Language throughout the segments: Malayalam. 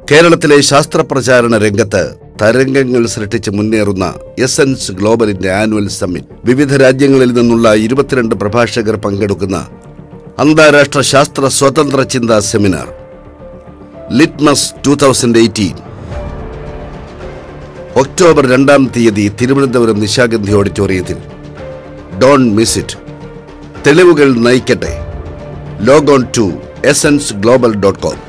കേരളത്തിലെ ശാസ്ത്രപ്രചാരണ രംഗത്ത് തരംഗങ്ങൾ സൃഷ്ടിച്ച് മുന്നേറുന്ന എസൻസ് ഗ്ലോബലിന്റെ ആനുവൽ സമ്മിറ്റ് വിവിധ രാജ്യങ്ങളിൽ നിന്നുള്ള ഇരുപത്തിരണ്ട് പ്രഭാഷകർ പങ്കെടുക്കുന്ന അന്താരാഷ്ട്ര ശാസ്ത്ര സ്വതന്ത്ര ചിന്താ seminar litmus two thousand eighteen October രണ്ടാം തീയതി തിരുവനന്തപുരം നിശാഗന്ധി ഓഡിറ്റോറിയത്തിൽ ഡോൺ മിസ് ഇറ്റ് തെളിവുകൾ നയിക്കട്ടെ log on to essence global dot com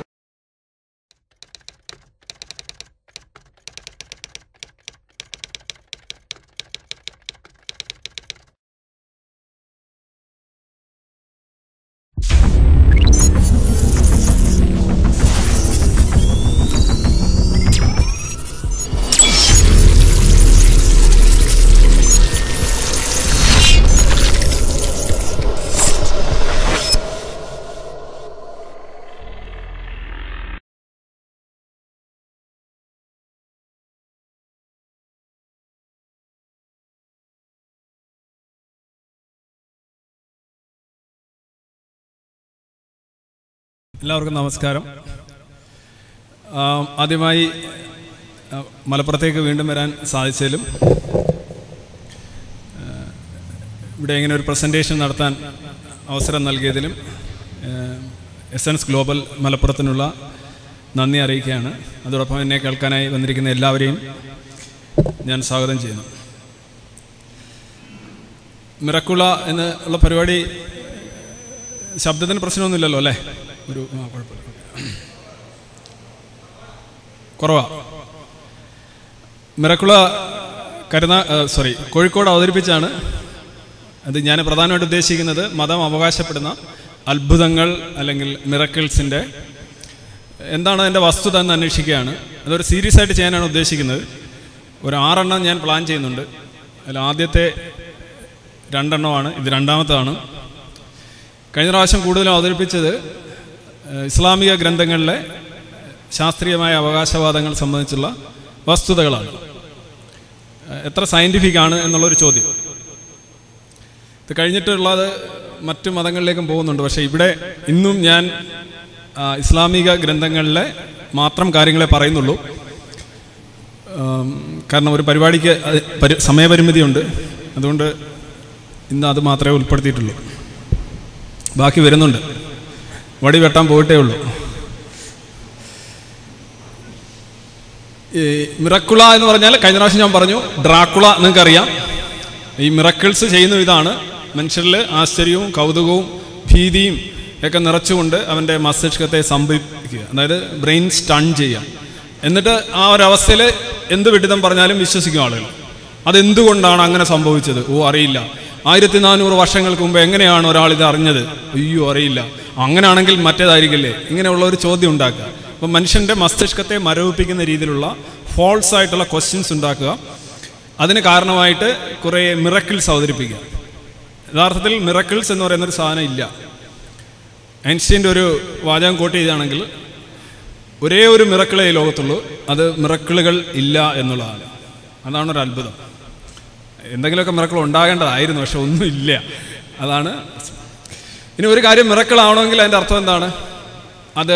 എല്ലാവർക്കും നമസ്കാരം ആ, ആദ്യമായി ആ, മലപ്പുറത്തേക്ക് വീണ്ടും വരാൻ സാധിച്ചതിലും ആ, ഇവിടെ ഇങ്ങനെ ഒരു പ്രസൻറ്റേഷൻ നടത്താൻ അവസരം നൽകിയതിലും എസൻസ് ഗ്ലോബൽ മലപ്പുറത്തിനുള്ള നന്ദി അറിയിക്കുകയാണ് അതോടൊപ്പം എന്നെ കേൾക്കാനായി വന്നിരിക്കുന്ന എല്ലാവരെയും ഞാൻ സ്വാഗതം ചെയ്യുന്നു മിറക്കുള എന്ന് ഉള്ള പരിപാടി ശബ്ദത്തിന് പ്രശ്നമൊന്നുമില്ലല്ലോ അല്ലേ ഒരു ആ, കുഴപ്പമില്ല കുറവാ മിറക്കുള കരുനാ സോറി കോഴിക്കോട് അവതരിപ്പിച്ചാണ് അത് ഞാൻ പ്രധാനമായിട്ട് ഉദ്ദേശിക്കുന്നത് മതം അവകാശപ്പെടുന്ന അത്ഭുതങ്ങൾ അല്ലെങ്കിൽ മിറക്കിൾസിൻ്റെ എന്താണ് അതിൻ്റെ വസ്തുത എന്ന് അന്വേഷിക്കുകയാണ് അതൊരു സീരിയസ് ആയിട്ട് ചെയ്യാനാണ് ഉദ്ദേശിക്കുന്നത് ഒരു ആറെണ്ണം ഞാൻ പ്ലാൻ ചെയ്യുന്നുണ്ട് അതിൽ ആദ്യത്തെ രണ്ടെണ്ണമാണ് ഇത് രണ്ടാമത്തതാണ് കഴിഞ്ഞ പ്രാവശ്യം കൂടുതലും അവതരിപ്പിച്ചത് ഏഹ്, ഇസ്ലാമിക ഗ്രന്ഥങ്ങളിലെ ശാസ്ത്രീയമായ അവകാശവാദങ്ങൾ സംബന്ധിച്ചുള്ള വസ്തുതകളാണ് ഏഹ്, എത്ര സയൻറ്റിഫിക് ആണ് എന്നുള്ളൊരു ചോദ്യം ഇത് കഴിഞ്ഞിട്ടുള്ളത് മറ്റു മതങ്ങളിലേക്കും പോകുന്നുണ്ട് പക്ഷേ ഇവിടെ ഇന്നും ഞാൻ ആ, ഇസ്ലാമിക ഗ്രന്ഥങ്ങളിലെ മാത്രം കാര്യങ്ങളെ പറയുന്നുള്ളൂ ആം, കാരണം ഒരു പരിപാടിക്ക് അത് പരി സമയപരിമിതിയുണ്ട് അതുകൊണ്ട് ഇന്ന് അത് മാത്രമേ ഉൾപ്പെടുത്തിയിട്ടുള്ളൂ ബാക്കി വരുന്നുണ്ട് വടി വെട്ടാൻ പോയിട്ടേ ഉള്ളൂ ഈ മിറക്കുള എന്ന് പറഞ്ഞാൽ കഴിഞ്ഞ പ്രാവശ്യം ഞാൻ പറഞ്ഞു ഡ്രാക്കുള നിങ്ങൾക്കറിയാം ഈ മിറക്കിൾസ് ചെയ്യുന്ന ഇതാണ് മനുഷ്യരിൽ ആശ്ചര്യവും കൗതുകവും ഭീതിയും ഒക്കെ നിറച്ചുകൊണ്ട് അവൻ്റെ മസ്തിഷ്കത്തെ സംഭരിക്കുക അതായത് ബ്രെയിൻ സ്റ്റൺ ചെയ്യുക എന്നിട്ട് ആ ഒരു അവസ്ഥയിൽ എന്ത് വിഡിതം പറഞ്ഞാലും വിശ്വസിക്കും ആളുകൾ അതെന്തുകൊണ്ടാണ് അങ്ങനെ സംഭവിച്ചത് ഓ അറിയില്ല ആയിരത്തി നാനൂറ് വർഷങ്ങൾക്ക് മുമ്പ് എങ്ങനെയാണ് ഒരാൾ ഇത് അറിഞ്ഞത് അയ്യോ അറിയില്ല അങ്ങനെയാണെങ്കിൽ മറ്റേതായിരിക്കില്ലേ ഇങ്ങനെയുള്ള ഒരു ചോദ്യം ഉണ്ടാക്കുക അപ്പം മനുഷ്യൻ്റെ മസ്തിഷ്കത്തെ മരവിപ്പിക്കുന്ന രീതിയിലുള്ള ഫോൾസ് ആയിട്ടുള്ള ക്വസ്റ്റ്യൻസ് ഉണ്ടാക്കുക അതിന് കാരണമായിട്ട് കുറേ മിറക്കിൾസ് അവതരിപ്പിക്കുക യഥാർത്ഥത്തിൽ മിറക്കിൾസ് എന്ന് പറയുന്നൊരു സാധനം ഇല്ല ഐൻസ്റ്റീൻ്റെ ഒരു വാചകം കോട്ട് ചെയ്താണെങ്കിൽ ഒരേ ഒരു മിറക്കിളേ ഈ ലോകത്തുള്ളൂ അത് മിറക്കിളുകൾ ഇല്ല എന്നുള്ളതാണ് അതാണ് ഒരു അത്ഭുതം എന്തെങ്കിലുമൊക്കെ മിറക്കിൾ ഉണ്ടാകേണ്ടതായിരുന്നു പക്ഷെ ഒന്നും ഇല്ല അതാണ് ഇനി ഒരു കാര്യം മിറക്കിൾ ആവണമെങ്കിൽ അതിൻ്റെ അർത്ഥം എന്താണ് അത്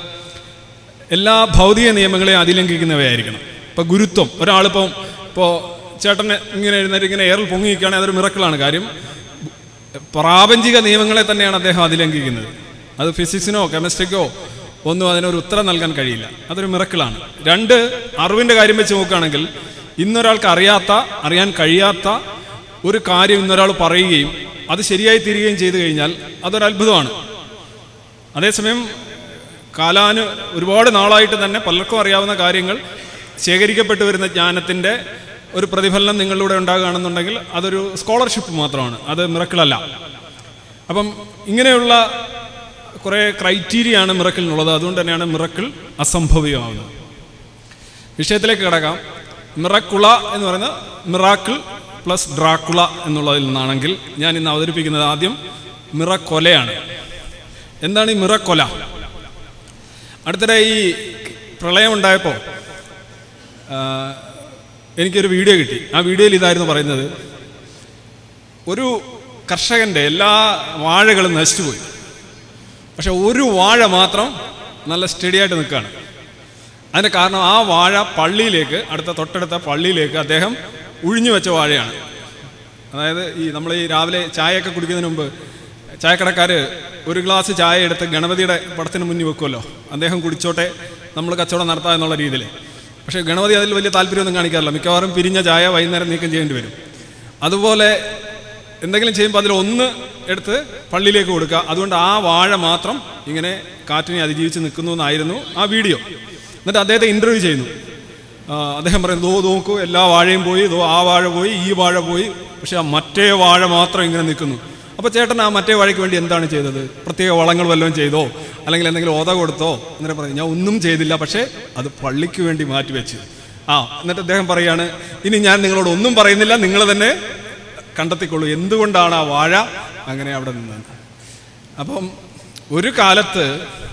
എല്ലാ ഭൗതിക നിയമങ്ങളെയും അതിലംഘിക്കുന്നവയായിരിക്കണം ഇപ്പം ഗുരുത്വം ഒരാളിപ്പം ഇപ്പോൾ ചേട്ടൻ ഇങ്ങനെ എഴുന്നേറ്റ് ഇങ്ങനെ എയറിൽ പൊങ്ങി നിൽക്കുകയാണെങ്കിൽ അതൊരു മിറക്കിളാണ് കാര്യം പ്രാപഞ്ചിക നിയമങ്ങളെ തന്നെയാണ് അദ്ദേഹം അതിലംഘിക്കുന്നത് അത് ഫിസിക്സിനോ കെമിസ്ട്രിക്കോ ഒന്നും അതിനൊരു ഉത്തരം നൽകാൻ കഴിയില്ല അതൊരു മിറക്കിളാണ് രണ്ട് അറിവിൻ്റെ കാര്യം വെച്ച് നോക്കുകയാണെങ്കിൽ ഇന്നൊരാൾക്ക് അറിയാത്ത അറിയാൻ കഴിയാത്ത ഒരു കാര്യം ഇന്നൊരാൾ പറയുകയും അത് ശരിയായി തീരുകയും ചെയ്തു കഴിഞ്ഞാൽ അതൊരു അത്ഭുതമാണ് അതേസമയം കാലാന് ഒരുപാട് നാളായിട്ട് തന്നെ പലർക്കും അറിയാവുന്ന കാര്യങ്ങൾ ശേഖരിക്കപ്പെട്ടു വരുന്ന ജ്ഞാനത്തിൻ്റെ ഒരു പ്രതിഫലനം നിങ്ങളിലൂടെ ഉണ്ടാകുകയാണെന്നുണ്ടെങ്കിൽ അതൊരു സ്കോളർഷിപ്പ് മാത്രമാണ് അത് മിറക്കിളല്ല അപ്പം ഇങ്ങനെയുള്ള കുറേ ക്രൈറ്റീരിയയാണ് മിറക്കിളിനുള്ളത് അതുകൊണ്ട് തന്നെയാണ് മിറക്കിൾ അസംഭവ്യമാവുന്നത് വിഷയത്തിലേക്ക് കിടക്കാം മിറക്കുള എന്ന് പറയുന്ന മിറാക്കിൾ പ്ലസ് ഡ്രാക്കുള എന്നുള്ളതിൽ നിന്നാണെങ്കിൽ ഞാൻ ഇന്ന് അവതരിപ്പിക്കുന്നത് ആദ്യം മിറക്കൊലയാണ് എന്താണ് ഈ മിറക്കൊല അടുത്തിടെ ഈ പ്രളയം ഉണ്ടായപ്പോൾ എനിക്കൊരു വീഡിയോ കിട്ടി ആ വീഡിയോയിൽ ഇതായിരുന്നു പറയുന്നത് ഒരു കർഷകൻ്റെ എല്ലാ വാഴകളും നശിച്ചുപോയി പക്ഷെ ഒരു വാഴ മാത്രം നല്ല സ്റ്റഡി ആയിട്ട് നിൽക്കുകയാണ് അതിൻ്റെ കാരണം ആ വാഴ പള്ളിയിലേക്ക് അടുത്ത തൊട്ടടുത്ത പള്ളിയിലേക്ക് അദ്ദേഹം ഉഴിഞ്ഞു വെച്ച വാഴയാണ് അതായത് ഈ നമ്മൾ ഈ രാവിലെ ചായയൊക്കെ കുടിക്കുന്നതിന് മുമ്പ് ചായക്കടക്കാർ ഒരു ഗ്ലാസ് ചായ എടുത്ത് ഗണപതിയുടെ പടത്തിന് മുന്നിൽ വെക്കുമല്ലോ അദ്ദേഹം കുടിച്ചോട്ടെ നമ്മൾ കച്ചവടം നടത്താം എന്നുള്ള രീതിയിൽ പക്ഷേ ഗണപതി അതിൽ വലിയ താല്പര്യമൊന്നും കാണിക്കാറില്ല മിക്കവാറും പിരിഞ്ഞ ചായ വൈകുന്നേരം നീക്കം ചെയ്യേണ്ടി വരും അതുപോലെ എന്തെങ്കിലും ചെയ്യുമ്പോൾ അതിൽ ഒന്ന് എടുത്ത് പള്ളിയിലേക്ക് കൊടുക്കുക അതുകൊണ്ട് ആ വാഴ മാത്രം ഇങ്ങനെ കാറ്റിനെ അതിജീവിച്ച് നിൽക്കുന്നു എന്നായിരുന്നു ആ വീഡിയോ എന്നിട്ട് അദ്ദേഹത്തെ ഇൻ്റർവ്യൂ ചെയ്യുന്നു ആ, അദ്ദേഹം പറയുന്നു ദോ നോക്കൂ എല്ലാ വാഴയും പോയി ദോ ആ വാഴ പോയി ഈ വാഴ പോയി പക്ഷെ ആ മറ്റേ വാഴ മാത്രം ഇങ്ങനെ നിൽക്കുന്നു അപ്പോൾ ചേട്ടൻ ആ മറ്റേ വാഴയ്ക്ക് വേണ്ടി എന്താണ് ചെയ്തത് പ്രത്യേക വളങ്ങൾ വല്ലതും ചെയ്തോ അല്ലെങ്കിൽ എന്തെങ്കിലും ഓത കൊടുത്തോ എന്നിട്ട് പറയും ഞാൻ ഒന്നും ചെയ്തില്ല പക്ഷേ അത് പള്ളിക്ക് വേണ്ടി മാറ്റി വെച്ചു ആ എന്നിട്ട് അദ്ദേഹം പറയാണ് ഇനി ഞാൻ നിങ്ങളോട് ഒന്നും പറയുന്നില്ല നിങ്ങൾ തന്നെ കണ്ടെത്തിക്കൊള്ളൂ എന്തുകൊണ്ടാണ് ആ വാഴ അങ്ങനെ അവിടെ നിന്നത് അപ്പം ഒരു കാലത്ത്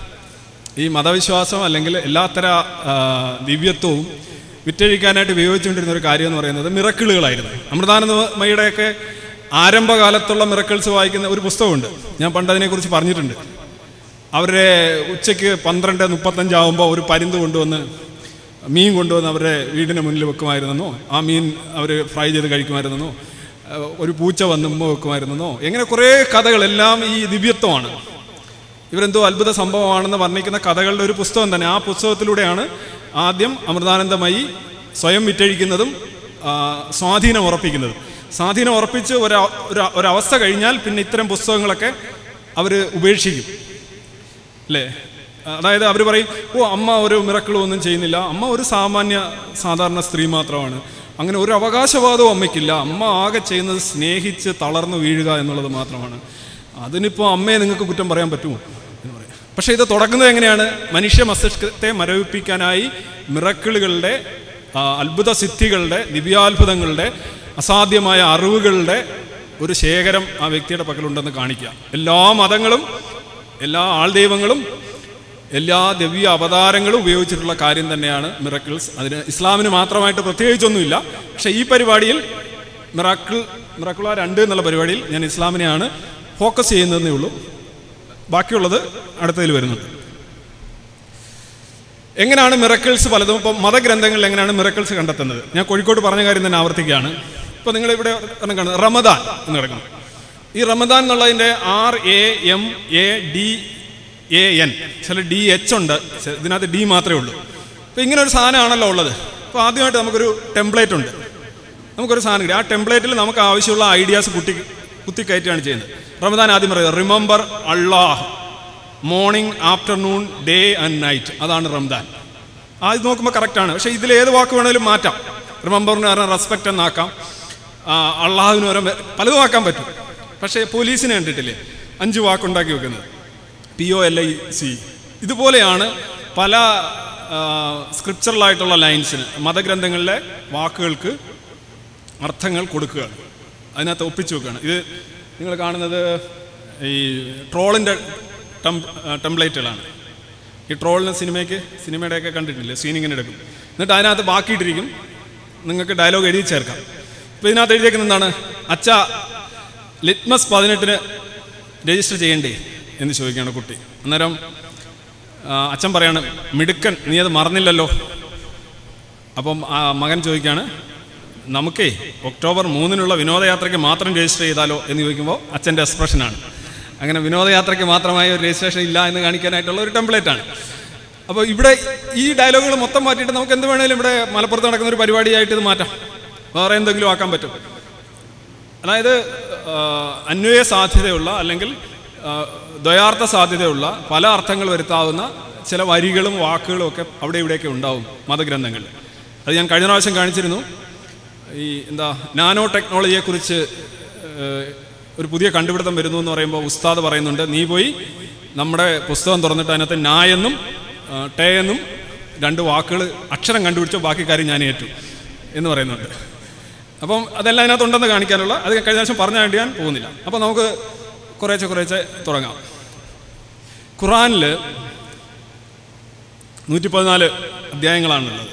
ഈ മതവിശ്വാസം അല്ലെങ്കിൽ എല്ലാത്തര ആ, ദിവ്യത്വവും വിറ്റഴിക്കാനായിട്ട് ഉപയോഗിച്ചുകൊണ്ടിരുന്ന ഒരു കാര്യം എന്ന് പറയുന്നത് മിറക്കിളുകളായിരുന്നു അമൃതാനന്ദമയുടെയൊക്കെ ആരംഭകാലത്തുള്ള മിറക്കിൾസ് വായിക്കുന്ന ഒരു പുസ്തകമുണ്ട് ഞാൻ പണ്ട് അതിനെക്കുറിച്ച് പറഞ്ഞിട്ടുണ്ട് അവരുടെ ഉച്ചയ്ക്ക് പന്ത്രണ്ട് മുപ്പത്തഞ്ചാവുമ്പോൾ ഒരു പരുന്ത് കൊണ്ടുവന്ന് മീൻ കൊണ്ടുവന്ന് അവരുടെ വീടിന് മുന്നിൽ വെക്കുമായിരുന്നെന്നോ ആ മീൻ അവർ ഫ്രൈ ചെയ്ത് കഴിക്കുമായിരുന്നെന്നോ ഏഹ് ഒരു പൂച്ച വന്ന് ഉമ്മ വെക്കുമായിരുന്നെന്നോ എങ്ങനെ കുറേ കഥകളെല്ലാം ഈ ദിവ്യത്വമാണ് ഇവരെന്തോ അത്ഭുത സംഭവമാണെന്ന് വർണ്ണിക്കുന്ന കഥകളുടെ ഒരു പുസ്തകം തന്നെ ആ പുസ്തകത്തിലൂടെയാണ് ആദ്യം അമൃതാനന്ദമയി സ്വയം വിറ്റഴിക്കുന്നതും ആ, സ്വാധീനം ഉറപ്പിക്കുന്നതും സ്വാധീനം ഉറപ്പിച്ച് ഒരു ഒരു- ഒരവസ്ഥ കഴിഞ്ഞാൽ പിന്നെ ഇത്തരം പുസ്തകങ്ങളൊക്കെ അവർ ഉപേക്ഷിക്കും അല്ലേ അതായത് അവർ പറയും ഓ അമ്മ ഒരു മിറക്കിളും ഒന്നും ചെയ്യുന്നില്ല അമ്മ ഒരു സാമാന്യ സാധാരണ സ്ത്രീ മാത്രമാണ് അങ്ങനെ ഒരു അവകാശവാദവും അമ്മയ്ക്കില്ല അമ്മ ആകെ ചെയ്യുന്നത് സ്നേഹിച്ച് തളർന്നു വീഴുക എന്നുള്ളത് മാത്രമാണ് അതിനിപ്പോൾ അമ്മയെ നിങ്ങൾക്ക് കുറ്റം പറയാൻ പറ്റുമോ എന്ന് പറയും പക്ഷേ ഇത് തുടങ്ങുന്നത് എങ്ങനെയാണ് മനുഷ്യ മസ്തിഷ്കത്തെ മരവിപ്പിക്കാനായി മിറക്കിളുകളുടെ ആ, അത്ഭുത സിദ്ധികളുടെ ദിവ്യാത്ഭുതങ്ങളുടെ അസാധ്യമായ അറിവുകളുടെ ഒരു ശേഖരം ആ വ്യക്തിയുടെ പക്കലുണ്ടെന്ന് കാണിക്കുക എല്ലാ മതങ്ങളും എല്ലാ ആൾദൈവങ്ങളും എല്ലാ ദിവ്യ അവതാരങ്ങളും ഉപയോഗിച്ചിട്ടുള്ള കാര്യം തന്നെയാണ് മിറക്കിൾസ് അതിന് ഇസ്ലാമിന് മാത്രമായിട്ട് പ്രത്യേകിച്ചൊന്നുമില്ല പക്ഷേ ഈ പരിപാടിയിൽ മിറാക്കിൾ മിറാക്കിള രണ്ട് എന്നുള്ള പരിപാടിയിൽ ഞാൻ ഇസ്ലാമിനെയാണ് ഫോക്കസ് ചെയ്യുന്നതെന്നേ ഉള്ളൂ ബാക്കിയുള്ളത് അടുത്തതിൽ വരുന്നുണ്ട് എങ്ങനെയാണ് മിറക്കിൾസ് പലതും ഇപ്പം മതഗ്രന്ഥങ്ങളിൽ എങ്ങനെയാണ് മിറക്കിൾസ് കണ്ടെത്തുന്നത് ഞാൻ കോഴിക്കോട് പറഞ്ഞ കാര്യം തന്നെ ആവർത്തിക്കുകയാണ് ഇപ്പോൾ നിങ്ങൾ ഇവിടെ ഒരെണ്ണം കാണുന്നത് റമദാൻ എന്ന് കിടക്കണം ഈ റമദാൻ എന്നുള്ളതിൻ്റെ R A M A D A N ചില ഡി എച്ച് ഉണ്ട് ചെ- ഇതിനകത്ത് ഡി മാത്രമേ ഉള്ളൂ അപ്പോൾ ഇങ്ങനെ ഒരു സാധനമാണല്ലോ ഉള്ളത് അപ്പോൾ ആദ്യമായിട്ട് നമുക്കൊരു ടെംപ്ലേറ്റ് ഉണ്ട് നമുക്കൊരു സാധനം കിട്ടി ആ ടെംപ്ലേറ്റിൽ നമുക്ക് ആവശ്യമുള്ള ഐഡിയാസ് കുട്ടി കുത്തിക്കയറ്റുകയാണ് ചെയ്യുന്നത് റമദാൻ ആദ്യം പറയുക remember Allah morning afternoon day and night അതാണ് റംദാൻ ആ ഇത് നോക്കുമ്പോൾ കറക്റ്റാണ് പക്ഷേ ഇതിൽ ഏത് വാക്ക് വേണേലും മാറ്റാം റിമെമ്പറിന് പറഞ്ഞാൽ റെസ്പെക്റ്റ് എന്നാക്കാം ആ, അള്ളാഹുവിന് ഓരോ പലതും ആക്കാൻ പറ്റും പക്ഷേ പോലീസിനെ കണ്ടിട്ടില്ലേ അഞ്ച് വാക്കുണ്ടാക്കി വെക്കുന്നത് P O L I C ഇതുപോലെയാണ് പല സ്ക്രിപ്ചറലായിട്ടുള്ള ലൈൻസിന് മതഗ്രന്ഥങ്ങളിലെ വാക്കുകൾക്ക് അർത്ഥങ്ങൾ കൊടുക്കുക അതിനകത്ത് ഒപ്പിച്ചു വെക്കുകയാണ് ഇത് നിങ്ങൾ കാണുന്നത് ഈ ട്രോളിൻ്റെ ടെം ടെംപ്ലേറ്റുകളാണ് ഈ ട്രോളിന് സിനിമയ്ക്ക് സിനിമയുടെയൊക്കെ കണ്ടിട്ടില്ലേ സീനിങ്ങനെ എടുക്കും എന്നിട്ട് അതിനകത്ത് ബാക്കിയിട്ടിരിക്കും നിങ്ങൾക്ക് ഡയലോഗ് എഴുതി ചേർക്കാം ഇപ്പോൾ ഇതിനകത്ത് എഴുതിയേക്കുന്നത് എന്താണ് അച്ഛ ലിറ്റ്മസ് പതിനെട്ടിന് രജിസ്റ്റർ ചെയ്യണ്ടേ എന്ന് ചോദിക്കുകയാണ് കുട്ടി അന്നേരം ആ, അച്ഛൻ പറയാണ് മിടുക്കൻ നീ അത് മറന്നില്ലല്ലോ അപ്പം ആ മകൻ ചോദിക്കുകയാണ് നമുക്കേ ഒക്ടോബർ മൂന്നിനുള്ള വിനോദയാത്രയ്ക്ക് മാത്രം രജിസ്റ്റർ ചെയ്താലോ എന്ന് ചോദിക്കുമ്പോൾ അച്ഛൻ്റെ എക്സ്പ്രഷനാണ് അങ്ങനെ വിനോദയാത്രയ്ക്ക് മാത്രമായി ഒരു രജിസ്ട്രേഷൻ ഇല്ല എന്ന് കാണിക്കാനായിട്ടുള്ള ഒരു ടെംപ്ലേറ്റ് ആണ് അപ്പോൾ ഇവിടെ ഈ ഡയലോഗുകൾ മൊത്തം മാറ്റിയിട്ട് നമുക്ക് എന്ത് വേണേലും ഇവിടെ മലപ്പുറത്ത് നടക്കുന്ന ഒരു പരിപാടിയായിട്ട് ഇത് മാറ്റാം വേറെ എന്തെങ്കിലും ആക്കാൻ പറ്റും അതായത് ആ, അന്വയ സാധ്യതയുള്ള അല്ലെങ്കിൽ ആ, ദ്വയാർത്ഥ സാധ്യതയുള്ള പല അർത്ഥങ്ങൾ വരുത്താവുന്ന ചില വരികളും വാക്കുകളും ഒക്കെ അവിടെ ഇവിടെയൊക്കെ ഉണ്ടാവും മതഗ്രന്ഥങ്ങളിൽ അത് ഞാൻ കഴിഞ്ഞ പ്രാവശ്യം കാണിച്ചിരുന്നു ഈ എന്താ നാനോ ടെക്നോളജിയെക്കുറിച്ച് ഏഹ്, ഒരു പുതിയ കണ്ടുപിടുത്തം വരുന്നു എന്ന് പറയുമ്പോൾ ഉസ്താദ് പറയുന്നുണ്ട് നീ പോയി നമ്മുടെ പുസ്തകം തുറന്നിട്ട് അതിനകത്ത് നാ എന്നും ആ, ടേ എന്നും രണ്ട് വാക്കുകൾ അക്ഷരം കണ്ടുപിടിച്ചോ ബാക്കി കാര്യം ഞാൻ ഏറ്റു എന്ന് പറയുന്നുണ്ട് അപ്പം അതെല്ലാം അതിനകത്തുണ്ടെന്ന് കാണിക്കാനുള്ള അത് കഴിഞ്ഞ പ്രാവശ്യം പറഞ്ഞ വേണ്ടി ഞാൻ പോകുന്നില്ല അപ്പം നമുക്ക് കുറേശ്ശെ കുറേശ്ശെ തുടങ്ങാം ഖുറാനിൽ നൂറ്റി പതിനാല് അധ്യായങ്ങളാണുള്ളത്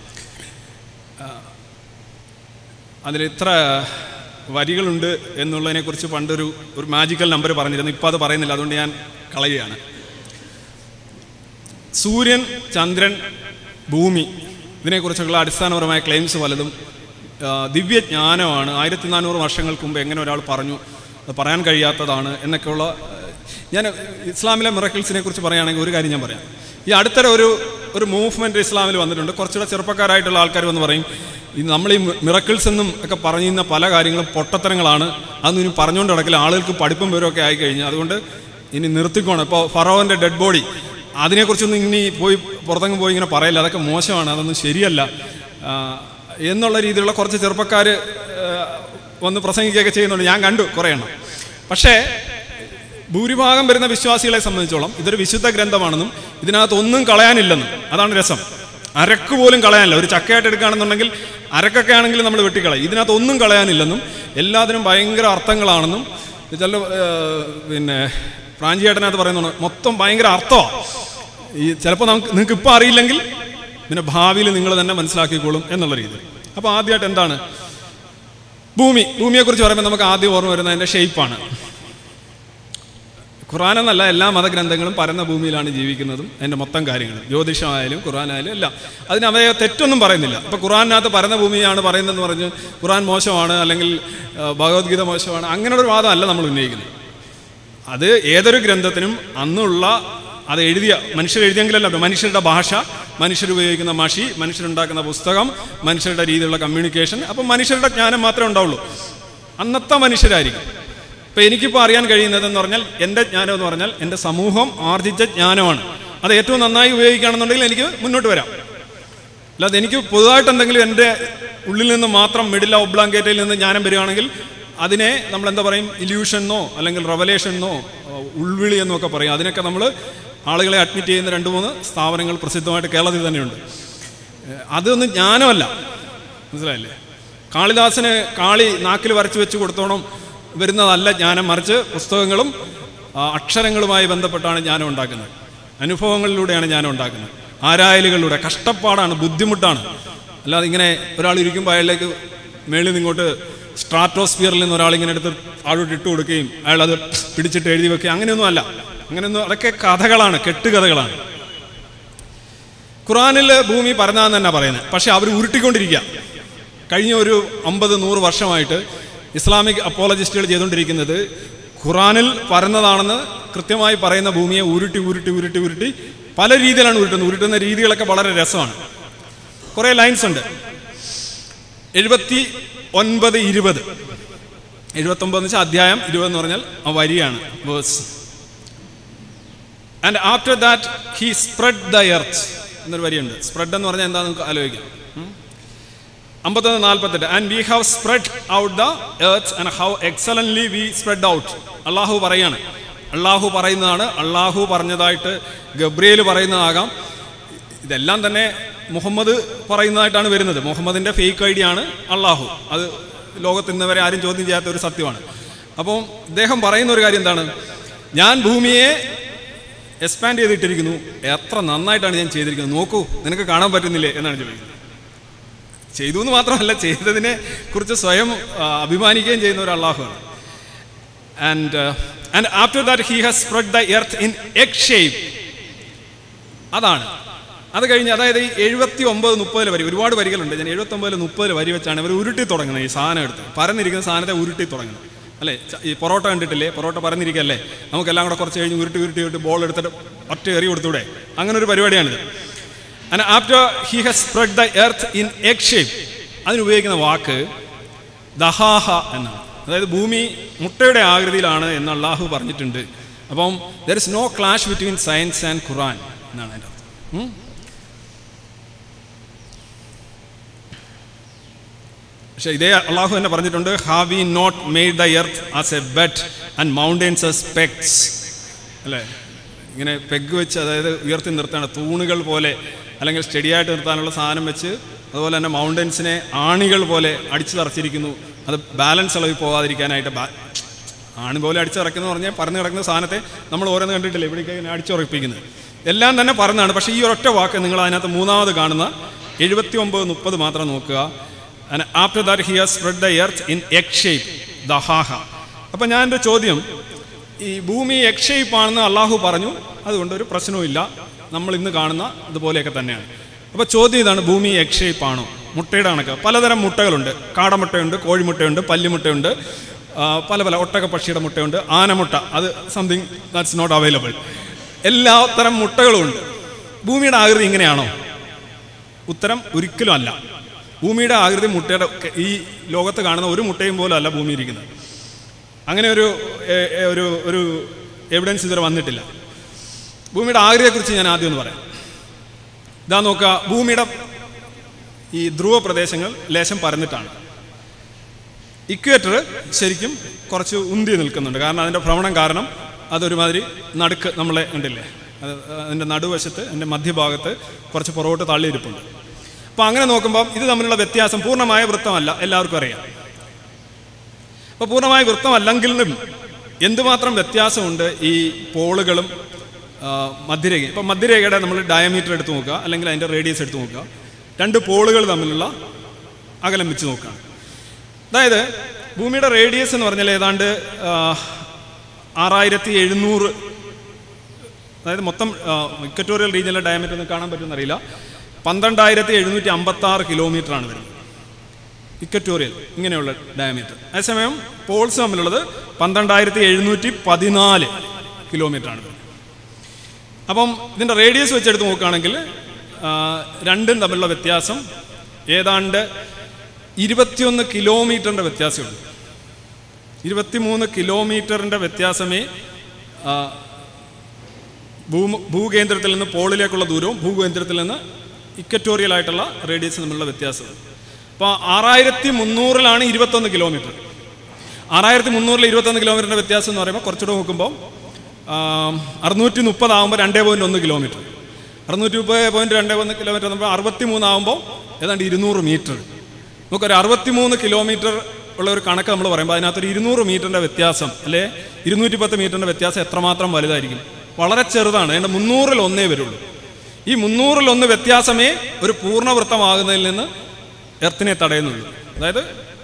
അതിൽ ഇത്ര വരികളുണ്ട് എന്നുള്ളതിനെക്കുറിച്ച് പണ്ടൊരു ഒരു മാജിക്കൽ നമ്പർ പറഞ്ഞിരുന്നു ഇപ്പോൾ അത് പറയുന്നില്ല അതുകൊണ്ട് ഞാൻ കളയുകയാണ് സൂര്യൻ ചന്ദ്രൻ ഭൂമി ഇതിനെക്കുറിച്ചുള്ള അടിസ്ഥാനപരമായ ക്ലെയിംസ് പലതും ആ, ദിവ്യജ്ഞാനമാണ് ആയിരത്തി നാനൂറ് വർഷങ്ങൾക്ക് മുമ്പ് എങ്ങനെ ഒരാൾ പറഞ്ഞു അത് പറയാൻ കഴിയാത്തതാണ് എന്നൊക്കെയുള്ള ആ, ഞാൻ ഇസ്ലാമിലെ മിറക്കിൾസിനെ കുറിച്ച് പറയുകയാണെങ്കിൽ ഒരു കാര്യം ഞാൻ പറയാം ഈ അടുത്തിടെ ഒരു ഒരു മൂവ്മെൻറ്റ് ഇസ്ലാമിൽ വന്നിട്ടുണ്ട് കുറച്ചുകൂടെ ചെറുപ്പക്കാരായിട്ടുള്ള ആൾക്കാർ വന്ന് പറയും ഈ നമ്മൾ ഈ മിറക്കിൾസ് എന്നും ഒക്കെ പറഞ്ഞിരുന്ന പല കാര്യങ്ങളും പൊട്ടത്തരങ്ങളാണ് അതൊന്നും ഇനി പറഞ്ഞുകൊണ്ട് നടക്കില്ല ആളുകൾക്ക് പഠിപ്പും വിവരമൊക്കെ ആയിക്കഴിഞ്ഞു അതുകൊണ്ട് ഇനി നിർത്തിക്കോണം ഇപ്പോൾ ഫറോവൻ്റെ ഡെഡ് ബോഡി അതിനെക്കുറിച്ചൊന്നും ഇനി പോയി പുറത്തെങ്ങും പോയി ഇങ്ങനെ പറയില്ല അതൊക്കെ മോശമാണ് അതൊന്നും ശരിയല്ല ആ, എന്നുള്ള രീതിയിലുള്ള കുറച്ച് ചെറുപ്പക്കാർ വന്ന് പ്രസംഗിക്കുകയൊക്കെ ചെയ്യുന്നുണ്ട് ഞാൻ കണ്ടു കുറേ എണ്ണം പക്ഷേ ഭൂരിഭാഗം വരുന്ന വിശ്വാസികളെ സംബന്ധിച്ചോളം ഇതൊരു വിശുദ്ധ ഗ്രന്ഥമാണെന്നും ഇതിനകത്ത് ഒന്നും കളയാനില്ലെന്നും അതാണ് രസം അരക്ക് പോലും കളയാനില്ല ഒരു ചക്കയായിട്ട് എടുക്കുകയാണെന്നുണ്ടെങ്കിൽ അരക്കൊക്കെ ആണെങ്കിൽ നമ്മൾ വെട്ടിക്കളയും ഇതിനകത്ത് ഒന്നും കളയാനില്ലെന്നും എല്ലാത്തിനും ഭയങ്കര അർത്ഥങ്ങളാണെന്നും ചില ഏർ, പിന്നെ പ്രാഞ്ചിയേട്ടനകത്ത് പറയുന്നുണ്ട് മൊത്തം ഭയങ്കര അർത്ഥമാണ് ഈ ചിലപ്പോൾ നമുക്ക് നിങ്ങൾക്ക് ഇപ്പോൾ അറിയില്ലെങ്കിൽ പിന്നെ ഭാവിയിൽ നിങ്ങൾ തന്നെ മനസ്സിലാക്കിക്കോളും എന്നുള്ള രീതി അപ്പോൾ ആദ്യമായിട്ട് എന്താണ് ഭൂമി ഭൂമിയെക്കുറിച്ച് പറയുമ്പോൾ നമുക്ക് ആദ്യം ഓർമ്മ വരുന്നത് അതിൻ്റെ ഷേപ്പാണ് ഖുറാൻ എന്നല്ല എല്ലാ മതഗ്രന്ഥങ്ങളും പരന്ന ഭൂമിയിലാണ് ജീവിക്കുന്നതും അതിൻ്റെ മൊത്തം കാര്യങ്ങളും ജ്യോതിഷമായാലും ഖുറാനായാലും എല്ലാം അതിന് അവയെ തെറ്റൊന്നും പറയുന്നില്ല അപ്പോൾ ഖുറാനകത്ത് പരന്ന ഭൂമിയാണ് പറയുന്നതെന്ന് പറഞ്ഞ് ഖുറാൻ മോശമാണ് അല്ലെങ്കിൽ ആ, ഭഗവത്ഗീത മോശമാണ് അങ്ങനെയുള്ള ഒരു വാദമല്ല നമ്മൾ ഉന്നയിക്കുന്നത് അത് ഏതൊരു ഗ്രന്ഥത്തിനും അന്നുള്ള അത് എഴുതിയ മനുഷ്യർ എഴുതിയെങ്കിലല്ല മനുഷ്യരുടെ ഭാഷ മനുഷ്യർ ഉപയോഗിക്കുന്ന മഷി മനുഷ്യരുണ്ടാക്കുന്ന പുസ്തകം മനുഷ്യരുടെ രീതിയിലുള്ള കമ്മ്യൂണിക്കേഷൻ അപ്പം മനുഷ്യരുടെ ജ്ഞാനം മാത്രമേ ഉണ്ടാവുള്ളൂ അന്നത്തെ മനുഷ്യരായിരിക്കും ഇപ്പം എനിക്കിപ്പോൾ അറിയാൻ കഴിയുന്നതെന്ന് പറഞ്ഞാൽ എൻ്റെ ജ്ഞാനം എന്ന് പറഞ്ഞാൽ എൻ്റെ സമൂഹം ആർജിച്ച ജ്ഞാനമാണ് അത് ഏറ്റവും നന്നായി ഉപയോഗിക്കുകയാണെന്നുണ്ടെങ്കിൽ എനിക്ക് മുന്നോട്ട് വരാം അല്ലാതെ എനിക്ക് പുതുതായിട്ട് എന്തെങ്കിലും എൻ്റെ ഉള്ളിൽ നിന്ന് മാത്രം മിഡിൽ ഒബ്ലാങ്കേറ്റയിൽ നിന്ന് ജ്ഞാനം വരികയാണെങ്കിൽ അതിനെ നമ്മൾ എന്താ പറയും ഇല്യൂഷൻ എന്നോ അല്ലെങ്കിൽ റവലേഷൻ എന്നോ ഉൾവിളി എന്നോ ഒക്കെ പറയും അതിനൊക്കെ നമ്മൾ ആളുകളെ അഡ്മിറ്റ് ചെയ്യുന്ന രണ്ട് മൂന്ന് സ്ഥാപനങ്ങൾ പ്രസിദ്ധമായിട്ട് കേരളത്തിൽ തന്നെയുണ്ട് ഏഹ് അതൊന്നും ജ്ഞാനമല്ല മനസ്സിലായില്ലേ കാളിദാസന് കാളി നാക്കിൽ വരച്ചു വെച്ച് കൊടുത്തോണം വരുന്നതല്ല ജ്ഞാനം മറിച്ച് പുസ്തകങ്ങളും ആ, അക്ഷരങ്ങളുമായി ബന്ധപ്പെട്ടാണ് ജ്ഞാനം ഉണ്ടാക്കുന്നത് അനുഭവങ്ങളിലൂടെയാണ് ജ്ഞാനം ഉണ്ടാക്കുന്നത് ആരായലുകളിലൂടെ കഷ്ടപ്പാടാണ് ബുദ്ധിമുട്ടാണ് അല്ലാതെ ഇങ്ങനെ ഒരാൾ ഇരിക്കുമ്പോൾ അയാളിലേക്ക് മേളിൽ നിന്ന് ഇങ്ങോട്ട് സ്ട്രാറ്റോസ്ഫിയറിൽ നിന്ന് ഒരാൾ ഇങ്ങനെ എടുത്ത് ആളോട്ട് ഇട്ട് കൊടുക്കുകയും അയാൾ അത് പിടിച്ചിട്ട് എഴുതി വെക്കുകയും അങ്ങനെയൊന്നും അല്ല അങ്ങനെയൊന്നും അതൊക്കെ കഥകളാണ് കെട്ടുകഥകളാണ് ഖുറാനിൽ ഭൂമി പരന്നാന്ന് തന്നെ പറയുന്നത് പക്ഷെ അവർ ഉരുട്ടിക്കൊണ്ടിരിക്കുക കഴിഞ്ഞ ഒരു അമ്പത് നൂറ് വർഷമായിട്ട് ഇസ്ലാമിക് അപ്പോളജിസ്റ്റുകൾ ചെയ്തുകൊണ്ടിരിക്കുന്നത് ഖുറാനിൽ പരന്നതാണെന്ന് കൃത്യമായി പറയുന്ന ഭൂമിയെ ഉരുട്ടി ഉരുട്ടി ഉരുട്ടി ഉരുട്ടി പല രീതിയിലാണ് ഉരുട്ടുന്നത് ഉരുട്ടുന്ന രീതികളൊക്കെ വളരെ രസമാണ് കുറേ ലൈൻസ് ഉണ്ട് എഴുപത്തി ഒൻപത് ഇരുപത് എഴുപത്തൊമ്പത് എന്ന് വെച്ചാൽ അധ്യായം ഇരുപത് എന്ന് പറഞ്ഞാൽ ആ വരിയാണ് verse and after that he spread the earth എന്നൊരു വരിയുണ്ട് സ്പ്രെഡ് എന്ന് പറഞ്ഞാൽ എന്താണെന്ന് നമുക്ക് ആലോചിക്കാം ഉം. അമ്പത്തൊന്ന് നാൽപ്പത്തെട്ട് and we have spread out the earth and how excellently we spread out Allah പറയാണ് അള്ളാഹു പറയുന്നതാണ് അള്ളാഹു പറഞ്ഞതായിട്ട് ഗബ്രിയേൽ പറയുന്നതാകാം ഇതെല്ലാം തന്നെ മുഹമ്മദ് പറയുന്നതായിട്ടാണ് വരുന്നത് മുഹമ്മദിൻ്റെ ഫേക്ക് ഐ ആണ് അള്ളാഹു അത് ലോകത്ത് ഇന്ന് വരെ ആരും ചോദ്യം ചെയ്യാത്ത ഒരു സത്യമാണ് അപ്പം ഇദ്ദേഹം പറയുന്ന ഒരു കാര്യം എന്താണ് ഞാൻ ഭൂമിയെ എക്സ്പാൻഡ് ചെയ്തിട്ടിരിക്കുന്നു എത്ര നന്നായിട്ടാണ് ഞാൻ ചെയ്തിരിക്കുന്നത് നോക്കൂ നിനക്ക് കാണാൻ പറ്റുന്നില്ലേ എന്നാണ് ചോദിക്കുന്നത് ചെയ്തു എന്ന് മാത്രമല്ല ചെയ്തതിനെ കുറിച്ച് സ്വയം ആ, അഭിമാനിക്കുകയും ചെയ്യുന്ന ഒരു അള്ളാഹുവാണ് and and after that he has spread the earth in egg shape അതാണ് അത് കഴിഞ്ഞ് അതായത് ഈ എഴുപത്തി ഒമ്പത് മുപ്പതിൽ വരി ഒരുപാട് വരികളുണ്ട് ഞാൻ എഴുപത്തി ഒമ്പതിൽ മുപ്പതിൽ വരി വെച്ചാണ് ഇവർ ഉരുട്ടി തുടങ്ങുന്നത് ഈ സാധനം എടുത്ത് പരന്നിരിക്കുന്ന സാധനത്തെ ഉരുട്ടി തുടങ്ങുന്നത് അല്ലേ ച- ഈ പൊറോട്ട കണ്ടിട്ടില്ലേ പൊറോട്ട പരന്നിരിക്കല്ലേ നമുക്കെല്ലാം കൂടെ കുറച്ച് കഴിഞ്ഞ് ഉരുട്ടി ഉരുട്ടി ഉരുട്ടി ബോൾ എടുത്തിട്ട് ഒറ്റ എറി കൊടുത്തൂടെ അങ്ങനെ ഒരു പരിപാടിയാണിത് and after he has spread the earth in egg shape അതിനുപയോഗിക്കുന്ന വാക്ക് ദഹാഹ എന്നാണ് അതായത് ഭൂമി മുട്ടയുടെ ആകൃതിയിലാണ് എന്ന് അള്ളാഹു പറഞ്ഞിട്ടുണ്ട് അപ്പം there is no clash between science and Quran എന്നാണ് അതിൻ്റെ അർത്ഥം ഉം? പക്ഷെ ഇതേ അള്ളാഹു തന്നെ പറഞ്ഞിട്ടുണ്ട് have we not made the earth as a bed and mountains as pegs അല്ലേ ഇങ്ങനെ പെഗ് വെച്ച് അതായത് ഉയർത്തി നിർത്താണ് തൂണുകൾ പോലെ അല്ലെങ്കിൽ സ്റ്റഡിയായിട്ട് നിർത്താനുള്ള സാധനം വെച്ച് അതുപോലെ തന്നെ മൗണ്ടൻസിനെ ആണികൾ പോലെ അടിച്ചു തറച്ചിരിക്കുന്നു അത് ബാലൻസ് ഇളവി പോകാതിരിക്കാനായിട്ട് ബാ ആണി പോലെ അടിച്ചിറക്കുന്ന പറഞ്ഞാൽ പറന്ന് കിടക്കുന്ന സാധനത്തെ നമ്മൾ ഓരോന്ന് കണ്ടിട്ടില്ലേ ഇവിടേക്ക് ഇങ്ങനെ അടിച്ചുറപ്പിക്കുന്നത് എല്ലാം തന്നെ പറഞ്ഞാണ് പക്ഷേ ഈ ഒരൊറ്റ വാക്ക് നിങ്ങൾ അതിനകത്ത് മൂന്നാമത് കാണുന്ന എഴുപത്തി ഒമ്പത് മുപ്പത് മാത്രം നോക്കുക after that he has spread the earth in egg shape ദഹാഹ അപ്പം ഞാൻ എൻ്റെ ചോദ്യം ഈ ഭൂമി എഗ് ഷേപ്പ് ആണെന്ന് അള്ളാഹു പറഞ്ഞു അതുകൊണ്ട് ഒരു പ്രശ്നവുമില്ല നമ്മൾ ഇന്ന് കാണുന്ന ഇതുപോലെയൊക്കെ തന്നെയാണ് അപ്പോൾ ചോദ്യം ഇതാണ് ഭൂമി എഗ് ഷേപ്പ് ആണോ മുട്ടയുടെ കണക്ക് പലതരം മുട്ടകളുണ്ട് കാടമുട്ടയുണ്ട് കോഴിമുട്ടയുണ്ട് പല്ലിമുട്ടയുണ്ട് ആ, പല പല ഒട്ടക പക്ഷിയുടെ മുട്ടയുണ്ട് ആനമുട്ട അത് സംതിങ് ദാറ്റ്സ് നോട്ട് അവൈലബിൾ എല്ലാ തരം മുട്ടകളും ഉണ്ട് ഭൂമിയുടെ ആകൃതി ഇങ്ങനെയാണോ ഉത്തരം ഒരിക്കലും അല്ല ഭൂമിയുടെ ആകൃതി മുട്ടയുടെ ഒക്കെ- ഈ ലോകത്ത് കാണുന്ന ഒരു മുട്ടയും പോലും അല്ല ഭൂമി ഇരിക്കുന്നത് അങ്ങനെ ഒരു ഏ, ഏ, ഒരു ഒരു എവിഡൻസ് ഇതുവരെ വന്നിട്ടില്ല ഭൂമിയുടെ ആകൃതിയെക്കുറിച്ച് ഞാൻ ആദ്യം ഒന്ന് പറയാം ഇതാ നോക്കുക ഭൂമിയുടെ ഈ ധ്രുവ പ്രദേശങ്ങൾ ലേശം പരന്നിട്ടാണ് ഇക്വേറ്റർ ശരിക്കും കുറച്ച് ഉന്തി നിൽക്കുന്നുണ്ട് കാരണം അതിൻ്റെ ഭ്രമണം കാരണം അതൊരുമാതിരി നടുക്ക് നമ്മളെ ഉണ്ടല്ലേ അത് അതിൻ്റെ നടുവശത്ത് അതിൻ്റെ മധ്യഭാഗത്ത് കുറച്ച് പുറകോട്ട് തള്ളിയിരിപ്പുണ്ട് അപ്പോൾ അങ്ങനെ നോക്കുമ്പോൾ ഇത് തമ്മിലുള്ള വ്യത്യാസം പൂർണ്ണമായ വൃത്തമല്ല എല്ലാവർക്കും അറിയാം അപ്പോൾ പൂർണ്ണമായ വൃത്തമല്ലെങ്കിലും എന്തുമാത്രം വ്യത്യാസമുണ്ട് ഈ പോളുകളും ആ, മധ്യരേഖയും ഇപ്പം മധ്യരേഖയുടെ നമ്മൾ ഡയമീറ്റർ എടുത്ത് നോക്കുക അല്ലെങ്കിൽ അതിൻ്റെ റേഡിയസ് എടുത്ത് നോക്കുക രണ്ട് പോളുകൾ തമ്മിലുള്ള അകലം വെച്ച് നോക്കുക അതായത് ഭൂമിയുടെ റേഡിയസ് എന്ന് പറഞ്ഞാൽ ഏതാണ്ട് ആ, ആറായിരത്തി എഴുന്നൂറ് അതായത് മൊത്തം ഇക്വറ്റോറിയൽ റീജിയനിലെ ഡയമീറ്റർ ഒന്ന് കാണാൻ പറ്റുമെന്നറിയില്ല പന്ത്രണ്ടായിരത്തി എഴുന്നൂറ്റി അമ്പത്തി ആറ് കിലോമീറ്ററാണ് വരുന്നത് ഇക്വറ്റോറിയൽ ഇങ്ങനെയുള്ള ഡയമീറ്റർ അതേസമയം പോൾസ് തമ്മിലുള്ളത് പന്ത്രണ്ടായിരത്തി എഴുന്നൂറ്റി പതിനാല് കിലോമീറ്ററാണ് വരുന്നത് അപ്പം ഇതിൻ്റെ റേഡിയസ് വെച്ചെടുത്ത് നോക്കുകയാണെങ്കിൽ ആ, രണ്ടും തമ്മിലുള്ള വ്യത്യാസം ഏതാണ്ട് ഇരുപത്തിയൊന്ന് കിലോമീറ്ററിൻ്റെ വ്യത്യാസമുള്ളൂ ഇരുപത്തിമൂന്ന് കിലോമീറ്ററിൻ്റെ വ്യത്യാസമേ ആ, ഭൂ ഭൂകേന്ദ്രത്തിൽ നിന്ന് പോളിലേക്കുള്ള ദൂരവും ഭൂകേന്ദ്രത്തിൽ നിന്ന് ഇക്വറ്റോറിയൽ ആയിട്ടുള്ള റേഡിയസ് തമ്മിലുള്ള വ്യത്യാസം അപ്പോൾ ആറായിരത്തി മുന്നൂറിലാണ് ഇരുപത്തൊന്ന് കിലോമീറ്റർ ആറായിരത്തി മുന്നൂറിൽ ഇരുപത്തൊന്ന് കിലോമീറ്ററിൻ്റെ വ്യത്യാസം എന്ന് പറയുമ്പോൾ കുറച്ചുകൂടെ നോക്കുമ്പോൾ അറുന്നൂറ്റി മുപ്പതാകുമ്പോൾ രണ്ടേ പോയിൻറ്റ് ഒന്ന് കിലോമീറ്റർ അറുന്നൂറ്റി മുപ്പത് പോയിൻറ്റ് രണ്ടേ ഒന്ന് കിലോമീറ്റർ നമ്മൾ അറുപത്തി മൂന്നാകുമ്പോൾ ഏതാണ്ട് ഇരുന്നൂറ് മീറ്റർ നമുക്കൊരു അറുപത്തി മൂന്ന് കിലോമീറ്റർ ഉള്ള ഒരു കണക്ക് നമ്മൾ പറയുമ്പോൾ അതിനകത്തൊരു ഇരുന്നൂറ് മീറ്ററിൻ്റെ വ്യത്യാസം അല്ലെ ഇരുന്നൂറ്റി പത്ത് മീറ്ററിൻ്റെ വ്യത്യാസം എത്രമാത്രം വലുതായിരിക്കും വളരെ ചെറുതാണ് അതിൻ്റെ മുന്നൂറിൽ ഒന്നേ വരുള്ളൂ ഈ മുന്നൂറിൽ ഒന്ന് വ്യത്യാസമേ ഒരു പൂർണ്ണവൃത്തമാകുന്നതിൽ നിന്ന് എർത്തിനെ തടയുന്നുള്ളൂ അതായത്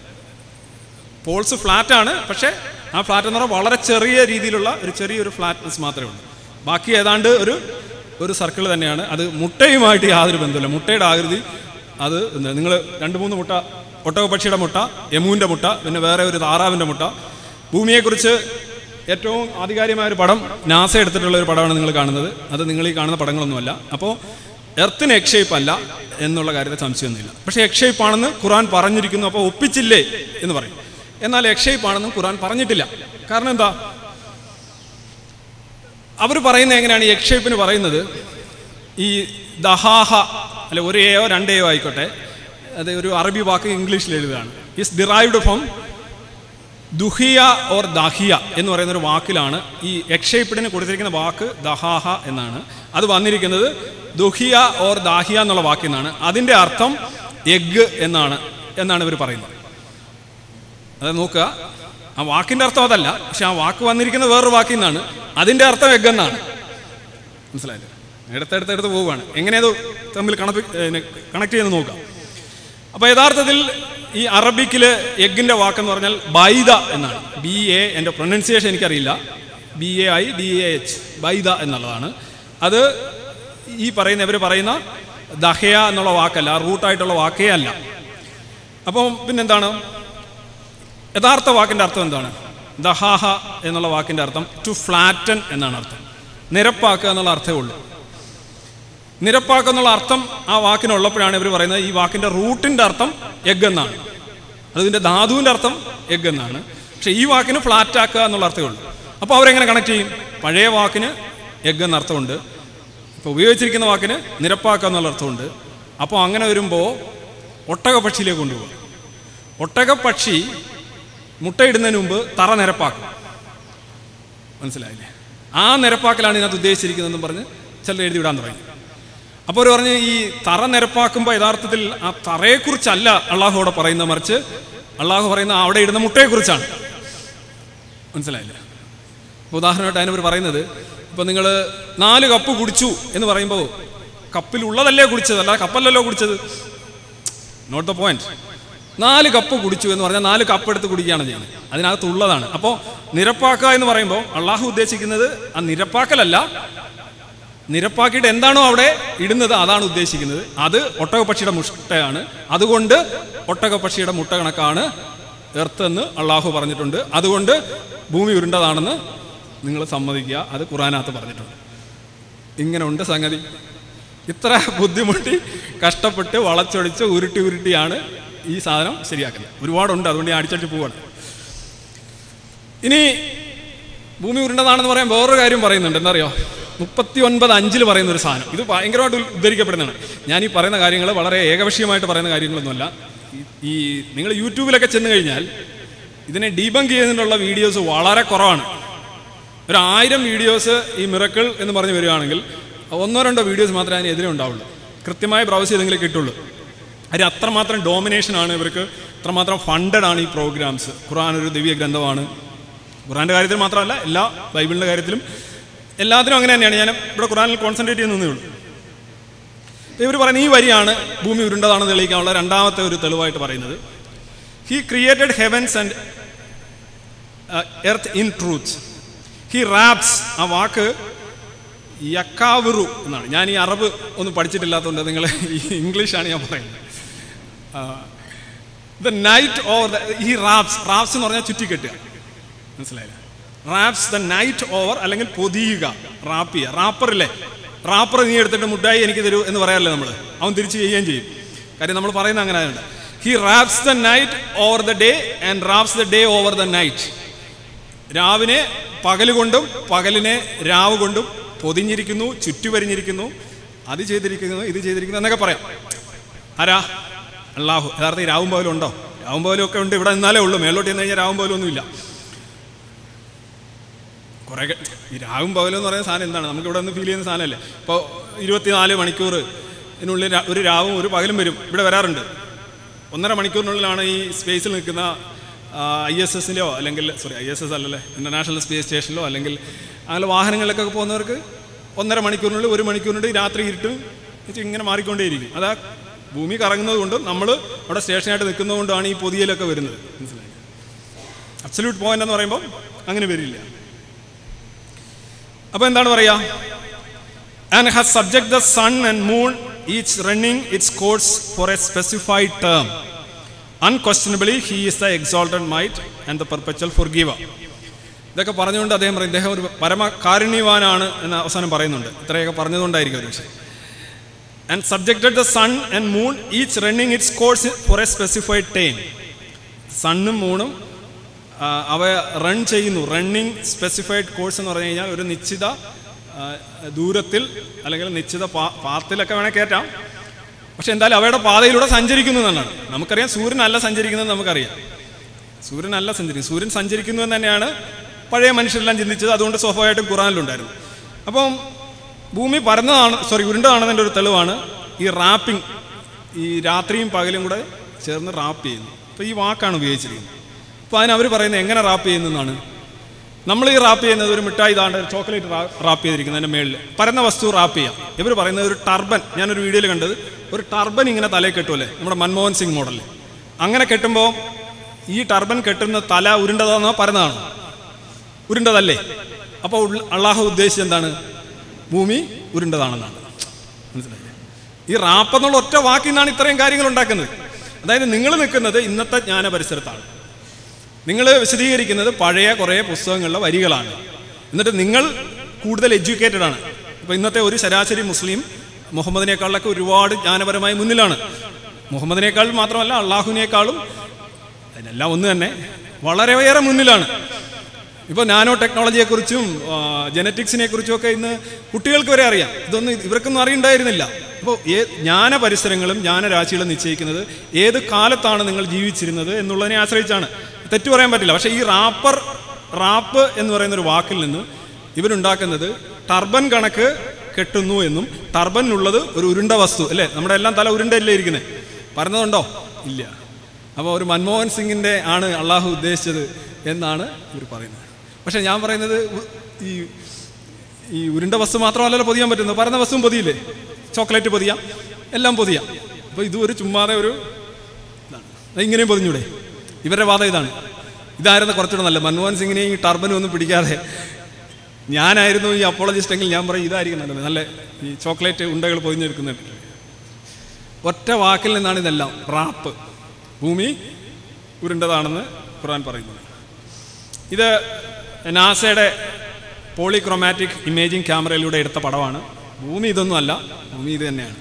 പോൾസ് ഫ്ലാറ്റ് ആണ് പക്ഷേ ആ ഫ്ലാറ്റ് എന്ന് പറഞ്ഞാൽ വളരെ ചെറിയ രീതിയിലുള്ള ഒരു ചെറിയൊരു ഫ്ലാറ്റ്നെസ് മാത്രമേ ഉള്ളൂ ബാക്കി ഏതാണ്ട് ഒരു ഒരു സർക്കിൾ തന്നെയാണ് അത് മുട്ടയുമായിട്ട് യാതൊരു ബന്ധമില്ല മുട്ടയുടെ ആകൃതി അത് നിങ്ങൾ രണ്ട് മൂന്ന് മുട്ട ഒട്ടകപ്പക്ഷിയുടെ മുട്ട യമൂൻ്റെ മുട്ട പിന്നെ വേറെ ഒരു താറാവിൻ്റെ മുട്ട ഭൂമിയെക്കുറിച്ച് ഏറ്റവും ആധികാരികമായ ഒരു പടം നാസ എടുത്തിട്ടുള്ള ഒരു പടമാണ് നിങ്ങൾ കാണുന്നത് അത് നിങ്ങൾ ഈ കാണുന്ന പടങ്ങളൊന്നുമല്ല അപ്പോൾ എർത്തിന് എക്ഷേപ്പ് അല്ല എന്നുള്ള കാര്യത്തിൽ സംശയമൊന്നുമില്ല പക്ഷേ എക്ഷേപ്പ് ആണെന്ന് ഖുറാൻ പറഞ്ഞിരിക്കുന്നു അപ്പോൾ ഒപ്പിച്ചില്ലേ എന്ന് പറയും എന്നാൽ എക്ഷേപ്പ് ആണെന്ന് ഖുറാൻ പറഞ്ഞിട്ടില്ല കാരണം എന്താ അവർ പറയുന്നത് എങ്ങനെയാണ് ഈ എക്ഷേപ്പിന് പറയുന്നത് ഈ ദഹാഹ അല്ലെ ഒരു എയോ രണ്ട് എയോ ആയിക്കോട്ടെ അത് ഒരു അറബി വാക്ക് ഇംഗ്ലീഷിൽ എഴുതുകയാണ് ഇസ് ഡിറൈവ്ഡ് ഫ്രം ദുഹിയ ഓർ ദാഹിയ എന്ന് പറയുന്ന ഒരു വാക്കിലാണ് ഈ എക്ഷേപ്പിഡിന് കൊടുത്തിരിക്കുന്ന വാക്ക് ദഹാഹ എന്നാണ് അത് വന്നിരിക്കുന്നത് ദുഹിയ ഓർ ദാഹിയ എന്നുള്ള വാക്കിൽ നിന്നാണ് അതിൻ്റെ അർത്ഥം എഗ് എന്നാണ് എന്നാണ് ഇവർ പറയുന്നത് അത് നോക്കുക ആ വാക്കിൻ്റെ അർത്ഥം അതല്ല പക്ഷെ ആ വാക്ക് വന്നിരിക്കുന്നത് വേറൊരു വാക്കിൽ നിന്നാണ് അതിൻ്റെ അർത്ഥം എഗ് എന്നാണ് മനസ്സിലായില്ലേ എടുത്തെടുത്തെടുത്ത് പോവുകയാണ് എങ്ങനെയത് തമ്മിൽ കണക്ക് കണക്ട് ചെയ്ത് നോക്കാം അപ്പോൾ യഥാർത്ഥത്തിൽ ഈ അറബിക്കിൽ എഗ്ഗിൻ്റെ വാക്കെന്ന് പറഞ്ഞാൽ ബൈദ എന്നാണ് ബി എ എൻ്റെ പ്രൊനൗൺസിയേഷൻ എനിക്കറിയില്ല B A I D A H ബൈദ എന്നുള്ളതാണ് അത് ഈ പറയുന്ന ഇവർ പറയുന്ന ദഹയ എന്നുള്ള വാക്കല്ല റൂട്ടായിട്ടുള്ള വാക്കേ അല്ല അപ്പം പിന്നെന്താണ് യഥാർത്ഥ വാക്കിൻ്റെ അർത്ഥം എന്താണ് ദഹാഹ എന്നുള്ള വാക്കിൻ്റെ അർത്ഥം ടു ഫ്ലാറ്റൻ എന്നാണ് അർത്ഥം നിരപ്പാക്കുക എന്നുള്ള അർത്ഥമേ ഉള്ളൂ നിരപ്പാക്കുക എന്നുള്ള അർത്ഥം ആ വാക്കിനുള്ളപ്പോഴാണ് ഇവർ പറയുന്നത് ഈ വാക്കിൻ്റെ റൂട്ടിൻ്റെ അർത്ഥം എഗ് എന്നാണ് അതിൻ്റെ ധാതുവിൻ്റെ അർത്ഥം എഗ് എന്നാണ് പക്ഷേ ഈ വാക്കിന് ഫ്ലാറ്റ് ആക്കുക എന്നുള്ള അർത്ഥമേ ഉള്ളൂ അപ്പോൾ അവരെങ്ങനെ കണക്ട് ചെയ്യും പഴയ വാക്കിന് എഗ് എന്ന അർത്ഥമുണ്ട് ഇപ്പോൾ ഉപയോഗിച്ചിരിക്കുന്ന വാക്കിന് നിരപ്പാക്കുക എന്നുള്ള അർത്ഥമുണ്ട് അപ്പോൾ അങ്ങനെ വരുമ്പോൾ ഒട്ടകപ്പക്ഷിയിലേക്ക് കൊണ്ടുപോകും ഒട്ടകപ്പക്ഷി മുട്ടയിടുന്നതിന് മുമ്പ് തറ നിരപ്പാക്കും മനസ്സിലായില്ലേ ആ നിരപ്പാക്കലാണ് ഇതിനകത്ത് ഉദ്ദേശിച്ചിരിക്കുന്നതെന്നും പറഞ്ഞ് ചിലർ എഴുതി വിടാൻ തുടങ്ങി അപ്പോൾ അവർ പറഞ്ഞ് ഈ തറ നിരപ്പാക്കുമ്പോൾ യഥാർത്ഥത്തിൽ ആ തറയെക്കുറിച്ചല്ല അള്ളാഹു അവിടെ പറയുന്നത് മറിച്ച് അള്ളാഹു പറയുന്ന അവിടെ ഇടുന്ന മുട്ടയെക്കുറിച്ചാണ് മനസ്സിലായില്ലേ ഇപ്പോൾ ഉദാഹരണമായിട്ട് അതിനവർ പറയുന്നത് ഇപ്പോൾ നിങ്ങൾ നാല് കപ്പ് കുടിച്ചു എന്ന് പറയുമ്പോൾ കപ്പിലുള്ളതല്ലേ കുടിച്ചത് അല്ല കപ്പല്ലല്ലോ കുടിച്ചത് നോട്ട് ദ പോയിന്റ് നാല് കപ്പ് കുടിച്ചു എന്ന് പറഞ്ഞാൽ നാല് കപ്പ് എടുത്ത് കുടിക്കുകയാണ് ചെയ്യുന്നത് അതിനകത്തുള്ളതാണ് അപ്പോൾ നിരപ്പാക്കുക എന്ന് പറയുമ്പോൾ അള്ളാഹു ഉദ്ദേശിക്കുന്നത് ആ നിരപ്പാക്കലല്ല നിരപ്പാക്കിയിട്ട് എന്താണോ അവിടെ ഇടുന്നത് അതാണ് ഉദ്ദേശിക്കുന്നത് അത് ഒട്ടകപ്പക്ഷിയുടെ മുട്ടയാണ് അതുകൊണ്ട് ഒട്ടകപ്പക്ഷിയുടെ മുട്ട കണക്കാണ് എർത്ത് എന്ന് അള്ളാഹു പറഞ്ഞിട്ടുണ്ട് അതുകൊണ്ട് ഭൂമി ഉരുണ്ടതാണെന്ന് നിങ്ങൾ സമ്മതിക്കുക അത് ഖുറാനകത്ത് പറഞ്ഞിട്ടുണ്ട് ഇങ്ങനെ ഉണ്ട് സംഗതി ഇത്ര ബുദ്ധിമുട്ടി കഷ്ടപ്പെട്ട് വളച്ചൊടിച്ച് ഉരുട്ടി ഉരുട്ടിയാണ് ഈ സാധനം ശരിയാക്കുന്നത് ഒരുപാടുണ്ട് അതുകൊണ്ട് ഞാൻ അടിച്ചടിച്ച് പോവാണ് ഇനി ഭൂമി ഉരുണ്ടതാണെന്ന് പറയാൻ വേറൊരു കാര്യം പറയുന്നുണ്ട് എന്താ അറിയോ മുപ്പത്തി ഒൻപത് അഞ്ചിൽ പറയുന്ന ഒരു സാധനം ഇത് ഭയങ്കരമായിട്ട് ഉദ്ധരിക്കപ്പെടുന്നതാണ് ഞാൻ ഈ പറയുന്ന കാര്യങ്ങൾ വളരെ ഏകപക്ഷീയമായിട്ട് പറയുന്ന കാര്യങ്ങളൊന്നുമല്ല ഈ- ഈ നിങ്ങൾ യൂട്യൂബിലൊക്കെ ചെന്ന് കഴിഞ്ഞാൽ ഇതിനെ ഡീബങ്ക് ചെയ്യുന്നതിനുള്ള വീഡിയോസ് വളരെ കുറവാണ് ഒരു ആയിരം വീഡിയോസ് ഈ മിറക്കിൾ എന്ന് പറഞ്ഞ് വരികയാണെങ്കിൽ ഒന്നോ രണ്ടോ വീഡിയോസ് മാത്രമേ അതിനെതിരെ ഉണ്ടാവുള്ളൂ കൃത്യമായി ബ്രൗസ് ചെയ്തെങ്കിലേ കിട്ടുള്ളൂ അത് അത്രമാത്രം ഡോമിനേഷൻ ആണ് ഇവർക്ക് അത്രമാത്രം ഫണ്ടഡ് ആണ് ഈ പ്രോഗ്രാംസ് ഖുർആൻ ഒരു ദിവ്യ ഗ്രന്ഥമാണ് ഖുറാൻ്റെ കാര്യത്തിൽ മാത്രമല്ല എല്ലാ ബൈബിളിൻ്റെ കാര്യത്തിലും എല്ലാത്തിനും അങ്ങനെ തന്നെയാണ് ഞാൻ ഇവിടെ ഖുറാനിൽ കോൺസെൻട്രേറ്റ് ചെയ്യുന്നതേ ഉള്ളൂ ഇവർ പറയുന്ന ഈ വരിയാണ് ഭൂമി ഉരുണ്ടതാണെന്ന് തെളിയിക്കാനുള്ള രണ്ടാമത്തെ ഒരു തെളിവായിട്ട് പറയുന്നത് he created heavens and earth in truth he wraps ആ വാക്ക് യക്കാവിറു എന്നാണ് ഞാൻ ഈ അറബ് ഒന്നും പഠിച്ചിട്ടില്ലാത്തതുകൊണ്ട് നിങ്ങൾ ഈ ഇംഗ്ലീഷാണ് ഞാൻ പറയുന്നത് ദ നൈറ്റ് ഓവർ ഈ റാപ്സ് റാപ്സ് എന്ന് പറഞ്ഞാൽ ചുറ്റിക്കെട്ടുക മനസ്സിലായില്ല റാപ്സ് ദ നൈറ്റ് ഓവർ അല്ലെങ്കിൽ പൊതിയുക റാപ്പ് ചെയ്യുക റാപ്പറില്ലേ റാപ്പർ നീ എടുത്തിട്ട് മുട്ടായി എനിക്ക് തരൂ എന്ന് പറയാറില്ലേ നമ്മൾ അവൻ തിരിച്ച് ചെയ്യുകയും ചെയ്യും കാര്യം നമ്മൾ പറയുന്നത് അങ്ങനെ ആയതുകൊണ്ട് he wraps the night over the day and wraps the day over the night രാവിനെ പകൽ കൊണ്ടും പകലിനെ രാവ് കൊണ്ടും പൊതിഞ്ഞിരിക്കുന്നു ചുറ്റുവരിഞ്ഞിരിക്കുന്നു അത് ചെയ്തിരിക്കുന്നു ഇത് ചെയ്തിരിക്കുന്നു എന്നൊക്കെ പറയാം ആരാ അള്ളാഹു യഥാർത്ഥം ഈ രാവും പകലും ഉണ്ടോ രാവും പകലും ഒക്കെ ഉണ്ട് ഇവിടെ നിന്നാലേ ഉള്ളൂ മേലോട്ട് ചെന്ന് കഴിഞ്ഞാൽ രാവും പകലും ഒന്നുമില്ല കുറേ ക- ഈ രാവും പകലും എന്ന് പറയുന്ന സാധനം എന്താണ് നമുക്ക് ഇവിടെ നിന്ന് ഫീൽ ചെയ്യുന്ന സാധനമല്ലേ ഇപ്പോൾ ഇരുപത്തിനാല് മണിക്കൂർ ഇതിനുള്ളിൽ രാ- ഒരു രാവും ഒരു പകലും വരും ഇവിടെ വരാറുണ്ട് ഒന്നര മണിക്കൂറിനുള്ളിലാണ് ഈ സ്പേസിൽ നിൽക്കുന്ന ഐ എസ് എസിലോ അല്ലെങ്കിൽ സോറി ഐ എസ് എസ് അല്ലല്ലേ ഇൻ്റർനാഷണൽ സ്പേസ് സ്റ്റേഷനിലോ അല്ലെങ്കിൽ അങ്ങനെ വാഹനങ്ങളിലൊക്കെ പോകുന്നവർക്ക് ഒന്നര മണിക്കൂറിനുള്ളിൽ ഒരു മണിക്കൂറിനുള്ളിൽ രാത്രി ഇരുട്ടും ഇത് ഇങ്ങനെ മാറിക്കൊണ്ടേയിരിക്കും അതാ ഭൂമി കറങ്ങുന്നത് കൊണ്ടും നമ്മൾ അവിടെ സ്റ്റേഷനായിട്ട് നിൽക്കുന്നത് കൊണ്ടാണ് ഈ പൊതിയലൊക്കെ വരുന്നത് മനസ്സിലായി അബ്സല്യൂട്ട് പോയിന്റ് എന്ന് പറയുമ്പോൾ അങ്ങനെ വരില്ല അപ്പോൾ എന്താണ് പറയാ and has subject the sun and moon each running its course for a specified term unquestionably he is the exalted might and the perpetual forgiver ഇതൊക്കെ പറഞ്ഞുകൊണ്ട് അദ്ദേഹം പറയും ഇദ്ദേഹം ഒരു പരമകാരുണ്യവാനാണ് എന്ന് അവസാനം പറയുന്നുണ്ട് ഇത്രയൊക്കെ പറഞ്ഞതുകൊണ്ടായിരിക്കും ഒരു പക്ഷേ and subjected the sun and moon each running its course for a specified time സണ്ണും മൂണും ആ, അവ റൺ ചെയ്യുന്നു റണ്ണിങ് സ്പെസിഫൈഡ് കോഴ്സ് എന്ന് പറഞ്ഞു കഴിഞ്ഞാൽ ഒരു നിശ്ചിത ആ, ദൂരത്തിൽ അല്ലെങ്കിൽ നിശ്ചിത പാ- പാത്തിലൊക്കെ വേണേൽ കയറ്റാം പക്ഷെ എന്തായാലും അവയുടെ പാതയിലൂടെ സഞ്ചരിക്കുന്നു എന്നാണ് നമുക്കറിയാം സൂര്യനല്ല സഞ്ചരിക്കുന്നത് നമുക്കറിയാം സൂര്യനല്ല സഞ്ചരിക്കുന്നത് സൂര്യൻ സഞ്ചരിക്കുന്നു എന്ന് തന്നെയാണ് പഴയ മനുഷ്യരെല്ലാം ചിന്തിച്ചത് അതുകൊണ്ട് സ്വാഭാവികമായിട്ടും ഖുറാനിലുണ്ടായിരുന്നു അപ്പം ഭൂമി പരന്നതാണ് സോറി ഉരുണ്ടതാണെന്നതിൻ്റെ ഒരു തെളിവാണ് ഈ റാപ്പിംഗ് ഈ രാത്രിയും പകലും കൂടെ ചേർന്ന് റാപ്പ് ചെയ്യുന്നു അപ്പോൾ ഈ വാക്കാണ് ഉപയോഗിച്ചിരിക്കുന്നത് അപ്പോൾ അതിന് അവർ പറയുന്നത് എങ്ങനെ റാപ്പ് ചെയ്യുന്നതെന്നാണ് നമ്മൾ ഈ റാപ്പ് ചെയ്യുന്നത് ഒരു മിഠായി ഇതാണ്ട് ചോക്ലേറ്റ് റാപ്പ് ചെയ്തിരിക്കുന്നതിൻ്റെ മേളിൽ പരന്ന വസ്തു റാപ്പ് ചെയ്യാം ഇവർ പറയുന്നത് ഒരു ടർബൻ ഞാനൊരു വീഡിയോയിൽ കണ്ടത് ഒരു ടർബൻ ഇങ്ങനെ തലയിൽ കെട്ടുമല്ലേ നമ്മുടെ മൻമോഹൻ സിംഗ് മോഡലിൽ അങ്ങനെ കെട്ടുമ്പോൾ ഈ ടർബൻ കെട്ടുന്ന തല ഉരുണ്ടതാണോ പരന്നതാണോ ഉരുണ്ടതല്ലേ അപ്പോൾ ഉള്ള- അള്ളാഹു ഉദ്ദേശിച്ചത് എന്താണ് ഭൂമി ഉരുണ്ടതാണെന്നാണ് മനസ്സിലായില്ലേ ഈ റാപ്പ് എന്നുള്ള ഒറ്റ വാക്കിൽ നിന്നാണ് ഇത്രയും കാര്യങ്ങൾ ഉണ്ടാക്കുന്നത് അതായത് നിങ്ങൾ നിൽക്കുന്നത് ഇന്നത്തെ ജ്ഞാന പരിസരത്താണ് നിങ്ങൾ വിശദീകരിക്കുന്നത് പഴയ കുറേ പുസ്തകങ്ങളിലെ വരികളാണ് എന്നിട്ട് നിങ്ങൾ കൂടുതൽ എഡ്യൂക്കേറ്റഡ് ആണ് ഇപ്പോൾ ഇന്നത്തെ ഒരു ശരാശരി മുസ്ലിം മുഹമ്മദിനേക്കാളിലൊക്കെ ഒരുപാട് ജ്ഞാനപരമായി മുന്നിലാണ് മുഹമ്മദിനേക്കാൾ മാത്രമല്ല അള്ളാഹുവിനേക്കാളും അതിനെല്ലാം ഒന്ന് തന്നെ വളരെയേറെ മുന്നിലാണ് ഇപ്പോൾ നാനോ ടെക്നോളജിയെക്കുറിച്ചും ജനറ്റിക്സിനെ കുറിച്ചും ഒക്കെ ഇന്ന് കുട്ടികൾക്ക് വരെ അറിയാം ഇതൊന്നും ഇവർക്കൊന്നും അറിയണ്ടായിരുന്നില്ല അപ്പോൾ ഏ ജ്ഞാന പരിസരങ്ങളും ജ്ഞാനരാശികളും നിശ്ചയിക്കുന്നത് ഏത് കാലത്താണ് നിങ്ങൾ ജീവിച്ചിരുന്നത് എന്നുള്ളതിനെ ആശ്രയിച്ചാണ് തെറ്റു പറയാൻ പറ്റില്ല പക്ഷേ ഈ റാപ്പർ റാപ്പ് എന്ന് പറയുന്ന ഒരു വാക്കിൽ നിന്ന് ഇവരുണ്ടാക്കുന്നത് ടർബൻ കണക്ക് കെട്ടുന്നു എന്നും ടർബനിലുള്ളത് ഒരു ഉരുണ്ട വസ്തു അല്ലേ നമ്മുടെ എല്ലാം തല ഉരുണ്ടല്ലേ ഇരിക്കുന്നത് പറഞ്ഞതുണ്ടോ ഇല്ല അപ്പോൾ ഒരു മൻമോഹൻ സിംഗിൻ്റെ ആണ് അള്ളാഹു ഉദ്ദേശിച്ചത് എന്നാണ് ഇവർ പറയുന്നത് പക്ഷേ ഞാൻ പറയുന്നത് ഉ- ഈ ഈ ഉരുണ്ട വസ്തു മാത്രമല്ലല്ലോ പൊതിയാൻ പറ്റുന്നത് പറയുന്ന വസ്തുവും പൊതിയില്ലേ ചോക്ലേറ്റ് പൊതിയാം എല്ലാം പൊതിയാം അപ്പോൾ ഇത് ഒരു ചുമ്മാതെ ഒരു ഇതാണ് അത് ഇങ്ങനെയും പൊതിഞ്ഞൂടെ ഇവരുടെ വാദം ഇതാണ് ഇതായിരുന്നു കുറച്ചുകൂടെ നല്ലത് മൻമോഹൻ സിംഗിനെയും ഈ ടർബനും ഒന്നും പിടിക്കാതെ ഞാനായിരുന്നു ഈ അപ്പോളജിസ്റ്റ് എങ്കിൽ ഞാൻ പറയും ഇതായിരിക്കും നല്ലത് നല്ല ഈ ചോക്ലേറ്റ് ഉണ്ടകൾ പൊതിഞ്ഞെടുക്കുന്നുണ്ട് ഒറ്റ വാക്കിൽ നിന്നാണ് ഇതെല്ലാം റാപ്പ് ഭൂമി ഉരുണ്ടതാണെന്ന് ഖുർആൻ പറയുന്നത് ഇത് നാസയുടെ പോളിക്രോമാറ്റിക് ഇമേജിംഗ് ക്യാമറയിലൂടെ എടുത്ത പടമാണ് ഭൂമി ഇതൊന്നും അല്ല ഭൂമി ഇത് തന്നെയാണ്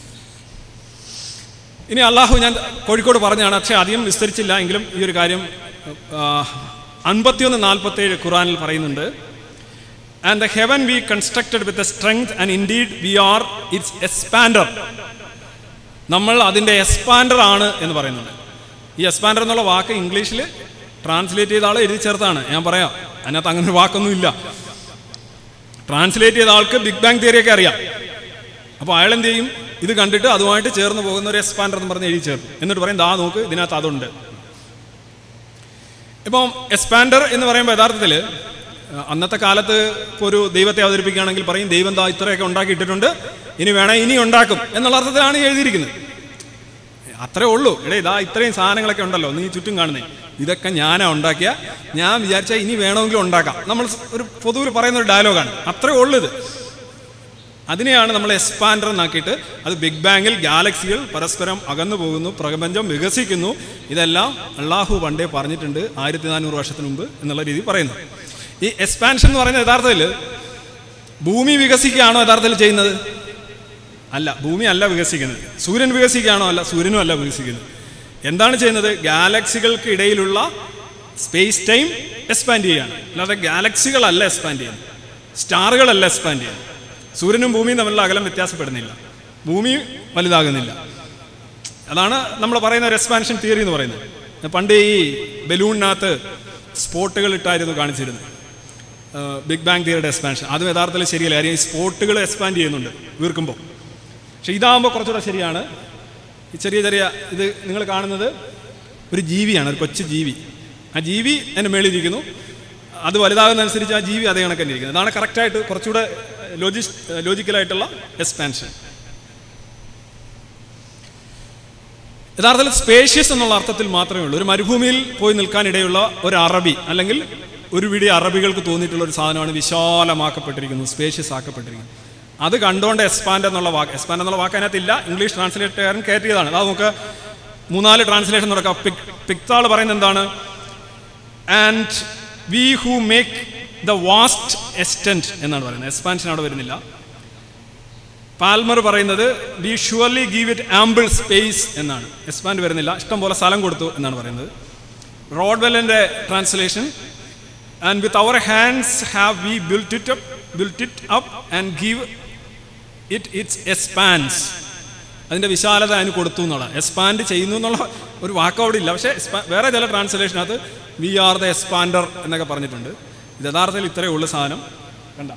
ഇനി അള്ളാഹു ഞാൻ കോഴിക്കോട് പറഞ്ഞാണ് പക്ഷേ അധികം വിസ്തരിച്ചില്ല എങ്കിലും ഈ ഒരു കാര്യം അൻപത്തിയൊന്ന് നാൽപ്പത്തേഴ് ഖുറാനിൽ പറയുന്നുണ്ട് and the heaven we constructed with strength and indeed we are its expander നമ്മൾ അതിൻ്റെ എക്സ്പാൻഡർ ആണ് എന്ന് പറയുന്നുണ്ട് ഈ എക്സ്പാൻഡർ എന്നുള്ള വാക്ക് ഇംഗ്ലീഷിൽ ട്രാൻസ്ലേറ്റ് ചെയ്ത ആൾ എഴുതി ചേർത്താണ് ഞാൻ പറയാം അതിനകത്ത് അങ്ങനെ ഒരു വാക്കൊന്നും ഇല്ല ട്രാൻസ്ലേറ്റ് ചെയ്ത ആൾക്ക് ബിഗ് ബാങ് തിയറിയൊക്കെ അറിയാം അപ്പോൾ അയാൾ എന്ത് ചെയ്യും ഇത് കണ്ടിട്ട് അതുമായിട്ട് ചേർന്ന് പോകുന്ന ഒരു എക്സ്പാൻഡർ എന്ന് പറഞ്ഞ് എഴുതി ചേർക്കും എന്നിട്ട് പറയും ദാ നോക്ക് ഇതിനകത്ത് അതുണ്ട് ഇപ്പം എക്സ്പാൻഡർ എന്ന് പറയുമ്പോൾ യഥാർത്ഥത്തിൽ അന്നത്തെ കാലത്ത് ഇപ്പോൾ ഒരു ദൈവത്തെ അവതരിപ്പിക്കുകയാണെങ്കിൽ പറയും ദൈവം ദാ ഇത്രയൊക്കെ ഉണ്ടാക്കിയിട്ടിട്ടുണ്ട് ഇനി വേണേ ഇനി ഉണ്ടാക്കും എന്നുള്ള അർത്ഥത്തിലാണ് ഈ എഴുതിയിരിക്കുന്നത് അത്രേ ഉള്ളൂ എടേ ഇതാ ഇത്രയും സാധനങ്ങളൊക്കെ ഉണ്ടല്ലോ നീ ചുറ്റും കാണുന്നേ ഇതൊക്കെ ഞാനാ ഉണ്ടാക്കിയ ഞാൻ വിചാരിച്ചാൽ ഇനി വേണമെങ്കിലും ഉണ്ടാക്കാം നമ്മൾ ഒരു പൊതുവിൽ പറയുന്ന ഒരു ഡയലോഗാണ് അത്രേ ഉള്ളൂ ഇത് അതിനെയാണ് നമ്മൾ എക്സ്പാൻഡർ എന്നാക്കിയിട്ട് അത് ബിഗ് ബാങ്ങിൽ ഗാലക്സികൾ പരസ്പരം അകന്നു പോകുന്നു പ്രപഞ്ചം വികസിക്കുന്നു ഇതെല്ലാം അള്ളാഹു പണ്ടേ പറഞ്ഞിട്ടുണ്ട് ആയിരത്തി നാനൂറ് വർഷത്തിന് മുമ്പ് എന്നുള്ള രീതി പറയുന്നു ഈ എക്സ്പാൻഷൻ എന്ന് പറയുന്ന യഥാർത്ഥത്തിൽ ഭൂമി വികസിക്കുകയാണോ യഥാർത്ഥത്തിൽ ചെയ്യുന്നത് അല്ല ഭൂമി അല്ല വികസിക്കുന്നത് സൂര്യൻ വികസിക്കുകയാണോ അല്ല സൂര്യനും അല്ല വികസിക്കുന്നത് എന്താണ് ചെയ്യുന്നത് ഗാലക്സികൾക്ക് ഇടയിലുള്ള സ്പേസ് ടൈം എക്സ്പാൻഡ് ചെയ്യുകയാണ് അല്ലാതെ ഗാലക്സികളല്ല എക്സ്പാൻഡ് ചെയ്യുന്നത് സ്റ്റാറുകളല്ല എക്സ്പാൻഡ് ചെയ്യുന്നത് സൂര്യനും ഭൂമിയും തമ്മിലുള്ള അകലം വ്യത്യാസപ്പെടുന്നില്ല ഭൂമി വലുതാകുന്നില്ല അതാണ് നമ്മൾ പറയുന്ന ഒരു എക്സ്പാൻഷൻ തിയറി എന്ന് പറയുന്നത് പണ്ട് ഈ ബലൂണിനകത്ത് സ്പോട്ടുകൾ ഇട്ടായിരുന്നു കാണിച്ചിരുന്നത് ബിഗ് ബാങ് തിയറിയുടെ എക്സ്പാൻഷൻ അതും യഥാർത്ഥത്തിൽ ശരിയല്ല കാര്യം ഈ സ്പോട്ടുകൾ എക്സ്പാൻഡ് ചെയ്യുന്നുണ്ട് വീർക്കുമ്പോൾ പക്ഷെ ഇതാകുമ്പോൾ കുറച്ചുകൂടെ ശരിയാണ് ഈ ചെറിയ ചെറിയ ഇത് നിങ്ങൾ കാണുന്നത് ഒരു ജീവിയാണ് ഒരു കൊച്ചു ജീവി ആ ജീവി എൻ്റെ മേളിലിരിക്കുന്നു അത് വലുതാകുന്നതനുസരിച്ച് ആ ജീവി അതേ കണക്ക് തന്നെ ഇരിക്കുന്നത് അതാണ് കറക്റ്റായിട്ട് കുറച്ചുകൂടെ ലോജി ലോജിക്കലായിട്ടുള്ള എക്സ്പാൻഷൻ യഥാർത്ഥത്തിൽ സ്പേഷ്യസ് എന്നുള്ള അർത്ഥത്തിൽ മാത്രമേ ഉള്ളൂ ഒരു മരുഭൂമിയിൽ പോയി നിൽക്കാനിടയുള്ള ഒരു അറബി അല്ലെങ്കിൽ ഒരു വിടി അറബികൾക്ക് തോന്നിയിട്ടുള്ള ഒരു സാധനമാണ് വിശാലമാക്കപ്പെട്ടിരിക്കുന്നത് സ്പേഷ്യസ് ആക്കപ്പെട്ടിരിക്കുന്നത് അത് കണ്ടുകൊണ്ട് എക്സ്പാൻഡ് എന്നുള്ള വാക്ക് എക്സ്പാൻഡ് എന്നുള്ള വാക്ക് അതിനകത്തില്ല ഇംഗ്ലീഷ് ട്രാൻസ്ലേറ്റുകാരൻ കയറ്റിയതാണ് അത് നമുക്ക് മൂന്നാല് ട്രാൻസ്ലേഷൻ നടക്കാം പിക് പിക്താൾ പറയുന്നത് എന്താണ് and we who make the vast extent എന്നാണ് പറയുന്നത് എക്സ്പാൻഷൻ അവിടെ വരുന്നില്ല പാൽമർ പറയുന്നത് we surely give it ample space എന്നാണ് എക്സ്പാൻഡ് വരുന്നില്ല ഇഷ്ടം പോലെ സ്ഥലം കൊടുത്തു എന്നാണ് പറയുന്നത് റോഡ്വെല്ലിൻ്റെ translation and with our hands have we built it up built it up and give it its expanse അതിൻ്റെ വിശാലത അതിന് കൊടുത്തു എന്നുള്ള എക്സ്പാൻഡ് ചെയ്യുന്നു എന്നുള്ള ഒരു വാക്ക് അവിടെ ഇല്ല പക്ഷേ വേറെ ചില ട്രാൻസ്ലേഷനകത്ത് വി ആർ ദ എക്സ്പാൻഡർ എന്നൊക്കെ പറഞ്ഞിട്ടുണ്ട് ഇത് യഥാർത്ഥത്തിൽ ഇത്രയേ ഉള്ളൂ സാധനം കണ്ട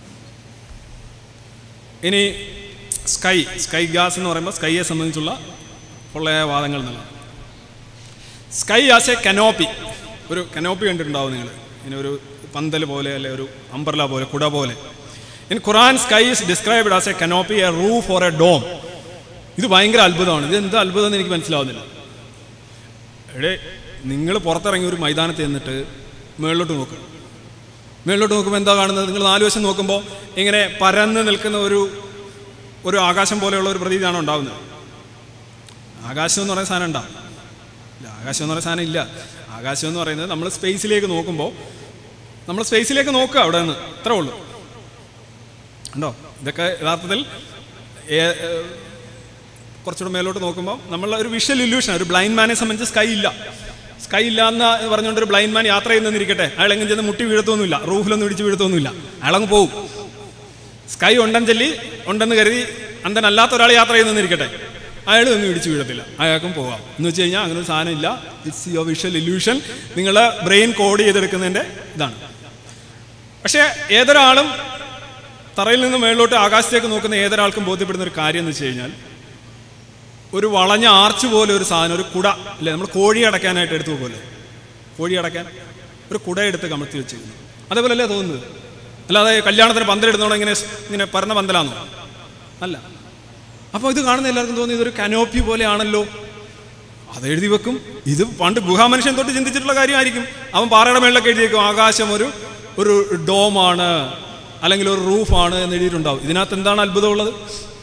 ഇനി സ്കൈ സ്കൈ ഗ്യാസ് എന്ന് പറയുമ്പോൾ സ്കൈയെ സംബന്ധിച്ചുള്ള പൊള്ളയായ വാദങ്ങൾ എന്നുള്ളത് സ്കൈ ആസ് എ കനോപ്പി ഒരു കനോപ്പി കണ്ടിട്ടുണ്ടാവും നിങ്ങൾ ഇങ്ങനെ ഒരു പന്തൽ പോലെ അല്ലെ ഒരു അംബർല പോലെ കുട പോലെ in Quran sky is described as a canopy a roof or a dome ഇത് ഭയങ്കര അത്ഭുതമാണ് ഇത് എന്ത് അത്ഭുതം എന്ന് എനിക്ക് മനസ്സിലാവുന്നില്ല എടേ നിങ്ങൾ പുറത്തിറങ്ങി ഒരു മൈതാനത്ത് ചെന്നിട്ട് മുകളിലോട്ട് നോക്കുക മുകളിലോട്ട് നോക്കുമ്പോൾ എന്താ കാണുന്നത് നിങ്ങൾ നാല് വശം നോക്കുമ്പോൾ ഇങ്ങനെ പരന്ന് നിൽക്കുന്ന ഒരു ഒരു ആകാശം പോലെയുള്ള ഒരു പ്രതീതിയാണോ ഉണ്ടാവുന്നത് ആകാശം എന്ന് പറയുന്ന സാധനം ഉണ്ടാവും ഇല്ല ആകാശം എന്ന് പറയുന്ന സാധനം ഇല്ല ആകാശം എന്ന് പറയുന്നത് നമ്മൾ സ്പേസിലേക്ക് നോക്കുമ്പോൾ നമ്മൾ സ്പേസിലേക്ക് നോക്കുക അവിടെ നിന്ന് ഇത്രേ ഉള്ളൂ ഉണ്ടോ ഇതൊക്കെ യഥാർത്ഥത്തിൽ ഏ- ഏ, കുറച്ചുകൂടെ മേലോട്ട് നോക്കുമ്പോൾ നമ്മൾ ഒരു വിഷ്വൽ ഇല്യൂഷൻ ഒരു ബ്ലൈൻഡ് മാനെ സംബന്ധിച്ച് സ്കൈ ഇല്ല സ്കൈ ഇല്ല എന്ന് പറഞ്ഞുകൊണ്ട് ഒരു ബ്ലൈൻഡ് മാൻ യാത്ര ചെയ്യുന്നതിരിക്കട്ടെ അയാൾ എങ്ങനെ ചെന്ന് മുട്ടി വീഴത്തൊന്നുമില്ല റൂഫിലൊന്നും ഇടിച്ച് വീഴത്തൊന്നുമില്ല അയാളങ്ങ് പോവും സ്കൈ ഉണ്ടെന്ന് ചൊല്ലി ഉണ്ടെന്ന് കരുതി അന്തനല്ലാത്ത ഒരാൾ യാത്ര ചെയ്യുന്നതിരിക്കട്ടെ അയാൾ ഒന്നും ഇടിച്ചു വീഴത്തില്ല അയാൾക്കും പോവാം എന്ന് വെച്ച് കഴിഞ്ഞാൽ അങ്ങനെ ഒരു സാധനം ഇല്ല ഇറ്റ്സ് യുവർ വിഷ്വൽ ഇല്യൂഷൻ നിങ്ങളെ ബ്രെയിൻ കോഡ് ചെയ്തെടുക്കുന്നതിൻ്റെ ഇതാണ് പക്ഷേ ഏതൊരാളും തറയിൽ നിന്ന് മേളിലോട്ട് ആകാശത്തേക്ക് നോക്കുന്ന ഏതൊരാൾക്കും ബോധ്യപ്പെടുന്ന ഒരു കാര്യം എന്ന് വെച്ച് കഴിഞ്ഞാൽ ഒരു വളഞ്ഞ ആർച്ച് പോലെ ഒരു സാധനം ഒരു കുട അല്ലേ നമ്മൾ കോഴി അടയ്ക്കാനായിട്ട് എടുത്തു പോലെ കോഴി അടയ്ക്കാൻ ഒരു കുട എടുത്ത് കമഴ്ത്തി വെച്ചിരുന്നു അതേപോലെയല്ലേ തോന്നുന്നത് അല്ലാതെ കല്യാണത്തിന് പന്തലെടുത്തോണ്ട് ഇങ്ങനെ ഇങ്ങനെ പരന്ന പന്തലാണോ അല്ല അപ്പോൾ ഇത് കാണുന്ന എല്ലാവർക്കും തോന്നി ഇതൊരു കനോപ്പി പോലെയാണല്ലോ അത് എഴുതി വെക്കും ഇത് പണ്ട് ഗുഹാമനുഷ്യൻ തൊട്ട് ചിന്തിച്ചിട്ടുള്ള കാര്യമായിരിക്കും അവൻ പാറയുടെ മേളിലൊക്കെ എഴുതി വെക്കും ആകാശം ഒരു ഒരു ഡോമാണ് അല്ലെങ്കിൽ ഒരു റൂഫാണ് എന്ന് എഴുതിയിട്ടുണ്ടാവും ഇതിനകത്ത് എന്താണ് അത്ഭുതമുള്ളത്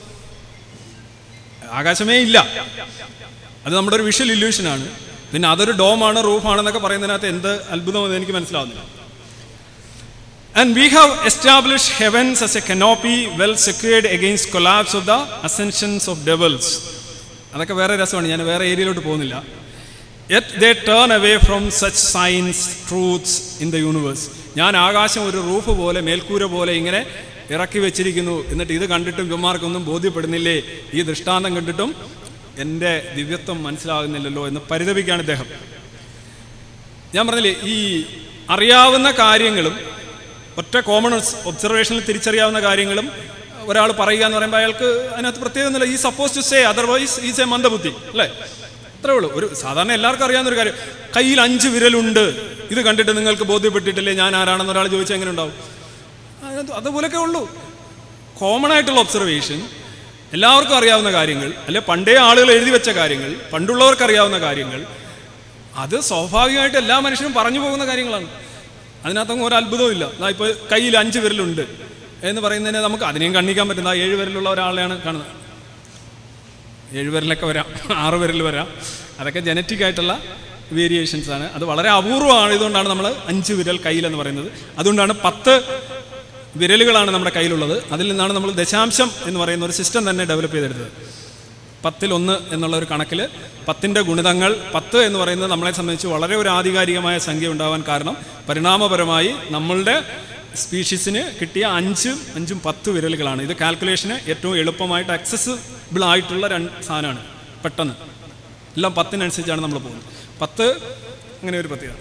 ആകാശമേ ഇല്ല അത് നമ്മുടെ ഒരു വിഷ്വൽ ഇല്യൂഷനാണ് പിന്നെ അതൊരു ഡോമാണ് റൂഫാണെന്നൊക്കെ പറയുന്നതിനകത്ത് എന്ത് അത്ഭുതമെന്ന് എനിക്ക് മനസ്സിലാവുന്നില്ല and we have establish heavens as a canopy well secured against collapse of the ascensions of devils അതൊക്കെ വേറെ രസമാണ് ഞാൻ വേറെ ഏരിയയിലോട്ട് പോകുന്നില്ല yet they turn away from such science truths in the universe ഞാൻ ആകാശം ഒരു റൂഫ് പോലെ മേൽക്കൂര പോലെ ഇങ്ങനെ ഇറക്കി വെച്ചിരിക്കുന്നു എന്നിട്ട് ഇത് കണ്ടിട്ടും ഇവന്മാർക്കൊന്നും ബോധ്യപ്പെടുന്നില്ലേ ഈ ദൃഷ്ടാന്തം കണ്ടിട്ടും എൻ്റെ ദിവ്യത്വം മനസ്സിലാകുന്നില്ലല്ലോ എന്ന് പരിതപിക്കുകയാണ് ഇദ്ദേഹം ഞാൻ പറഞ്ഞില്ലേ ഈ അറിയാവുന്ന കാര്യങ്ങളും ഒറ്റ കോമൺ ഒബ്സർവേഷനിൽ തിരിച്ചറിയാവുന്ന കാര്യങ്ങളും ഒരാൾ പറയുക എന്ന് പറയുമ്പോൾ അയാൾക്ക് അതിനകത്ത് പ്രത്യേകമൊന്നുമില്ല ഈ suppose to say otherwise is a മന്ദബുദ്ധി അല്ലേ അത്രേ ഉള്ളൂ ഒരു സാധാരണ എല്ലാവർക്കും അറിയാവുന്ന ഒരു കാര്യം കയ്യിൽ അഞ്ച് വിരലുണ്ട് ഇത് കണ്ടിട്ട് നിങ്ങൾക്ക് ബോധ്യപ്പെട്ടിട്ടില്ലേ ഞാൻ ആരാണെന്ന് ഒരാൾ ചോദിച്ചാൽ എങ്ങനെ ഉണ്ടാവും അതിനകത്ത് അതുപോലൊക്കെ ഉള്ളൂ കോമൺ ആയിട്ടുള്ള ഒബ്സർവേഷൻ എല്ലാവർക്കും അറിയാവുന്ന കാര്യങ്ങൾ അല്ലെ പണ്ടേ ആളുകൾ എഴുതി വെച്ച കാര്യങ്ങൾ പണ്ടുള്ളവർക്ക് അറിയാവുന്ന കാര്യങ്ങൾ അത് സ്വാഭാവികമായിട്ട് എല്ലാ മനുഷ്യരും പറഞ്ഞു പോകുന്ന കാര്യങ്ങളാണ് അതിനകത്തൊന്നും ഒരു അത്ഭുതവും ഇല്ല ദാ ഇപ്പോൾ കയ്യിൽ അഞ്ച് വിരലുണ്ട് എന്ന് പറയുന്നതിന് നമുക്ക് അതിനെയും കണ്ണിക്കാൻ പറ്റുന്ന ഏഴ് വിരലുള്ള ഒരാളെയാണ് കാണുന്നത് ഏഴ് വിരലൊക്കെ വരാം ആറ് വിരൽ വരാം അതൊക്കെ ജനറ്റിക് ആയിട്ടുള്ള വേരിയേഷൻസ് ആണ് അത് വളരെ അപൂർവമാണ് ഇതുകൊണ്ടാണ് നമ്മൾ അഞ്ച് വിരൽ കയ്യിലെന്ന് പറയുന്നത് അതുകൊണ്ടാണ് പത്ത് വിരലുകളാണ് നമ്മുടെ കയ്യിലുള്ളത് അതിൽ നിന്നാണ് നമ്മൾ ദശാംശം എന്ന് പറയുന്ന ഒരു സിസ്റ്റം തന്നെ ഡെവലപ്പ് ചെയ്തെടുത്തത് പത്തിൽ ഒന്ന് എന്നുള്ള ഒരു കണക്കിൽ പത്തിൻ്റെ ഗുണിതങ്ങൾ പത്ത് എന്ന് പറയുന്നത് നമ്മളെ സംബന്ധിച്ച് വളരെ ഒരു ആധികാരികമായ സംഖ്യ ഉണ്ടാവാൻ കാരണം പരിണാമപരമായി നമ്മളുടെ സ്പീഷീസിന് കിട്ടിയ അഞ്ചും അഞ്ചും പത്ത് വിരലുകളാണ് ഇത് കാൽക്കുലേഷന് ഏറ്റവും എളുപ്പമായിട്ട് അക്സസിബിൾ ആയിട്ടുള്ള രണ്ട് സാധനമാണ് പെട്ടെന്ന് എല്ലാം പത്തിനനുസരിച്ചാണ് നമ്മൾ പോകുന്നത് പത്ത് അങ്ങനെ ഒരു പ്രത്യേകത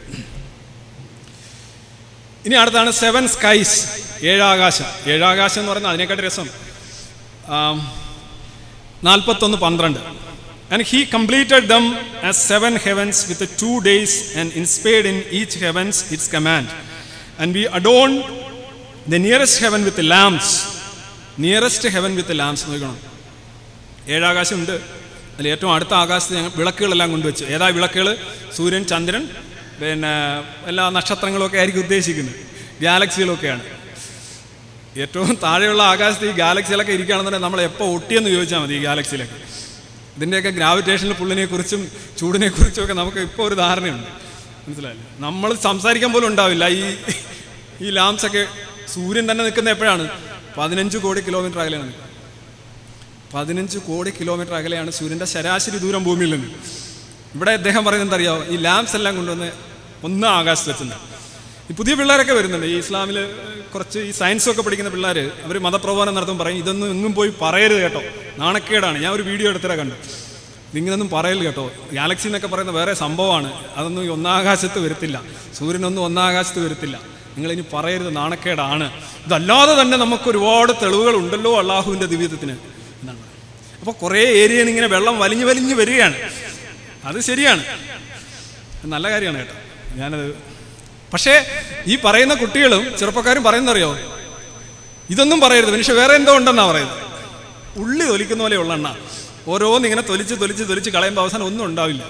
ഇനി അടുത്താണ് സെവൻ സ്കൈസ് ഏഴാകാശം ഏഴാകാശം എന്ന് പറയുന്നത് അതിനെക്കാട്ടി രസം ആം, നാൽപ്പത്തൊന്ന് പന്ത്രണ്ട് and he completed them as seven heavens with two days and inspired in each heavens its command and we adorn the nearest heaven with lamps nearest heaven with lamps നോക്കണം ഏഴാകാശം ഉണ്ട് അതിൽ ഏറ്റവും അടുത്ത ആകാശത്ത് ഞങ്ങൾ വിളക്കുകളെല്ലാം കൊണ്ടുവച്ചു ഏതാ വിളക്കുകൾ സൂര്യൻ ചന്ദ്രൻ പിന്നെ എല്ലാ നക്ഷത്രങ്ങളൊക്കെ ആയിരിക്കും ഉദ്ദേശിക്കുന്നത് ഗാലക്സികളൊക്കെയാണ് ഏറ്റവും താഴെയുള്ള ആകാശത്ത് ഈ ഗാലക്സികളൊക്കെ ഇരിക്കുകയാണെന്നുണ്ടെങ്കിൽ നമ്മൾ എപ്പോൾ ഒട്ടിയെന്ന് ചോദിച്ചാൽ മതി ഈ ഗാലക്സിയിലൊക്കെ ഇതിൻ്റെയൊക്കെ ഗ്രാവിറ്റേഷണൽ പുള്ളിനെ കുറിച്ചും ചൂടിനെ കുറിച്ചും ഒക്കെ നമുക്ക് ഇപ്പോൾ ഒരു ധാരണയുണ്ട് മനസ്സിലായില്ലേ നമ്മൾ സംസാരിക്കാൻ പോലും ഉണ്ടാവില്ല ഈ ഈ ലാംസ് ഒക്കെ സൂര്യൻ തന്നെ നിൽക്കുന്ന എപ്പോഴാണ് പതിനഞ്ച് കോടി കിലോമീറ്റർ അകലെയാണ് നിൽക്കുന്നത് പതിനഞ്ച് കോടി കിലോമീറ്റർ അകലെയാണ് സൂര്യൻ്റെ ശരാശരി ദൂരം ഭൂമിയിൽ നിന്ന് ഇവിടെ അദ്ദേഹം പറയുന്നത് എന്താ അറിയാമോ ഈ ലാംസ് എല്ലാം കൊണ്ടുവന്ന് ഒന്ന് ആകാശത്ത് വെച്ചുന്നത് ഈ പുതിയ പിള്ളേരൊക്കെ വരുന്നുണ്ട് ഈ ഇസ്ലാമിൽ കുറച്ച് ഈ സയൻസൊക്കെ പഠിക്കുന്ന പിള്ളേർ അവർ മതപ്രബോധനം നടത്തും പറയും ഇതൊന്നും എങ്ങും പോയി പറയരുത് കേട്ടോ നാണക്കേടാണ് ഞാൻ ഒരു വീഡിയോ എടുത്തിട്ട് കണ്ടു ഇതിങ്ങനൊന്നും പറയല് കേട്ടോ ഗാലക്സി എന്നൊക്കെ പറയുന്ന വേറെ സംഭവമാണ് അതൊന്നും ഈ ഒന്നാകാശത്ത് വരത്തില്ല സൂര്യനൊന്നും ഒന്നാകാശത്ത് വരത്തില്ല നിങ്ങളിനി പറയരുത് നാണക്കേടാണ് ഇതല്ലാതെ തന്നെ നമുക്ക് ഒരുപാട് തെളിവുകൾ ഉണ്ടല്ലോ അള്ളാഹുവിൻ്റെ ദിവ്യത്വത്തിന് എന്നാണ് അപ്പോൾ കുറേ ഏരിയയിൽ നിന്ന് ഇങ്ങനെ വെള്ളം വലിഞ്ഞു വലിഞ്ഞു വരികയാണ് അത് ശരിയാണ് നല്ല കാര്യമാണ് കേട്ടോ ഞാനത് പക്ഷേ ഈ പറയുന്ന കുട്ടികളും ചെറുപ്പക്കാരും പറയുന്നറിയോ ഇതൊന്നും പറയരുത് മനുഷ്യ വേറെ എന്തോ ഉണ്ടെന്നാ പറയുന്നത് ഉള്ളി തൊലിക്കുന്ന പോലെ ഉള്ള എണ്ണ ഓരോന്ന് ഇങ്ങനെ തൊലിച്ച് തൊലിച്ച് തൊലിച്ച് കളയുമ്പോൾ അവസാനം ഒന്നും ഉണ്ടാവില്ല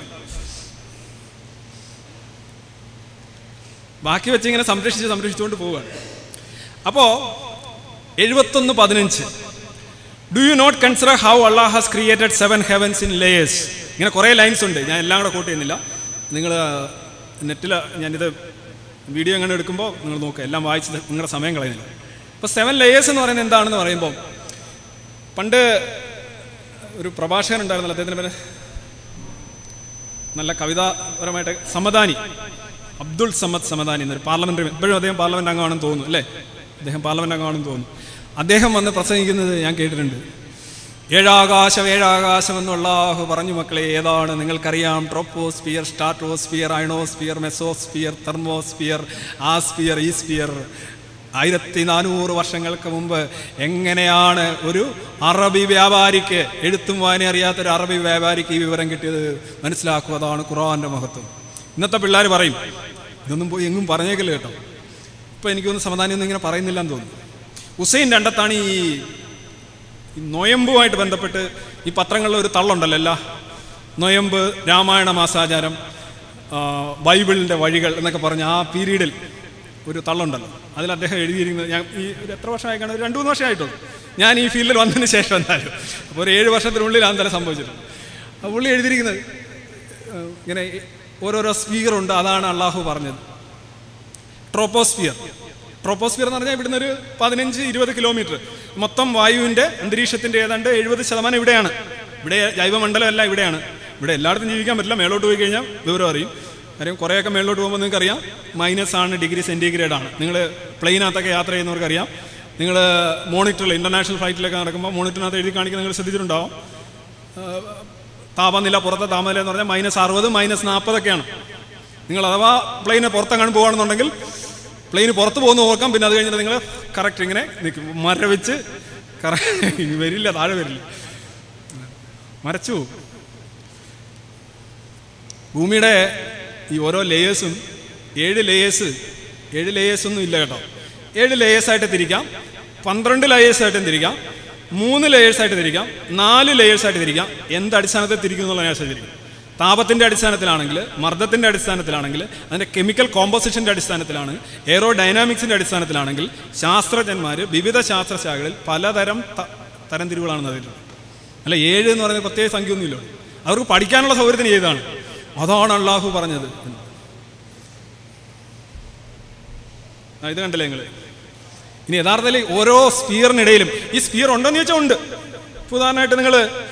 ബാക്കി വെച്ച് ഇങ്ങനെ സംരക്ഷിച്ച് സംരക്ഷിച്ചുകൊണ്ട് പോവുകയാണ് അപ്പോൾ എഴുപത്തൊന്ന് പതിനഞ്ച് do you not consider how Allah has created seven heavens in layers ഇങ്ങനെ കുറേ ലൈൻസ് ഉണ്ട് ഞാൻ എല്ലാം കൂടെ കോട്ട് ചെയ്യുന്നില്ല നിങ്ങൾ നെറ്റിൽ ഞാനിത് വീഡിയോ എങ്ങനെ എടുക്കുമ്പോൾ നിങ്ങൾ നോക്കുക എല്ലാം വായിച്ച് നിങ്ങളുടെ സമയം കളയുന്നില്ല അപ്പോൾ സെവൻ ലേയേഴ്സ് എന്ന് പറയുന്നത് എന്താണെന്ന് പറയുമ്പോൾ പണ്ട് ഒരു പ്രഭാഷകൻ ഉണ്ടായിരുന്നല്ലോ അദ്ദേഹത്തിൻ്റെ പേര് നല്ല കവിതാപരമായിട്ട് സമദാനി അബ്ദുൾ സമദ് സമദാനി എന്നൊരു പാർലമെന്ററി ഇപ്പോഴും അദ്ദേഹം പാർലമെന്റ് അംഗമാണെന്ന് തോന്നുന്നു അല്ലേ അദ്ദേഹം പാർലമെന്റ് അംഗമാണെന്ന് തോന്നുന്നു അദ്ദേഹം വന്ന് പ്രസംഗിക്കുന്നത് ഞാൻ കേട്ടിട്ടുണ്ട് ഏഴാകാശം ഏഴാകാശം എന്നുള്ള ആഹു പറഞ്ഞു മക്കളെ ഏതാണ് നിങ്ങൾക്കറിയാം troposphere stratosphere ionosphere mesosphere thermosphere ആ സ്ഫിയർ ഈ സ്ഫിയർ ആയിരത്തി നാനൂറ് വർഷങ്ങൾക്ക് മുമ്പ് എങ്ങനെയാണ് ഒരു അറബി വ്യാപാരിക്ക് എഴുത്തും വായന അറിയാത്ത ഒരു അറബി വ്യാപാരിക്ക് ഈ വിവരം കിട്ടിയത് മനസ്സിലാക്കുക അതാണ് ഖുറാന്റെ മഹത്വം ഇന്നത്തെ പിള്ളേർ പറയും ഇതൊന്നും പോയി എങ്ങും പറഞ്ഞേക്കില്ല കേട്ടോ ഇപ്പം എനിക്കൊന്നും സമാധാനം ഇങ്ങനെ പറയുന്നില്ലെന്ന് തോന്നുന്നു ഹുസൈൻ രണ്ടത്താണ് ഈ ഈ നൊയമ്പുമായിട്ട് ബന്ധപ്പെട്ട് ഈ പത്രങ്ങളിൽ ഒരു തള്ളുണ്ടല്ലോ എല്ലാ നൊയമ്പ് രാമായണ മാസാചാരം ആ, ബൈബിളിൻ്റെ വഴികൾ എന്നൊക്കെ പറഞ്ഞ് ആ പീരീഡിൽ ഒരു തള്ളുണ്ടല്ലോ അതിൽ അദ്ദേഹം എഴുതിയിരിക്കുന്നത് ഞാൻ ഈ ഒരു എത്ര വർഷമായി കാണും ഒരു രണ്ട് മൂന്ന് വർഷമായിട്ടുള്ളൂ ഞാൻ ഈ ഫീൽഡിൽ വന്നതിന് ശേഷം എന്തായാലും അപ്പോൾ ഒരു ഏഴ് വർഷത്തിനുള്ളിലാണ് എന്തായാലും സംഭവിച്ചിട്ടുള്ളത് അപ്പോൾ പുള്ളി എഴുതിയിരിക്കുന്നത് ഏഹ്, ഇങ്ങനെ ഓരോരോ സ്പീക്കറുണ്ട് അതാണ് അള്ളാഹു പറഞ്ഞത് ട്രോപ്പോസ്ഫിയർ ട്രോപ്പോസ്ഫിയർ എന്ന് പറഞ്ഞാൽ ഇവിടുന്ന് ഒരു പതിനഞ്ച് ഇരുപത് കിലോമീറ്റർ മൊത്തം വായുവിൻ്റെ അന്തരീക്ഷത്തിൻ്റെ ഏതാണ്ട് എഴുപത് ശതമാനം ഇവിടെയാണ് ഇവിടെ ജൈവമണ്ഡലമല്ല ഇവിടെയാണ് ഇവിടെ എല്ലായിടത്തും ജീവിക്കാൻ പറ്റില്ല മേലോട്ട് പോയി കഴിഞ്ഞാൽ വിവരം അറിയും കാര്യം കുറേയൊക്കെ മേലോട്ട് പോകുമ്പോൾ നിങ്ങൾക്ക് അറിയാം മൈനസ് ആണ് ഡിഗ്രി സെൻറ്റിഗ്രേഡ് ആണ് നിങ്ങൾ പ്ലെയിനകത്തൊക്കെ യാത്ര ചെയ്യുന്നവർക്ക് അറിയാം നിങ്ങൾ മോണിറ്ററിൽ ഇൻ്റർനാഷണൽ ഫ്ലൈറ്റിലൊക്കെ നടക്കുമ്പോൾ മോണിറ്ററിനകത്ത് എഴുതി കാണിക്കുന്ന നിങ്ങൾ ശ്രദ്ധിച്ചിട്ടുണ്ടാവും താപനില പുറത്തെ താപനില എന്ന് പറഞ്ഞാൽ മൈനസ് അറുപത് മൈനസ് നാൽപ്പതൊക്കെയാണ് നിങ്ങൾ അഥവാ പ്ലെയിന് പുറത്തെങ്ങാനും പോകുകയാണെന്നുണ്ടെങ്കിൽ പ്ലെയിന് പുറത്ത് പോകുന്ന ഓർക്കാം പിന്നെ അത് കഴിഞ്ഞിട്ട് നിങ്ങൾ കറക്റ്റ് ഇങ്ങനെ നിൽക്കും മരവിച്ച് കറക്റ്റ് വരില്ല താഴെ വരില്ല മരച്ചു പോകും. ഭൂമിയുടെ ഈ ഓരോ ലേയേഴ്സും ഏഴ് ലേയേഴ്സ് ഏഴ് ലേയേഴ്സ് ഒന്നും ഇല്ല കേട്ടോ ഏഴ് ലേയേഴ്സായിട്ട് തിരിക്കാം പന്ത്രണ്ട് ലേയേഴ്സായിട്ടും തിരിക്കാം മൂന്ന് ലേയേഴ്സായിട്ട് തിരിക്കാം നാല് ലേയേഴ്സായിട്ട് തിരിക്കാം എന്ത് അടിസ്ഥാനത്തിൽ തിരിക്കും എന്നുള്ള ഞാൻ തിരിക്കും താപത്തിൻ്റെ അടിസ്ഥാനത്തിലാണെങ്കിൽ മർദ്ദത്തിൻ്റെ അടിസ്ഥാനത്തിലാണെങ്കിൽ അതിൻ്റെ കെമിക്കൽ കോമ്പോസിഷൻ്റെ അടിസ്ഥാനത്തിലാണ് എയറോ ഡൈനാമിക്സിൻ്റെ അടിസ്ഥാനത്തിലാണെങ്കിൽ ശാസ്ത്രജ്ഞന്മാർ വിവിധ ശാസ്ത്രശാഖകളിൽ പലതരം ത- തരംതിരിവുകളാണ് നടത്തിയിട്ടുള്ളത് അല്ല ഏഴ് എന്ന് പറയുന്ന പ്രത്യേക സംഖ്യയൊന്നുമില്ല അവർക്ക് പഠിക്കാനുള്ള സൗകര്യത്തിന് ചെയ്തതാണ് അതാണ് അള്ളാഹു പറഞ്ഞത് ആ, ഇത് കണ്ടില്ലേ നിങ്ങൾ ഇനി യഥാർത്ഥത്തിൽ ഓരോ സ്പിയറിനിടയിലും ഈ സ്പിയർ ഉണ്ടോന്ന് ചോദിച്ചാൽ ഉണ്ട് ഇപ്പൊ ഉദാഹരണമായിട്ട് നിങ്ങൾ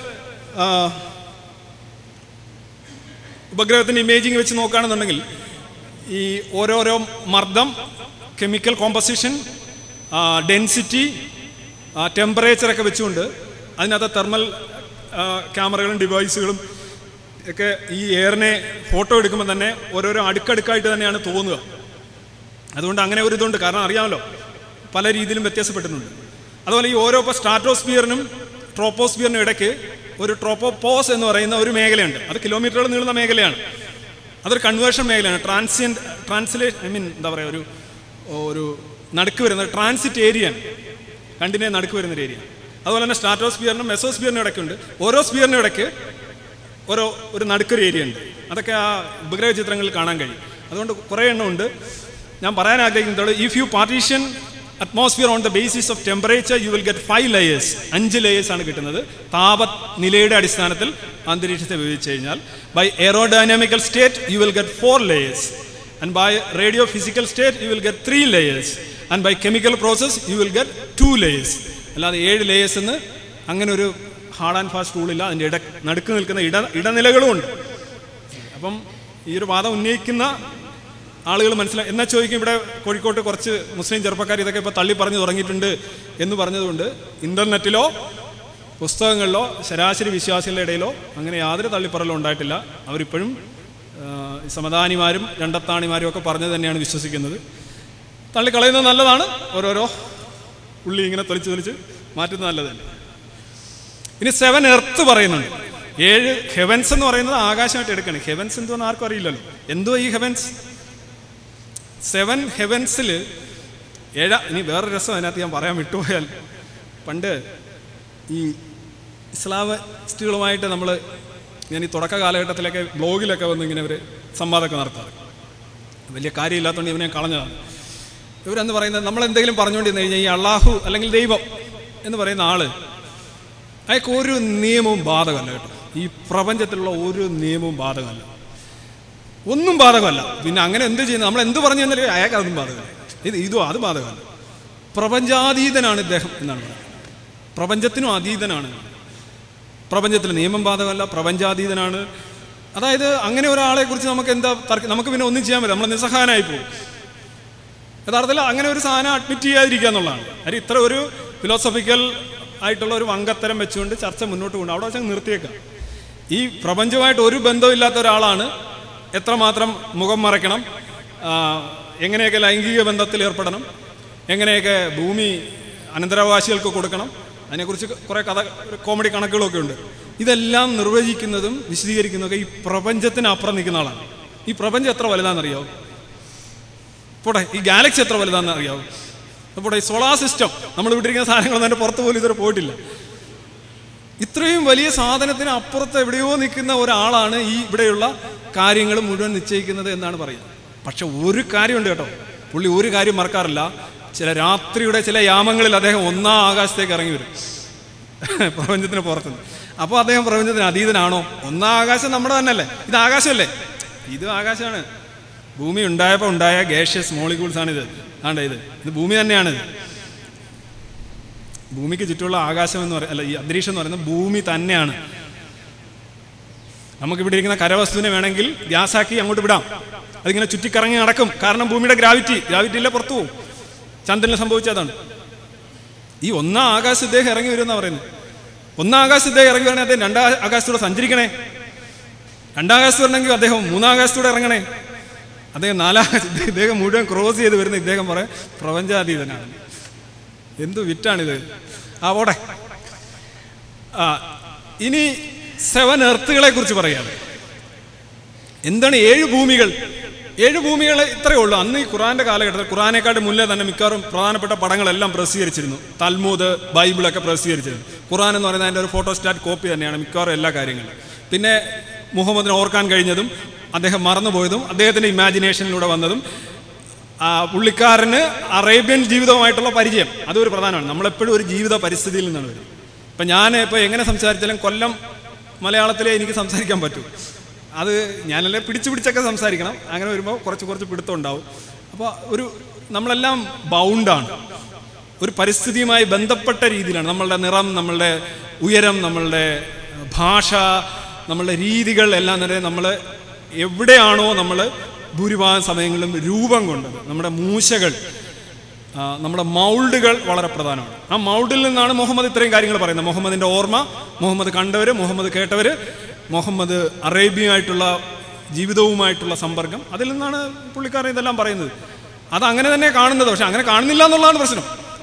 ഉപഗ്രഹത്തിൻ്റെ ഇമേജിങ് വെച്ച് നോക്കുകയാണെന്നുണ്ടെങ്കിൽ ഈ ഓരോരോ മർദ്ദം കെമിക്കൽ കോമ്പസിഷൻ ഡെൻസിറ്റി ടെമ്പറേച്ചറൊക്കെ വെച്ചുകൊണ്ട് അതിനകത്ത് തെർമൽ ക്യാമറകളും ഡിവൈസുകളും ഒക്കെ ഈ എയറിനെ ഫോട്ടോ എടുക്കുമ്പോൾ തന്നെ ഓരോരോ അടുക്കടുക്കായിട്ട് തന്നെയാണ് തോന്നുക അതുകൊണ്ട് അങ്ങനെ ഒരു ഇതുണ്ട് കാരണം അറിയാമല്ലോ പല രീതിയിലും വ്യത്യാസപ്പെട്ടിട്ടുണ്ട് അതുപോലെ ഈ ഓരോ ഇപ്പോൾ സ്ട്രാറ്റോസ്ഫിയറിനും ട്രോപ്പോസ്ഫിയറിനും ഇടയ്ക്ക് ഒരു ട്രോപ്പോപോസ് എന്ന് പറയുന്ന ഒരു മേഖലയുണ്ട് അത് കിലോമീറ്ററുകൾ നീളുന്ന മേഖലയാണ് അതൊരു കൺവേർഷൻ മേഖലയാണ് ട്രാൻസിയൻ ട്രാൻസ്ലേ ഐ മീൻ എന്താ പറയുക ഒരു ഒരു നടുക്ക് വരുന്ന ട്രാൻസിറ്റ് ഏരിയയാണ് രണ്ടിനെ നടുക്ക് വരുന്നൊരു ഏരിയ അതുപോലെ തന്നെ സ്ട്രാറ്റോസ്ഫിയറിനും മെസോസ്ഫിയറിനും ഇടയ്ക്കുണ്ട് ഓരോ സ്ഫിയറിനും ഇടയ്ക്ക് ഓരോ ഒരു നടുക്കൊരു ഏരിയ ഉണ്ട് അതൊക്കെ ആ ഉപഗ്രഹ ചിത്രങ്ങളിൽ കാണാൻ കഴിയും അതുകൊണ്ട് കുറേ എണ്ണം ഉണ്ട് ഞാൻ പറയാൻ ആഗ്രഹിക്കുന്നത് if you partition atmosphere on the basis of temperature you will get five layers അഞ്ച് ലെയേഴ്സ് ആണ് കിട്ടുന്നത് താപനിലയുടെ അടിസ്ഥാനത്തിൽ അന്തരീക്ഷത്തെ വിഭജിച്ചു കഴിഞ്ഞാൽ by aerodynamical state you will get four layers and by radio physical state you will get three layers and by chemical process you will get two layers അല്ലാതെ ഏഴ് ലെയേഴ്സ് എന്ന് അങ്ങനെ ഒരു ഹാർഡ് ആൻഡ് ഫാസ്റ്റ് റൂളില്ല അതിൻ്റെ ഇട നടുക്ക് നിൽക്കുന്ന ഇട ഇടനിലകളും ഉണ്ട് അപ്പം ഈ ഒരു വാദം ഉന്നയിക്കുന്ന ആളുകൾ മനസ്സിലായി എന്നാൽ ചോദിക്കും ഇവിടെ കോഴിക്കോട്ട് കുറച്ച് മുസ്ലിം ചെറുപ്പക്കാർ ഇതൊക്കെ ഇപ്പോൾ തള്ളി പറഞ്ഞു തുടങ്ങിയിട്ടുണ്ട് എന്ന് പറഞ്ഞതുകൊണ്ട് ഇൻ്റർനെറ്റിലോ പുസ്തകങ്ങളിലോ ശരാശരി വിശ്വാസികളുടെ ഇടയിലോ അങ്ങനെ യാതൊരു തള്ളിപ്പറലും ഉണ്ടായിട്ടില്ല അവരിപ്പോഴും ആ, സമദാനിമാരും രണ്ടത്താണിമാരും ഒക്കെ പറഞ്ഞു തന്നെയാണ് വിശ്വസിക്കുന്നത് തള്ളിക്കളയുന്നത് നല്ലതാണ് ഓരോരോ ഉള്ളി ഇങ്ങനെ തൊലിച്ച് തൊലിച്ച് മാറ്റുന്നത് നല്ലതല്ല ഇനി സെവൻ എർത്ത് പറയുന്നുണ്ട് ഏഴ് ഹെവൻസ് എന്ന് പറയുന്നത് ആകാശമായിട്ട് എടുക്കണം ഹെവൻസ് എന്തുവെന്ന് ആർക്കും അറിയില്ലല്ലോ എന്തോ ഈ ഹെവൻസ് സെവൻ ഹെവൻസിൽ ഏഴ ഇനി വേറൊരു രസം അതിനകത്ത് ഞാൻ പറയാൻ വിട്ടുപോയാൽ പണ്ട് ഈ ഇസ്ലാമിസ്റ്റുകളുമായിട്ട് നമ്മൾ ഞാൻ ഈ തുടക്ക കാലഘട്ടത്തിലൊക്കെ ബ്ലോഗിലൊക്കെ വന്ന് ഇങ്ങനെ ഇവർ സംവാദമൊക്കെ നടത്താറ് വലിയ കാര്യമില്ലാത്തതുകൊണ്ട് ഇവനെ കളഞ്ഞതാണ് ഇവരെന്ന് പറയുന്നത് നമ്മൾ എന്തെങ്കിലും പറഞ്ഞുകൊണ്ടിരുന്നു കഴിഞ്ഞാൽ ഈ അള്ളാഹു അല്ലെങ്കിൽ ദൈവം എന്ന് പറയുന്ന ആള് അയാൾക്ക് ഒരു നിയമവും ബാധകമല്ല കേട്ടോ ഈ പ്രപഞ്ചത്തിലുള്ള ഒരു നിയമവും ബാധകമല്ല ഒന്നും ബാധകമല്ല പിന്നെ അങ്ങനെ എന്ത് ചെയ്യുന്നത് നമ്മൾ എന്ത് പറഞ്ഞു തന്നാലും അയാൾക്ക് അതൊന്നും ബാധകമല്ല ഇത് ഇതോ അത് ബാധകമല്ല പ്രപഞ്ചാതീതനാണ് ഇദ്ദേഹം എന്നാണ് പറയുന്നത് പ്രപഞ്ചത്തിനും അതീതനാണ് പ്രപഞ്ചത്തിൽ നിയമം ബാധകമല്ല പ്രപഞ്ചാതീതനാണ് അതായത് അങ്ങനെ ഒരാളെ കുറിച്ച് നമുക്ക് എന്താ തർക്കം നമുക്ക് പിന്നെ ഒന്നും ചെയ്യാൻ പറ്റില്ല നമ്മൾ നിസ്സഹായനായി പോകും യഥാർത്ഥത്തിൽ അങ്ങനെ ഒരു സാധനം അഡ്മിറ്റ് ചെയ്യാതിരിക്കുക എന്നുള്ളതാണ് കാര്യം ഇത്ര ഒരു ഫിലോസഫിക്കൽ ആയിട്ടുള്ള ഒരു വങ്കത്തരം വെച്ചുകൊണ്ട് ചർച്ച മുന്നോട്ട് കൊണ്ട് അവിടെ വെച്ചാൽ നിർത്തിയേക്കാം ഈ പ്രപഞ്ചമായിട്ട് ഒരു ബന്ധമില്ലാത്ത ഒരാളാണ് എത്രമാത്രം മുഖം മറയ്ക്കണം ആ, എങ്ങനെയൊക്കെ ലൈംഗിക ബന്ധത്തിൽ ഏർപ്പെടണം എങ്ങനെയൊക്കെ ഭൂമി അനന്തരാവകാശികൾക്ക് കൊടുക്കണം അതിനെക്കുറിച്ച് കുറേ കഥ കോമഡി കണക്കുകളൊക്കെ ഉണ്ട് ഇതെല്ലാം നിർവചിക്കുന്നതും വിശദീകരിക്കുന്നതൊക്കെ ഈ പ്രപഞ്ചത്തിനപ്പുറം നിൽക്കുന്ന ആളാണ് ഈ പ്രപഞ്ചം എത്ര വലുതാണെന്നറിയാവും പോട്ടെ ഈ ഗാലക്സി എത്ര വലുതാണെന്ന് അറിയാവും പോട്ടെ ഈ സോളാർ സിസ്റ്റം നമ്മൾ വിട്ടിരിക്കുന്ന സാധനങ്ങളൊന്നും അതിൻ്റെ പുറത്ത് പോലും ഇതുവരെ പോയിട്ടില്ല ഇത്രയും വലിയ സാധനത്തിന് അപ്പുറത്ത് എവിടെയോ നിൽക്കുന്ന ഒരാളാണ് ഈ ഇവിടെയുള്ള കാര്യങ്ങൾ മുഴുവൻ നിശ്ചയിക്കുന്നത് എന്നാണ് പറയുന്നത് പക്ഷെ ഒരു കാര്യമുണ്ട് കേട്ടോ പുള്ളി ഒരു കാര്യം മറക്കാറില്ല ചില രാത്രിയുടെ ചില യാമങ്ങളിൽ അദ്ദേഹം ഒന്നാം ആകാശത്തേക്ക് ഇറങ്ങി വരും പ്രപഞ്ചത്തിന് പുറത്തുനിന്ന് അപ്പോൾ അദ്ദേഹം പ്രപഞ്ചത്തിന് അതീതനാണോ ഒന്നാം ആകാശം നമ്മുടെ തന്നെയല്ലേ ഇത് ആകാശമല്ലേ ഇത് ആകാശമാണ് ഭൂമി ഉണ്ടായപ്പോൾ ഉണ്ടായ ഗേഷ്യസ് മോളിക്യൂൾസ് ആണിത് ആണ്ട് ഇത് ഇത് ഭൂമി തന്നെയാണിത് ഭൂമിക്ക് ചുറ്റുമുള്ള ആകാശം എന്ന് പറയുന്നത് അല്ല ഈ അന്തരീക്ഷം എന്ന് പറയുന്നത് ഭൂമി തന്നെയാണ് നമുക്കിവിടെ ഇരിക്കുന്ന കരവസ്തുവിനെ വേണമെങ്കിൽ ഗ്യാസാക്കി അങ്ങോട്ട് വിടാം അതിങ്ങനെ ചുറ്റിക്കറങ്ങി നടക്കും കാരണം ഭൂമിയുടെ ഗ്രാവിറ്റി ഗ്രാവിറ്റിയിലെ പുറത്തു പോകും ചന്ദ്രന് സംഭവിച്ചതാണ് ഈ ഒന്നാം ആകാശ ഇദ്ദേഹം ഇറങ്ങി വരുമെന്നാണ് പറയുന്നത് ഒന്നാം ആകാശ ഇദ്ദേഹം ഇറങ്ങി വരണമെങ്കിൽ അദ്ദേഹം രണ്ടാം ആകാശത്തൂടെ സഞ്ചരിക്കണേ രണ്ടാം ആകാശത്ത് വരണമെങ്കിൽ അദ്ദേഹം മൂന്നാം ആകാശത്തൂടെ ഇറങ്ങണേ അദ്ദേഹം നാലാം ഇദ്ദേഹം മുഴുവൻ ക്രോസ് ചെയ്ത് വരുന്ന ഇദ്ദേഹം പറയാം പ്രപഞ്ചാതീതനാണ് എന്തു വിറ്റാണിത് ആ ഓടെ ആ ഇനി സെവൻ എർത്തുകളെ കുറിച്ച് പറയാണ് എന്താണ് ഏഴ് ഭൂമികൾ ഏഴ് ഭൂമികൾ ഇത്രയേ ഉള്ളൂ അന്ന് ഈ ഖുറാന്റെ കാലഘട്ടത്തിൽ ഖുറാനേക്കാട്ട് മുന്നേ തന്നെ മിക്കവാറും പ്രധാനപ്പെട്ട പടങ്ങളെല്ലാം പ്രസിദ്ധീകരിച്ചിരുന്നു തൽമൂദ് ബൈബിളൊക്കെ പ്രസിദ്ധീകരിച്ചിരുന്നു ഖുറാൻ എന്ന് പറയുന്നത് അതിൻ്റെ ഒരു ഫോട്ടോസ്റ്റാറ്റ് കോപ്പി തന്നെയാണ് മിക്കവാറും എല്ലാ കാര്യങ്ങളും പിന്നെ മുഹമ്മദിനെ ഓർക്കാൻ കഴിഞ്ഞതും അദ്ദേഹം മറന്നുപോയതും അദ്ദേഹത്തിൻ്റെ ഇമാജിനേഷനിലൂടെ വന്നതും ആ പുള്ളിക്കാരന് അറേബ്യൻ ജീവിതവുമായിട്ടുള്ള പരിചയം അതൊരു പ്രധാനമാണ് നമ്മളെപ്പോഴും ഒരു ജീവിത പരിസ്ഥിതിയിൽ നിന്നാണ് വരുന്നത് ഇപ്പം ഞാൻ ഇപ്പോൾ എങ്ങനെ സംസാരിച്ചാലും കൊല്ലം മലയാളത്തിലേ എനിക്ക് സംസാരിക്കാൻ പറ്റൂ അത് ഞാനല്ലേ പിടിച്ചു പിടിച്ചൊക്കെ സംസാരിക്കണം അങ്ങനെ വരുമ്പോൾ കുറച്ച് കുറച്ച് പിടുത്തം ഉണ്ടാവും അപ്പോൾ ഒരു നമ്മളെല്ലാം ബൗണ്ടാണ് ഒരു പരിസ്ഥിതിയുമായി ബന്ധപ്പെട്ട രീതിയിലാണ് നമ്മളുടെ നിറം നമ്മളുടെ ഉയരം നമ്മളുടെ ഭാഷ നമ്മളുടെ രീതികൾ എല്ലാം തന്നെ നമ്മൾ എവിടെയാണോ നമ്മൾ ഭൂരിഭാഗം സമയങ്ങളിലും രൂപം കൊണ്ടത് നമ്മുടെ മൂശകൾ ആ, നമ്മുടെ മൗൾഡുകൾ വളരെ പ്രധാനമാണ് ആ മൗൾഡിൽ നിന്നാണ് മുഹമ്മദ് ഇത്രയും കാര്യങ്ങൾ പറയുന്നത് മുഹമ്മദിന്റെ ഓർമ്മ മുഹമ്മദ് കണ്ടവര് മുഹമ്മദ് കേട്ടവര് മുഹമ്മദ് അറേബ്യയുമായിട്ടുള്ള ജീവിതവുമായിട്ടുള്ള സമ്പർക്കം അതിൽ നിന്നാണ് പുള്ളിക്കാരൻ ഇതെല്ലാം പറയുന്നത് അത് അങ്ങനെ തന്നെ കാണുന്നത് പക്ഷെ അങ്ങനെ കാണുന്നില്ല എന്നുള്ളതാണ് പ്രശ്നം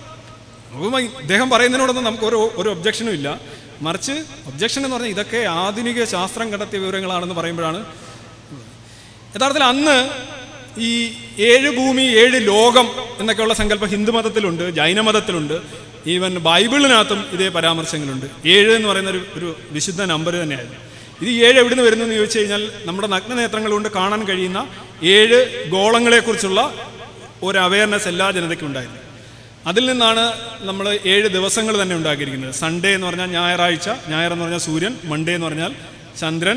അപ്പം ഇദ്ദേഹം പറയുന്നതിനോടൊന്നും നമുക്ക് ഒരു ഒരു ഒബ്ജക്ഷനും ഇല്ല മറിച്ച് ഒബ്ജക്ഷൻ എന്ന് പറഞ്ഞാൽ ഇതൊക്കെ ആധുനിക ശാസ്ത്രം കണ്ടെത്തിയ വിവരങ്ങളാണെന്ന് പറയുമ്പോഴാണ് യഥാർത്ഥത്തിൽ അന്ന് ഈ ഏഴ് ഭൂമി ഏഴ് ലോകം എന്നൊക്കെയുള്ള സങ്കല്പം ഹിന്ദുമതത്തിലുണ്ട് ജൈനമതത്തിലുണ്ട് ഈവൻ ബൈബിളിനകത്തും ഇതേ പരാമർശങ്ങളുണ്ട് ഏഴ് എന്ന് പറയുന്ന ഒരു ഒരു വിശുദ്ധ നമ്പർ തന്നെയായിരുന്നു ഇത് ഈ ഏഴ് എവിടെ നിന്ന് വരുന്നു എന്ന് ചോദിച്ചു കഴിഞ്ഞാൽ നമ്മുടെ നഗ്നനേത്രങ്ങൾ കൊണ്ട് കാണാൻ കഴിയുന്ന ഏഴ് ഗോളങ്ങളെക്കുറിച്ചുള്ള ഒരു അവയർനെസ് എല്ലാ ജനതയ്ക്കും ഉണ്ടായിരുന്നു അതിൽ നിന്നാണ് നമ്മൾ ഏഴ് ദിവസങ്ങൾ തന്നെ ഉണ്ടാക്കിയിരിക്കുന്നത് സൺഡേ എന്ന് പറഞ്ഞാൽ ഞായറാഴ്ച ഞായർ എന്ന് പറഞ്ഞാൽ സൂര്യൻ മൺഡേ എന്ന് പറഞ്ഞാൽ ചന്ദ്രൻ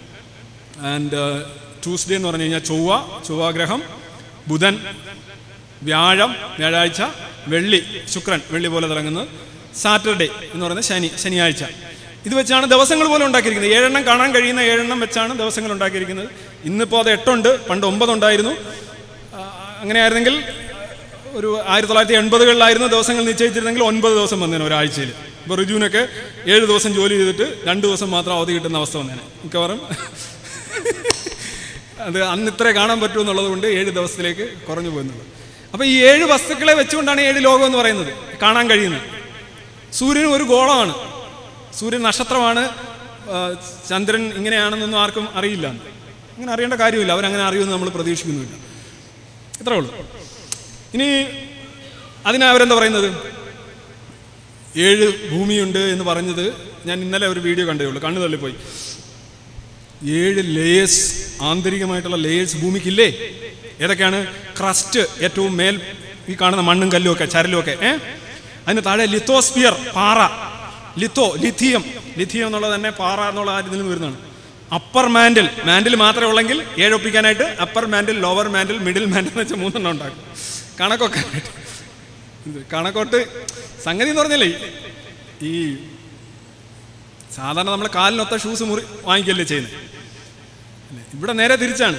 ആൻഡ് ട്യൂസ്ഡേ എന്ന് പറഞ്ഞു കഴിഞ്ഞാൽ ചൊവ്വ ചൊവ്വാഗ്രഹം ബുധൻ വ്യാഴം വ്യാഴാഴ്ച വെള്ളി ശുക്രൻ വെള്ളി പോലെ തിളങ്ങുന്നത് സാറ്റർഡേ എന്ന് പറയുന്നത് ശനി ശനിയാഴ്ച ഇത് വെച്ചാണ് ദിവസങ്ങൾ പോലെ ഉണ്ടാക്കിയിരിക്കുന്നത് ഏഴെണ്ണം കാണാൻ കഴിയുന്ന ഏഴെണ്ണം വെച്ചാണ് ദിവസങ്ങൾ ഉണ്ടാക്കിയിരിക്കുന്നത് ഇന്നിപ്പോൾ അത് എട്ടുണ്ട് പണ്ട് ഒമ്പതുണ്ടായിരുന്നു ആ, അങ്ങനെയായിരുന്നെങ്കിൽ ഒരു ആയിരത്തി തൊള്ളായിരത്തി എൺപതുകളിലായിരുന്നു ദിവസങ്ങൾ നിശ്ചയിച്ചിരുന്നെങ്കിൽ ഒൻപത് ദിവസം വന്നേനെ ഒരാഴ്ചയിൽ ഇപ്പോൾ റിജുവിനൊക്കെ ഏഴ് ദിവസം ജോലി ചെയ്തിട്ട് രണ്ട് ദിവസം മാത്രം അവധി കിട്ടുന്ന അവസ്ഥ വന്നേനെ മിക്കവാറും അത് അന്ന് ഇത്രേ കാണാൻ പറ്റൂ എന്നുള്ളത് കൊണ്ട് ഏഴ് ദിവസത്തിലേക്ക് കുറഞ്ഞു പോകുന്നത് അപ്പോൾ ഈ ഏഴ് വസ്തുക്കളെ വെച്ചുകൊണ്ടാണ് ഏഴ് ലോകം എന്ന് പറയുന്നത് കാണാൻ കഴിയുന്നത് സൂര്യൻ ഒരു ഗോളമാണ് സൂര്യൻ നക്ഷത്രമാണ് ആ, ചന്ദ്രൻ ഇങ്ങനെയാണെന്നൊന്നും ആർക്കും അറിയില്ല അങ്ങനെ അറിയേണ്ട കാര്യമില്ല അവരങ്ങനെ അറിയുമെന്ന് നമ്മൾ പ്രതീക്ഷിക്കുന്നുമില്ല ഇത്രേ ഉള്ളൂ ഇനി അതിനാ അവരെന്താ പറയുന്നത് ഏഴ് ഭൂമിയുണ്ട് എന്ന് പറഞ്ഞത് ഞാൻ ഇന്നലെ ഒരു വീഡിയോ കണ്ടേ ഉള്ളൂ കണ്ണു തള്ളിപ്പോയി ഏഴ് ലേയേഴ്സ് ആന്തരികമായിട്ടുള്ള ലേയേഴ്സ് ഭൂമിക്കില്ലേ ഏതൊക്കെയാണ് ക്രസ്റ്റ് ഏറ്റവും മേൽ ഈ കാണുന്ന മണ്ണും കല്ലും ഒക്കെ ചരലും ഒക്കെ ഏ അതിന് താഴെ ലിത്തോസ്ഫിയർ പാറ ലിത്തോ ലിഥിയം ലിഥിയം എന്നുള്ളത് തന്നെ പാറ എന്നുള്ള ആ ഇതിൽ നിന്ന് വരുന്നതാണ് അപ്പർ മാൻഡിൽ മാൻഡിൽ മാത്രമേ ഉള്ളെങ്കിൽ ഏഴൊപ്പിക്കാനായിട്ട് upper mantle lower mantle middle mantle എന്ന് വെച്ചാൽ മൂന്നെണ്ണം ഉണ്ടാക്കും കണക്കൊക്കെ ആയിട്ട്. ഇത് കണക്കോട്ട് സംഗതി എന്ന് പറഞ്ഞല്ലേ ഈ സാധാരണ നമ്മൾ കാലിനൊത്ത ഷൂസ് മുറി വാങ്ങിക്കല്ലേ ചെയ്യുന്നത് അല്ലേ? ഇവിടെ നേരെ തിരിച്ചാണ്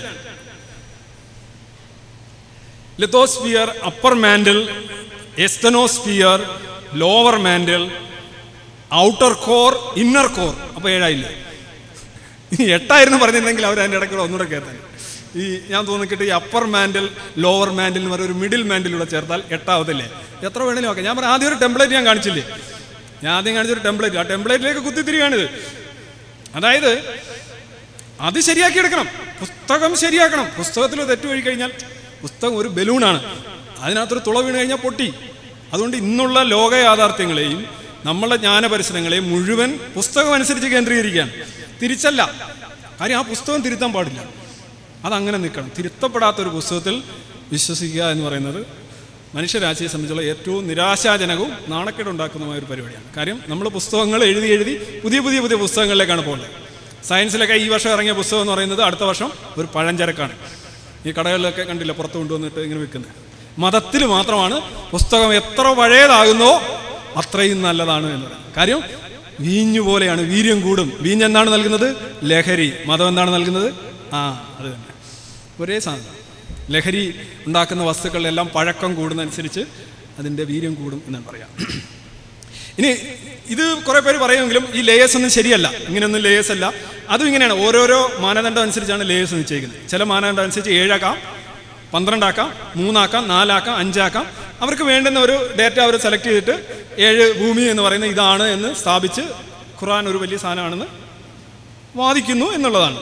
lithosphere upper mantle asthenosphere lower mantle outer core inner core അപ്പോൾ ഏഴായില്ലേ ഇനി എട്ടായിരുന്നു പറഞ്ഞിരുന്നെങ്കിൽ അവർ അതിൻ്റെ ഇടയ്ക്ക് ഒന്നുകൂടെ കയറ്റാൻ ഈ ഞാൻ തോന്നിക്കിട്ട് ഈ അപ്പർ മാൻഡിൽ ലോവർ മാൻഡിൽ എന്ന് പറയുന്ന ഒരു മിഡിൽ മാൻഡിലൂടെ ചേർത്താൽ എട്ടാവത്തില്ലേ എത്ര വേണേലും ഓക്കെ ഞാൻ പറഞ്ഞു ആദ്യം ഒരു ടെംപ്ലേറ്റ് ഞാൻ കാണിച്ചില്ലേ ഞാൻ ആദ്യം കാണിച്ചൊരു ടെംപ്ലേറ്റ് ആ ടെംപ്ലേറ്റിലേക്ക് കുത്തിത്തിരിയാണിത് അതായത് അത് ശരിയാക്കി എടുക്കണം പുസ്തകം ശരിയാക്കണം പുസ്തകത്തിൽ തെറ്റ് വഴി കഴിഞ്ഞാൽ പുസ്തകം ഒരു ബലൂണാണ് അതിനകത്തൊരു തുള വീണ് കഴിഞ്ഞാൽ പൊട്ടി അതുകൊണ്ട് ഇന്നുള്ള ലോക യാഥാർത്ഥ്യങ്ങളെയും നമ്മളുടെ ജ്ഞാനപരിസരങ്ങളെയും മുഴുവൻ പുസ്തകം അനുസരിച്ച് കേന്ദ്രീകരിക്കുകയാണ് തിരിച്ചല്ല കാര്യം ആ പുസ്തകം തിരുത്താൻ പാടില്ല അതങ്ങനെ നിൽക്കണം തിരുത്തപ്പെടാത്ത ഒരു പുസ്തകത്തിൽ വിശ്വസിക്കുക എന്ന് പറയുന്നത് മനുഷ്യരാശിയെ സംബന്ധിച്ചുള്ള ഏറ്റവും നിരാശാജനകവും നാണക്കേടുണ്ടാക്കുന്നതുമായ ഒരു പരിപാടിയാണ് കാര്യം നമ്മൾ പുസ്തകങ്ങൾ എഴുതി എഴുതി പുതിയ പുതിയ പുതിയ പുസ്തകങ്ങളിലേക്കാണ് പോകുന്നത് സയൻസിലൊക്കെ ഈ വർഷം ഇറങ്ങിയ പുസ്തകം എന്ന് പറയുന്നത് അടുത്ത വർഷം ഒരു പഴഞ്ചരക്കാണ് ഈ കടകളിലൊക്കെ കണ്ടില്ല പുറത്ത് കൊണ്ടുവന്നിട്ട് ഇങ്ങനെ വിൽക്കുന്നത് മതത്തിൽ മാത്രമാണ് പുസ്തകം എത്ര പഴയതാകുന്നോ അത്രയും നല്ലതാണ് എന്ന് പറയുന്നത് കാര്യം വീഞ്ഞു പോലെയാണ് വീര്യം കൂടും വീഞ്ഞ് എന്താണ് നൽകുന്നത് ലഹരി മതം എന്താണ് നൽകുന്നത് ആ അത് തന്നെ ഒരേ സാധനം ലഹരി ഉണ്ടാക്കുന്ന വസ്തുക്കളിലെല്ലാം പഴക്കം കൂടുന്നതനുസരിച്ച് അതിൻ്റെ വീര്യം കൂടും എന്നാണ് പറയാം ഇനി ഇത് കുറെ പേര് പറയുമെങ്കിലും ഈ ലേയേഴ്സ് ഒന്നും ശരിയല്ല ഇങ്ങനെയൊന്നും ലേയേഴ്സ് അല്ല അതും ഇങ്ങനെയാണ് ഓരോരോ മാനദണ്ഡം അനുസരിച്ചാണ് ലേയേഴ്സ് നിശ്ചയിക്കുന്നത് ചില മാനദണ്ഡം അനുസരിച്ച് ഏഴാക്കാം പന്ത്രണ്ടാക്കാം മൂന്നാക്കാം നാലാക്കാം അഞ്ചാക്കാം അവർക്ക് വേണ്ടുന്ന ഒരു ഡേറ്റ അവർ സെലക്ട് ചെയ്തിട്ട് ഏഴ് ഭൂമി എന്ന് പറയുന്ന ഇതാണ് എന്ന് സ്ഥാപിച്ച് ഖുറാൻ ഒരു വലിയ സാധനമാണെന്ന് വാദിക്കുന്നു എന്നുള്ളതാണ്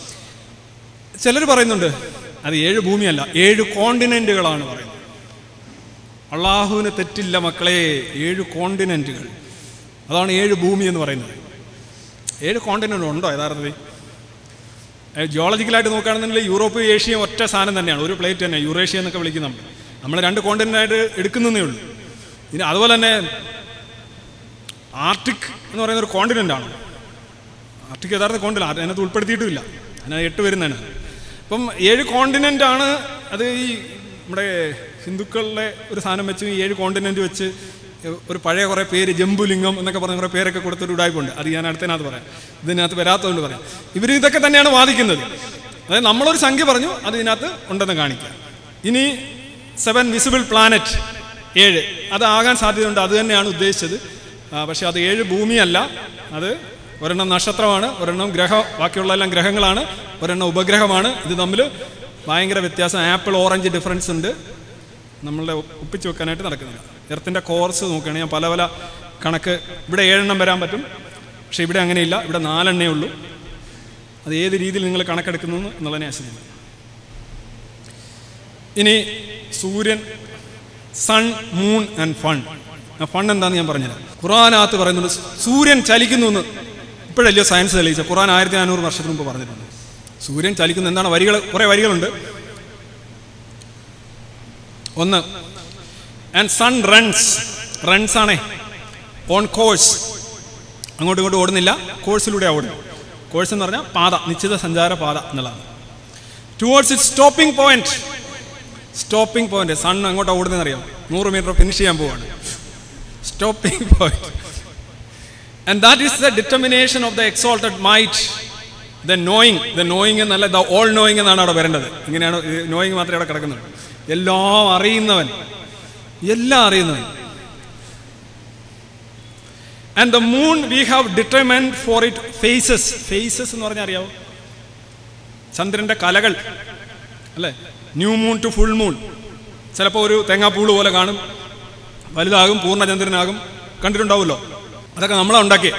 ചിലർ പറയുന്നുണ്ട് അത് ഏഴ് ഭൂമിയല്ല ഏഴ് കോണ്ടിനെന്റുകളാണ് പറയുന്നത് അള്ളാഹുവിന് തെറ്റില്ല മക്കളെ ഏഴ് കോണ്ടിനെന്റുകൾ അതാണ് ഏഴ് ഭൂമി എന്ന് പറയുന്നത് ഏഴ് കോണ്ടിനെന്റ് ഉണ്ടോ യഥാർത്ഥത്തിൽ ജിയോളജിക്കലായിട്ട് നോക്കുകയാണെന്നുണ്ടെങ്കിൽ യൂറോപ്പ് ഏഷ്യയും ഒറ്റ സാധനം തന്നെയാണ് ഒരു പ്ലേറ്റ് തന്നെ യൂറേഷ്യ എന്നൊക്കെ വിളിക്കും നമ്മൾ നമ്മൾ രണ്ട് കോണ്ടിനെൻ്റായിട്ട് എടുക്കുന്നതേ ഉള്ളൂ ഇനി അതുപോലെ തന്നെ ആർട്ടിക് എന്ന് പറയുന്ന ഒരു കോണ്ടിനെൻ്റ് ആണ് ആർട്ടിക് യഥാർത്ഥ കോണ്ടില്ല അതിനകത്ത് ഉൾപ്പെടുത്തിയിട്ടുമില്ല അതിനകത്ത് എട്ട് വരുന്നതാണ് അപ്പം ഏഴ് കോണ്ടിനെൻ്റ് ആണ് അത് ഈ നമ്മുടെ ഹിന്ദുക്കളുടെ ഒരു സാധനം വെച്ച് ഈ ഏഴ് കോണ്ടിനെൻ്റ് വെച്ച് ഒരു പഴയ കുറേ പേര് ജംബുലിംഗം എന്നൊക്കെ പറഞ്ഞ കുറേ പേരൊക്കെ കൊടുത്തൊരു ഉടായ്പുണ്ട് അത് ഞാൻ അടുത്തതിനകത്ത് പറയാം ഇതിനകത്ത് വരാത്തതുകൊണ്ട് പറയാം ഇവർ ഇതൊക്കെ തന്നെയാണ് വാദിക്കുന്നത് അതായത് നമ്മളൊരു സംഖ്യ പറഞ്ഞു അത് ഇതിനകത്ത് ഉണ്ടെന്ന് കാണിക്കാം ഇനി സെവൻ വിസിബിൾ പ്ലാനറ്റ് ഏഴ് അത് ആകാൻ സാധ്യതയുണ്ട് അത് തന്നെയാണ് ഉദ്ദേശിച്ചത് ആ, പക്ഷേ അത് ഏഴ് ഭൂമിയല്ല അത് ഒരെണ്ണം നക്ഷത്രമാണ് ഒരെണ്ണം ഗ്രഹ ബാക്കിയുള്ളതെല്ലാം ഗ്രഹങ്ങളാണ് ഒരെണ്ണം ഉപഗ്രഹമാണ് ഇത് തമ്മിൽ ഭയങ്കര വ്യത്യാസം ആപ്പിൾ ഓറഞ്ച് ഡിഫറൻസ് ഉണ്ട് നമ്മളുടെ ഒപ്പിച്ച് വെക്കാനായിട്ട് നടക്കുന്നില്ല എർത്തിൻ്റെ കോർസ് നോക്കുകയാണെങ്കിൽ ഞാൻ പല പല കണക്ക് ഇവിടെ ഏഴെണ്ണം വരാൻ പറ്റും പക്ഷേ ഇവിടെ അങ്ങനെയില്ല ഇവിടെ നാലെണ്ണേ ഉള്ളൂ അത് ഏത് രീതിയിൽ നിങ്ങൾ കണക്കെടുക്കുന്നു എന്നുള്ളതിനെ ആശ്രയിക്കും ഇനി സൂര്യൻ സൺ മൂൺ ആൻഡ് ഫൺ ആ ഫൺ എന്താന്ന് ഞാൻ പറഞ്ഞുതരാം ഖുറാനകത്ത് പറയുന്നുണ്ട് സൂര്യൻ ചലിക്കുന്നു എന്ന് ഇപ്പോഴല്ലയോ സയൻസ് തെളിയിച്ച ഖുറാൻ ആയിരത്തി നാനൂറ് വർഷത്തിന് മുമ്പ് പറഞ്ഞിട്ടുണ്ട് സൂര്യൻ ചലിക്കുന്നു എന്താണ് വരികൾ കുറേ വരികളുണ്ട് ഒന്ന് ആൻഡ് സൺ റൺസ് റൺസ് ആണേ ഓൺ കോഴ്സ് അങ്ങോട്ടും ഇങ്ങോട്ടും ഓടുന്നില്ല കോഴ്സിലൂടെ ഓടും കോഴ്സ് എന്ന് പറഞ്ഞാൽ പാത നിശ്ചിത സഞ്ചാര പാത എന്നുള്ളതാണ് towards it stopping point stopping point sun അങ്ങോട്ട് ഓടുന്നതെന്ന് അറിയാം നൂറ് മീറ്റർ ഫിനിഷ് ചെയ്യാൻ പോവാണ് stopping point and that is the determination of the exalted might the knowing the knowing എന്നല്ല ദ ഓൾ നോയിങ് എന്നാണ് അവിടെ വരേണ്ടത് ഇങ്ങനെയാണ് നോയിങ് മാത്രമേ അവിടെ കിടക്കുന്നുള്ളൂ എല്ലാം അറിയുന്നവൻ എല്ലാം അറിയുന്നവൻ and the moon we have determined for it phases phases എന്ന് പറഞ്ഞാൽ അറിയാവോ ചന്ദ്രന്റെ കലകൾ അല്ലേ new moon to full moon ചിലപ്പോൾ ഒരു തേങ്ങാപ്പൂള് പോലെ കാണും വലുതാകും പൂർണ്ണചന്ദ്രനാകും കണ്ടിട്ടുണ്ടാവുമല്ലോ അതൊക്കെ നമ്മളാണ് ഉണ്ടാക്കിയത്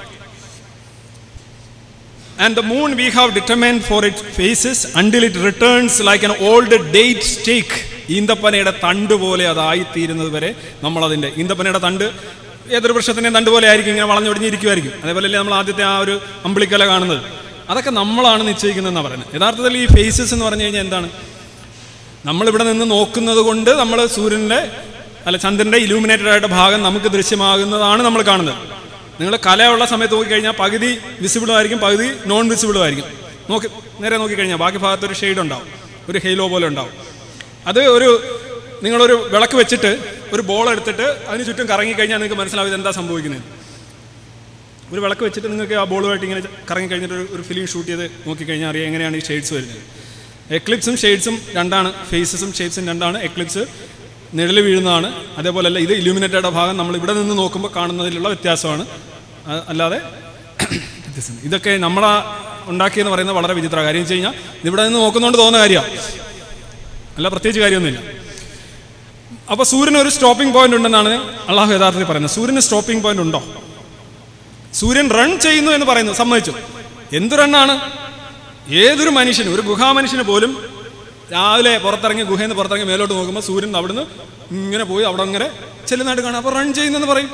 and the moon we have determined for it phases until it returns like an old date stalk ഈന്തപ്പനയുടെ തണ്ട് പോലെ അതായിത്തീരുന്നത് വരെ നമ്മളതിൻ്റെ ഈന്തപ്പനയുടെ തണ്ട് ഏതൊരു വൃക്ഷത്തിൻ്റെയും തണ്ട് പോലെ ആയിരിക്കും ഇങ്ങനെ വളഞ്ഞൊടിഞ്ഞിരിക്കുമായിരിക്കും അതേപോലെ അല്ലേ നമ്മൾ ആദ്യത്തെ ആ ഒരു അമ്പിളിക്കല കാണുന്നത് അതൊക്കെ നമ്മളാണ് നിശ്ചയിക്കുന്നതെന്നാണ് പറയുന്നത് യഥാർത്ഥത്തിൽ ഈ ഫേസസ് എന്ന് പറഞ്ഞു കഴിഞ്ഞാൽ എന്താണ് നമ്മളിവിടെ നിന്ന് നോക്കുന്നത് കൊണ്ട് നമ്മൾ സൂര്യൻ്റെ അല്ല ചന്ദ്രൻ്റെ ഇലൂമിനേറ്റഡ് ആയിട്ട് ഭാഗം നമുക്ക് ദൃശ്യമാകുന്നതാണ് നമ്മൾ കാണുന്നത് നിങ്ങൾ കലയുള്ള സമയത്ത് നോക്കിക്കഴിഞ്ഞാൽ പകുതി വിസിബിളും ആയിരിക്കും പകുതി നോൺ വിസിബിളും ആയിരിക്കും നോക്കി നേരെ നോക്കിക്കഴിഞ്ഞാൽ ബാക്കി ഭാഗത്ത് ഒരു ഷെയ്ഡ് ഉണ്ടാവും ഒരു ഹെയിലോ പോലെ ഉണ്ടാവും അത് ഒരു നിങ്ങളൊരു വിളക്ക് വെച്ചിട്ട് ഒരു ബോൾ എടുത്തിട്ട് അതിന് ചുറ്റും കറങ്ങിക്കഴിഞ്ഞാൽ നിങ്ങൾക്ക് മനസ്സിലാവും ഇതെന്താ സംഭവിക്കുന്നത് ഒരു വിളക്ക് വെച്ചിട്ട് നിങ്ങൾക്ക് ആ ബോളുമായിട്ട് ഇങ്ങനെ കറങ്ങി കഴിഞ്ഞിട്ട് ഒരു- ഒരു ഫിലിം ഷൂട്ട് ചെയ്ത് നോക്കിക്കഴിഞ്ഞാൽ അറിയാം എങ്ങനെയാണ് ഈ ഷെയ്ഡ്സ് വരുന്നത് എക്ലിപ്സും ഷെയ്ഡ്സും രണ്ടാണ് ഫേസസും ഷേപ്സും രണ്ടാണ് എക്ലിപ്സ് നിഴൽ വീഴുന്നതാണ് അതേപോലെ അല്ല ഇത് ഇലൂമിനേറ്റഡ് ഭാഗം നമ്മൾ ഇവിടെ നിന്ന് നോക്കുമ്പോൾ കാണുന്നതിലുള്ള വ്യത്യാസമാണ് അ- അല്ലാതെ വ്യത്യസ്തം. ഇതൊക്കെ നമ്മളാ ഉണ്ടാക്കിയെന്ന് പറയുന്നത് വളരെ വിചിത്ര കാര്യം വെച്ച് കഴിഞ്ഞാൽ ഇവിടെ നിന്ന് നോക്കുന്നതുകൊണ്ട് തോന്നുന്ന കാര്യമാണ് അല്ല പ്രത്യേകിച്ച് കാര്യമൊന്നുമില്ല അപ്പോൾ സൂര്യന് ഒരു സ്റ്റോപ്പിംഗ് പോയിന്റ് ഉണ്ടെന്നാണ് അള്ളാഹു യഥാർത്ഥത്തിൽ പറയുന്നത് സൂര്യന് സ്റ്റോപ്പിംഗ് പോയിന്റ് ഉണ്ടോ സൂര്യൻ റൺ ചെയ്യുന്നു എന്ന് പറയുന്നു സമ്മതിച്ചു എന്ത് റണ്ണാണ് ഏതൊരു മനുഷ്യനും ഒരു ഗുഹാമനുഷ്യന് പോലും രാവിലെ പുറത്തിറങ്ങി ഗുഹയിൽ നിന്ന് പുറത്തിറങ്ങി മേലോട്ട് നോക്കുമ്പോൾ സൂര്യൻ അവിടുന്ന് ഇങ്ങനെ പോയി അവിടെ അങ്ങനെ ചെല്ലുന്നതായിട്ട് കാണാം അപ്പോൾ റൺ ചെയ്യുന്നെന്ന് പറയും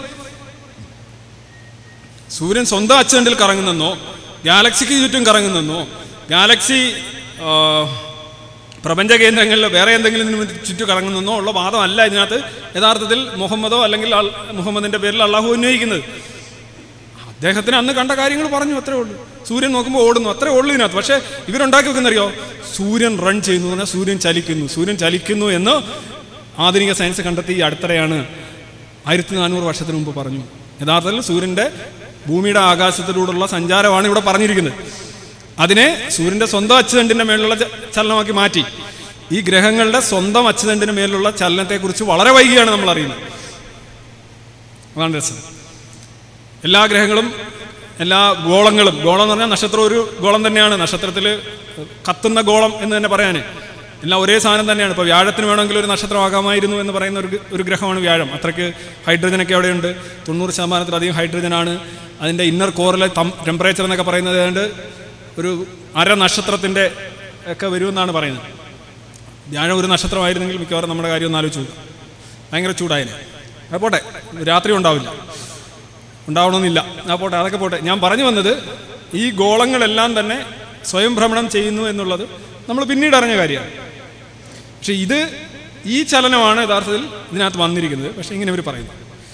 സൂര്യൻ സ്വന്തം അച്ചുതണ്ടിൽ കറങ്ങുന്നെന്നോ ഗാലക്സിക്ക് ചുറ്റും കറങ്ങുന്നെന്നോ ഗാലക്സി ആ, പ്രപഞ്ച കേന്ദ്രങ്ങളിൽ വേറെ എന്തെങ്കിലും ഇതിന് ചുറ്റു കറങ്ങുന്നോ ഉള്ള വാദമല്ല ഇതിനകത്ത് യഥാർത്ഥത്തിൽ മുഹമ്മദോ അല്ലെങ്കിൽ അൽ- മുഹമ്മദിന്റെ പേരിൽ അള്ളാഹു ഉന്നയിക്കുന്നത് അദ്ദേഹത്തിന് അന്ന് കണ്ട കാര്യങ്ങൾ പറഞ്ഞു അത്രേ ഉള്ളൂ സൂര്യൻ നോക്കുമ്പോൾ ഓടുന്നു അത്രേ ഉള്ളൂ ഇതിനകത്ത് പക്ഷേ ഇവരുണ്ടാക്കി വെക്കുന്നറിയോ സൂര്യൻ റൺ ചെയ്യുന്നു എന്ന് പറഞ്ഞാൽ സൂര്യൻ ചലിക്കുന്നു സൂര്യൻ ചലിക്കുന്നു എന്ന് ആധുനിക സയൻസ് കണ്ടെത്തി ഈ അടുത്തിടെയാണ് ആയിരത്തി നാനൂറ് വർഷത്തിന് മുമ്പ് പറഞ്ഞു യഥാർത്ഥത്തിൽ സൂര്യൻ്റെ ഭൂമിയുടെ ആകാശത്തിലൂടെയുള്ള സഞ്ചാരമാണ് ഇവിടെ പറഞ്ഞിരിക്കുന്നത് അതിനെ സൂര്യൻ്റെ സ്വന്തം അച്ചുതണ്ടിൻ്റെ മേലുള്ള ച- ചലനമാക്കി മാറ്റി ഈ ഗ്രഹങ്ങളുടെ സ്വന്തം അച്ചുതണ്ടിന് മേലുള്ള ചലനത്തെക്കുറിച്ച് വളരെ വൈകിയാണ് നമ്മൾ അറിയുന്നത് അതാണ് രസം എല്ലാ ഗ്രഹങ്ങളും എല്ലാ ഗോളങ്ങളും ഗോളം എന്ന് പറഞ്ഞാൽ നക്ഷത്രം ഒരു ഗോളം തന്നെയാണ് നക്ഷത്രത്തിൽ കത്തുന്ന ഗോളം എന്ന് തന്നെ പറയാൻ എല്ലാം ഒരേ സാധനം തന്നെയാണ് ഇപ്പോൾ വ്യാഴത്തിന് വേണമെങ്കിൽ ഒരു നക്ഷത്രമാകാമായിരുന്നു എന്ന് പറയുന്ന ഒരു ഗ- ഒരു ഗ്രഹമാണ് വ്യാഴം അത്രയ്ക്ക് ഹൈഡ്രജനൊക്കെ അവിടെയുണ്ട് തൊണ്ണൂറ് ശതമാനത്തിലധികം ഹൈഡ്രജനാണ് അതിൻ്റെ ഇന്നർ കോറിലെ ടെമ്പറേച്ചർ എന്നൊക്കെ പറയുന്നത് ഏതാണ്ട് ഒരു അര നക്ഷത്രത്തിൻ്റെ ഒക്കെ വരുമെന്നാണ് പറയുന്നത് വ്യാഴം ഒരു നക്ഷത്രമായിരുന്നെങ്കിൽ മിക്കവാറും നമ്മുടെ കാര്യം ഒന്ന് ആലോചിച്ച് നോക്കുക ഭയങ്കര ചൂടായനെ അത് പോട്ടെ രാത്രി ഉണ്ടാവില്ല ഉണ്ടാവണമെന്നില്ല ആ പോട്ടെ അതൊക്കെ പോട്ടെ ഞാൻ പറഞ്ഞു വന്നത് ഈ ഗോളങ്ങളെല്ലാം തന്നെ സ്വയം ഭ്രമണം ചെയ്യുന്നു എന്നുള്ളത് നമ്മൾ പിന്നീട് അറിഞ്ഞ കാര്യമാണ് പക്ഷെ ഇത് ഈ ചലനമാണ് യഥാർത്ഥത്തിൽ ഇതിനകത്ത് വന്നിരിക്കുന്നത് പക്ഷെ ഇങ്ങനെ ഇവർ പറയുന്നു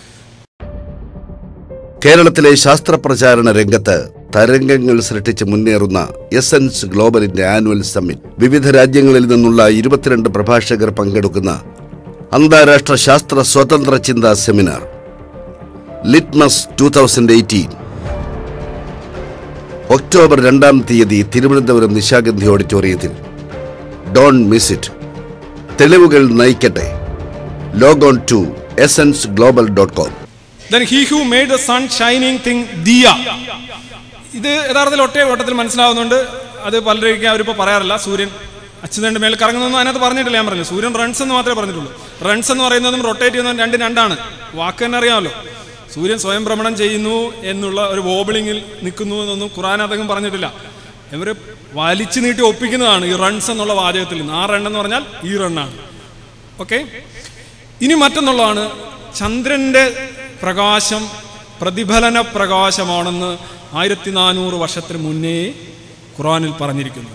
കേരളത്തിലെ ശാസ്ത്രപ്രചാരണ രംഗത്ത് തരംഗങ്ങൾ സൃഷ്ടിച്ച് മുന്നേറുന്ന എസൻസ് ഗ്ലോബലിന്റെ ആനുവൽ സമ്മിറ്റ് വിവിധ രാജ്യങ്ങളിൽ നിന്നുള്ള ഇരുപത്തിരണ്ട് പ്രഭാഷകർ പങ്കെടുക്കുന്ന അന്താരാഷ്ട്ര ശാസ്ത്ര സ്വതന്ത്ര ചിന്താ seminar litmus two thousand eighteen October രണ്ടാം തീയതി തിരുവനന്തപുരം നിശാഗന്ധി ഓഡിറ്റോറിയത്തിൽ ഡോൺ മിസ് ഇറ്റ് തെളിവുകൾ നയിക്കട്ടെ log on to essence global dot com then he who made the sun shining thing ദിയ ഇത് യഥാർത്ഥത്തിൽ ഒറ്റ വട്ടത്തിൽ മനസ്സിലാവുന്നുണ്ട് അത് പലരൊക്കെ അവരിപ്പോൾ പറയാറില്ല സൂര്യൻ അച്യുതന്റെ മേൽ കറങ്ങുന്നൊന്നും അതിനകത്ത് പറഞ്ഞിട്ടില്ല ഞാൻ പറഞ്ഞു സൂര്യൻ റൺസ് എന്ന് മാത്രമേ പറഞ്ഞിട്ടുള്ളൂ റൺസ് എന്ന് പറയുന്നതും റൊട്ടേറ്റ് ചെയ്യുന്നതും രണ്ടും രണ്ടാണ് വാക്ക് തന്നെ അറിയാമല്ലോ സൂര്യൻ സ്വയം ഭ്രമണം ചെയ്യുന്നു എന്നുള്ള ഒരു വോബിളിങ്ങിൽ നിൽക്കുന്നു എന്നൊന്നും ഖുറാൻ അധികം പറഞ്ഞിട്ടില്ല ഇവർ വലിച്ചു നീട്ടി ഒപ്പിക്കുന്നതാണ് ഈ റൺസ് എന്നുള്ള വാചകത്തിൽ നിന്ന് ആ റൺ എന്ന് പറഞ്ഞാൽ ഈ റണ്ണാണ് ഓക്കെ ഇനി മറ്റൊന്നുള്ളതാണ് ചന്ദ്രന്റെ പ്രകാശം പ്രതിഫലന പ്രകാശമാണെന്ന് ആയിരത്തി നാനൂറ് വർഷത്തിന് മുന്നേ ഖുറാനിൽ പറഞ്ഞിരിക്കുന്നു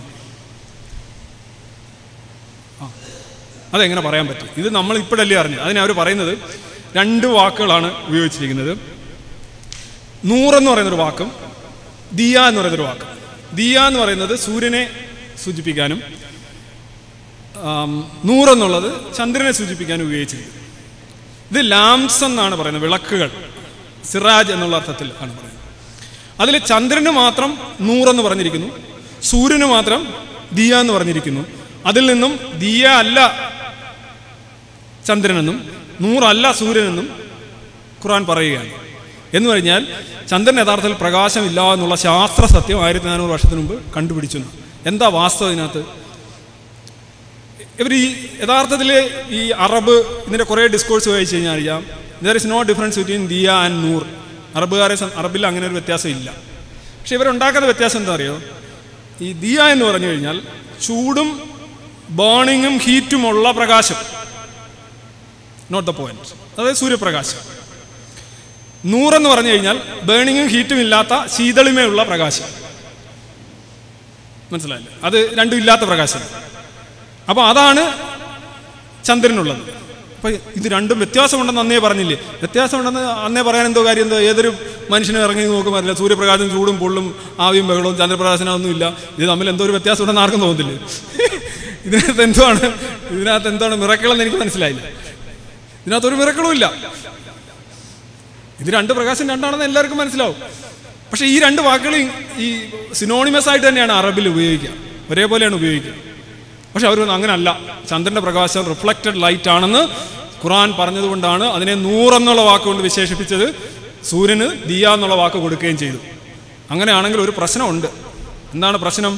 ആ, അതെങ്ങനെ പറയാൻ പറ്റും ഇത് നമ്മൾ ഇപ്പോഴല്ലേ അറിഞ്ഞു അതിനെ അവർ പറയുന്നത് രണ്ട് വാക്കുകളാണ് ഉപയോഗിച്ചിരിക്കുന്നത് നൂറെന്ന് പറയുന്നൊരു വാക്കും ദിയ എന്ന് പറയുന്നൊരു വാക്കും ദിയ എന്ന് പറയുന്നത് സൂര്യനെ സൂചിപ്പിക്കാനും ആം, നൂറെന്നുള്ളത് ചന്ദ്രനെ സൂചിപ്പിക്കാനും ഉപയോഗിച്ചിരിക്കുന്നത് ഇത് ലാംസ് എന്നാണ് പറയുന്നത് വിളക്കുകൾ സിറാജ് എന്നുള്ള അർത്ഥത്തിൽ ആണ് പറയുന്നത് അതിൽ ചന്ദ്രന് മാത്രം നൂറെന്ന് പറഞ്ഞിരിക്കുന്നു സൂര്യന് മാത്രം ദിയ എന്ന് പറഞ്ഞിരിക്കുന്നു അതിൽ നിന്നും ദിയ അല്ല ചന്ദ്രനെന്നും നൂറല്ല സൂര്യനെന്നും ഖുർആൻ പറയുകയാണ് എന്ന് കഴിഞ്ഞാൽ ചന്ദ്രൻ യഥാർത്ഥത്തിൽ പ്രകാശമില്ല എന്നുള്ള ശാസ്ത്ര സത്യം ആയിരത്തി നാനൂറ് വർഷത്തിന് മുമ്പ് കണ്ടുപിടിച്ചു എന്ന്. എന്താ വാസ്തവം ഇതിനകത്ത് ഇവർ ഈ യഥാർത്ഥത്തിൽ ഈ അറബ് ഇതിൻ്റെ കുറേ ഡിസ്കോഴ്സ് വായിച്ചു കഴിഞ്ഞാൽ അറിയാം there is no difference between ദിയ ആൻഡ് നൂർ അറബുകാരെ സം- അറബിൽ അങ്ങനെ ഒരു വ്യത്യാസം ഇല്ല പക്ഷെ ഇവരുണ്ടാക്കുന്ന വ്യത്യാസം എന്താ അറിയോ ഈ ദിയ എന്ന് പറഞ്ഞു കഴിഞ്ഞാൽ ചൂടും ബേണിങ്ങും ഹീറ്റുമുള്ള പ്രകാശം നോട്ട് ദ പോയിന്റ് അതായത് സൂര്യപ്രകാശം നൂറെന്ന് പറഞ്ഞു കഴിഞ്ഞാൽ ബേണിങ്ങും ഹീറ്റും ഇല്ലാത്ത ശീതളിമയുള്ള പ്രകാശം മനസ്സിലായില്ലേ അത് രണ്ടും ഇല്ലാത്ത പ്രകാശം അപ്പോൾ അതാണ് ചന്ദ്രനുള്ളത് അപ്പോൾ ഇത് രണ്ടും വ്യത്യാസമുണ്ടെന്ന് അന്നേ പറഞ്ഞില്ലേ വ്യത്യാസമുണ്ടെന്ന് അന്നേ പറയാൻ എന്തോ കാര്യം എന്തോ ഏതൊരു മനുഷ്യനെ ഇറങ്ങി നോക്കുമ്പോൾ അറിയില്ല സൂര്യപ്രകാശം ചൂടും പൊള്ളും ആവിയും ബഹളവും ചന്ദ്രപ്രകാശനൊന്നുമില്ല ഇത് തമ്മിൽ എന്തോ ഒരു വ്യത്യാസം ഉണ്ടെന്ന് ആർക്കും തോന്നുന്നില്ലേ ഇതിനകത്ത് എന്തുവാണ് ഇതിനകത്ത് എന്താണ് മിറക്കളെന്ന് എനിക്ക് മനസ്സിലായില്ല ഇതിനകത്ത് ഒരു മിറക്കളും ഇല്ല ഇത് രണ്ട് പ്രകാശം രണ്ടാണെന്ന് എല്ലാവർക്കും മനസ്സിലാവും പക്ഷേ ഈ രണ്ട് വാക്കുകൾ ഈ- ഈ സിനോണിമസ് ആയിട്ട് തന്നെയാണ് അറബിൽ ഉപയോഗിക്കുക ഒരേപോലെയാണ് ഉപയോഗിക്കുക പക്ഷെ അവർ അങ്ങനല്ല ചന്ദ്രന്റെ പ്രകാശം റിഫ്ലക്റ്റഡ് ലൈറ്റ് ആണെന്ന് ഖുറാൻ പറഞ്ഞതുകൊണ്ടാണ് അതിനെ നൂറെന്നുള്ള വാക്കുകൊണ്ട് വിശേഷിപ്പിച്ചത് സൂര്യന് ദിയ എന്നുള്ള വാക്ക് കൊടുക്കുകയും ചെയ്തു അങ്ങനെയാണെങ്കിൽ ഒരു പ്രശ്നമുണ്ട് എന്താണ് പ്രശ്നം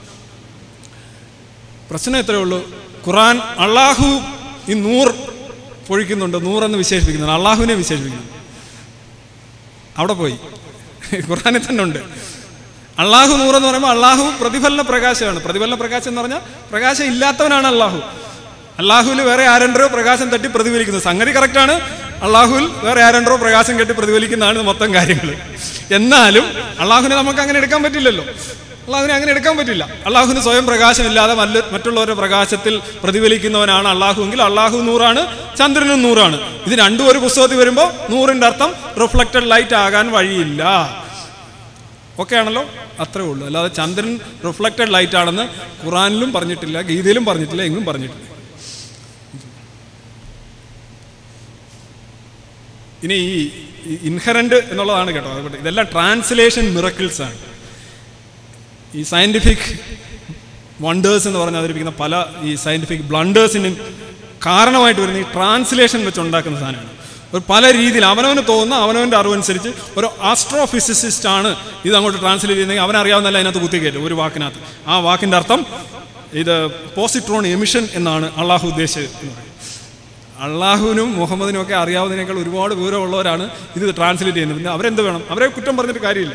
പ്രശ്നം ഇത്രയേ ഉള്ളൂ ഖുറാൻ അള്ളാഹു ഈ നൂർ പൊഴിക്കുന്നുണ്ട് നൂറെന്ന് വിശേഷിപ്പിക്കുന്നുണ്ട് അള്ളാഹുവിനെ വിശേഷിപ്പിക്കുന്നു അവിടെ പോയി ഖുറാനിൽ തന്നെ ഉണ്ട് അള്ളാഹു നൂറെന്ന് പറയുമ്പോൾ അള്ളാഹു പ്രതിഫലന പ്രകാശമാണ് പ്രതിഫലന പ്രകാശം എന്ന് പറഞ്ഞാൽ പ്രകാശം ഇല്ലാത്തവനാണ് അള്ളാഹു അള്ളാഹുവിൽ വേറെ ആരണ്ടോ പ്രകാശം തട്ടി പ്രതിഫലിക്കുന്നത് സംഗതി കറക്റ്റാണ് അള്ളാഹുവിൽ വേറെ ആരണ്ടോ പ്രകാശം കെട്ടി പ്രതിഫലിക്കുന്നതാണ് മൊത്തം കാര്യങ്ങൾ എന്നാലും അള്ളാഹുവിനെ നമുക്ക് അങ്ങനെ എടുക്കാൻ പറ്റില്ലല്ലോ അള്ളാഹുവിനെ അങ്ങനെ എടുക്കാൻ പറ്റില്ല അള്ളാഹുവിന് സ്വയം പ്രകാശമില്ലാതെ മല്ല മറ്റുള്ളവരുടെ പ്രകാശത്തിൽ പ്രതിഫലിക്കുന്നവനാണ് അള്ളാഹുവെങ്കിൽ അള്ളാഹു നൂറാണ് ചന്ദ്രനും നൂറാണ് ഇത് രണ്ടും ഒരു പുസ്തകത്തിൽ വരുമ്പോൾ നൂറിൻ്റെ അർത്ഥം റിഫ്ലക്റ്റഡ് ലൈറ്റ് ആകാൻ വഴിയില്ല ഓക്കെ ആണല്ലോ അത്രേ ഉള്ളൂ അല്ലാതെ ചന്ദ്രൻ റിഫ്ലക്റ്റഡ് ലൈറ്റ് ആണെന്ന് ഖുറാനിലും പറഞ്ഞിട്ടില്ല ഗീതയിലും പറഞ്ഞിട്ടില്ല എങ്ങും പറഞ്ഞിട്ടില്ല ഇനി ഈ ഇൻഹറൻറ്റ് എന്നുള്ളതാണ് കേട്ടോ അതുകൊണ്ട് ഇതെല്ലാം ട്രാൻസ്ലേഷൻ മിറക്കിൾസ് ആണ് ഈ സയൻറ്റിഫിക് വണ്ടേഴ്സ് എന്ന് പറഞ്ഞ് അവതരിപ്പിക്കുന്ന പല ഈ സയൻറ്റിഫിക് ബ്ലണ്ടേഴ്സിനും കാരണമായിട്ട് വരുന്ന ഈ ട്രാൻസ്ലേഷൻ വെച്ച് ഉണ്ടാക്കുന്ന സാധനമാണ് ഒരു പല രീതിയിൽ അവനവന് തോന്നുന്ന അവനവൻ്റെ അറിവനുസരിച്ച് ഒരു ആസ്ട്രോഫിസിസിസ്റ്റ് ആണ് ഇത് അങ്ങോട്ട് ട്രാൻസ്ലേറ്റ് ചെയ്യുന്നെങ്കിൽ അവനറിയാവുന്നല്ല അതിനകത്ത് കുത്തിക്കയറ്റും ഒരു വാക്കിനകത്ത് ആ വാക്കിൻ്റെ അർത്ഥം ഇത് പോസിട്രോൺ എമിഷൻ എന്നാണ് അള്ളാഹു ഉദ്ദേശിച്ചത് എന്ന് പറയും അള്ളാഹുവിനും മുഹമ്മദിനും ഒക്കെ അറിയാവുന്നതിനേക്കാൾ ഒരുപാട് വിവരമുള്ളവരാണ് ഇത് ട്രാൻസ്ലേറ്റ് ചെയ്യുന്നത് പിന്നെ അവരെന്ത് വേണം അവരെ കുറ്റം പറഞ്ഞിട്ട് കാര്യമില്ല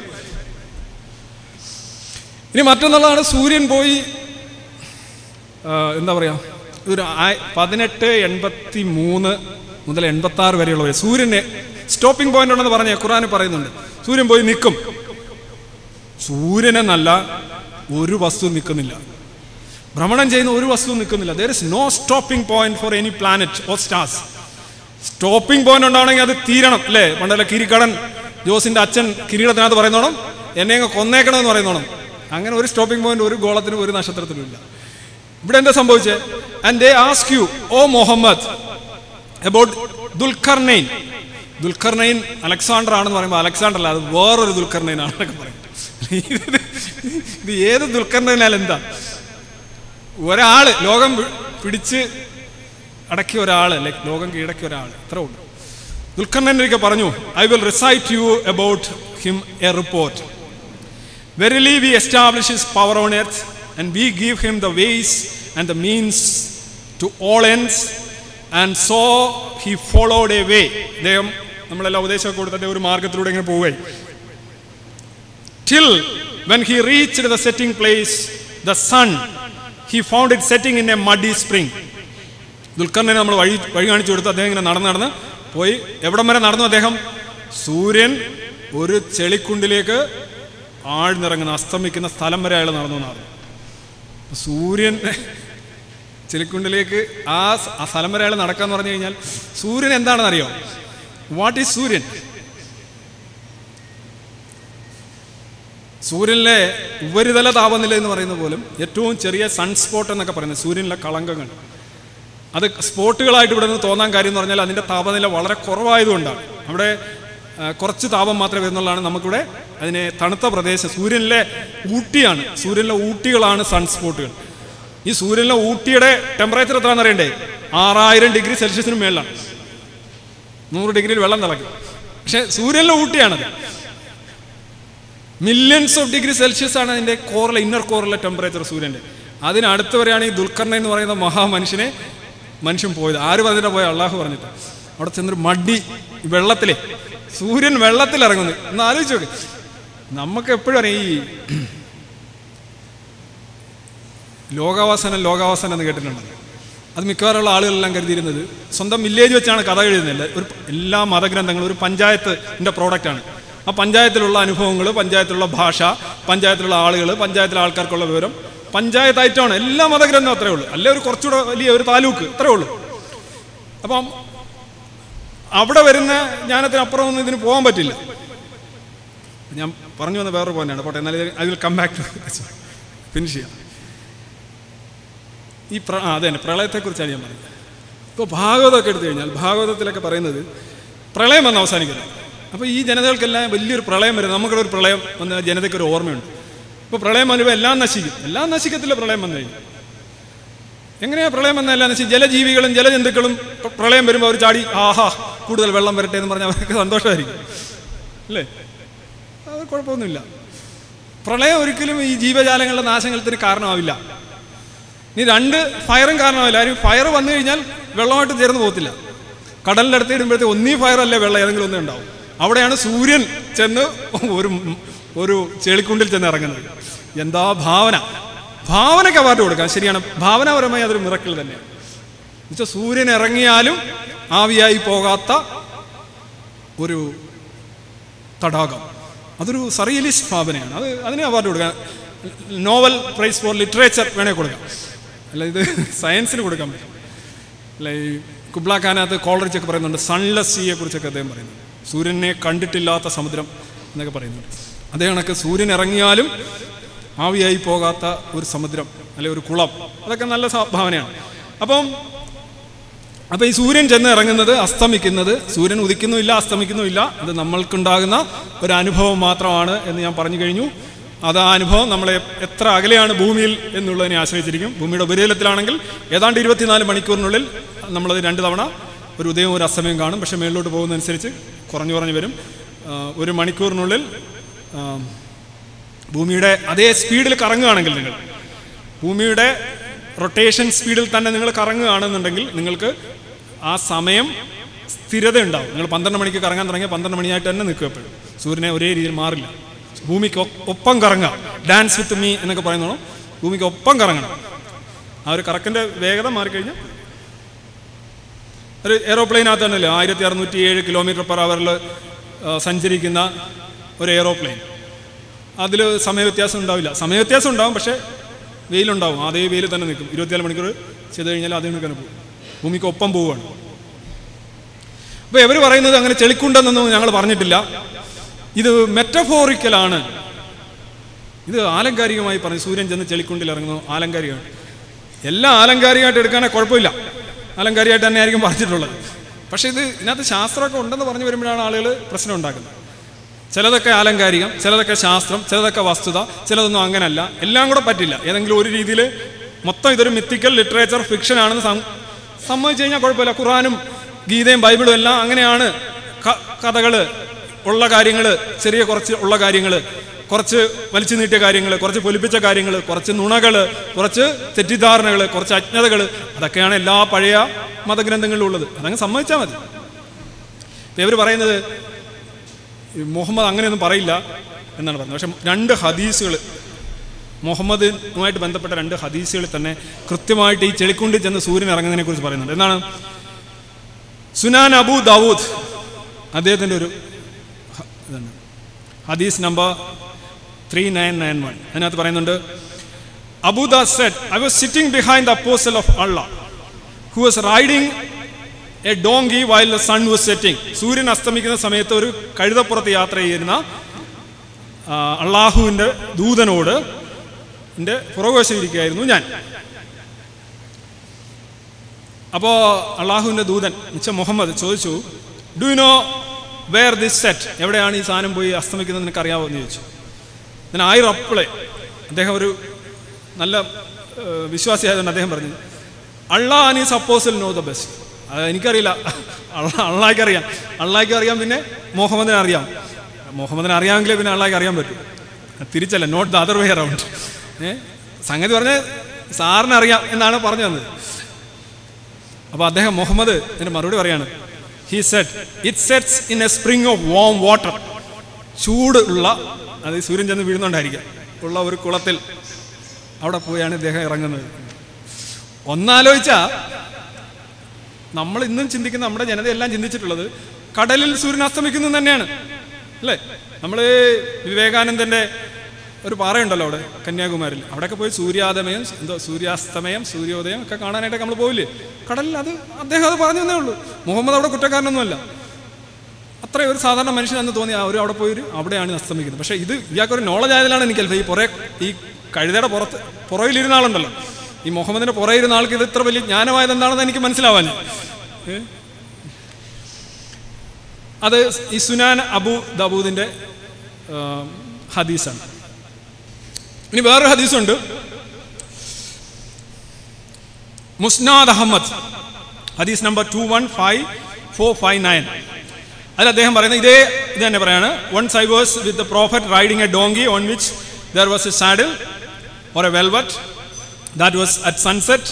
ഇനി മറ്റൊന്നുള്ളതാണ് സൂര്യൻ പോയി ആ, എന്താ പറയുക ഒരു ആയി- പതിനെട്ട് എൺപത്തി മൂന്ന് മുതൽ എൺപത്തി ആറ് വരെയുള്ള വരെ സൂര്യനെ സ്റ്റോപ്പിംഗ് പോയിന്റ് ഉണ്ടെന്ന് പറഞ്ഞ ഖുറാൻ പറയുന്നുണ്ട് സൂര്യൻ പോയി നിൽക്കും സൂര്യനെന്നല്ല ഒരു വസ്തു നിൽക്കുന്നില്ല ഭ്രമണം ചെയ്യുന്ന ഒരു വസ്തു നിൽക്കുന്നില്ല there is no stopping point for any planet or stars stopping point ഉണ്ടാണെങ്കിൽ അത് തീരണം അല്ലേ പണ്ടല്ല കിരിക്കടൻ ജോസിന്റെ അച്ഛൻ കിരീടത്തിനകത്ത് പറയുന്നോണം എന്നെ അങ്ങ് കൊന്നേക്കണമെന്ന് പറയുന്നോണം അങ്ങനെ ഒരു സ്റ്റോപ്പിംഗ് പോയിന്റ് ഒരു ഗോളത്തിനും ഒരു നക്ഷത്രത്തിനും ഇല്ല ഇവിടെ എന്താ സംഭവിച്ചത് and they ask you O Muhammad about ദുൽഖർനൈൻ ദുൽഖർനൈൻ അലക്സാണ്ടർ ആണെന്ന് പറയുമ്പോൾ അലക്സാണ്ടർ അല്ല അത് വേറൊരു ദുൽഖർനൈൻ ആണെന്നൊക്കെ പറയും ഇത് ഇത് ഏത് ദുൽഖർനൈനാൽ എന്താ ഒരാള് ലോകം പി- പിടിച്ച് അടക്കിയ ഒരാൾ അല്ലെ ലോകം കീഴടക്കിയ ഒരാൾ ഇത്ര ഉള്ളൂ ദുൽഖർണൻ ഒരിക്കൽ പറഞ്ഞു I will recite you about him a report verily we establish his power on earth and we give him the ways and the means to all ends and so he followed a way അദ്ദേഹം നമ്മളെല്ലാം ഉപദേശമൊക്കെ കൊടുത്തിട്ട് ഒരു മാർഗത്തിലൂടെ ഇങ്ങനെ പോവുകയായി till when he reached the setting place, the sun, he found it setting in a muddy spring. ദുൽഖറിനെ നമ്മൾ വഴി വഴി കാണിച്ചു കൊടുത്ത് അദ്ദേഹം ഇങ്ങനെ നടന്ന് നടന്ന് പോയി എവിടം വരെ നടന്നു അദ്ദേഹം സൂര്യൻ ഒരു ചെളിക്കുണ്ടിലേക്ക് ആഴ്ന്നിറങ്ങുന്ന അസ്തമിക്കുന്ന സ്ഥലം വരെ അയാൾ നടന്നു എന്നാണ് അപ്പൊ സൂര്യൻ ചെളിക്കുണ്ടിലേക്ക് ആ സ- ആ സ്ഥലം വരെ അയാൾ നടക്കാന്ന് പറഞ്ഞു കഴിഞ്ഞാൽ സൂര്യൻ എന്താണെന്ന് അറിയോ വാട്ട് ഈസ് സൂര്യൻ സൂര്യനിലെ ഉപരിതല താപനില എന്ന് പറയുന്ന പോലും ഏറ്റവും ചെറിയ സൺസ്പോട്ട് എന്നൊക്കെ പറയുന്നത് സൂര്യനിലെ കളങ്കങ്ങൾ അത് സ്പോട്ടുകളായിട്ട് ഇവിടെ നിന്ന് തോന്നാൻ കാര്യം എന്ന് പറഞ്ഞാൽ അതിൻ്റെ താപനില വളരെ കുറവായതുകൊണ്ടാണ് അവിടെ ആ, കുറച്ച് താപം മാത്രമേ വരുന്നുള്ളതാണ് നമുക്കിവിടെ അതിനെ തണുത്ത പ്രദേശം സൂര്യനിലെ ഊട്ടിയാണ് സൂര്യനിലെ ഊട്ടികളാണ് സൺസ്പോട്ടുകൾ ഈ സൂര്യനിലെ ഊട്ടിയുടെ ടെമ്പറേച്ചർ എത്രയാണെന്ന് അറിയണ്ടേ ആറായിരം ഡിഗ്രി സെൽഷ്യസിന് മേളിലാണ് നൂറ് ഡിഗ്രിയിൽ വെള്ളം തിളയ്ക്കും പക്ഷേ സൂര്യനിലെ ഊട്ടിയാണത് മില്യൺസ് ഓഫ് ഡിഗ്രി സെൽഷ്യസ് ആണ് അതിൻ്റെ കോറിലെ ഇന്നർ കോറിലെ ടെമ്പറേച്ചർ സൂര്യൻ്റെ അതിനടുത്ത് വരെയാണ് ഈ ദുൽഖർണ എന്ന് പറയുന്ന മഹാമനുഷ്യനെ മനുഷ്യൻ പോയത് ആര് പറഞ്ഞിട്ടാ പോയ അള്ളാഹു പറഞ്ഞിട്ട് അവിടെ ചെന്നൊരു മടി ഈ വെള്ളത്തിലെ സൂര്യൻ വെള്ളത്തിൽ ഇറങ്ങുന്നു ഒന്ന് ആലോചിച്ച് നോക്ക് നമുക്ക് എപ്പോഴും അറിയാം ഈ ലോകാവസാനം ലോകാവസാനം എന്ന് കേട്ടിട്ടുണ്ട് അത് മിക്കവാറുള്ള ആളുകളെല്ലാം കരുതിയിരുന്നത് സ്വന്തം വില്ലേജ് വെച്ചാണ് കഥ എഴുതുന്നത് ഒരു എല്ലാ മതഗ്രന്ഥങ്ങളും ഒരു പഞ്ചായത്തിൻ്റെ പ്രോഡക്റ്റാണ് ആ പഞ്ചായത്തിലുള്ള അനുഭവങ്ങൾ പഞ്ചായത്തിലുള്ള ഭാഷ പഞ്ചായത്തിലുള്ള ആളുകൾ പഞ്ചായത്തിലെ ആൾക്കാർക്കുള്ള വിവരം പഞ്ചായത്തായിട്ടാണ് എല്ലാ മതഗ്രന്ഥവും അത്രേ ഉള്ളൂ അല്ലെ ഒരു കുറച്ചുകൂടെ വലിയ ഒരു താലൂക്ക് ഇത്രേ ഉള്ളൂ അപ്പം അവിടെ വരുന്ന ജ്ഞാനത്തിനപ്പുറം ഒന്നും ഇതിന് പോകാൻ പറ്റില്ല ഞാൻ പറഞ്ഞു വന്ന വേറൊരു പോയിന്റാണ് പോട്ടെ എന്നാലും I will come back to finish ചെയ്യാം ഈ പ്ര ആ, അതെ തന്നെ പ്രളയത്തെക്കുറിച്ചാണ് ഞാൻ പറഞ്ഞത് ഇപ്പോൾ ഭാഗവതമൊക്കെ എടുത്തു കഴിഞ്ഞാൽ ഭാഗവതത്തിലൊക്കെ പറയുന്നത് പ്രളയം വന്ന് അവസാനിക്കുന്നു അപ്പോൾ ഈ ജനതകൾക്കെല്ലാം വലിയൊരു പ്രളയം വരും നമുക്കിവിടെ ഒരു പ്രളയം വന്ന ജനതയ്ക്ക് ഒരു ഓർമ്മയുണ്ട് ഇപ്പോൾ പ്രളയം വരുമ്പോൾ എല്ലാം നശിക്കും എല്ലാം നശിക്കത്തില്ല പ്രളയം വന്നു കഴിഞ്ഞു എങ്ങനെയാ പ്രളയം വന്ന എല്ലാം നശിക്കും ജലജീവികളും ജലജന്തുക്കളും പ്ര- പ്രളയം വരുമ്പോൾ അവർ ചാടി ആഹാ കൂടുതൽ വെള്ളം വരട്ടെ എന്ന് പറഞ്ഞാൽ അവർക്ക് സന്തോഷമായിരിക്കും അല്ലേ അത് കുഴപ്പമൊന്നുമില്ല പ്രളയം ഒരിക്കലും ഈ ജീവജാലങ്ങളുടെ നാശങ്ങൾക്ക് കാരണമാവില്ല ഇനി രണ്ട് ഫയറും കാരണമാവില്ല ആരും ഫയർ വന്നു കഴിഞ്ഞാൽ വെള്ളമായിട്ട് ചേർന്ന് പോകത്തില്ല കടലിൻ്റെ അടുത്ത് ഇടുമ്പോഴത്തെ ഒന്നീ ഫയർ അല്ലേ വെള്ളം ഏതെങ്കിലും ഒന്നേ ഉണ്ടാവും അവിടെയാണ് സൂര്യൻ ചെന്ന് ഒരു ഒരു ചെളിക്കുണ്ടിൽ ചെന്ന് ഇറങ്ങുന്നത് എന്താ ഭാവന ഭാവനയ്ക്ക് അവാർഡ് കൊടുക്കാം ശരിയാണ് ഭാവനാപരമായി അതൊരു മിറക്കിൾ തന്നെയാണ് എന്നുവെച്ചാൽ സൂര്യൻ ഇറങ്ങിയാലും ആവിയായി പോകാത്ത ഒരു തടാകം അതൊരു സറിയലിസ്റ്റ് ഭാവനയാണ് അത് അതിനെ അവാർഡ് കൊടുക്കാം നോവൽ പ്രൈസ് ഫോർ ലിറ്ററേച്ചർ വേണേൽ കൊടുക്കാം അല്ല ഇത് സയൻസിന് കൊടുക്കാൻ പറ്റും അല്ല ഈ കുബ്ല ഖാനകത്ത് കോളറിച്ച് ഒക്കെ പറയുന്നുണ്ട് സൺലെസ് സീയെ കുറിച്ചൊക്കെ അദ്ദേഹം പറയുന്നുണ്ട് സൂര്യനെ കണ്ടിട്ടില്ലാത്ത സമുദ്രം എന്നൊക്കെ പറയുന്നുണ്ട് അതേ കണക്ക് സൂര്യൻ ഇറങ്ങിയാലും ആവിയായി പോകാത്ത ഒരു സമുദ്രം അല്ലെ ഒരു കുളം അതൊക്കെ നല്ല സ- ഭാവനയാണ് അപ്പം അപ്പൊ ഈ സൂര്യൻ ചെന്ന് ഇറങ്ങുന്നത് അസ്തമിക്കുന്നത് സൂര്യൻ ഉദിക്കുന്നുമില്ല അസ്തമിക്കുന്നുമില്ല അത് നമ്മൾക്കുണ്ടാകുന്ന ഒരു അനുഭവം മാത്രമാണ് എന്ന് ഞാൻ പറഞ്ഞു കഴിഞ്ഞു അത് ആ അനുഭവം നമ്മളെ എത്ര അകലെയാണ് ഭൂമിയിൽ എന്നുള്ളതിനെ ആശ്രയിച്ചിരിക്കും ഭൂമിയുടെ ഉപരിതലത്തിലാണെങ്കിൽ ഏതാണ്ട് ഇരുപത്തിനാല് മണിക്കൂറിനുള്ളിൽ നമ്മളത് രണ്ട് തവണ ഒരു ഉദയവും ഒരു അസ്തമയം കാണും പക്ഷേ മേളിലോട്ട് പോകുന്നതനുസരിച്ച് കുറഞ്ഞു കുറഞ്ഞു വരും ആ, ഒരു മണിക്കൂറിനുള്ളിൽ ആ, ഭൂമിയുടെ അതേ സ്പീഡിൽ കറങ്ങുകയാണെങ്കിൽ നിങ്ങൾ ഭൂമിയുടെ റൊട്ടേഷൻ സ്പീഡിൽ തന്നെ നിങ്ങൾ കറങ്ങുകയാണെന്നുണ്ടെങ്കിൽ നിങ്ങൾക്ക് ആ സമയം സ്ഥിരത ഉണ്ടാവും നിങ്ങൾ പന്ത്രണ്ട് മണിക്ക് കറങ്ങാൻ തുടങ്ങിയ പന്ത്രണ്ട് മണിയായിട്ട് തന്നെ നിൽക്കുക എപ്പോഴും സൂര്യനെ ഒരേ രീതിയിൽ മാറില്ല ഭൂമിക്ക് ഒ- ഒപ്പം കറങ്ങുക ഡാൻസ് വിത്ത് മീ എന്നൊക്കെ പറയുന്നതോ ഭൂമിക്ക് ഒപ്പം കറങ്ങണം ആ ഒരു കറക്കിൻ്റെ വേഗത മാറിക്കഴിഞ്ഞാൽ ഒരു എയ്റോപ്ലെയിനകത്ത് തന്നെയല്ലേ ആയിരത്തി അറുന്നൂറ്റി ഏഴ് കിലോമീറ്റർ പെർ അവറിൽ സഞ്ചരിക്കുന്ന ഒരു എയ്റോപ്ലെയിൻ അതിൽ സമയവ്യത്യാസം ഉണ്ടാവില്ല സമയവ്യത്യാസം ഉണ്ടാവും പക്ഷേ വെയിലുണ്ടാവും അതേ വെയിൽ തന്നെ നിൽക്കും ഇരുപത്തിനാല് മണിക്കൂർ ചെയ്ത് കഴിഞ്ഞാൽ അതേ നിൽക്കാൻ പോകും ഭൂമിക്ക് ഒപ്പം പോവുകയാണ് അപ്പോൾ ഇവർ പറയുന്നത് അങ്ങനെ ചെളിക്കുണ്ടെന്നൊന്നും ഞങ്ങൾ പറഞ്ഞിട്ടില്ല ഇത് മെറ്റഫോറിക്കലാണ് ഇത് ആലങ്കാരികമായി പറഞ്ഞു സൂര്യൻ ചെന്ന് ചെളിക്കുണ്ടിൽ ഇറങ്ങുന്നു ആലങ്കാരികമാണ് എല്ലാം ആലങ്കാരികമായിട്ട് എടുക്കാനേ കുഴപ്പമില്ല ആലങ്കാരികമായിട്ട് തന്നെ ആയിരിക്കും പറഞ്ഞിട്ടുള്ളത് പക്ഷേ ഇത് ഇതിനകത്ത് ശാസ്ത്രമൊക്കെ ഉണ്ടെന്ന് പറഞ്ഞു വരുമ്പോഴാണ് ആളുകൾ പ്രശ്നം ഉണ്ടാക്കുന്നത് ചിലതൊക്കെ ആലങ്കാരികം ചിലതൊക്കെ ശാസ്ത്രം ചിലതൊക്കെ വസ്തുത ചിലതൊന്നും അങ്ങനല്ല എല്ലാം കൂടെ പറ്റില്ല ഏതെങ്കിലും ഒരു രീതിയിൽ മൊത്തം ഇതൊരു മിത്തിക്കൽ ലിറ്ററേച്ചർ ഫിക്ഷൻ ആണെന്ന് സം- സമ്മതിച്ചു കഴിഞ്ഞാൽ കുഴപ്പമില്ല ഖുറാനും ഗീതയും ബൈബിളും എല്ലാം അങ്ങനെയാണ് കഥകൾ ഉള്ള കാര്യങ്ങൾ ചെറിയ കുറച്ച് ഉള്ള കാര്യങ്ങൾ കുറച്ച് വലിച്ചു നീട്ടിയ കാര്യങ്ങൾ കുറച്ച് പൊലിപ്പിച്ച കാര്യങ്ങൾ കുറച്ച് നുണകൾ കുറച്ച് തെറ്റിദ്ധാരണകൾ കുറച്ച് അജ്ഞതകൾ അതൊക്കെയാണ് എല്ലാ പഴയ മതഗ്രന്ഥങ്ങളിലും ഉള്ളത് അതങ്ങ് സമ്മതിച്ചാൽ മതി ഇവർ പറയുന്നത് ഈ മുഹമ്മദ് അങ്ങനെയൊന്നും പറയില്ല എന്നാണ് പറഞ്ഞത് പക്ഷെ രണ്ട് ഹദീസുകൾ മുഹമ്മദിനുമായിട്ട് ബന്ധപ്പെട്ട രണ്ട് ഹദീസുകളിൽ തന്നെ കൃത്യമായിട്ട് ഈ ചെളിക്കുണ്ടിൽ ചെന്ന് സൂര്യൻ ഇറങ്ങുന്നതിനെ കുറിച്ച് പറയുന്നുണ്ട് എന്താണ് സുനാൻ അബു ദാവൂദ് അദ്ദേഹത്തിൻ്റെ ഒരു ഹ- ഇതാണ് ഹദീസ് number three nine nine one അതിനകത്ത് പറയുന്നുണ്ട് അബുദ said I was sitting behind the apostle of Allah who was riding a donkey while the sun was setting സൂര്യൻ അസ്തമിക്കുന്ന സമയത്ത് ഒരു കഴുതപ്പുറത്ത് യാത്ര ചെയ്യുന്ന ആ, അള്ളാഹുവിൻ്റെ ദൂതനോട് എൻ്റെ പുറകുവശം ഇരിക്കുകയായിരുന്നു ഞാൻ അപ്പോൾ അള്ളാഹുവിൻ്റെ ദൂതൻ മിച്ച മുഹമ്മദ് ചോദിച്ചു do know where this set എവിടെയാണ് ഈ സാധനം പോയി അസ്തമിക്കുന്നത് നിനക്ക് അറിയാമോ എന്ന് ചോദിച്ചു ഞാൻ ആയി റപ്പിളെ അദ്ദേഹം ഒരു നല്ല ഏഹ്, വിശ്വാസിയായതുകൊണ്ട് അദ്ദേഹം പറഞ്ഞു അള്ളാ അനി സപ്പോസിൽ നോ ദ ബെസ്റ്റ് അത് എനിക്കറിയില്ല അള്ള അള്ളാഹിക്ക് അറിയാം അള്ളാഹിക്ക് അറിയാം പിന്നെ മുഹമ്മദിനെ അറിയാം മുഹമ്മദിനെ അറിയാമെങ്കിലേ പിന്നെ അള്ളാഹിക്ക് അറിയാൻ പറ്റും തിരിച്ചല്ല not the other way around ഏ സംഗതി പറഞ്ഞ സാറിന് അറിയാം എന്നാണ് പറഞ്ഞു തന്നത് അപ്പോൾ അദ്ദേഹം മുഹമ്മദ് ഇതിന് മറുപടി പറയാണ് he set it sets in a spring of warm water ചൂട് ഉള്ള അത് സൂര്യൻ ചെന്ന് വീഴുന്നുണ്ടായിരിക്കാം ഉള്ള ഒരു കുളത്തിൽ അവിടെ പോയാണ് ഇദ്ദേഹം ഇറങ്ങുന്നത് ഒന്നാലോചിച്ചാ നമ്മൾ ഇന്നും ചിന്തിക്കുന്ന നമ്മുടെ ജനതയെല്ലാം ചിന്തിച്ചിട്ടുള്ളത് കടലിൽ സൂര്യൻ അസ്തമിക്കുന്നു തന്നെയാണ് അല്ലേ നമ്മൾ വിവേകാനന്ദന്റെ ഒരു പാറയുണ്ടല്ലോ അവിടെ കന്യാകുമാരിൽ അവിടെയൊക്കെ പോയി സൂര്യാതമയം എന്തോ സൂര്യാസ്തമയം സൂര്യോദയം ഒക്കെ കാണാനായിട്ടൊക്കെ നമ്മൾ പോയില്ലേ കടലിൽ അത് അദ്ദേഹം അത് പറഞ്ഞു തന്നേ ഉള്ളൂ മുഹമ്മദ് അവിടെ കുറ്റക്കാരനൊന്നുമല്ല അത്ര ഒരു സാധാരണ മനുഷ്യൻ എന്ന് തോന്നി അവർ അവിടെ പോയി അവിടെയാണ് അസ്തമിക്കുന്നത് പക്ഷേ ഇത് ഇയാൾക്കൊരു നോളജ് ആയതിലാണ് എനിക്ക് അല്പം ഈ പുറേ ഈ കഴുതയുടെ പുറത്ത് പുറയിലിരുന്ന ആളുണ്ടല്ലോ ഈ മുഹമ്മദിന്റെ പുറയിരുന്ന ആൾക്ക് ഇത് ഇത്ര വലിയ ജ്ഞാനമായത് എന്താണെന്ന് എനിക്ക് മനസ്സിലാവാൻ അത് ഈ സുനാൻ അബു ദബൂദിന്റെ ആ, ഹദീസാണ് ഇനി വേറൊരു ഹദീസുണ്ട് മുസ്നാദ് അഹമ്മദ് ഹദീസ് number two one five four five nine അതിൽ അദ്ദേഹം പറയുന്നത് ഇതേ ഇത് തന്നെ പറയാണ് once I was with the prophet riding a donkey on which there was a saddle or a velvet that was at sunset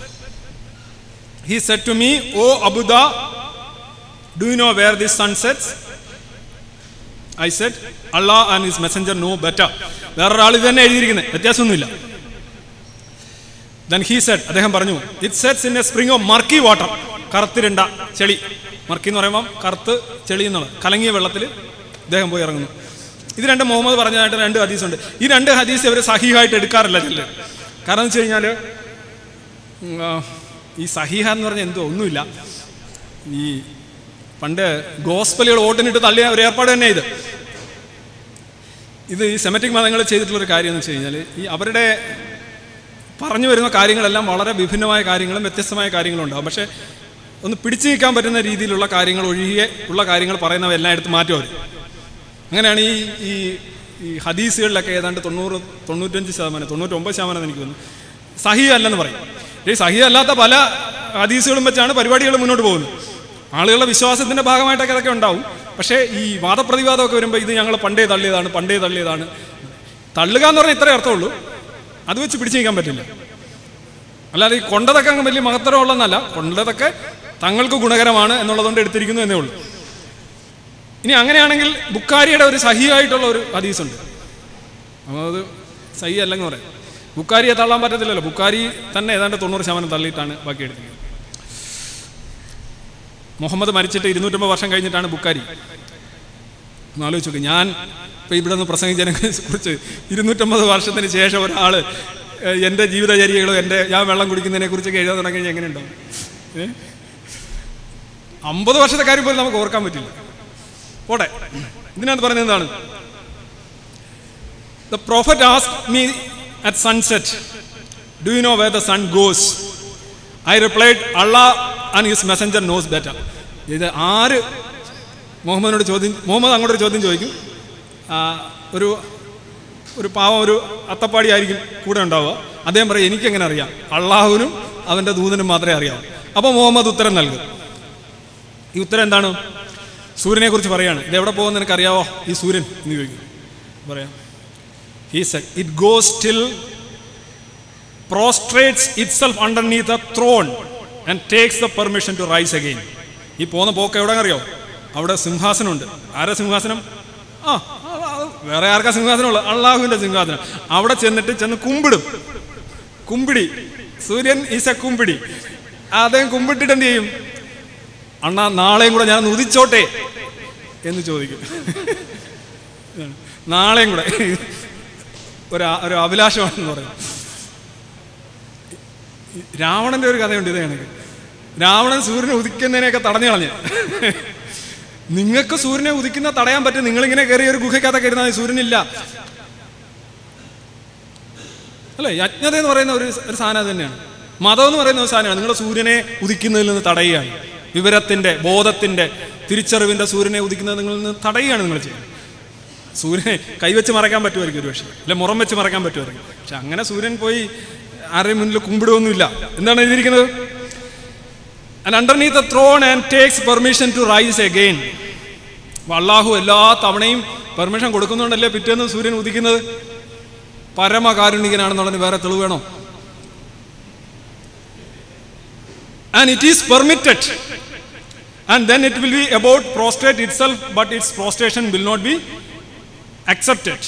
he said to me O അബുദ do you know where this sunsets I said Allah and his messenger know better വേറൊരാൾ ഇത് തന്നെ എഴുതിയിരിക്കുന്നത് വ്യത്യാസമൊന്നുമില്ല ദൻ ഹീ സെറ്റ് അദ്ദേഹം പറഞ്ഞു it sets in a spring of murky water കറുത്തിരണ്ട ചെളി മർക്കി എന്ന് പറയുമ്പോൾ കറുത്ത് ചെളി എന്നുള്ളത് കലങ്ങിയ വെള്ളത്തിൽ അദ്ദേഹം പോയി ഇറങ്ങുന്നു ഇത് രണ്ട് മുഹമ്മദ് പറഞ്ഞതായിട്ട് രണ്ട് ഹദീസുണ്ട് ഈ രണ്ട് ഹദീസ് ഇവർ സഹീഹായിട്ട് എടുക്കാറില്ല ചിലർ കാരണം എന്ന് വെച്ച് കഴിഞ്ഞാൽ ഉം, ആ, ഈ സഹീഹ എന്ന് പറഞ്ഞാൽ എന്തോ ഒന്നുമില്ല ഈ പണ്ട് ഗോസ്പലുകൾ വോട്ടിനിട്ട് തള്ളിയ ഒരു ഏർപ്പാട് തന്നെ ഇത് ഇത് ഈ സെമറ്റിക് മതങ്ങൾ ചെയ്തിട്ടുള്ളൊരു കാര്യം എന്ന് വെച്ച് കഴിഞ്ഞാൽ ഈ അവരുടെ പറഞ്ഞു വരുന്ന കാര്യങ്ങളെല്ലാം വളരെ വിഭിന്നമായ കാര്യങ്ങളും വ്യത്യസ്തമായ കാര്യങ്ങളും ഉണ്ടാകും പക്ഷേ ഒന്ന് പിടിച്ചു നിൽക്കാൻ പറ്റുന്ന രീതിയിലുള്ള കാര്യങ്ങൾ ഒഴികെ ഉള്ള കാര്യങ്ങൾ പറയുന്നവ എല്ലാം എടുത്ത് മാറ്റും അവർ അങ്ങനെയാണ് ഈ ഈ ഈ ഹദീസുകളിലൊക്കെ ഏതാണ്ട് തൊണ്ണൂറ് തൊണ്ണൂറ്റഞ്ച് ശതമാനം തൊണ്ണൂറ്റൊമ്പത് ശതമാനം എനിക്ക് തോന്നുന്നു സഹി അല്ലെന്ന് പറയും ഈ സഹി അല്ലാത്ത പല ഹദീസുകളും വെച്ചാണ് പരിപാടികൾ മുന്നോട്ട് പോകുന്നത് ആളുകളുടെ വിശ്വാസത്തിന്റെ ഭാഗമായിട്ടൊക്കെ അതൊക്കെ ഉണ്ടാവും പക്ഷേ ഈ വാദപ്രതിവാദമൊക്കെ വരുമ്പോൾ ഇത് ഞങ്ങൾ പണ്ടേ തള്ളിയതാണ് പണ്ടേ തള്ളിയതാണ് തള്ളുക എന്ന് പറഞ്ഞാൽ ഇത്രേ അർത്ഥമുള്ളൂ അത് വെച്ച് പിടിച്ചു നിൽക്കാൻ പറ്റില്ല അല്ലാതെ ഈ കൊണ്ടതൊക്കെ അങ്ങ് വലിയ മഹത്തരമുള്ളതെന്നല്ല കൊണ്ടതൊക്കെ തങ്ങൾക്ക് ഗുണകരമാണ് എന്നുള്ളതുകൊണ്ട് എടുത്തിരിക്കുന്നു എന്നേ ഉള്ളൂ ഇനി അങ്ങനെയാണെങ്കിൽ ബുക്കാരിയുടെ ഒരു സഹിയായിട്ടുള്ള ഒരു ഹദീസുണ്ട് അപ്പോൾ അത് സഹി അല്ലെന്ന് പറയാം ബുക്കാരിയെ തള്ളാൻ പറ്റത്തില്ലല്ലോ ബുക്കാരി തന്നെ ഏതാണ്ട് തൊണ്ണൂറ് ശതമാനം തള്ളിയിട്ടാണ് ബാക്കി എടുത്തിരിക്കുന്നത് മുഹമ്മദ് മരിച്ചിട്ട് ഇരുന്നൂറ്റമ്പത് വർഷം കഴിഞ്ഞിട്ടാണ് ബുക്കാരി ഒന്ന് ആലോചിച്ച് നോക്ക് ഞാൻ ഇപ്പം ഇവിടെ നിന്ന് പ്രസംഗിച്ചതിനെ കുറിച്ച് ഇരുന്നൂറ്റമ്പത് വർഷത്തിന് ശേഷം ഒരാൾ എൻ്റെ ജീവിതചര്യകളോ എൻ്റെ ഞാൻ വെള്ളം കുടിക്കുന്നതിനെ കുറിച്ചൊക്കെ എഴുതാൻ തുടങ്ങി കഴിഞ്ഞാൽ എങ്ങനെ ഉണ്ടാവും ഏ? അമ്പത് വർഷത്തെ കാര്യം പോലും നമുക്ക് ഓർക്കാൻ പറ്റില്ല പോട്ടെ ഇതിനകത്ത് പറയുന്നത് എന്താണ് the prophet ask me at sunset do you know where the sun goes I replied Allah and his messenger knows better ഇത് ആര് മുഹമ്മദിനോട് ചോദ്യം മുഹമ്മദ് അങ്ങോട്ടൊരു ചോദ്യം ചോദിക്കും ആ, ഒരു ഒരു പാവം ഒരു അത്തപ്പാടി ആയിരിക്കും കൂടെ ഉണ്ടാവുക അദ്ദേഹം പറയും എനിക്കെങ്ങനെ അറിയാം അള്ളാഹുവിനും അവൻ്റെ ദൂതനും മാത്രമേ അറിയാവൂ അപ്പോൾ മുഹമ്മദ് ഉത്തരം നൽകും ഈ ഉത്തരം എന്താണ് സൂര്യനെ കുറിച്ച് പറയാണ് ഇത് എവിടെ പോകുന്ന നിനക്ക് അറിയാവോ ഈ സൂര്യൻ എന്ന് ചോദിക്കും പറയാം he said it goes till prostrates itself underneath a throne and takes the permission to rise again ഈ പോകുന്ന പോക്ക് എവിടെ അറിയോ അവിടെ സിംഹാസനമുണ്ട് ആരാ സിംഹാസനം ആ ആ, ആ, വേറെ ആർക്കാ സിംഹാസനം ഉള്ളത് അള്ളാഹുവിന്റെ സിംഹാസനം അവിടെ ചെന്നിട്ട് ചെന്ന് കുമ്പിടും കുമ്പിടി സൂര്യൻ ഈസ് എ കുമ്പിടി അദ്ദേഹം കുമ്പിട്ടിട്ട് എന്ത് ചെയ്യും അണ്ണാ നാളെയും കൂടെ ഞാൻ ഉദിച്ചോട്ടെ എന്ന് ചോദിക്കും നാളെയും കൂടെ ഒരു ആ- ഒരു അഭിലാഷമാണെന്ന് പറയും രാവണന്റെ ഒരു കഥയുണ്ട് ഇത് കണക്ക് രാവണൻ സൂര്യനെ ഉദിക്കുന്നതിനെയൊക്കെ തടഞ്ഞു കളഞ്ഞ് നിങ്ങൾക്ക് സൂര്യനെ ഉദിക്കുന്ന തടയാൻ പറ്റും നിങ്ങളിങ്ങനെ കയറി ഒരു ഗുഹയ്ക്കകത്തൊക്കെ ഇരുന്നാൽ മതി, സൂര്യനില്ല അല്ലേ യജ്ഞത എന്ന് പറയുന്ന ഒരു ഒരു സാധനം അത് തന്നെയാണ് മതം എന്ന് പറയുന്ന ഒരു സാധനമാണ് നിങ്ങൾ സൂര്യനെ ഉദിക്കുന്നതിൽ നിന്ന് തടയുകയാണ് വിവരത്തിന്റെ ബോധത്തിന്റെ തിരിച്ചറിവിന്റെ സൂര്യനെ ഉദിക്കുന്നത് നിങ്ങളിൽ നിന്ന് തടയുകയാണ് നിങ്ങൾ ചെയ്യുന്നത് സൂര്യനെ കൈവച്ച് മറയ്ക്കാൻ പറ്റുമായിരിക്കും ഒരു പക്ഷേ അല്ലെ മുറം വെച്ച് മറയ്ക്കാൻ പറ്റുമായിരിക്കും പക്ഷെ അങ്ങനെ സൂര്യൻ പോയി ആരുടെയും മുന്നിൽ കുമ്പിടുകയൊന്നുമില്ല എന്താണ് എഴുതിയിരിക്കുന്നത് and underneath the throne and takes permission to rise again അള്ളാഹു എല്ലാ തവണയും പെർമിഷൻ കൊടുക്കുന്നുണ്ടല്ലേ പിറ്റേന്ന് സൂര്യൻ ഉദിക്കുന്നത് പരമകാരുണികനാണെന്നുള്ളതിന് വേറെ തെളിവ് വേണോ and it is permitted and then it will be about prostrate itself but its prostration will not be accepted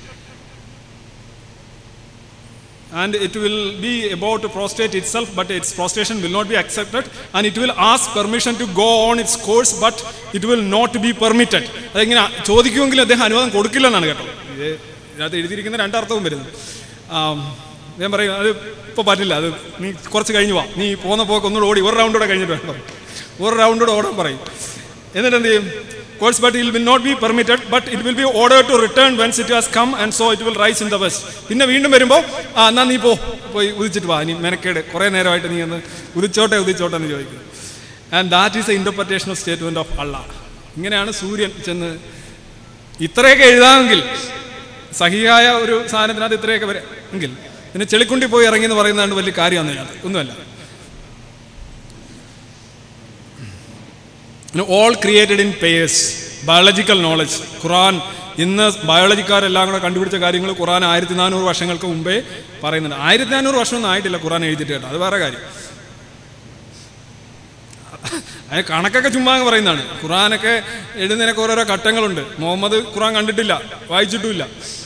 and it will be about to prostrate itself but its prostration will not be accepted and it will ask permission to go on its course but it will not be permitted അതെങ്ങനെ ചോദിക്കുമെങ്കിലും അദ്ദേഹം അനുവാദം കൊടുക്കില്ലെന്നാണ് കേട്ടോ ഇത് ഇതിനകത്ത് എഴുതിയിരിക്കുന്ന രണ്ടർത്ഥവും വരുന്നത് ആം, ഞാൻ പറയും അത് ഇപ്പോൾ പറ്റില്ല അത് നീ കുറച്ച് കഴിഞ്ഞ് വാ നീ പോകുന്ന പോക്ക് ഒന്നുകൂടെ ഓടി ഒരു റൗണ്ടോടെ കഴിഞ്ഞിട്ട് വേണം പറയും ഒരു റൗണ്ടോടെ ഓടാൻ പറയും എന്നിട്ട് എന്ത് ചെയ്യും course but it will not be permitted but it will be order to return whence it has come and so it will rise in the west പിന്നെ വീണ്ടും വരുമ്പോൾ ആ എന്നാ നീ പോ പോയി ഉദിച്ചിട്ട് വാ നീ മെനക്കേട് കുറേ നേരമായിട്ട് നീ ഒന്ന് ഉദിച്ചോട്ടെ ഉദിച്ചോട്ടെ എന്ന് ചോദിക്കും and that is a interpretation of statement of Allah ഇങ്ങനെയാണ് സൂര്യൻ ചെന്ന് ഇത്രയൊക്കെ എഴുതാമെങ്കിൽ സഹിയായ ഒരു സാധനത്തിനകത്ത് ഇത്രയൊക്കെ വരെ എങ്കിൽ പിന്നെ ചെളിക്കുണ്ടി പോയി ഇറങ്ങി എന്ന് പറയുന്നതാണ് വലിയ കാര്യമാണ് ഇതിനകത്ത് ഒന്നുമല്ല all created in pairs biological knowledge Quran ഇന്ന് ബയോളജിക്കാരെല്ലാം കൂടെ കണ്ടുപിടിച്ച കാര്യങ്ങൾ ഖുറാൻ ആയിരത്തി നാനൂറ് വർഷങ്ങൾക്ക് മുമ്പേ പറയുന്നുണ്ട് ആയിരത്തി നാനൂറ് വർഷമൊന്നും ആയിട്ടില്ല ഖുറാൻ എഴുതിയിട്ട് കേട്ടോ അത് വേറെ കാര്യം അത് കണക്കൊക്കെ ചുമ്മാ അങ്ങ് പറയുന്നതാണ് ഖുറാനൊക്കെ എഴുതുന്നതിനൊക്കെ ഓരോരോ ഘട്ടങ്ങളുണ്ട് മുഹമ്മദ് ഖുറാൻ കണ്ടിട്ടില്ല വായിച്ചിട്ടുമില്ല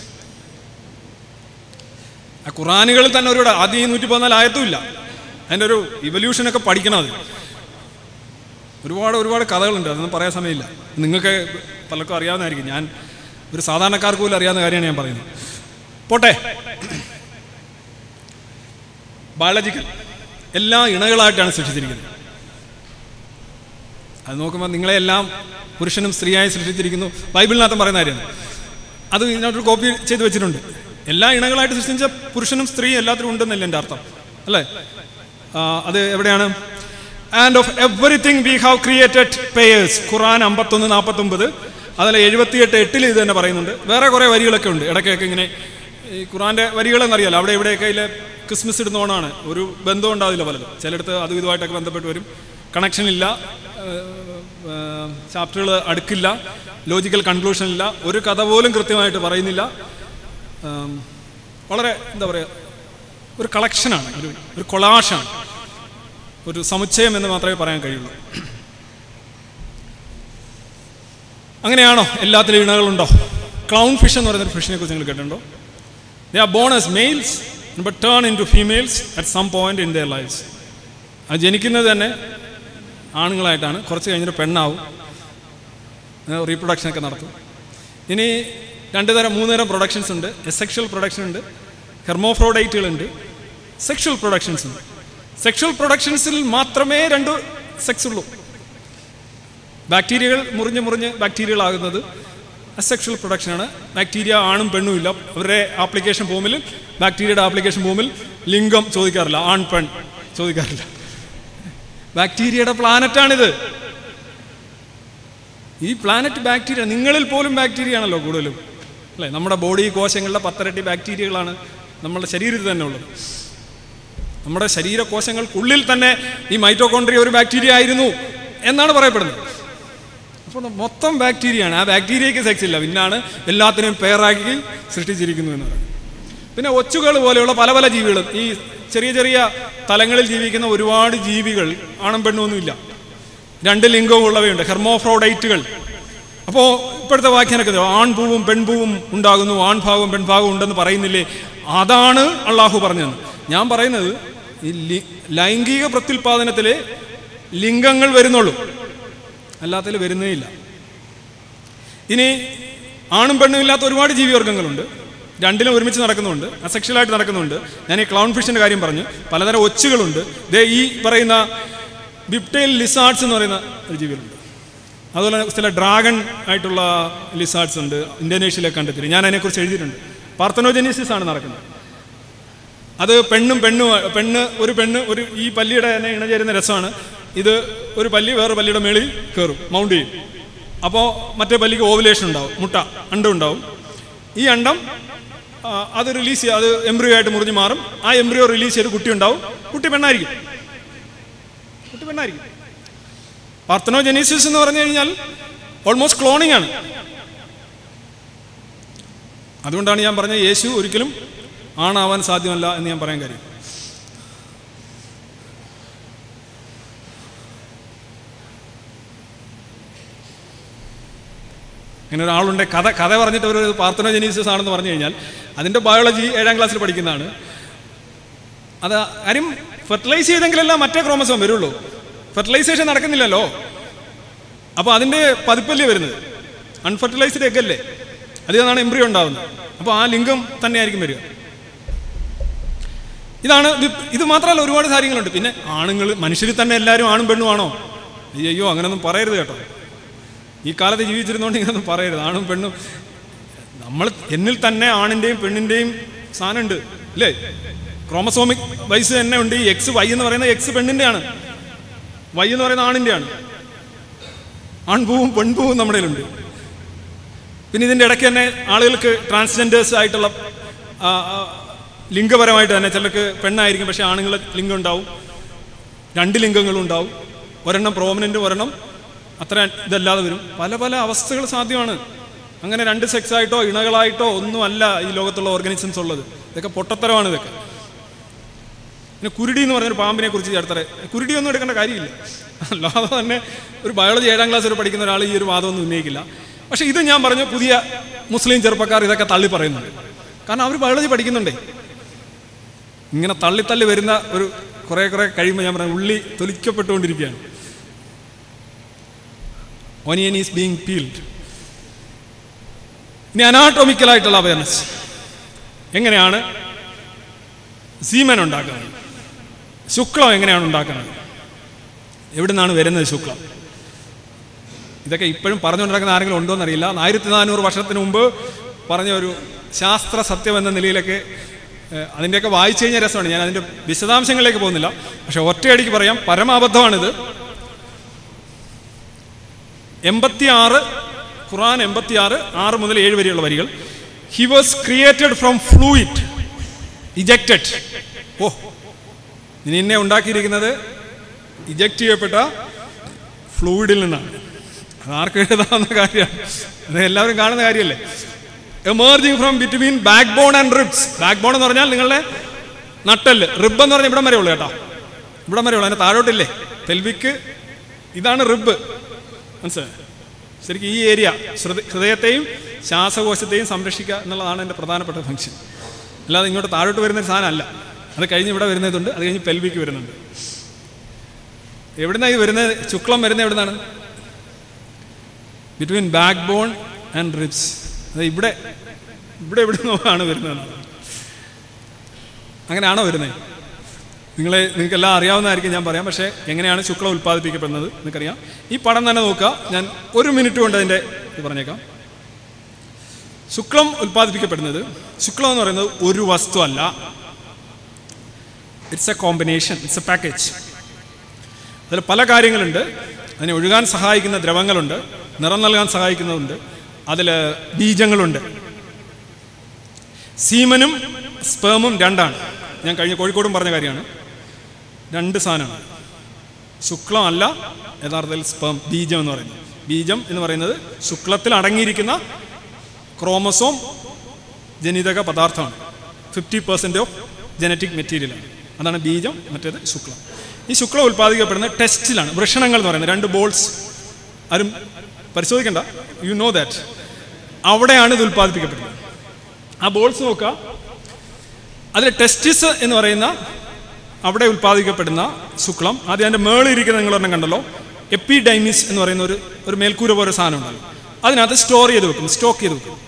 ആ ഖുറാനുകളിൽ തന്നെ ഒരു ആദ്യം ഈ നൂറ്റി പതിനാല് ആയത്തും ഇല്ല അതിൻ്റെ ഒരു ഇവല്യൂഷനൊക്കെ പഠിക്കണം അത് ഒരുപാട് ഒരുപാട് കഥകളുണ്ട് അതൊന്നും പറയാൻ സമയമില്ല നിങ്ങൾക്ക് പലർക്കും അറിയാവുന്നതായിരിക്കും ഞാൻ ഒരു സാധാരണക്കാർക്ക് പോലും അറിയാവുന്ന കാര്യമാണ് ഞാൻ പറയുന്നത് പോട്ടെ ബയോളജിക്കൽ എല്ലാ ഇണകളായിട്ടാണ് സൃഷ്ടിച്ചിരിക്കുന്നത് അത് നോക്കുമ്പോൾ നിങ്ങളെല്ലാം പുരുഷനും സ്ത്രീയായി സൃഷ്ടിച്ചിരിക്കുന്നു ബൈബിളിനകത്ത് പറയുന്ന കാര്യമാണ് അത് ഇതിനകത്ത് കോപ്പി ചെയ്ത് വെച്ചിട്ടുണ്ട് എല്ലാ ഇണകളായിട്ട് സൃഷ്ടിച്ച പുരുഷനും സ്ത്രീയും എല്ലാത്തിലും ഉണ്ടെന്നല്ല എൻ്റെ അർത്ഥം അല്ലേ ആ, അത് എവിടെയാണ് and of everything we have created pairs Quran അമ്പത്തൊന്ന് നാൽപ്പത്തൊമ്പത് അതിൽ എഴുപത്തിയെട്ട് എട്ടിൽ ഇത് തന്നെ പറയുന്നുണ്ട് വേറെ കുറേ വരികളൊക്കെ ഉണ്ട് ഇടയ്ക്കൊക്കെ ഇങ്ങനെ ഈ ഖുറാൻ്റെ വരികളെന്നറിയാലോ അവിടെ ഇവിടെയൊക്കെ അതിലെ ക്രിസ്മസ് ഇടുന്ന ഓണാണ് ഒരു ബന്ധം ഉണ്ടാവില്ല പലതും ചിലയിടത്ത് അതും ഇതുമായിട്ടൊക്കെ ബന്ധപ്പെട്ട് വരും കണക്ഷൻ ഇല്ല ചാപ്റ്ററുകൾ അടുക്കില്ല ലോജിക്കൽ കൺക്ലൂഷൻ ഇല്ല ഒരു കഥ പോലും കൃത്യമായിട്ട് പറയുന്നില്ല ആം, വളരെ എന്താ പറയുക ഒരു കളക്ഷനാണ് ഒരു ഒരു കൊളാഷാണ് ഒരു സമുച്ചയം എന്ന് മാത്രമേ പറയാൻ കഴിയുള്ളൂ അങ്ങനെയാണോ എല്ലാത്തിലും ഇണകളുണ്ടോ ക്ലൗൺ ഫിഷ് എന്ന് പറയുന്ന ഒരു ഫിഷിനെ കുറിച്ച് നിങ്ങൾ കേട്ടിട്ടുണ്ടോ they are born as males but turn into females at some point in their lifes അത് ജനിക്കുന്നത് തന്നെ ആണുങ്ങളായിട്ടാണ് കുറച്ച് കഴിഞ്ഞിട്ട് പെണ്ണാവും റീപ്രൊഡക്ഷനൊക്കെ നടത്തും ഇനി രണ്ട് തരം മൂന്ന് തരം പ്രൊഡക്ഷൻസ് ഉണ്ട് സെക്ഷൽ പ്രൊഡക്ഷൻ ഉണ്ട് ഹെർമോഫ്രോഡൈറ്റുകളുണ്ട് സെക്ഷൽ പ്രൊഡക്ഷൻസ് ഉണ്ട് സെക്ഷൽ പ്രൊഡക്ഷൻസിൽ മാത്രമേ രണ്ട് സെക്സ് ഉള്ളൂ ബാക്ടീരിയകൾ മുറിഞ്ഞ് മുറിഞ്ഞ് ബാക്ടീരിയകളാകുന്നത് അസെക്ഷൽ പ്രൊഡക്ഷനാണ് ബാക്ടീരിയ ആണും പെണ്ണും ഇല്ല അവരുടെ ആപ്ലിക്കേഷൻ ഫോമിൽ ബാക്ടീരിയയുടെ ആപ്ലിക്കേഷൻ ഫോമിൽ ലിംഗം ചോദിക്കാറില്ല ആൺ പെൺ ചോദിക്കാറില്ല ബാക്ടീരിയയുടെ പ്ലാനറ്റാണിത് ഈ പ്ലാനറ്റ് ബാക്ടീരിയ നിങ്ങളിൽ പോലും ബാക്ടീരിയ ആണല്ലോ കൂടുതലും അല്ലേ നമ്മുടെ ബോഡി കോശങ്ങളുടെ പത്തരട്ടി ബാക്ടീരിയകളാണ് നമ്മുടെ ശരീരത്തിൽ തന്നെ ഉള്ളത് നമ്മുടെ ശരീരകോശങ്ങൾക്കുള്ളിൽ തന്നെ ഈ മൈറ്റോകോൺട്രിയ ഒരു ബാക്ടീരിയ ആയിരുന്നു എന്നാണ് പറയപ്പെടുന്നത് അപ്പോൾ മൊത്തം ബാക്ടീരിയയാണ് ആ ബാക്ടീരിയയ്ക്ക് സെക്സ് ഇല്ല പിന്നാണ് എല്ലാത്തിനെയും പേറാക്കി സൃഷ്ടിച്ചിരിക്കുന്നു എന്ന് പറയുന്നത് പിന്നെ ഒച്ചുകൾ പോലെയുള്ള പല പല ജീവികൾ ഈ ചെറിയ ചെറിയ തലങ്ങളിൽ ജീവിക്കുന്ന ഒരുപാട് ജീവികൾ ആണും പെണ്ണൊന്നുമില്ല രണ്ട് ലിംഗവും ഉള്ളവയുണ്ട് ഹെർമോഫ്രോഡൈറ്റുകൾ അപ്പോൾ ഇപ്പോഴത്തെ വ്യാഖ്യാനൊക്കെ ഇതാ, ആൺപൂവും പെൺപൂവും ഉണ്ടാകുന്നു ആൺഭാവവും പെൺഭാവവും ഉണ്ടെന്ന് പറയുന്നില്ലേ അതാണ് അള്ളാഹു പറഞ്ഞത് ഞാൻ പറയുന്നത് ഈ ലി- ലൈംഗിക പ്രത്യുൽപാദനത്തിലെ ലിംഗങ്ങൾ വരുന്നുള്ളൂ അല്ലാത്തതിൽ വരുന്നേ ഇല്ല ഇനി ആണും പെണ്ണും ഇല്ലാത്ത ഒരുപാട് ജീവിവർഗ്ഗങ്ങളുണ്ട് രണ്ടിലും ഒരുമിച്ച് നടക്കുന്നുണ്ട് അസെക്ഷലായിട്ട് നടക്കുന്നുണ്ട് ഞാൻ ഈ ക്ലൗൺ ഫിഷിന്റെ കാര്യം പറഞ്ഞു പലതരം ഒച്ചുകളുണ്ട് ദേ ഈ പറയുന്ന ബിപ്റ്റൈൽ ലിസാർഡ്സ് എന്ന് പറയുന്ന ഒരു ജീവികളുണ്ട് അതുപോലെ തന്നെ ചില ഡ്രാഗൺ ആയിട്ടുള്ള ലിസാർഡ്സ് ഉണ്ട് ഇന്തോനേഷ്യയിലെ കണ്ടെത്തി ഞാൻ അതിനെക്കുറിച്ച് എഴുതിയിട്ടുണ്ട് പാർത്തനോജനീസിസ് ആണ് നടക്കുന്നത് അത് പെണ്ണും പെണ്ണും പെണ്ണ് ഒരു പെണ്ണ് ഒരു ഈ പല്ലിയുടെ തന്നെ ഇണചേരുന്ന രസമാണ് ഇത് ഒരു പല്ലി വേറെ പല്ലിയുടെ മേളിൽ കയറും മൗണ്ട് ചെയ്യും അപ്പോൾ മറ്റേ പല്ലിക്ക് ഓവുലേഷൻ ഉണ്ടാവും മുട്ട അണ്ടം ഉണ്ടാവും ഈ അണ്ടം ആ, അത് റിലീസ് ചെയ്യുക അത് എംബ്രിയോ ആയിട്ട് മുറിഞ്ഞ് മാറും ആ എംബ്രിയോ റിലീസ് ചെയ്ത് കുട്ടി ഉണ്ടാവും കുട്ടി പെണ്ണായിരിക്കും കുട്ടി പെണ്ണായിരിക്കും പാർത്തനോജനീസിസ് എന്ന് പറഞ്ഞു കഴിഞ്ഞാൽ ഓൾമോസ്റ്റ് ക്ലോണിംഗ് ആണ് അതുകൊണ്ടാണ് ഞാൻ പറഞ്ഞത് യേശു ഒരിക്കലും ആണാവാൻ സാധ്യമല്ല എന്ന് ഞാൻ പറയാൻ കാര്യം അങ്ങനെ ഒരാളുണ്ട് കഥ കഥ പറഞ്ഞിട്ട് ഒരു പാർത്തനോജനീസിസ് ആണെന്ന് പറഞ്ഞു കഴിഞ്ഞാൽ അതിൻ്റെ ബയോളജി ഏഴാം ക്ലാസ്സിൽ പഠിക്കുന്നതാണ് അത് കാര്യം ഫെർട്ടിലൈസ് ചെയ്തെങ്കിലല്ല മറ്റേ ക്രോമസോം വരുള്ളൂ ഫെർട്ടിലൈസേഷൻ നടക്കുന്നില്ലല്ലോ അപ്പോൾ അതിൻ്റെ പതിപ്പല്ലേ വരുന്നത് അൺഫെർട്ടിലൈസ്ഡ് എഗ് അല്ലേ അതിൽ നിന്നാണ് എംബ്രിയോ ഉണ്ടാവുന്നത് അപ്പോൾ ആ ലിംഗം തന്നെയായിരിക്കും വരിക ഇതാണ് ഇത് ഇത് മാത്രമല്ല ഒരുപാട് കാര്യങ്ങളുണ്ട് പിന്നെ ആണുങ്ങൾ മനുഷ്യരിൽ തന്നെ എല്ലാവരും ആണും പെണ്ണുമാണോ അയ്യോ അങ്ങനെയൊന്നും പറയരുത് കേട്ടോ ഈ കാലത്ത് ജീവിച്ചിരുന്നോണ്ട് ഇങ്ങനൊന്നും പറയരുത് ആണും പെണ്ണും നമ്മൾ എന്നിൽ തന്നെ ആണിൻ്റെയും പെണ്ണിൻ്റെയും സാധനമുണ്ട് അല്ലേ ക്രോമസോമിക് വൈസ് തന്നെ ഉണ്ട് ഈ എക്സ് വൈ എന്ന് പറയുന്ന എക്സ് പെണ്ണിൻ്റെയാണ് വൈ എന്ന് പറയുന്ന ആണിൻ്റെയാണ് ആൺപൂവും പെൺപൂവും നമ്മുടെ കയ്യിലുണ്ട് പിന്നെ ഇതിൻ്റെ ഇടയ്ക്ക് തന്നെ ആളുകൾക്ക് ട്രാൻസ്ജെൻഡേഴ്സ് ആയിട്ടുള്ള ആ, ആ, ലിംഗപരമായിട്ട് തന്നെ ചിലർക്ക് പെണ്ണായിരിക്കും പക്ഷേ ആണുങ്ങൾ ലിംഗം ഉണ്ടാവും രണ്ട് ലിംഗങ്ങളും ഉണ്ടാവും ഒരെണ്ണം പ്രോമിനൻ്റ് ഒരെണ്ണം അത്ര ഇതല്ലാതെ വരും പല പല അവസ്ഥകൾ സാധ്യമാണ് അങ്ങനെ രണ്ട് സെക്സ് ആയിട്ടോ ഇണകളായിട്ടോ ഒന്നും അല്ല ഈ ലോകത്തുള്ള ഓർഗാനിസംസ് ഉള്ളത് ഇതൊക്കെ പൊട്ടത്തരമാണ് ഇതൊക്കെ പിന്നെ കുരുടി എന്ന് പറഞ്ഞൊരു പാമ്പിനെ കുറിച്ച് ചേർത്തറ കുരുടി ഒന്നും എടുക്കേണ്ട കാര്യമില്ല അല്ലാതെ തന്നെ ഒരു ബയോളജി ഏഴാം ക്ലാസ് വരെ പഠിക്കുന്ന ഒരാൾ ഈ ഒരു വാദമൊന്നും ഉന്നയിക്കില്ല പക്ഷേ ഇത് ഞാൻ പറഞ്ഞു പുതിയ മുസ്ലിം ചെറുപ്പക്കാർ ഇതൊക്കെ തള്ളി പറയുന്നുണ്ട് കാരണം അവർ ബയോളജി പഠിക്കുന്നുണ്ടേ ഇങ്ങനെ തള്ളി തള്ളി വരുന്ന ഒരു കുറേ കുറേ കഴിയുമ്പോൾ ഞാൻ പറഞ്ഞു ഉള്ളി തൊലിക്കപ്പെട്ടുകൊണ്ടിരിക്കുകയാണ് ഒനിയൻ ഈസ് ബീങ് പീൽഡ് ഇനി അനാട്ടോമിക്കലായിട്ടുള്ള അവയർനെസ് എങ്ങനെയാണ് സീമൻ ഉണ്ടാക്കുന്നത് ശുക്ലം എങ്ങനെയാണ് ഉണ്ടാക്കുന്നത് എവിടെ നിന്നാണ് വരുന്നത് ശുക്ലം ഇതൊക്കെ ഇപ്പോഴും പറഞ്ഞു നടക്കുന്ന ആരെങ്കിലും ഉണ്ടോ എന്നറിയില്ല ആയിരത്തി നാനൂറ് വർഷത്തിന് മുമ്പ് പറഞ്ഞ ഒരു ശാസ്ത്ര സത്യം എന്ന നിലയിലൊക്കെ ഏഹ്, അതിൻ്റെയൊക്കെ വായിച്ചു കഴിഞ്ഞാൽ രസമാണ് ഞാൻ അതിൻ്റെ വിശദാംശങ്ങളിലേക്ക് പോകുന്നില്ല പക്ഷെ ഒറ്റയടിക്ക് പറയാം പരമാബദ്ധമാണിത് എൺപത്തിയാറ് ഖുറാൻ എൺപത്തിയാറ് ആറ് മുതൽ ഏഴ് വരെയുള്ള വരികൾ he was created from fluid ejected ഓ നിന്നെ ഉണ്ടാക്കിയിരിക്കുന്നത് ഇജക്റ്റ് ചെയ്യപ്പെട്ട ഫ്ലൂയിഡിൽ നിന്നാണ് അത് ആർക്കും എഴുതാവുന്ന കാര്യമാണ് അത് എല്ലാവരും കാണുന്ന കാര്യമല്ലേ emerging from between backbone and ribs backbone എന്ന് പറഞ്ഞാൽ നിങ്ങളുടെ നട്ടല് റിബ് എന്ന് പറഞ്ഞാൽ ഇവിടം വരെ ഉള്ളൂ കേട്ടോ ഇവിടം വരെ ഉള്ളൂ അതിന് താഴോട്ടില്ലേ പെൽവിക്ക് ഇതാണ് റിബ് മനസ്സിലായോ ശരിക്കും ഈ ഏരിയ ഹൃദയത്തെയും ശ്വാസകോശത്തെയും സംരക്ഷിക്കുക എന്നുള്ളതാണ് എൻ്റെ പ്രധാനപ്പെട്ട ഫംഗ്ഷൻ അല്ലാതെ ഇങ്ങോട്ട് താഴോട്ട് വരുന്ന ഒരു സാധനമല്ല അത് കഴിഞ്ഞ് ഇവിടെ വരുന്നതുണ്ട് അത് കഴിഞ്ഞ് പെൽവിക്ക് വരുന്നുണ്ട് എവിടുന്നാണ് ഇത് വരുന്നത് ശുക്ലം വരുന്നത് എവിടുന്നാണ് between backbone and ribs അത് ഇവിടെ ഇവിടെ എവിടെ നിന്നാണ് വരുന്നത് അങ്ങനെയാണോ വരുന്നത് നിങ്ങളെ നിങ്ങൾക്കെല്ലാം അറിയാവുന്നതായിരിക്കും ഞാൻ പറയാം പക്ഷേ എങ്ങനെയാണ് ശുക്ലം ഉൽപ്പാദിപ്പിക്കപ്പെടുന്നത് നിങ്ങൾക്കറിയാം ഈ പടം തന്നെ നോക്കുക ഞാൻ ഒരു മിനിറ്റ് കൊണ്ട് അതിൻ്റെ ഇത് പറഞ്ഞേക്കാം ശുക്ലം ഉൽപ്പാദിപ്പിക്കപ്പെടുന്നത് ശുക്ലം എന്ന് പറയുന്നത് ഒരു വസ്തു അല്ല it's a combination it's a package അതിൽ പല കാര്യങ്ങളുണ്ട് അതിനെ ഒഴുകാൻ സഹായിക്കുന്ന ദ്രവങ്ങളുണ്ട് നിറം നൽകാൻ സഹായിക്കുന്നതുണ്ട് അതിൽ ബീജങ്ങളുണ്ട് സീമനും സ്പേമും രണ്ടാണ് ഞാൻ കഴിഞ്ഞ കോഴിക്കോടും പറഞ്ഞ കാര്യമാണ് രണ്ട് സാധനമാണ് ശുക്ലം അല്ല യഥാർത്ഥത്തിൽ സ്പേം ബീജം എന്ന് പറയുന്നത് ബീജം എന്ന് പറയുന്നത് ശുക്ലത്തിൽ അടങ്ങിയിരിക്കുന്ന ക്രോമസോം ജനിതക പദാർത്ഥമാണ് ഫിഫ്റ്റി പെർസെൻറ്റ് ഓഫ് ജനറ്റിക് മെറ്റീരിയലാണ് അതാണ് ബീജം മറ്റേത് ശുക്ലം ഈ ശുക്ലം ഉൽപ്പാദിക്കപ്പെടുന്നത് ടെസ്റ്റിലാണ് വൃഷണങ്ങൾ എന്ന് പറയുന്നത് രണ്ട് ബോൾസ് ആരും പരിശോധിക്കണ്ട യു നോ ദാറ്റ് അവിടെയാണ് ഇത് ഉൽപ്പാദിപ്പിക്കപ്പെടുന്നത് ആ ബോൾസ് നോക്കുക അതിൽ ടെസ്റ്റിസ് എന്ന് പറയുന്ന അവിടെ ഉൽപ്പാദിക്കപ്പെടുന്ന ശുക്ലം ആദ്യം അതിൻ്റെ മേളിൽ ഇരിക്കുന്ന നിങ്ങളൊരെണ്ണം കണ്ടല്ലോ എപ്പിഡൈമിസ് എന്ന് പറയുന്ന ഒരു ഒരു മേൽക്കൂര പോലെ സാധനം ഉണ്ടല്ലോ അതിനകത്ത് സ്റ്റോർ ചെയ്ത് വെക്കും സ്റ്റോക്ക് ചെയ്ത് വെക്കും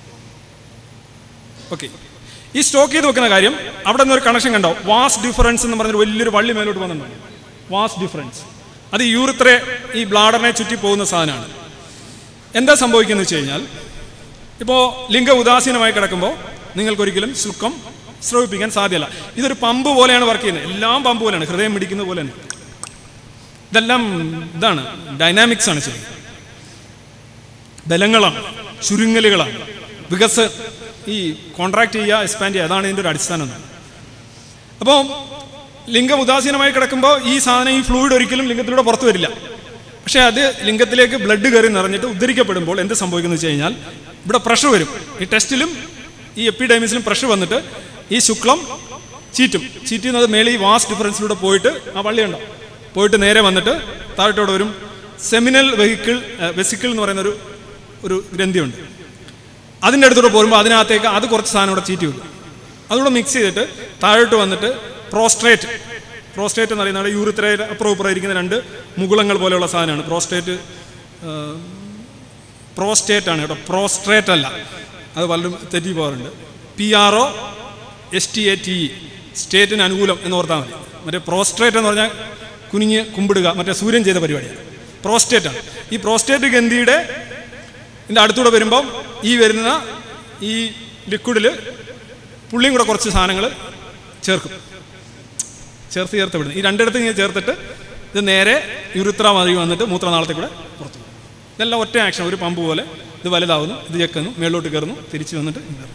ഓക്കെ ഈ സ്റ്റോക്ക് ചെയ്ത് വെക്കുന്ന കാര്യം അവിടെ നിന്ന് ഒരു കണക്ഷൻ കണ്ടോ വാസ് ഡിഫറൻസ് എന്ന് പറഞ്ഞൊരു വലിയൊരു വള്ളി മേലോട്ട് വന്നിട്ടുണ്ട് വാസ് ഡിഫറൻസ് അത് യൂറിത്ര ഈ ബ്ലാഡറിനെ ചുറ്റി പോകുന്ന സാധനമാണ് എന്താ സംഭവിക്കുന്നത് വെച്ച് കഴിഞ്ഞാൽ ഇപ്പോൾ ലിംഗ ഉദാസീനമായി കിടക്കുമ്പോൾ നിങ്ങൾക്കൊരിക്കലും ശുക്കം സ്രവിപ്പിക്കാൻ സാധ്യമല്ല ഇതൊരു പമ്പ് പോലെയാണ് വർക്ക് ചെയ്യുന്നത് എല്ലാം പമ്പ് പോലെയാണ് ഹൃദയം പിടിക്കുന്ന പോലെ തന്നെ ഇതെല്ലാം ഇതാണ് ഡൈനാമിക്സ് ആണ് ചെയ്യുന്നത് ബലങ്ങളാണ് ചുരുങ്ങലുകളാണ് വികസ ഈ കോൺട്രാക്ട് ചെയ്യുക എക്സ്പാൻഡ് ചെയ്യുക അതാണ് ഇതിൻ്റെ ഒരു അടിസ്ഥാനം അപ്പോൾ ലിംഗം ഉദാസീനമായി കിടക്കുമ്പോൾ ഈ സാധനം ഈ ഫ്ലൂയിഡ് ഒരിക്കലും ലിംഗത്തിലൂടെ പുറത്തു വരില്ല പക്ഷേ അത് ലിംഗത്തിലേക്ക് ബ്ലഡ് കയറി നിറഞ്ഞിട്ട് ഉദ്ധരിക്കപ്പെടുമ്പോൾ എന്ത് സംഭവിക്കുന്നു വെച്ച് കഴിഞ്ഞാൽ ഇവിടെ പ്രഷർ വരും ഈ ടെസ്റ്റിലും ഈ എപ്പിഡൈമിസിലും പ്രഷർ വന്നിട്ട് ഈ ശുക്ലം ചീറ്റും ചീറ്റുന്നത് മേളിൽ ഈ വാസ് ഡിഫറൻസിലൂടെ പോയിട്ട് ആ വള്ളിയുണ്ടോ പോയിട്ട് നേരെ വന്നിട്ട് താഴോട്ടോടെ വരും സെമിനൽ വെഹിക്കിൾ വെസിക്കിൾ എന്ന് പറയുന്ന ഒരു ഒരു ഗ്രന്ഥിയുണ്ട് അതിൻ്റെ അടുത്തോട്ട് പോരുമ്പോൾ അതിനകത്തേക്ക് അത് കുറച്ച് സാധനം ഇവിടെ ചീറ്റി വെക്കും അതുകൂടെ മിക്സ് ചെയ്തിട്ട് താഴോട്ട് വന്നിട്ട് പ്രോസ്ട്രേറ്റ് പ്രോസ്ട്രേറ്റ് എന്ന് പറയുന്നത് യൂറിത്രയുടെ അപ്പുറം ഇപ്പുറം ഇരിക്കുന്ന രണ്ട് മുകുളങ്ങൾ പോലെയുള്ള സാധനമാണ് പ്രോസ്ട്രേറ്റ് പ്രോസ്റ്റേറ്റ് ആണ് കേട്ടോ പ്രോസ്ട്രേറ്റ് അല്ല അത് പലരും തെറ്റി പോകാറുണ്ട് P R O S T A T E സ്റ്റേറ്റിന് അനുകൂലം എന്ന് ഓർത്താൽ മതി മറ്റേ പ്രോസ്ട്രേറ്റ് എന്ന് പറഞ്ഞാൽ കുനിഞ്ഞ് കുമ്പിടുക മറ്റേ സൂര്യൻ ചെയ്ത പരിപാടിയാണ് പ്രോസ്റ്റേറ്റ് ആണ് ഈ പ്രോസ്റ്റേറ്റ് ഗന്ധിയുടെ ഇതിൻ്റെ അടുത്തൂടെ വരുമ്പം ഈ വരുന്ന ഈ ലിക്വിഡിൽ പുള്ളിയും കൂടെ കുറച്ച് സാധനങ്ങൾ ചേർക്കും ചേർത്ത് ചേർത്ത് വിടുന്നത് ഈ രണ്ടിടത്ത് ഇങ്ങനെ ചേർത്തിട്ട് ഇത് നേരെ യുരുത്ര മതി വന്നിട്ട് മൂത്രനാളത്തിൽ കൂടെ പുറത്തു പോകും ഇതെല്ലാം ഒറ്റ ആക്ഷൻ ഒരു പമ്പ് പോലെ ഇത് വലുതാവുന്നു ഇത് ചെക്കുന്നു മേളിലോട്ട് കയറുന്നു തിരിച്ച് വന്നിട്ട് ഇങ്ങനെ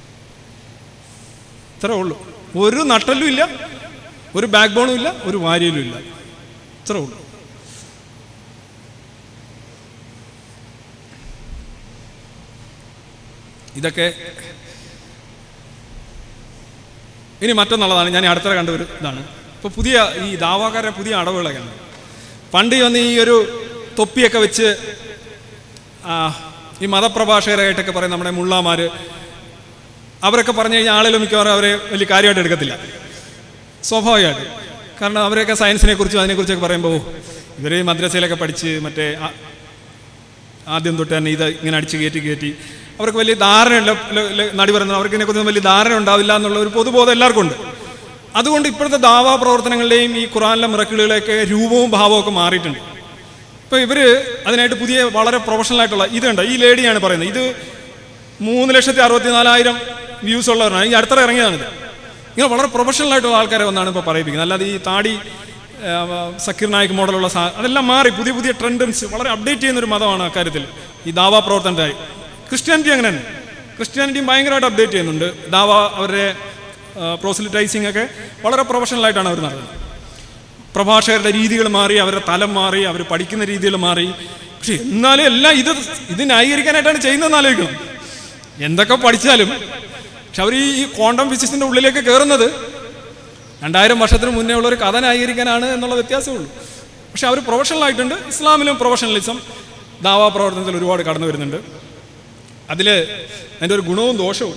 ഇത്രേ ഉള്ളൂ ഒരു നട്ടലും ഇല്ല ഒരു ബാക്ക് ബോണും ഇല്ല ഒരു വാരിയലും ഇല്ല ഇത്രേ ഉള്ളൂ ഇതൊക്കെ ഇനി മറ്റൊന്നുള്ളതാണ് ഞാൻ ഈ അടുത്തിടെ കണ്ട ഒരു ഇതാണ് ഇപ്പോൾ പുതിയ ഈ ദാവാക്കാരുടെ പുതിയ അടവുകളൊക്കെയാണ് പണ്ട് ഈ വന്ന് ഈ ഒരു തൊപ്പിയൊക്കെ വെച്ച് ആ, ഈ മതപ്രഭാഷകരായിട്ടൊക്കെ പറയും നമ്മുടെ മുള്ളാമാർ അവരൊക്കെ പറഞ്ഞു കഴിഞ്ഞാൽ ആളുകൾ മിക്കവാറും അവരെ വലിയ കാര്യമായിട്ട് എടുക്കത്തില്ല സ്വാഭാവികമായിട്ട് കാരണം അവരൊക്കെ സയൻസിനെ കുറിച്ചും അതിനെക്കുറിച്ചൊക്കെ പറയുമ്പോൾ ഇവർ മദ്രസയിലൊക്കെ പഠിച്ച് മറ്റേ ആ- ആദ്യം തൊട്ട് തന്നെ ഇത് ഇങ്ങനെ അടിച്ച് കയറ്റി കയറ്റി അവർക്ക് വലിയ ധാരണയുള്ള ല- ല- നടി പറയുന്നത് അവർക്ക് ഇതിനെക്കുറിച്ച് വലിയ ധാരണ ഉണ്ടാവില്ല എന്നുള്ള ഒരു പൊതുബോധം എല്ലാവർക്കും ഉണ്ട് അതുകൊണ്ട് ഇപ്പോഴത്തെ ദാവാ പ്രവർത്തനങ്ങളുടെയും ഈ ഖുറാനിലെ മിറക്കിളുകളെയൊക്കെ രൂപവും ഭാവവും ഒക്കെ മാറിയിട്ടുണ്ട് ഇപ്പോൾ ഇവർ അതിനായിട്ട് പുതിയ വളരെ പ്രൊഫഷണൽ ആയിട്ടുള്ള ഇതുണ്ട് ഈ ലേഡിയാണ് പറയുന്നത് ഇത് മൂന്ന് ലക്ഷത്തി അറുപത്തി നാലായിരം വ്യൂസ് ഉള്ളവരാണ് ഈ അടുത്തിടെ ഇറങ്ങിയതാണിത് ഇങ്ങനെ വളരെ പ്രൊഫഷണൽ ആയിട്ടുള്ള ആൾക്കാരെ ഒന്നാണ് ഇപ്പോൾ പറയിപ്പിക്കുന്നത് അല്ലാതെ ഈ താടി ആ, സക്കീർ നായിക് മോഡലുള്ള സാ അതെല്ലാം മാറി പുതിയ പുതിയ ട്രെൻഡൻസ് വളരെ അപ്ഡേറ്റ് ചെയ്യുന്ന ഒരു മതമാണ് അക്കാര്യത്തിൽ ഈ ദാവാ പ്രവർത്തനത്തിനായി ക്രിസ്ത്യാനിറ്റി അങ്ങനെ തന്നെ ക്രിസ്ത്യാനിറ്റിയും ഭയങ്കരമായിട്ട് അപ്ഡേറ്റ് ചെയ്യുന്നുണ്ട് ദാവ അവരുടെ പ്രോസിലിറ്റൈസിങ് ഒക്കെ വളരെ പ്രൊഫഷണൽ ആയിട്ടാണ് അവർ നടത്തുന്നത് പ്രഭാഷകരുടെ രീതികൾ മാറി അവരുടെ തലം മാറി അവർ പഠിക്കുന്ന രീതികൾ മാറി പക്ഷെ എന്നാലും എല്ലാം ഇത് ഇത് ന്യായീകരിക്കാനായിട്ടാണ് ചെയ്യുന്നതെന്ന് ആലോചിക്കണം എന്തൊക്കെ പഠിച്ചാലും പക്ഷെ അവർ ഈ ക്വാണ്ടം ഫിസിക്സിന്റെ ഉള്ളിലേക്ക് കയറുന്നത് രണ്ടായിരം വർഷത്തിന് മുന്നേ ഉള്ള ഒരു കഥ ന്യായീകരിക്കാനാണ് എന്നുള്ള വ്യത്യാസമേ ഉള്ളൂ പക്ഷെ അവർ പ്രൊഫഷണൽ ആയിട്ടുണ്ട് ഇസ്ലാമിലും പ്രൊഫഷണലിസം ദാവാ പ്രവർത്തനത്തിൽ ഒരുപാട് കടന്നു വരുന്നുണ്ട് അതിൽ അതിൻ്റെ ഒരു ഗുണവും ദോഷവും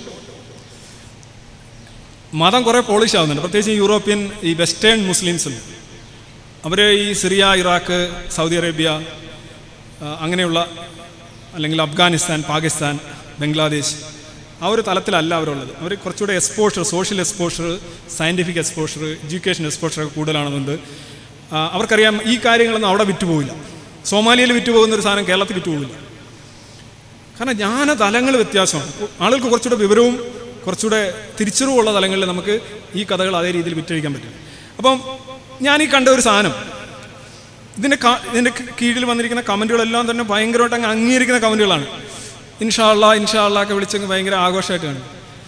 മതം കുറേ പോളിഷ് ആവുന്നുണ്ട് പ്രത്യേകിച്ച് യൂറോപ്യൻ ഈ വെസ്റ്റേൺ മുസ്ലിംസും അവർ ഈ സിറിയ ഇറാഖ് സൗദി അറേബ്യ ആ, അങ്ങനെയുള്ള അല്ലെങ്കിൽ അഫ്ഗാനിസ്ഥാൻ പാകിസ്ഥാൻ ബംഗ്ലാദേശ് ആ ഒരു തലത്തിലല്ല അവരുള്ളത് അവർ കുറച്ചുകൂടെ exposure social exposure scientific exposure education exposure ഒക്കെ കൂടുതലാണെന്നുണ്ട് ആ, അവർക്കറിയാം ഈ കാര്യങ്ങളൊന്നും അവിടെ വിറ്റുപോകില്ല സോമാലിയയിൽ വിറ്റുപോകുന്ന ഒരു സാധനം കേരളത്തിൽ വിറ്റുപോകില്ല കാരണം ജ്ഞാന തലങ്ങൾ വ്യത്യാസമാണ് അപ്പോൾ ആളുകൾക്ക് കുറച്ചുകൂടെ വിവരവും കുറച്ചുകൂടെ തിരിച്ചറിവുള്ള തലങ്ങളിൽ നമുക്ക് ഈ കഥകൾ അതേ രീതിയിൽ വിറ്റഴിക്കാൻ പറ്റും അപ്പം ഞാൻ ഈ കണ്ട ഒരു സാധനം ഇതിൻ്റെ ക- ഇതിൻ്റെ ക- കീഴിൽ വന്നിരിക്കുന്ന കമൻറ്റുകളെല്ലാം തന്നെ ഭയങ്കരമായിട്ട് അങ്ങ് അംഗീകരിക്കുന്ന കമൻറ്റുകളാണ് ഇൻഷാള്ള ഇൻഷാള്ള ഒക്കെ വിളിച്ചങ്ങ് ഭയങ്കര ആഘോഷമായിട്ട് കാണും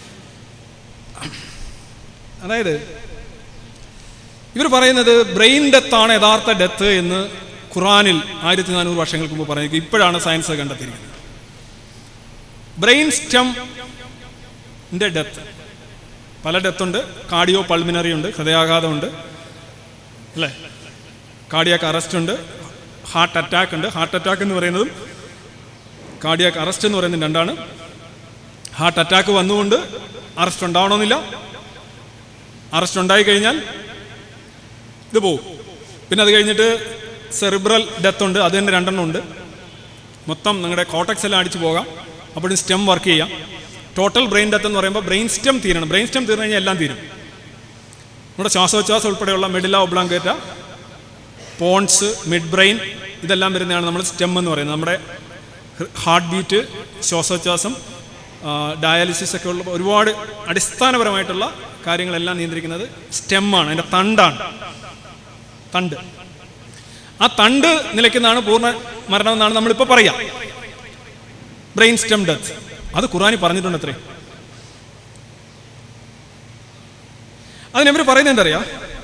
അതായത് ഇവർ പറയുന്നത് ബ്രെയിൻ ഡെത്താണ് യഥാർത്ഥ ഡെത്ത് എന്ന് ഖുറാനിൽ ആയിരത്തി നാനൂറ് വർഷങ്ങൾക്ക് മുമ്പ് പറഞ്ഞിരിക്കും ഇപ്പോഴാണ് സയൻസ് കണ്ടെത്തിയിരിക്കുന്നത് ബ്രെയിൻ സ്റ്റെമ്മിൻ്റെ ഡെത്ത് പല ഡെത്തുണ്ട് കാർഡിയോ പൾമിനറി ഉണ്ട് ഹൃദയാഘാതമുണ്ട് അല്ലേ കാർഡിയാക്ക് അറസ്റ്റ് ഉണ്ട് ഹാർട്ട് അറ്റാക്ക് ഉണ്ട് ഹാർട്ട് അറ്റാക്ക് എന്ന് പറയുന്നതും കാർഡിയാക്ക് അറസ്റ്റ് എന്ന് പറയുന്നത് രണ്ടാണ് ഹാർട്ട് അറ്റാക്ക് വന്നുകൊണ്ട് അറസ്റ്റ് ഉണ്ടാവണമെന്നില്ല അറസ്റ്റ് ഉണ്ടായി കഴിഞ്ഞാൽ ഇത് പോവും പിന്നെ അത് കഴിഞ്ഞിട്ട് സെറിബ്രൽ ഡെത്ത് ഉണ്ട് അത് തന്നെ രണ്ടെണ്ണം ഉണ്ട് മൊത്തം നിങ്ങളുടെ കോട്ടക്സ് എല്ലാം അടിച്ചു പോകാം അപ്പോഴും സ്റ്റെം വർക്ക് ചെയ്യാം ടോട്ടൽ ബ്രെയിൻ ഡെത്ത് എന്ന് പറയുമ്പോൾ ബ്രെയിൻ സ്റ്റെം തീരണം ബ്രെയിൻ സ്റ്റെം തീർന്നു കഴിഞ്ഞാൽ എല്ലാം തീരും നമ്മുടെ ശ്വാസോച്ഛ്വാസം ഉൾപ്പെടെയുള്ള medulla oblongata pons midbrain ഇതെല്ലാം വരുന്നതാണ് നമ്മൾ സ്റ്റെം എന്ന് പറയുന്നത് നമ്മുടെ ഹാർട്ട് ബീറ്റ് ശ്വാസോച്ഛ്വാസം ഡയാലിസിസ് ഒക്കെ ഉള്ള ഒരുപാട് അടിസ്ഥാനപരമായിട്ടുള്ള കാര്യങ്ങളെല്ലാം നിയന്ത്രിക്കുന്നത് സ്റ്റെമ്മാണ് അതിൻ്റെ തണ്ടാണ് തണ്ട് ആ തണ്ട് നിലയ്ക്കുന്നതാണ് പൂർണ്ണ മരണം എന്നാണ് നമ്മളിപ്പോൾ പറയാം ബ്രെയിൻ സ്റ്റെം ഡെത്ത് അത് ഖുറാനി പറഞ്ഞിട്ടുണ്ട് അത്രേ അതിനവർ പറയുന്നത് എന്തറിയാം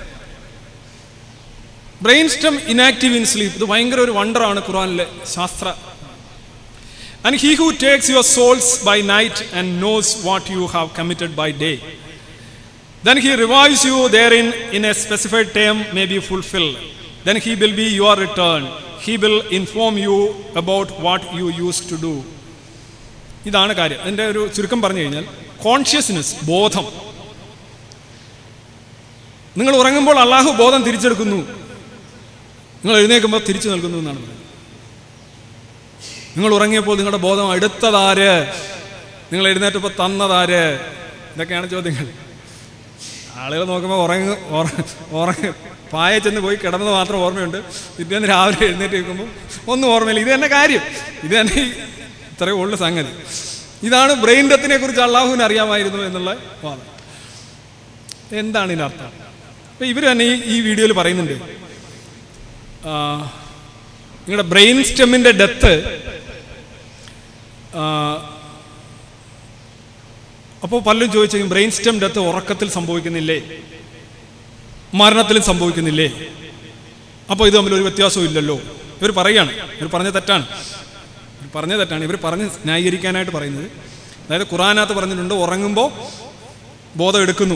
brain stem inactive in sleep ഇത് ഭയങ്കര ഒരു വണ്ടറാണ് ഖുറാനിലെ ശാസ്ത്ര and he who takes your souls by night and knows what you have committed by day then he revives you therein in a specified term may be fulfilled then he will be your return he will inform you about what you used to do ഇതാണ് കാര്യം അതിൻ്റെ ഒരു ചുരുക്കം പറഞ്ഞു കഴിഞ്ഞാൽ കോൺഷ്യസ്നെസ് ബോധം നിങ്ങൾ ഉറങ്ങുമ്പോൾ അള്ളാഹു ബോധം തിരിച്ചെടുക്കുന്നു നിങ്ങൾ എഴുന്നേൽക്കുമ്പോൾ തിരിച്ചു നൽകുന്നു എന്നാണ് പറയുന്നത് നിങ്ങൾ ഉറങ്ങിയപ്പോൾ നിങ്ങളുടെ ബോധം എടുത്തതാര് നിങ്ങൾ എഴുന്നേറ്റപ്പോൾ തന്നതാര് ഇതൊക്കെയാണ് ചോദ്യങ്ങൾ ആളുകൾ നോക്കുമ്പോൾ ഉറങ്ങ ഉറ- ഉറങ്ങ പായ ചെന്ന് പോയി കിടന്നത് മാത്രം ഓർമ്മയുണ്ട് പിറ്റേന്ന് രാവിലെ എഴുന്നേറ്റ് നിൽക്കുമ്പോൾ ഒന്നും ഓർമ്മയില്ല ഇത് തന്നെ കാര്യം ഇത് തന്നെ ഈ ഇത്രയേ ഉള്ളു സംഗതി ഇതാണ് ബ്രെയിൻ ഡെത്തിനെ കുറിച്ച് അള്ളാഹുവിന് അറിയാമായിരുന്നു എന്നുള്ള വാദം എന്താണ് ഇതിനർത്ഥം അപ്പം ഇവർ തന്നെ ഈ ഈ വീഡിയോയിൽ പറയുന്നുണ്ട് ആ, നിങ്ങളുടെ ബ്രെയിൻ സ്റ്റെമ്മിൻ്റെ ഡെത്ത് അപ്പോൾ പലരും ചോദിച്ചു ബ്രെയിൻ സ്റ്റെം ഡെത്ത് ഉറക്കത്തിൽ സംഭവിക്കുന്നില്ലേ മരണത്തിലും സംഭവിക്കുന്നില്ലേ അപ്പോൾ ഇത് തമ്മിൽ ഒരു വ്യത്യാസവും ഇല്ലല്ലോ ഇവർ പറയുകയാണ് ഇവർ പറഞ്ഞ തെറ്റാണ് ഇവർ പറഞ്ഞ തെറ്റാണ് ഇവർ പറഞ്ഞ് ന്യായീകരിക്കാനായിട്ട് പറയുന്നത് അതായത് ഖുറാനകത്ത് പറഞ്ഞിട്ടുണ്ട് ഉറങ്ങുമ്പോൾ ബോധം എടുക്കുന്നു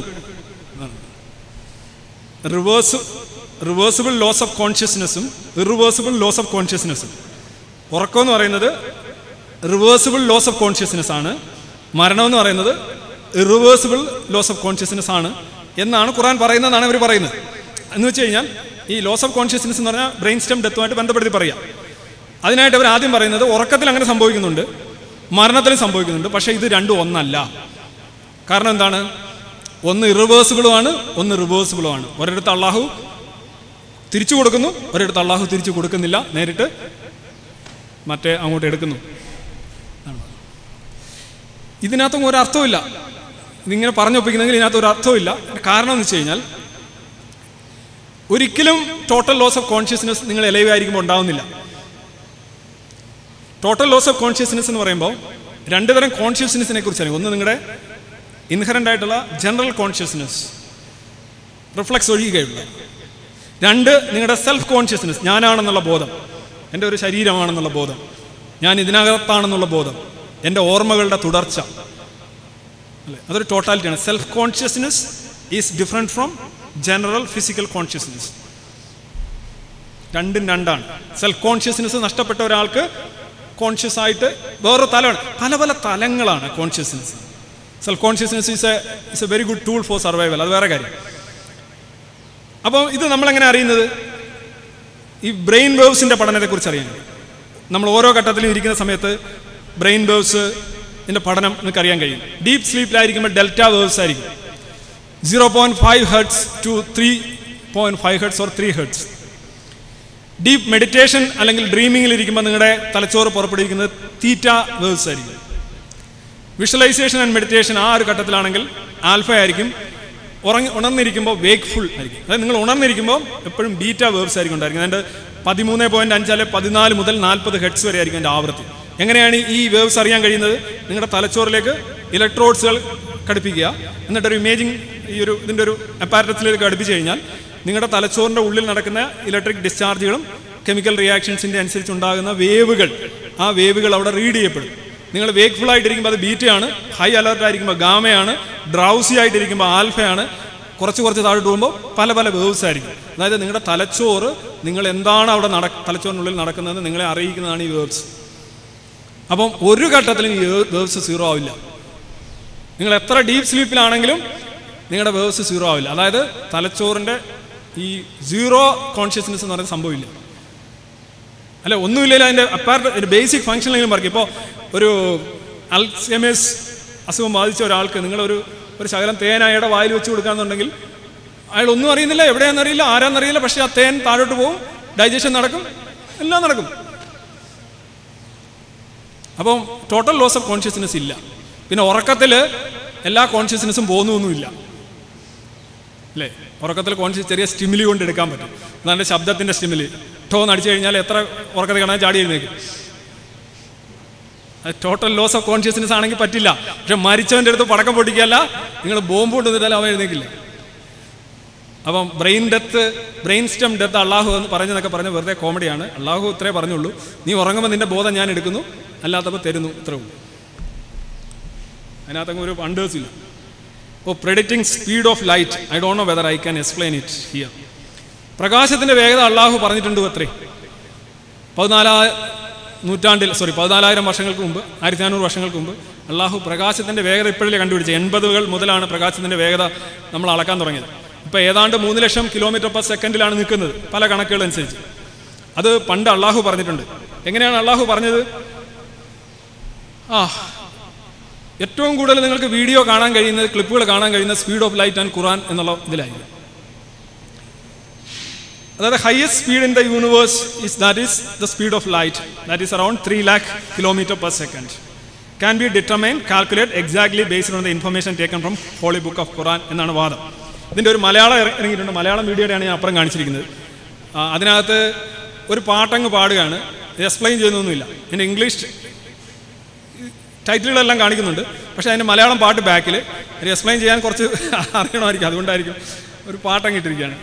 റിവേഴ്സ് റിവേഴ്സിബിൾ ലോസ് ഓഫ് കോൺഷ്യസ്നെസ്സും ഇറിവേഴ്സിബിൾ ലോസ് ഓഫ് കോൺഷ്യസ്നെസ്സും ഉറക്കം എന്ന് പറയുന്നത് റിവേഴ്സിബിൾ ലോസ് ഓഫ് കോൺഷ്യസ്നെസ് ആണ് മരണം എന്ന് പറയുന്നത് ഇറിവേഴ്സിബിൾ ലോസ് ഓഫ് കോൺഷ്യസ്നെസ് ആണ് എന്നാണ് ഖുറാൻ പറയുന്നതെന്നാണ് ഇവർ പറയുന്നത് എന്ന് വെച്ച് കഴിഞ്ഞാൽ ഈ ലോസ് ഓഫ് കോൺഷ്യസ്നെസ് എന്ന് പറഞ്ഞാൽ ബ്രെയിൻ സ്റ്റെം ഡെത്തുമായിട്ട് ബന്ധപ്പെടുത്തി പറയാം അതിനായിട്ട് അവർ ആദ്യം പറയുന്നത് ഉറക്കത്തിൽ അങ്ങനെ സംഭവിക്കുന്നുണ്ട് മരണത്തിലും സംഭവിക്കുന്നുണ്ട് പക്ഷേ ഇത് രണ്ടും ഒന്നല്ല കാരണം എന്താണ് ഒന്ന് ഇറിവേഴ്സിബിളുമാണ് ഒന്ന് റിവേഴ്സിബിളുമാണ് ഒരിടത്ത് അള്ളാഹു തിരിച്ചു കൊടുക്കുന്നു ഒരിടത്ത് അള്ളാഹു തിരിച്ചു കൊടുക്കുന്നില്ല നേരിട്ട് മറ്റേ അങ്ങോട്ട് എടുക്കുന്നു ആണ്. ഇതിനകത്തും ഒരു അർത്ഥമില്ല ഇതിങ്ങനെ പറഞ്ഞൊപ്പിക്കുന്നെങ്കിൽ ഇതിനകത്ത് ഒരു അർത്ഥമില്ല കാരണം എന്ന് വെച്ച് കഴിഞ്ഞാൽ ഒരിക്കലും ടോട്ടൽ ലോസ് ഓഫ് കോൺഷ്യസ്നെസ് നിങ്ങൾ എലൈവ് ആയിരിക്കുമ്പോൾ ഉണ്ടാവുന്നില്ല ടോട്ടൽ ലോസ് ഓഫ് കോൺഷ്യസ്നെസ് എന്ന് പറയുമ്പോൾ രണ്ട് തരം കോൺഷ്യസ്നെസ്സിനെ കുറിച്ചാണ് ഒന്ന് നിങ്ങളുടെ ഇൻഹറൻ്റ് ആയിട്ടുള്ള ജനറൽ കോൺഷ്യസ്നെസ് റിഫ്ലക്സ് ഒഴിയുകയുള്ള രണ്ട് നിങ്ങളുടെ സെൽഫ് കോൺഷ്യസ്നെസ് ഞാനാണെന്നുള്ള ബോധം എൻ്റെ ഒരു ശരീരമാണെന്നുള്ള ബോധം ഞാൻ ഇതിനകത്താണെന്നുള്ള ബോധം എൻ്റെ ഓർമ്മകളുടെ തുടർച്ച അല്ലേ അതൊരു ടോട്ടാലിറ്റിയാണ് self consciousness is different from general physical consciousness രണ്ടും രണ്ടാണ് സെൽഫ് കോൺഷ്യസ്നെസ് നഷ്ടപ്പെട്ട ഒരാൾക്ക് കോൺഷ്യസ് ആയിട്ട് വേറൊരു തലമാണ് പല പല തലങ്ങളാണ് consciousness self consciousness is a is a very good tool for survival അത് വേറെ കാര്യം അപ്പോൾ ഇത് നമ്മളെങ്ങനെ അറിയുന്നത് ഈ ബ്രെയിൻ വേവ്സിൻ്റെ പഠനത്തെക്കുറിച്ച് അറിയാൻ കഴിയും നമ്മൾ ഓരോ ഘട്ടത്തിലും ഇരിക്കുന്ന സമയത്ത് ബ്രെയിൻ വേവ്സ് ഇതിൻ്റെ പഠനം നിങ്ങൾക്ക് അറിയാൻ കഴിയും ഡീപ്പ് സ്ലീപ്പിലായിരിക്കുമ്പോൾ ഡെൽറ്റ വേവ്സ് ആയിരിക്കും zero point five hertz to three point five hertz or three hertz deep meditation അല്ലെങ്കിൽ ഡ്രീമിങ്ങിൽ ഇരിക്കുമ്പോൾ നിങ്ങളുടെ തലച്ചോറ് പുറപ്പെടുവിക്കുന്നത് തീറ്റ വേവ്സ് ആയിരിക്കും വിഷ്വലൈസേഷൻ ആൻഡ് മെഡിറ്റേഷൻ ആ ഒരു ഘട്ടത്തിലാണെങ്കിൽ ആൽഫ ആയിരിക്കും ഉറങ്ങി ഉണർന്നിരിക്കുമ്പോൾ വേക്ക്ഫുൾ ആയിരിക്കും അതായത് നിങ്ങൾ ഉണർന്നിരിക്കുമ്പോൾ എപ്പോഴും ബീറ്റ വേവ്സ് ആയിരിക്കും ഉണ്ടായിരിക്കും അതിൻ്റെ പതിമൂന്ന് പോയിന്റ് അഞ്ചാല് പതിനാല് മുതൽ നാൽപ്പത് ഹെഡ്സ് വരെ ആയിരിക്കും അതിൻ്റെ ആവൃത്തി എങ്ങനെയാണ് ഈ വേവ്സ് അറിയാൻ കഴിയുന്നത് നിങ്ങളുടെ തലച്ചോറിലേക്ക് ഇലക്ട്രോഡ്സുകൾ ഘടിപ്പിക്കുക എന്നിട്ട് ഒരു ഇമേജിങ് ഈ ഒരു ഇതിൻ്റെ ഒരു അപ്പാരറ്റസിലേക്ക് ഘടിപ്പിച്ച് കഴിഞ്ഞാൽ നിങ്ങളുടെ തലച്ചോറിൻ്റെ ഉള്ളിൽ നടക്കുന്ന ഇലക്ട്രിക് ഡിസ്ചാർജുകളും കെമിക്കൽ റിയാക്ഷൻസിൻ്റെ അനുസരിച്ച് ഉണ്ടാകുന്ന വേവുകൾ ആ വേവുകൾ അവിടെ റീഡ് ചെയ്യപ്പെടും നിങ്ങൾ വേക്ക്ഫുൾ ആയിട്ടിരിക്കുമ്പോൾ അത് ബീറ്റയാണ് ഹൈ അലർട്ട് ആയിരിക്കുമ്പോൾ ഗാമയാണ് ഡ്രൗസി ആയിട്ടിരിക്കുമ്പോൾ ആൽഫയാണ് കുറച്ച് കുറച്ച് താഴോട്ട് പോകുമ്പോൾ പല പല വേവ്സ് ആയിരിക്കും അതായത് നിങ്ങളുടെ തലച്ചോറ് നിങ്ങൾ എന്താണ് അവിടെ നട തലച്ചോറിനുള്ളിൽ നടക്കുന്നതെന്ന് നിങ്ങളെ അറിയിക്കുന്നതാണ് ഈ വേവ്സ് അപ്പം ഒരു ഘട്ടത്തിലും ഈ വേവ്സ് സീറോ ആവില്ല നിങ്ങൾ എത്ര ഡീപ്പ് സ്ലീപ്പിലാണെങ്കിലും നിങ്ങളുടെ വേവ്സ് സീറോ ആവില്ല അതായത് തലച്ചോറിൻ്റെ ഈ സീറോ കോൺഷ്യസ്നെസ് എന്ന് പറയുന്ന സംഭവമില്ല അല്ല ഒന്നുമില്ലല്ലോ അതിൻ്റെ അപ്പാർട്ട് ഒരു ബേസിക് ഫംഗ്ഷനിലെങ്കിലും പറയും ഇപ്പോൾ ഒരു അൽസെമേഴ്സ് അസുഖം ബാധിച്ച ഒരാൾക്ക് നിങ്ങളൊരു ഒരു ശകലം തേൻ അയാളുടെ വായിൽ വെച്ച് കൊടുക്കാന്നുണ്ടെങ്കിൽ അയാൾ ഒന്നും അറിയുന്നില്ല എവിടെയാണെന്നറിയില്ല ആരാന്നറിയില്ല പക്ഷേ ആ തേൻ താഴോട്ട് പോകും ഡൈജഷൻ നടക്കും എല്ലാം നടക്കും അപ്പം ടോട്ടൽ ലോസ് ഓഫ് കോൺഷ്യസ്നെസ് ഇല്ല പിന്നെ ഉറക്കത്തിൽ എല്ലാ കോൺഷ്യസ്നെസ്സും പോകുന്നൊന്നുമില്ല അല്ലേ ഉറക്കത്തിൽ കോൺഷ്യസ് ചെറിയ സ്റ്റിമിലി കൊണ്ട് എടുക്കാൻ പറ്റും അതാണ് ശബ്ദത്തിൻ്റെ സ്റ്റിമിലി ടോ നടിച്ചു കഴിഞ്ഞാൽ എത്ര ഉറക്കത്തിൽ കാണാൻ ചാടി എഴുന്നേക്കും ടോട്ടൽ ലോസ് ഓഫ് കോൺഷ്യസ്നെസ് ആണെങ്കിൽ പറ്റില്ല പക്ഷെ മരിച്ചവൻ്റെ അടുത്ത് പടക്കം പൊട്ടിക്കല്ല നിങ്ങൾ ബോംബ് കൊണ്ടുവന്നിട്ടാലും അവൻ എഴുന്നേക്കില്ല അപ്പം brain death brain stem death അള്ളാഹു എന്ന് പറഞ്ഞതൊക്കെ പറഞ്ഞ വെറുതെ കോമഡിയാണ് അള്ളാഹു ഇത്രേ പറഞ്ഞുള്ളൂ നീ ഉറങ്ങുമ്പോൾ നിന്റെ ബോധം ഞാൻ എടുക്കുന്നു അല്ലാത്തപ്പോൾ തരുന്നു ഇത്രേ ഉള്ളൂ അതിനകത്തങ്ങ് ഒരു അണ്ടേഴ്സ് ഇല്ല ഓ predicting speed of light I don't know whether I can explain it here പ്രകാശത്തിൻ്റെ വേഗത അള്ളാഹു പറഞ്ഞിട്ടുണ്ട് അത്രേ പതിനാലാ നൂറ്റാണ്ടിൽ സോറി പതിനാലായിരം വർഷങ്ങൾക്ക് മുമ്പ് ആയിരത്തി നാനൂറ് വർഷങ്ങൾക്ക് മുമ്പ് അള്ളാഹു പ്രകാശത്തിൻ്റെ വേഗത ഇപ്പോഴല്ലേ കണ്ടുപിടിച്ചത് എൺപതുകൾ മുതലാണ് പ്രകാശത്തിൻ്റെ വേഗത നമ്മൾ അളക്കാൻ തുടങ്ങിയത് ഇപ്പോൾ ഏതാണ്ട് മൂന്ന് ലക്ഷം കിലോമീറ്റർ പെർ സെക്കൻഡിലാണ് നിൽക്കുന്നത് പല കണക്കുകൾ അനുസരിച്ച് അത് പണ്ട് അള്ളാഹു പറഞ്ഞിട്ടുണ്ട് എങ്ങനെയാണ് അള്ളാഹു പറഞ്ഞത് ആ ഏറ്റവും കൂടുതൽ നിങ്ങൾക്ക് വീഡിയോ കാണാൻ കഴിയുന്നത് ക്ലിപ്പുകൾ കാണാൻ കഴിയുന്ന speed of light and Quran എന്നുള്ള ഇതിലായിരിക്കും അതായത് highest speed in the universe is that is the speed of light that is around three lakh kilometre per second can be determine calculate exactly based on the information taken from holy book of Quran എന്നാണ് വാദം ഇതിൻ്റെ ഒരു മലയാളം ഇറ- ഇറങ്ങിയിട്ടുണ്ട് മലയാളം വീഡിയോയുടെയാണ് ഞാൻ അപ്പുറം കാണിച്ചിരിക്കുന്നത് ആ, അതിനകത്ത് ഒരു പാട്ടങ്ങ് പാടുകയാണ് എക്സ്പ്ലെയിൻ ചെയ്യുന്നൊന്നുമില്ല എൻ്റെ ഇംഗ്ലീഷ് ടൈറ്റിലുകളെല്ലാം കാണിക്കുന്നുണ്ട് പക്ഷേ അതിൻ്റെ മലയാളം പാട്ട് ബാക്കിൽ അത് എക്സ്പ്ലെയിൻ ചെയ്യാൻ കുറച്ച് അറിയണമായിരിക്കും അതുകൊണ്ടായിരിക്കും ഒരു പാട്ടങ്ങ് ഇട്ടിരിക്കുകയാണ്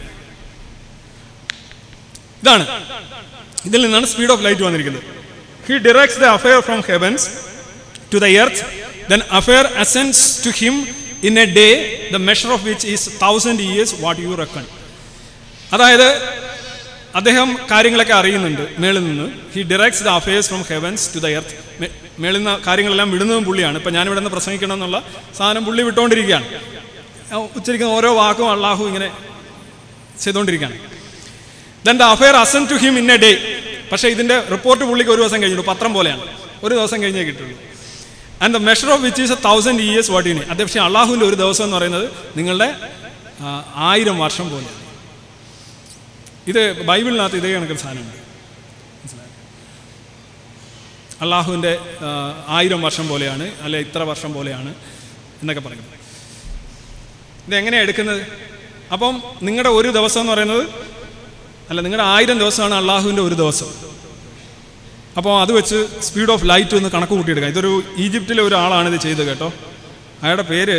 ഇതാണ് ഇതിൽ നിന്നാണ് സ്പീഡ് ഓഫ് ലൈറ്റ് വന്നിരിക്കുന്നത് he directs the affair from heavens to the earth then affair ascends to him in a day the measure of which is thousand years what you reckon അതായത് അദ്ദേഹം കാര്യങ്ങളൊക്കെ അറിയുന്നുണ്ട് മേളിൽ നിന്ന് he directs the affairs from heavens to the earth മേളിൽ നിന്ന് കാര്യങ്ങളെല്ലാം വിടുന്നതും പുള്ളിയാണ് ഇപ്പം ഞാനിവിടെ നിന്ന് പ്രസംഗിക്കണം എന്നുള്ള സാധനം പുള്ളി വിട്ടുകൊണ്ടിരിക്കുകയാണ് ആ ഉച്ചരിക്കുന്ന ഓരോ വാക്കും അള്ളാഹു ഇങ്ങനെ ചെയ്തുകൊണ്ടിരിക്കുകയാണ് then the affair ascend to him in a day പക്ഷേ ഇതിൻ്റെ റിപ്പോർട്ട് പുള്ളിക്ക് ഒരു ദിവസം കഴിഞ്ഞിട്ടു പത്രം പോലെയാണ് ഒരു ദിവസം കഴിഞ്ഞേ കിട്ടുള്ളൂ and the measure of which is a thousand years what you അത് പക്ഷേ അള്ളാഹുവിൻ്റെ ഒരു ദിവസം എന്ന് പറയുന്നത് നിങ്ങളുടെ ആ, ആയിരം വർഷം പോലെയാണ് ഇത് ബൈബിളിനകത്ത് ഇതേ കണക്കൊരു സാധനമുണ്ട് മനസ്സിലായോ? അള്ളാഹുവിൻ്റെ ആ, ആയിരം വർഷം പോലെയാണ് അല്ലെ ഇത്ര വർഷം പോലെയാണ് എന്നൊക്കെ പറയുന്നത് ഇതെങ്ങനെയാണ് എടുക്കുന്നത് അപ്പം നിങ്ങളുടെ ഒരു ദിവസം എന്ന് പറയുന്നത് അല്ല നിങ്ങളുടെ ആയിരം ദിവസമാണ് അള്ളാഹുവിൻ്റെ ഒരു ദിവസം അപ്പോൾ അത് വെച്ച് സ്പീഡ് ഓഫ് ലൈറ്റ് ഒന്ന് കണക്ക് കൂട്ടിയെടുക്കാം ഇതൊരു ഈജിപ്തിലെ ഒരാളാണ് ഇത് ചെയ്തത് കേട്ടോ അയാളുടെ പേര്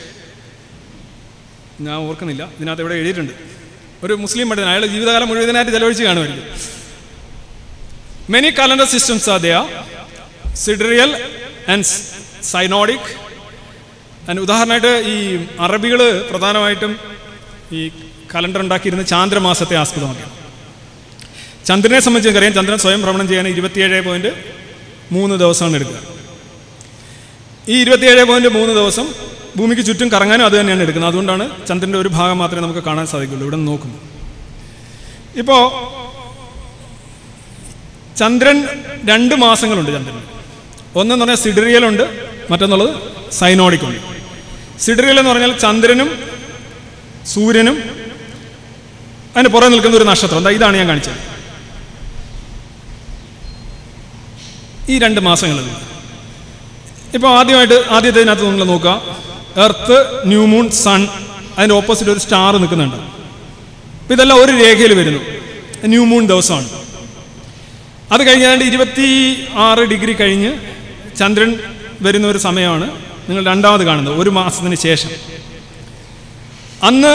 ഞാൻ ഓർക്കുന്നില്ല ഇതിനകത്ത് ഇവിടെ എഴുതിയിട്ടുണ്ട് ഒരു മുസ്ലിം പണ്ഡിതൻ അയാൾ ജീവിതകാലം മുഴുവനായിട്ട് ചെലവഴിച്ച് കാണുമായിരിക്കും മെനി കലണ്ടർ സിസ്റ്റംസ് ആർ ദയ സിഡറിയൽ ആൻഡ് സൈനോഡിക് അതിന് ഉദാഹരണമായിട്ട് ഈ അറബികൾ പ്രധാനമായിട്ടും ഈ കലണ്ടർ ഉണ്ടാക്കിയിരുന്ന ചാന്ദ്രമാസത്തെ ആസ്പദമാക്കി ചന്ദ്രനെ സംബന്ധിച്ച് നമുക്കറിയാം ചന്ദ്രൻ സ്വയം ഭ്രമണം ചെയ്യാൻ ഇരുപത്തിയേഴ് പോയിന്റ് മൂന്ന് ദിവസമാണ് എടുക്കുക ഈ ഇരുപത്തിയേഴ് പോയിന്റ് മൂന്ന് ദിവസം ഭൂമിക്ക് ചുറ്റും കറങ്ങാനും അത് തന്നെയാണ് എടുക്കുന്നത് അതുകൊണ്ടാണ് ചന്ദ്രൻ്റെ ഒരു ഭാഗം മാത്രമേ നമുക്ക് കാണാൻ സാധിക്കുള്ളൂ ഇവിടെ നിന്ന് നോക്കുമ്പോൾ ഇപ്പോൾ ചന്ദ്രൻ രണ്ട് മാസങ്ങളുണ്ട് ചന്ദ്രൻ ഒന്നെന്ന് പറഞ്ഞാൽ സിഡറിയലുണ്ട് മറ്റൊന്നുള്ളത് സൈനോഡിക് ഉണ്ട് സിഡറിയൽ എന്ന് പറഞ്ഞാൽ ചന്ദ്രനും സൂര്യനും അതിന് പുറകെ നിൽക്കുന്ന ഒരു നക്ഷത്രം എന്താ ഇതാണ് ഞാൻ കാണിച്ചത് ഈ രണ്ട് മാസങ്ങളിൽ ഇപ്പോൾ ആദ്യമായിട്ട് ആദ്യത്തെ ഇതിനകത്ത് നിങ്ങൾ നോക്കുക എർത്ത് ന്യൂ മൂൺ സൺ അതിൻ്റെ ഓപ്പോസിറ്റ് ഒരു സ്റ്റാർ നിൽക്കുന്നുണ്ട് അപ്പോൾ ഇതെല്ലാം ഒരു രേഖയിൽ വരുന്നു ന്യൂ മൂൺ ദിവസമാണ് അത് കഴിഞ്ഞാണ്ട് ഇരുപത്തി ആറ് ഡിഗ്രി കഴിഞ്ഞ് ചന്ദ്രൻ വരുന്ന ഒരു സമയമാണ് നിങ്ങൾ രണ്ടാമത് കാണുന്നത് ഒരു മാസത്തിന് ശേഷം അന്ന്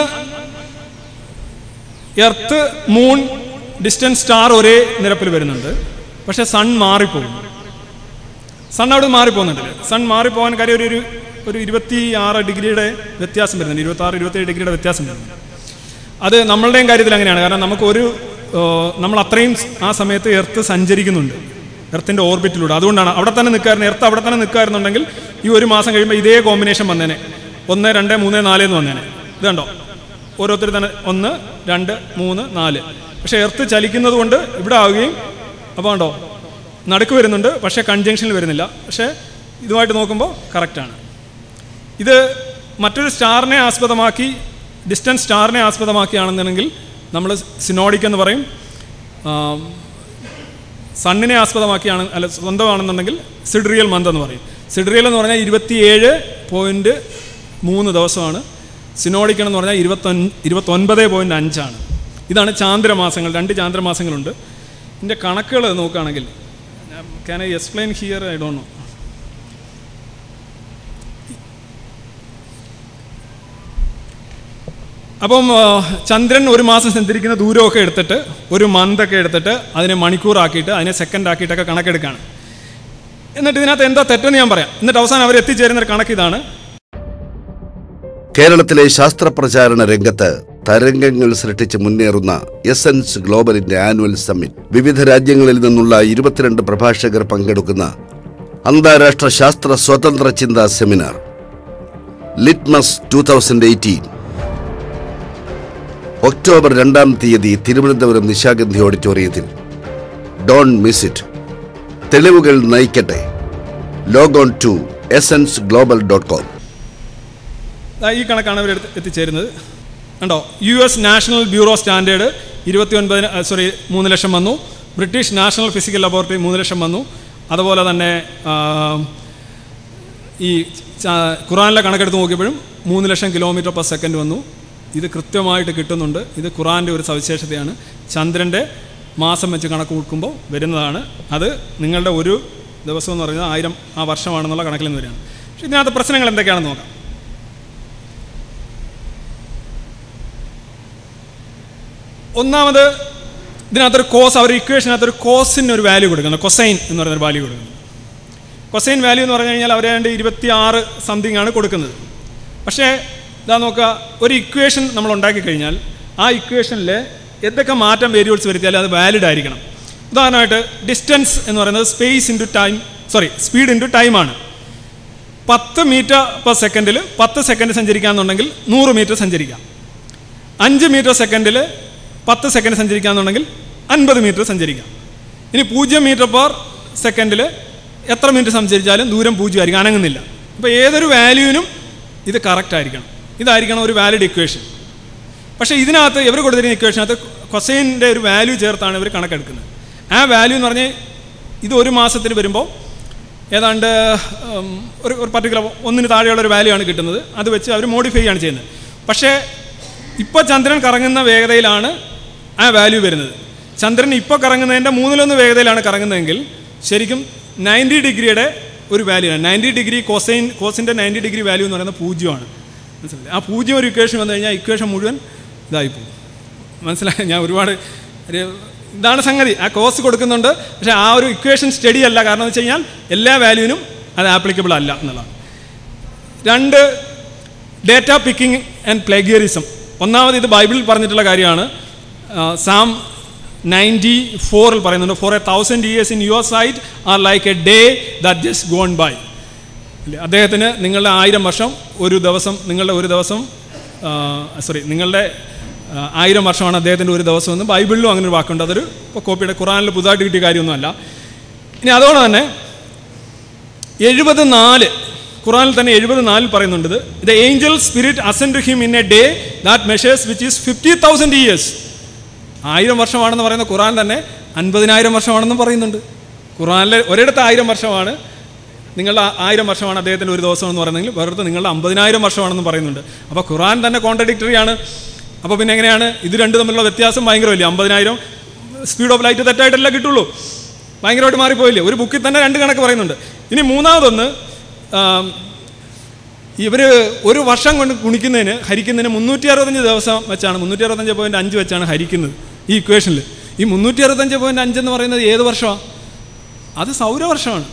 എർത്ത് മൂൺ ഡിസ്റ്റൻസ് സ്റ്റാർ ഒരേ നിരപ്പിൽ വരുന്നുണ്ട് പക്ഷെ സൺ മാറിപ്പോകും സൺ അവിടെ മാറിപ്പോകുന്നുണ്ടല്ലേ സൺ മാറിപ്പോകാൻ കാര്യം ഒരു ഒരു- ഒരു ഇരുപത്തി ആറ് ഡിഗ്രിയുടെ വ്യത്യാസം വരുന്നുണ്ട് ഇരുപത്തി ആറ് ഇരുപത്തേഴ് ഡിഗ്രിയുടെ വ്യത്യാസം വരുന്നുണ്ട് അത് നമ്മളുടെയും കാര്യത്തിൽ അങ്ങനെയാണ് കാരണം നമുക്ക് ഒരു ഏർ, നമ്മൾ അത്രയും ആ സമയത്ത് എർത്ത് സഞ്ചരിക്കുന്നുണ്ട് എർത്തിൻ്റെ ഓർബിറ്റിലൂടെ അതുകൊണ്ടാണ് അവിടെ തന്നെ നിൽക്കാറുണ്ട് എർത്ത് അവിടെ തന്നെ നിൽക്കാറുണ്ടെങ്കിൽ ഈ ഒരു മാസം കഴിയുമ്പോൾ ഇതേ കോമ്പിനേഷൻ വന്നേനെ ഒന്ന് രണ്ട് മൂന്ന് നാല് എന്ന് വന്നേനെ ഇത് കണ്ടോ ഓരോരുത്തർ തന്നെ ഒന്ന് രണ്ട് മൂന്ന് നാല് പക്ഷേ എർത്ത് ചലിക്കുന്നത് കൊണ്ട് ഇവിടെ ആവുകയും അപ്പോൾ കണ്ടോ നടുക്ക് വരുന്നുണ്ട് പക്ഷേ കൺജങ്ഷനിൽ വരുന്നില്ല പക്ഷേ ഇതുമായിട്ട് നോക്കുമ്പോൾ കറക്റ്റാണ് ഇത് മറ്റൊരു സ്റ്റാറിനെ ആസ്പദമാക്കി ഡിസ്റ്റൻസ് സ്റ്റാറിനെ ആസ്പദമാക്കിയാണെന്നുണ്ടെങ്കിൽ നമ്മൾ സിനോഡിക് എന്ന് പറയും ആം, സണ്ണിനെ ആസ്പദമാക്കിയാണ് അല്ല സ്വന്തമാണെന്നുണ്ടെങ്കിൽ സിഡ്രിയൽ മന്ത് എന്ന് പറയും സിഡ്രിയൽ എന്ന് പറഞ്ഞാൽ ഇരുപത്തിയേഴ് പോയിൻറ്റ് മൂന്ന് ദിവസമാണ് സിനോഡിക് എന്ന് പറഞ്ഞാൽ ഇരുപത്തൊൻ ഇരുപത്തൊൻപത് പോയിൻറ്റ് അഞ്ചാണ് ഇതാണ് ചാന്ദ്രമാസങ്ങൾ രണ്ട് ചാന്ദ്രമാസങ്ങളുണ്ട് ഇതിൻ്റെ കണക്കുകൾ നോക്കുകയാണെങ്കിൽ can I explain here I don't know അപ്പം ആ, ചന്ദ്രൻ ഒരു മാസം സഞ്ചരിക്കുന്ന ദൂരമൊക്കെ എടുത്തിട്ട് ഒരു മന്തൊക്കെ എടുത്തിട്ട് അതിനെ മണിക്കൂറാക്കിയിട്ട് അതിനെ സെക്കൻഡ് ആക്കിയിട്ടൊക്കെ കണക്കെടുക്കുകയാണ് എന്നിട്ട് ഇതിനകത്ത് എന്താ തെറ്റെന്ന് ഞാൻ പറയാം എന്നിട്ട് അവസാനം അവർ എത്തിച്ചേരുന്ന ഒരു കണക്ക് ഇതാണ് കേരളത്തിലെ ശാസ്ത്രപ്രചാരണ രംഗത്ത് തരംഗങ്ങൾ സൃഷ്ടിച്ച് മുന്നേറുന്ന എസൻസ് ഗ്ലോബലിന്റെ ആനുവൽ സമ്മിറ്റ് വിവിധ രാജ്യങ്ങളിൽ നിന്നുള്ള ഇരുപത്തിരണ്ട് പ്രഭാഷകർ പങ്കെടുക്കുന്ന അന്താരാഷ്ട്ര ശാസ്ത്ര സ്വതന്ത്ര ചിന്താ seminar litmus two thousand eighteen October രണ്ടാം തീയതി തിരുവനന്തപുരം നിശാഗന്ധി ഓഡിറ്റോറിയത്തിൽ ഡോൺ മിസ് ഇറ്റ് തെളിവുകൾ നയിക്കട്ടെ log on to essence global dot com ദാ ഈ കണക്കാണ് അവർ എത്തിച്ചേരുന്നത് കണ്ടോ U S national bureau standard ഇരുപത്തി ഒൻപതിന് സോറി മൂന്ന് ലക്ഷം വന്നു ബ്രിട്ടീഷ് നാഷണൽ ഫിസിക്കൽ ലബോറട്ടറി മൂന്ന് ലക്ഷം വന്നു അതുപോലെ തന്നെ ആ, ഈ ച- ഖുറാനിലെ കണക്കെടുത്ത് നോക്കിയപ്പോഴും മൂന്ന് ലക്ഷം കിലോമീറ്റർ പെർ സെക്കൻഡ് വന്നു ഇത് കൃത്യമായിട്ട് കിട്ടുന്നുണ്ട് ഇത് ഖുറാൻ്റെ ഒരു സവിശേഷതയാണ് ചന്ദ്രൻ്റെ മാസം വെച്ച് കണക്ക് കൂട്ടുമ്പോൾ വരുന്നതാണ് അത് നിങ്ങളുടെ ഒരു ദിവസം എന്ന് പറയുന്നത് ആയിരം ആ വർഷമാണെന്നുള്ള കണക്കിൽ നിന്ന് വരികയാണ് പക്ഷേ ഇതിനകത്ത് പ്രശ്നങ്ങൾ എന്തൊക്കെയാണെന്ന് നോക്കാം ഒന്നാമത് ഇതിനകത്തൊരു കോസ് അവർ ഇക്വേഷനകത്ത് ഒരു കോസിന് ഒരു വാല്യൂ കൊടുക്കുന്നു കൊസൈൻ എന്ന് പറയുന്നൊരു വാല്യൂ കൊടുക്കുന്നു കൊസൈൻ വാല്യൂ എന്ന് പറഞ്ഞു കഴിഞ്ഞാൽ അവർ ഏതാണ്ട് ഇരുപത്തി ആറ് സംതിങ് ആണ് കൊടുക്കുന്നത് പക്ഷേ ഇതാ നോക്കുക ഒരു ഇക്വേഷൻ നമ്മൾ ഉണ്ടാക്കി കഴിഞ്ഞാൽ ആ ഇക്വേഷനിൽ എന്തൊക്കെ മാറ്റം വേരിയബിൾസ് വരുത്തിയാലും അത് വാലിഡ് ആയിരിക്കണം ഉദാഹരണമായിട്ട് ഡിസ്റ്റൻസ് എന്ന് പറയുന്നത് space into time sorry speed into ടൈമാണ് പത്ത് മീറ്റർ പെർ സെക്കൻഡിൽ പത്ത് സെക്കൻഡ് സഞ്ചരിക്കാമെന്നുണ്ടെങ്കിൽ നൂറ് മീറ്റർ സഞ്ചരിക്കാം അഞ്ച് മീറ്റർ സെക്കൻഡിൽ പത്ത് സെക്കൻഡ് സഞ്ചരിക്കാമെന്നുണ്ടെങ്കിൽ അൻപത് മീറ്റർ സഞ്ചരിക്കാം ഇനി പൂജ്യം മീറ്റർ പെർ സെക്കൻഡിൽ എത്ര മിനിറ്റ് സംസാരിച്ചാലും ദൂരം പൂജ്യമായിരിക്കും അനങ്ങുന്നില്ല അപ്പോൾ ഏതൊരു വാല്യൂവിനും ഇത് കറക്റ്റ് ആയിരിക്കണം ഇതായിരിക്കണം ഒരു വാലിഡ് ഇക്വേഷൻ പക്ഷേ ഇതിനകത്ത് ഇവർ കൊടുത്തിരിക്കുന്ന ഇക്വേഷനകത്ത് കൊസൈൻ്റെ ഒരു വാല്യൂ ചേർത്താണ് ഇവർ കണക്കെടുക്കുന്നത് ആ വാല്യൂ എന്ന് പറഞ്ഞാൽ ഇത് ഒരു മാസത്തിന് വരുമ്പോൾ ഏതാണ്ട് ഉം, ഒരു ഒരു പർട്ടിക്കുലർ ഒന്നിന് താഴെയുള്ള ഒരു വാല്യൂ ആണ് കിട്ടുന്നത് അത് വെച്ച് അവർ മോഡിഫൈ ആണ് ചെയ്യുന്നത് പക്ഷേ ഇപ്പോൾ ചന്ദ്രൻ കറങ്ങുന്ന വേഗതയിലാണ് ആ വാല്യൂ വരുന്നത് ചന്ദ്രൻ ഇപ്പോൾ കറങ്ങുന്നതിൻ്റെ മൂന്നിലൊന്ന് വേഗതയിലാണ് കറങ്ങുന്നതെങ്കിൽ ശരിക്കും നയൻറ്റി ഡിഗ്രിയുടെ ഒരു വാല്യൂ ആണ് നയൻറ്റി ഡിഗ്രി കോസൈൻ കോസിൻ്റെ നയൻറ്റി ഡിഗ്രി വാല്യൂ എന്ന് പറയുന്നത് പൂജ്യമാണ് മനസ്സിലായി ആ പൂജ്യം ഒരു ഇക്വേഷൻ വന്നു കഴിഞ്ഞാൽ ഇക്വേഷൻ മുഴുവൻ ഇതായി പോകും മനസ്സിലായി ഞാൻ ഒരുപാട് ഒരു ഇതാണ് സംഗതി ആ കോസ് കൊടുക്കുന്നുണ്ട് പക്ഷേ ആ ഒരു ഇക്വേഷൻ സ്റ്റഡി അല്ല കാരണം എന്ന് വെച്ച് കഴിഞ്ഞാൽ എല്ലാ വാല്യൂവിനും അത് ആപ്ലിക്കബിൾ അല്ല എന്നുള്ളതാണ് രണ്ട് ഡേറ്റ പിക്കിംഗ് ആൻഡ് പ്ലേഗിയറിസം ഒന്നാമത് ഇത് ബൈബിളിൽ പറഞ്ഞിട്ടുള്ള കാര്യമാണ് സാം നയൻറ്റി ഫോറിൽ പറയുന്നുണ്ട് for a thousand years in your sight are like a day that just gone by ഇല്ലേ? അദ്ദേഹത്തിന് നിങ്ങളുടെ ആയിരം വർഷം ഒരു ദിവസം നിങ്ങളുടെ ഒരു ദിവസം സോറി നിങ്ങളുടെ ആ, ആയിരം വർഷമാണ് അദ്ദേഹത്തിൻ്റെ ഒരു ദിവസം എന്ന് ബൈബിളിലും അങ്ങനെ ഒരു വാക്കുണ്ട് അതൊരു ഇപ്പോൾ കോപ്പിയുടെ ഖുറാനിൽ പുതുതായിട്ട് കിട്ടിയ കാര്യമൊന്നുമല്ല ഇനി അതോടെ തന്നെ എഴുപത് നാല് ഖുറാനിൽ തന്നെ എഴുപത് നാലിൽ പറയുന്നുണ്ട് the angel spirit ascend to him in a day that measures which is fifty thousand years ആയിരം വർഷമാണെന്ന് പറയുന്ന ഖുറാൻ തന്നെ അൻപതിനായിരം വർഷമാണെന്നും പറയുന്നുണ്ട് ഖുറാനിലെ ഒരിടത്ത് ആയിരം വർഷമാണ് നിങ്ങളുടെ ആ- ആയിരം വർഷമാണ് അദ്ദേഹത്തിൻ്റെ ഒരു ദിവസം എന്ന് പറയുന്നെങ്കിൽ വേറൊരുത്ത് നിങ്ങളുടെ അമ്പതിനായിരം വർഷമാണെന്നും പറയുന്നുണ്ട് അപ്പോൾ ഖുറാൻ തന്നെ കോൺട്രഡിക്ടറി ആണ് അപ്പോൾ പിന്നെ എങ്ങനെയാണ് ഇത് രണ്ട് തമ്മിലുള്ള വ്യത്യാസം ഭയങ്കരമല്ലേ അമ്പതിനായിരം സ്പീഡ് ഓഫ് ലൈറ്റ് തെറ്റായിട്ടല്ല കിട്ടുള്ളൂ ഭയങ്കരമായിട്ട് മാറിപ്പോയില്ലേ ഒരു ബുക്കിൽ തന്നെ രണ്ട് കണക്ക് പറയുന്നുണ്ട് ഇനി മൂന്നാമതൊന്ന് ആം, ഇവർ ഒരു വർഷം കൊണ്ട് ഗുണിക്കുന്നതിന് ഹരിക്കുന്നതിന് മുന്നൂറ്റി അറുപത്തഞ്ച് ദിവസം വെച്ചാണ് മുന്നൂറ്റി അറുപത്തഞ്ച് പോയിൻറ്റ് അഞ്ച് വെച്ചാണ് ഹരിക്കുന്നത് ഈ ഇക്വേഷനിൽ ഈ മുന്നൂറ്റി അറുപത്തഞ്ച് പോയിൻറ്റ് അഞ്ച് എന്ന് പറയുന്നത് ഏത് വർഷമാണ് അത് സൗരവർഷമാണ്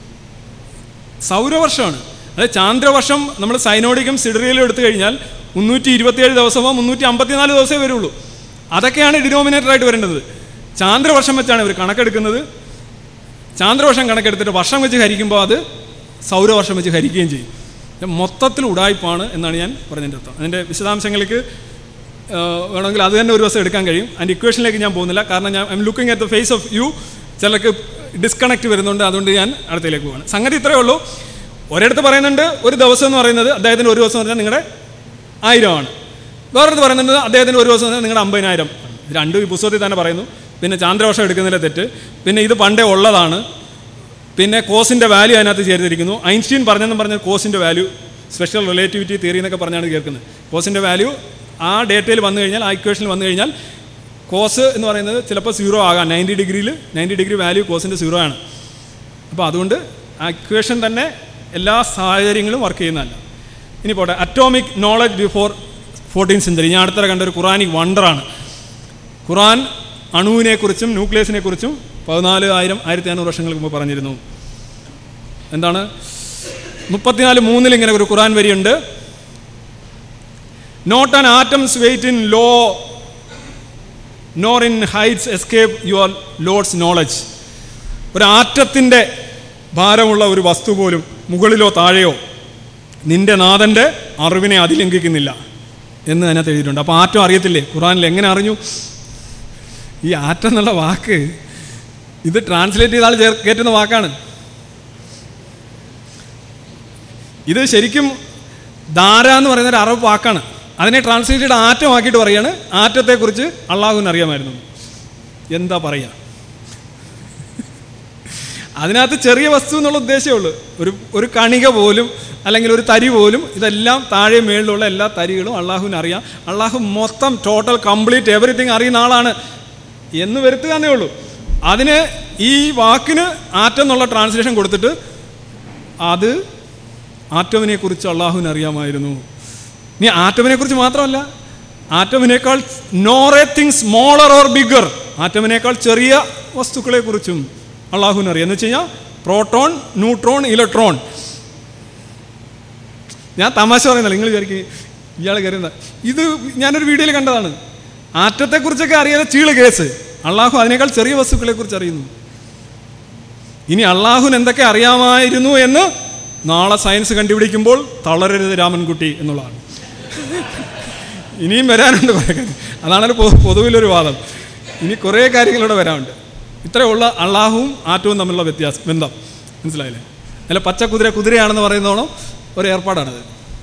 സൗരവർഷമാണ് അതായത് ചാന്ദ്രവർഷം നമ്മൾ സൈനോഡിക്കും സിഡറിയിലും എടുത്തു കഴിഞ്ഞാൽ മുന്നൂറ്റി ഇരുപത്തിയേഴ് ദിവസമോ മുന്നൂറ്റി അമ്പത്തിനാല് ദിവസമേ വരുള്ളൂ അതൊക്കെയാണ് ഡിനോമിനേറ്ററായിട്ട് വരേണ്ടത് ചാന്ദ്രവർഷം വെച്ചാണ് ഇവർ കണക്കെടുക്കുന്നത് ചാന്ദ്രവർഷം കണക്കെടുത്തിട്ട് വർഷം വെച്ച് ഹരിക്കുമ്പോൾ അത് സൗരവർഷം വെച്ച് ഹരിക്കുകയും ചെയ്യും ഇത് മൊത്തത്തിൽ ഉടായ്പാണ് എന്നാണ് ഞാൻ പറഞ്ഞതിൻ്റെ അർത്ഥം അതിൻ്റെ വിശദാംശങ്ങൾക്ക് ആ, വേണമെങ്കിൽ അത് തന്നെ ഒരു ദിവസം എടുക്കാൻ കഴിയും അതിൻ്റെ ഇക്വേഷനിലേക്ക് ഞാൻ പോകുന്നില്ല കാരണം ഞാൻ I am looking at the face of you ചിലർക്ക് ഡിസ്കണക്ട് വരുന്നുണ്ട് അതുകൊണ്ട് ഞാൻ അടുത്തേക്ക് പോവാണ് സംഗതി ഇത്രയേ ഉള്ളൂ ഒരിടത്ത് പറയുന്നുണ്ട് ഒരു ദിവസം എന്ന് പറയുന്നത് അദ്ദേഹത്തിന് ഒരു ദിവസം എന്ന് പറഞ്ഞാൽ നിങ്ങളുടെ ആയിരമാണ് വേറൊരിടത്ത് പറയുന്നുണ്ട് അദ്ദേഹത്തിന് ഒരു ദിവസം എന്ന് പറഞ്ഞാൽ നിങ്ങളുടെ അമ്പതിനായിരം ഇത് രണ്ടും ഈ പുസ്തകത്തിൽ തന്നെ പറയുന്നു പിന്നെ ചാന്ദ്രവർഷം എടുക്കുന്നതിലെ തെറ്റ് പിന്നെ ഇത് പണ്ടേ ഉള്ളതാണ് പിന്നെ കോസിൻ്റെ വാല്യൂ അതിനകത്ത് ചേർത്തിരിക്കുന്നു ഐൻസ്റ്റീൻ പറഞ്ഞെന്നും പറഞ്ഞ കോസിൻ്റെ വാല്യൂ സ്പെഷ്യൽ റിലേറ്റിവിറ്റി തിയറി എന്നൊക്കെ പറഞ്ഞാണ് കേൾക്കുന്നത് കോസിൻ്റെ വാല്യൂ ആ ഡേറ്റയിൽ വന്നു കഴിഞ്ഞാൽ ആ ഇക്വേഷനിൽ വന്നു കഴിഞ്ഞാൽ കോസ് എന്ന് പറയുന്നത് ചിലപ്പോൾ സീറോ ആകാം നയൻറ്റി ഡിഗ്രിയിൽ നയൻറ്റി ഡിഗ്രി വാല്യൂ കോസിൻ്റെ സീറോ ആണ് അപ്പോൾ അതുകൊണ്ട് ആ ഇക്വേഷൻ തന്നെ എല്ലാ സാഹചര്യങ്ങളും വർക്ക് ചെയ്യുന്നതല്ല ഇനി പോട്ടെ atomic knowledge before fourteen century ഞാൻ അടുത്തിടെ കണ്ട ഒരു ഖുറാനിക് വണ്ടറാണ് ഖുറാൻ അണുവിനെക്കുറിച്ചും ന്യൂക്ലിയസിനെക്കുറിച്ചും പതിനാല് ആയിരം ആയിരത്തി അഞ്ഞൂറ് വർഷങ്ങൾക്ക് മുമ്പ് പറഞ്ഞിരുന്നു എന്താണ് മുപ്പത്തിനാല് മൂന്നിൽ ഇങ്ങനെ ഒരു ഖുറാൻ വരിയുണ്ട് not an atom's weight in low nor in heights escape your lord's knowledge ഒരു ആറ്റത്തിൻ്റെ ഭാരമുള്ള ഒരു വസ്തു പോലും മുകളിലോ താഴെയോ നിന്റെ നാഥൻ്റെ അറിവിനെ അതിലംഘിക്കുന്നില്ല എന്ന് അതിനകത്ത് എഴുതിയിട്ടുണ്ട് അപ്പോൾ ആറ്റം അറിയത്തില്ലേ ഖുറാനിൽ എങ്ങനെ അറിഞ്ഞു ഈ ആറ്റം എന്നുള്ള വാക്ക് ഇത് ട്രാൻസ്ലേറ്റ് ചെയ്ത ആൾ ചേർ കയറ്റുന്ന വാക്കാണ് ഇത് ശരിക്കും ധാര എന്ന് പറയുന്ന ഒരു അറബ് വാക്കാണ് അതിനെ ട്രാൻസ്ലേറ്റ് ചെയ്ത് ആറ്റമാക്കിയിട്ട് പറയാണ് ആറ്റത്തെക്കുറിച്ച് അള്ളാഹുവിന് അറിയാമായിരുന്നു എന്താ പറയുക അതിനകത്ത് ചെറിയ വസ്തു എന്നുള്ള ഉദ്ദേശമേ ഉള്ളൂ ഒരു ഒരു കണിക പോലും അല്ലെങ്കിൽ ഒരു തരി പോലും ഇതെല്ലാം താഴെ മേളിലുള്ള എല്ലാ തരികളും അള്ളാഹുവിന് അറിയാം അള്ളാഹു മൊത്തം ടോട്ടൽ കംപ്ലീറ്റ് എവറിത്തിങ് അറിയുന്ന ആളാണ് എന്ന് വരുത്തുക എന്നേ ഉള്ളൂ അതിന് ഈ വാക്കിന് ആറ്റം എന്നുള്ള ട്രാൻസ്ലേഷൻ കൊടുത്തിട്ട് അത് ആറ്റമിനെ കുറിച്ച് അള്ളാഹുവിന് അറിയാമായിരുന്നു ഇനി ആറ്റമിനെ കുറിച്ച് മാത്രമല്ല ആറ്റമിനേക്കാൾ nor a thing smaller or bigger ആറ്റമിനേക്കാൾ ചെറിയ വസ്തുക്കളെ കുറിച്ചും അള്ളാഹുവിന് അറിയാം എന്ന് വെച്ച് കഴിഞ്ഞാൽ പ്രോട്ടോൺ ന്യൂട്രോൺ ഇലക്ട്രോൺ ഞാൻ തമാശ പറയുന്നില്ല നിങ്ങൾ വിചാരിക്കും ഇയാൾ കയറുന്ന ഇത് ഞാനൊരു വീഡിയോയിൽ കണ്ടതാണ് ആറ്റത്തെക്കുറിച്ചൊക്കെ അറിയാതെ ചീള് കേസ് അള്ളാഹു അതിനേക്കാൾ ചെറിയ വസ്തുക്കളെ കുറിച്ച് അറിയുന്നു ഇനി അള്ളാഹുവിന് എന്തൊക്കെ അറിയാമായിരുന്നു എന്ന് നാളെ സയൻസ് കണ്ടുപിടിക്കുമ്പോൾ തളരരുത് രാമൻകുട്ടി എന്നുള്ളതാണ് ഇനിയും വരാനുണ്ട് കുറേ കാര്യം അതാണ് പൊ- പൊതുവിലൊരു വാദം ഇനി കുറേ കാര്യങ്ങളിവിടെ വരാനുണ്ട് ഇത്രയുള്ള അള്ളാഹുവും ആറ്റവും തമ്മിലുള്ള വ്യത്യാസം ബന്ധം മനസ്സിലായില്ലേ അല്ല പച്ച കുതിര കുതിരയാണെന്ന് പറയുന്നതോണം ഒരു ഏർപ്പാടാണത്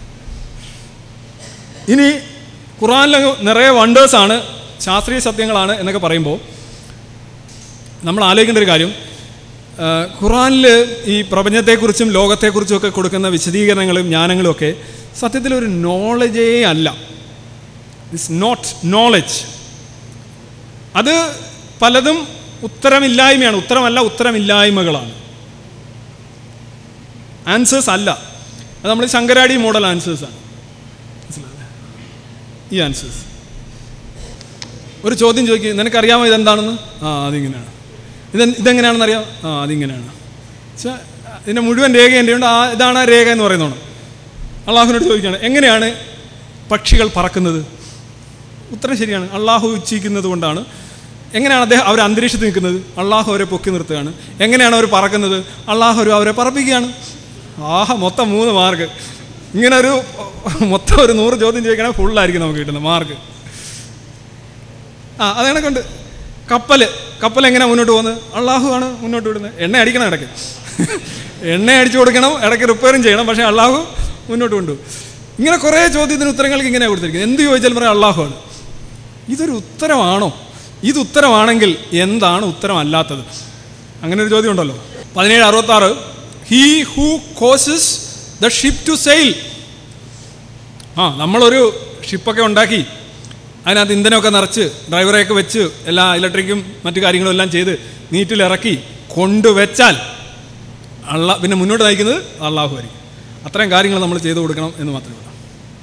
ഇനി ഖുറാനിൽ നിറയെ വണ്ടേഴ്സാണ് ശാസ്ത്രീയ സത്യങ്ങളാണ് എന്നൊക്കെ പറയുമ്പോൾ നമ്മൾ ആലോചിക്കേണ്ട ഒരു കാര്യം ആ, ഖുറാനിൽ ഈ പ്രപഞ്ചത്തെക്കുറിച്ചും ലോകത്തെക്കുറിച്ചും ഒക്കെ കൊടുക്കുന്ന വിശദീകരണങ്ങളും ജ്ഞാനങ്ങളും ഒക്കെ സത്യത്തിൽ ഒരു നോളജേ അല്ല ഇറ്റ്സ് നോട്ട് നോളജ് അത് പലതും ഉത്തരമില്ലായ്മയാണ് ഉത്തരമല്ല ഉത്തരമില്ലായ്മകളാണ് ആൻസേഴ്സ് അല്ല അത് നമ്മൾ ശങ്കരാടി മോഡൽ ആൻസേഴ്സാണ് മനസ്സിലായോ? ഈ ആൻസേഴ്സ് ഒരു ചോദ്യം ചോദിക്കുക നിനക്കറിയാമോ ഇതെന്താണെന്ന് ആ അതിങ്ങനെയാണ് ഇത് ഇതെങ്ങനെയാണെന്ന് അറിയാം ആ അതിങ്ങനെയാണ് പക്ഷേ ഇതിൻ്റെ മുഴുവൻ രേഖ എൻ്റെ ഉണ്ട് ആ ഇതാണ് ആ രേഖ എന്ന് പറയുന്നതാണ് അള്ളാഹുവിനോട് ചോദിക്കുകയാണ് എങ്ങനെയാണ് പക്ഷികൾ പറക്കുന്നത് ഉത്തരം ശരിയാണ് അള്ളാഹു ഉച്ചിക്കുന്നത് കൊണ്ടാണ് എങ്ങനെയാണ് അദ്ദേഹം അവർ അന്തരീക്ഷത്തിൽ നിൽക്കുന്നത് അള്ളാഹു അവരെ പൊക്കി നിർത്തുകയാണ് എങ്ങനെയാണ് അവർ പറക്കുന്നത് അള്ളാഹു ഒരു അവരെ പറപ്പിക്കുകയാണ് ആഹ മൊത്തം മൂന്ന് മാർക്ക് ഇങ്ങനെ ഒരു മൊത്തം ഒരു നൂറ് ചോദ്യം ചോദിക്കണമെങ്കിൽ ഫുള്ളായിരിക്കും നമുക്ക് കിട്ടുന്നത് മാർക്ക് ആ അതങ്ങനെ കൊണ്ട് കപ്പൽ കപ്പൽ എങ്ങനെയാണ് മുന്നോട്ട് പോകുന്നത് അള്ളാഹു ആണ് മുന്നോട്ട് വിടുന്നത് എണ്ണ അടിക്കണം ഇടയ്ക്ക് എണ്ണ അടിച്ചു കൊടുക്കണം ഇടയ്ക്ക് റിപ്പയറും ചെയ്യണം പക്ഷേ അള്ളാഹു മുന്നോട്ട് കൊണ്ടുപോകും ഇങ്ങനെ കുറേ ചോദ്യത്തിന് ഉത്തരങ്ങൾക്ക് ഇങ്ങനെ കൊടുത്തിരിക്കുന്നത് എന്ത് ചോദിച്ചാലും പറയാം അള്ളാഹു ആണ് ഇതൊരു ഉത്തരമാണോ ഇത് ഉത്തരമാണെങ്കിൽ എന്താണ് ഉത്തരമല്ലാത്തത് അങ്ങനെ ഒരു ചോദ്യം ഉണ്ടല്ലോ പതിനേഴ് അറുപത്തി ആറ് he who causes the ship to sail ആ നമ്മളൊരു ഷിപ്പൊക്കെ ഉണ്ടാക്കി അതിനകത്ത് ഇന്ധനമൊക്കെ നിറച്ച് ഡ്രൈവറെയൊക്കെ വെച്ച് എല്ലാ ഇലക്ട്രിക്കും മറ്റു കാര്യങ്ങളും എല്ലാം ചെയ്ത് നീറ്റിലിറക്കി കൊണ്ടുവച്ചാൽ അള്ള പിന്നെ മുന്നോട്ട് നയിക്കുന്നത് അള്ളാഹു ആയിരിക്കും അത്രയും കാര്യങ്ങൾ നമ്മൾ ചെയ്തു കൊടുക്കണം എന്ന് മാത്രമേ ഉള്ളൂ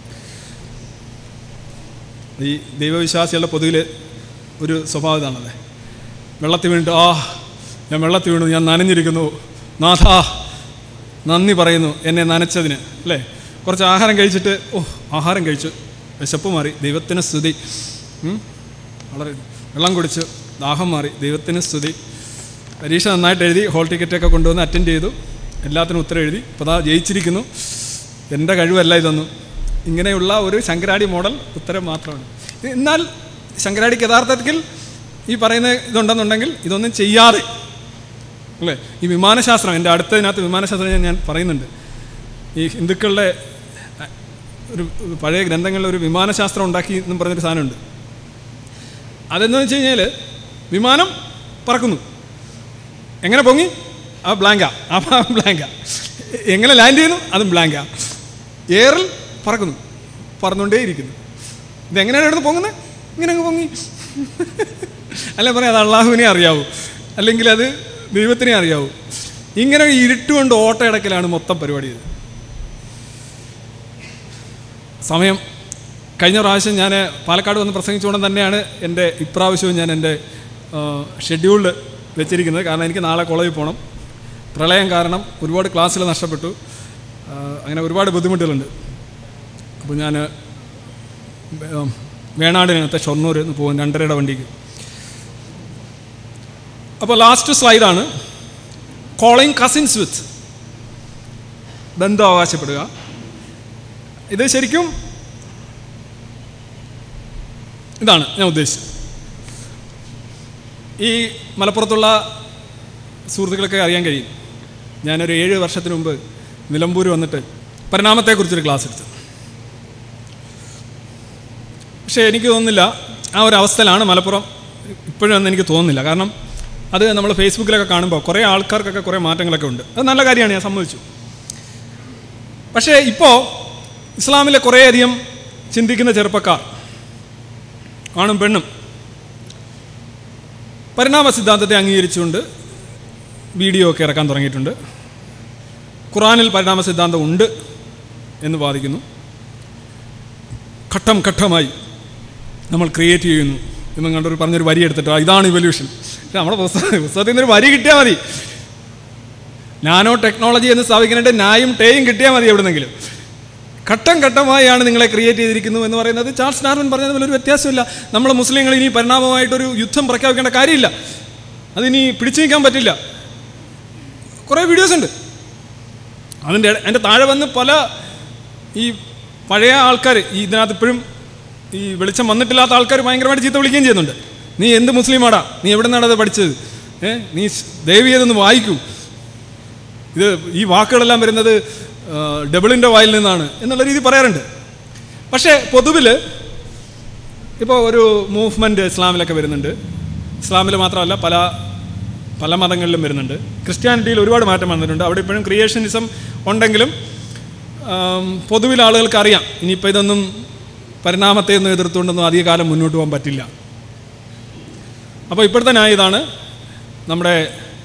ഈ ദൈവവിശ്വാസികളുടെ പൊതുവിൽ ഒരു സ്വഭാവം ഇതാണല്ലേ വെള്ളത്തിൽ വീണിട്ട് ആ ഞാൻ വെള്ളത്തിൽ വീണു ഞാൻ നനഞ്ഞിരിക്കുന്നു നാഥ നന്ദി പറയുന്നു എന്നെ നനച്ചതിന് അല്ലേ കുറച്ച് ആഹാരം കഴിച്ചിട്ട് ഓ ആഹാരം കഴിച്ചു വിശപ്പ് മാറി ദൈവത്തിന് സ്തുതി ഉം? വളരെ വെള്ളം കുടിച്ചു ദാഹം മാറി ദൈവത്തിന് സ്തുതി പരീക്ഷ നന്നായിട്ട് എഴുതി ഹോൾ ടിക്കറ്റൊക്കെ കൊണ്ടുവന്ന് അറ്റൻഡ് ചെയ്തു എല്ലാത്തിനും ഉത്തരം എഴുതി ഇപ്പോൾ അതാ ജയിച്ചിരിക്കുന്നു എൻ്റെ കഴിവല്ല ഇതൊന്നും ഇങ്ങനെയുള്ള ഒരു ശങ്കരാടി മോഡൽ ഉത്തരം മാത്രമാണ് ഇത് എന്നാൽ ശങ്കരാടിക്ക് യഥാർത്ഥത്തിൽ ഈ പറയുന്ന ഇതുണ്ടെന്നുണ്ടെങ്കിൽ ഇതൊന്നും ചെയ്യാതെ അല്ലേ ഈ വിമാനശാസ്ത്രം എൻ്റെ അടുത്തതിനകത്ത് വിമാനശാസ്ത്രം ഞാൻ- ഞാൻ പറയുന്നുണ്ട് ഈ ഹിന്ദുക്കളുടെ അഹ്, ഒരു ഒരു പഴയ ഗ്രന്ഥങ്ങളിൽ ഒരു വിമാനശാസ്ത്രം ഉണ്ടാക്കി എന്നും പറഞ്ഞൊരു സാധനമുണ്ട് അതെന്ന് വെച്ച് കഴിഞ്ഞാൽ വിമാനം പറക്കുന്നു എങ്ങനെ പൊങ്ങി ആ ബ്ലാങ്ക ആ ബ്ലാങ്ക എങ്ങനെ ലാൻഡ് ചെയ്യുന്നു അതും ബ്ലാങ്ക എയറിൽ പറക്കുന്നു പറന്നുകൊണ്ടേയിരിക്കുന്നു ഇതെങ്ങനെയാണ് ഇവിടുന്ന് പൊങ്ങുന്നത് ഇങ്ങനെ അങ്ങ് പൊങ്ങി അല്ല പറയാം അത് അള്ളാഹുവിനെ അറിയാവൂ അല്ലെങ്കിൽ അത് ദൈവത്തിനെ അറിയാവൂ ഇങ്ങനെ ഇരുട്ടുകൊണ്ട് ഓട്ടയടക്കലാണ് മൊത്തം പരിപാടി ഇത് സമയം കഴിഞ്ഞ പ്രാവശ്യം ഞാൻ പാലക്കാട് വന്ന് പ്രസംഗിച്ചുകൊണ്ട് തന്നെയാണ് എൻ്റെ ഇപ്രാവശ്യവും ഞാൻ എൻ്റെ ഷെഡ്യൂളിൽ വെച്ചിരിക്കുന്നത് കാരണം എനിക്ക് നാളെ കോളേജിൽ പോകണം പ്രളയം കാരണം ഒരുപാട് ക്ലാസ്സുകൾ നഷ്ടപ്പെട്ടു ആ, അങ്ങനെ ഒരുപാട് ബുദ്ധിമുട്ടുകളുണ്ട് അപ്പോൾ ഞാൻ വേണാടിനകത്തെ ഷൊർണൂർ എന്ന് പോകും രണ്ടരയുടെ വണ്ടിക്ക് അപ്പോൾ ലാസ്റ്റ് സ്ലൈഡാണ് കോളിംഗ് കസിൻസ് വിത്ത് ബന്ധം അവകാശപ്പെടുക ഇത് ശരിക്കും ഇതാണ് ഞാൻ ഉദ്ദേശിച്ചത് ഈ മലപ്പുറത്തുള്ള സുഹൃത്തുക്കളൊക്കെ അറിയാൻ കഴിയും ഞാനൊരു ഏഴ് വർഷത്തിന് മുമ്പ് നിലമ്പൂർ വന്നിട്ട് പരിണാമത്തെക്കുറിച്ചൊരു ക്ലാസ് എടുത്തു പക്ഷേ എനിക്ക് തോന്നുന്നില്ല ആ ഒരു അവസ്ഥയിലാണ് മലപ്പുറം ഇപ്പോഴും എന്ന് എനിക്ക് തോന്നുന്നില്ല കാരണം അത് നമ്മൾ ഫേസ്ബുക്കിലൊക്കെ കാണുമ്പോൾ കുറേ ആൾക്കാർക്കൊക്കെ കുറേ മാറ്റങ്ങളൊക്കെ ഉണ്ട് അത് നല്ല കാര്യമാണ് ഞാൻ സമ്മതിച്ചു പക്ഷേ ഇപ്പോൾ ഇസ്ലാമിലെ കുറേയധികം ചിന്തിക്കുന്ന ചെറുപ്പക്കാർ ആണും പെണ്ണും പരിണാമ സിദ്ധാന്തത്തെ അംഗീകരിച്ചുകൊണ്ട് വീഡിയോ ഒക്കെ ഇറക്കാൻ തുടങ്ങിയിട്ടുണ്ട് ഖുറാനിൽ പരിണാമ സിദ്ധാന്തം ഉണ്ട് എന്ന് വാദിക്കുന്നു ഘട്ടം ഘട്ടമായി നമ്മൾ ക്രിയേറ്റ് ചെയ്യുന്നു എന്നും കണ്ടൊരു പറഞ്ഞൊരു വരി എടുത്തിട്ട് "ആ, ഇതാണ് ഇവല്യൂഷൻ നമ്മുടെ പുസ്തകം പുസ്തകത്തിൽ നിന്നൊരു വരി കിട്ടിയാൽ മതി നാനോ ടെക്നോളജി എന്ന് സ്ഥാപിക്കുന്നതിൻ്റെ നായും ടേയും കിട്ടിയാൽ മതി എവിടുന്നെങ്കിലും ഘട്ടം ഘട്ടമായാണ് നിങ്ങളെ ക്രിയേറ്റ് ചെയ്തിരിക്കുന്നു എന്ന് പറയുന്നത് ചാൾസ് ഡാർവിൻ പറഞ്ഞത് പോലെ ഒരു വ്യത്യാസമില്ല നമ്മൾ മുസ്ലിങ്ങൾ ഇനി പരിണാമമായിട്ടൊരു യുദ്ധം പ്രഖ്യാപിക്കേണ്ട കാര്യമില്ല അതിനി പിടിച്ചു നിൽക്കാൻ പറ്റില്ല കുറേ വീഡിയോസ് ഉണ്ട് അതിൻ്റെ അതിൻ്റെ താഴെ വന്ന് പല ഈ പഴയ ആൾക്കാർ ഈ ഇതിനകത്ത് ഇപ്പോഴും ഈ വെളിച്ചം വന്നിട്ടില്ലാത്ത ആൾക്കാർ ഭയങ്കരമായിട്ട് ചീത്ത വിളിക്കുകയും ചെയ്യുന്നുണ്ട് നീ എന്ത് മുസ്ലിമാടാ നീ എവിടെ നിന്നാണ് അത് പഠിച്ചത് ഏ നീ സ് ദയവ് ചെയ്തൊന്ന് വായിക്കൂ ഇത് ഈ വാക്കുകളെല്ലാം വരുന്നത് ഡബിളിൻ്റെ വായിൽ നിന്നാണ് എന്നുള്ള രീതി പറയാറുണ്ട് പക്ഷേ പൊതുവിൽ ഇപ്പോൾ ഒരു മൂവ്മെൻറ്റ് ഇസ്ലാമിലൊക്കെ വരുന്നുണ്ട് ഇസ്ലാമിൽ മാത്രമല്ല പല പല മതങ്ങളിലും വരുന്നുണ്ട് ക്രിസ്ത്യാനിറ്റിയിൽ ഒരുപാട് മാറ്റം വന്നിട്ടുണ്ട് അവിടെ ഇപ്പോഴും ക്രിയേഷനിസം ഉണ്ടെങ്കിലും ആം, പൊതുവിൽ ആളുകൾക്ക് അറിയാം ഇനിയിപ്പോൾ ഇതൊന്നും പരിണാമത്തെ ഒന്നും എതിർത്തുകൊണ്ടൊന്നും അധിക കാലം മുന്നോട്ട് പോകാൻ പറ്റില്ല അപ്പോൾ ഇപ്പോഴത്തെ ന്യായം ഇതാണ് നമ്മുടെ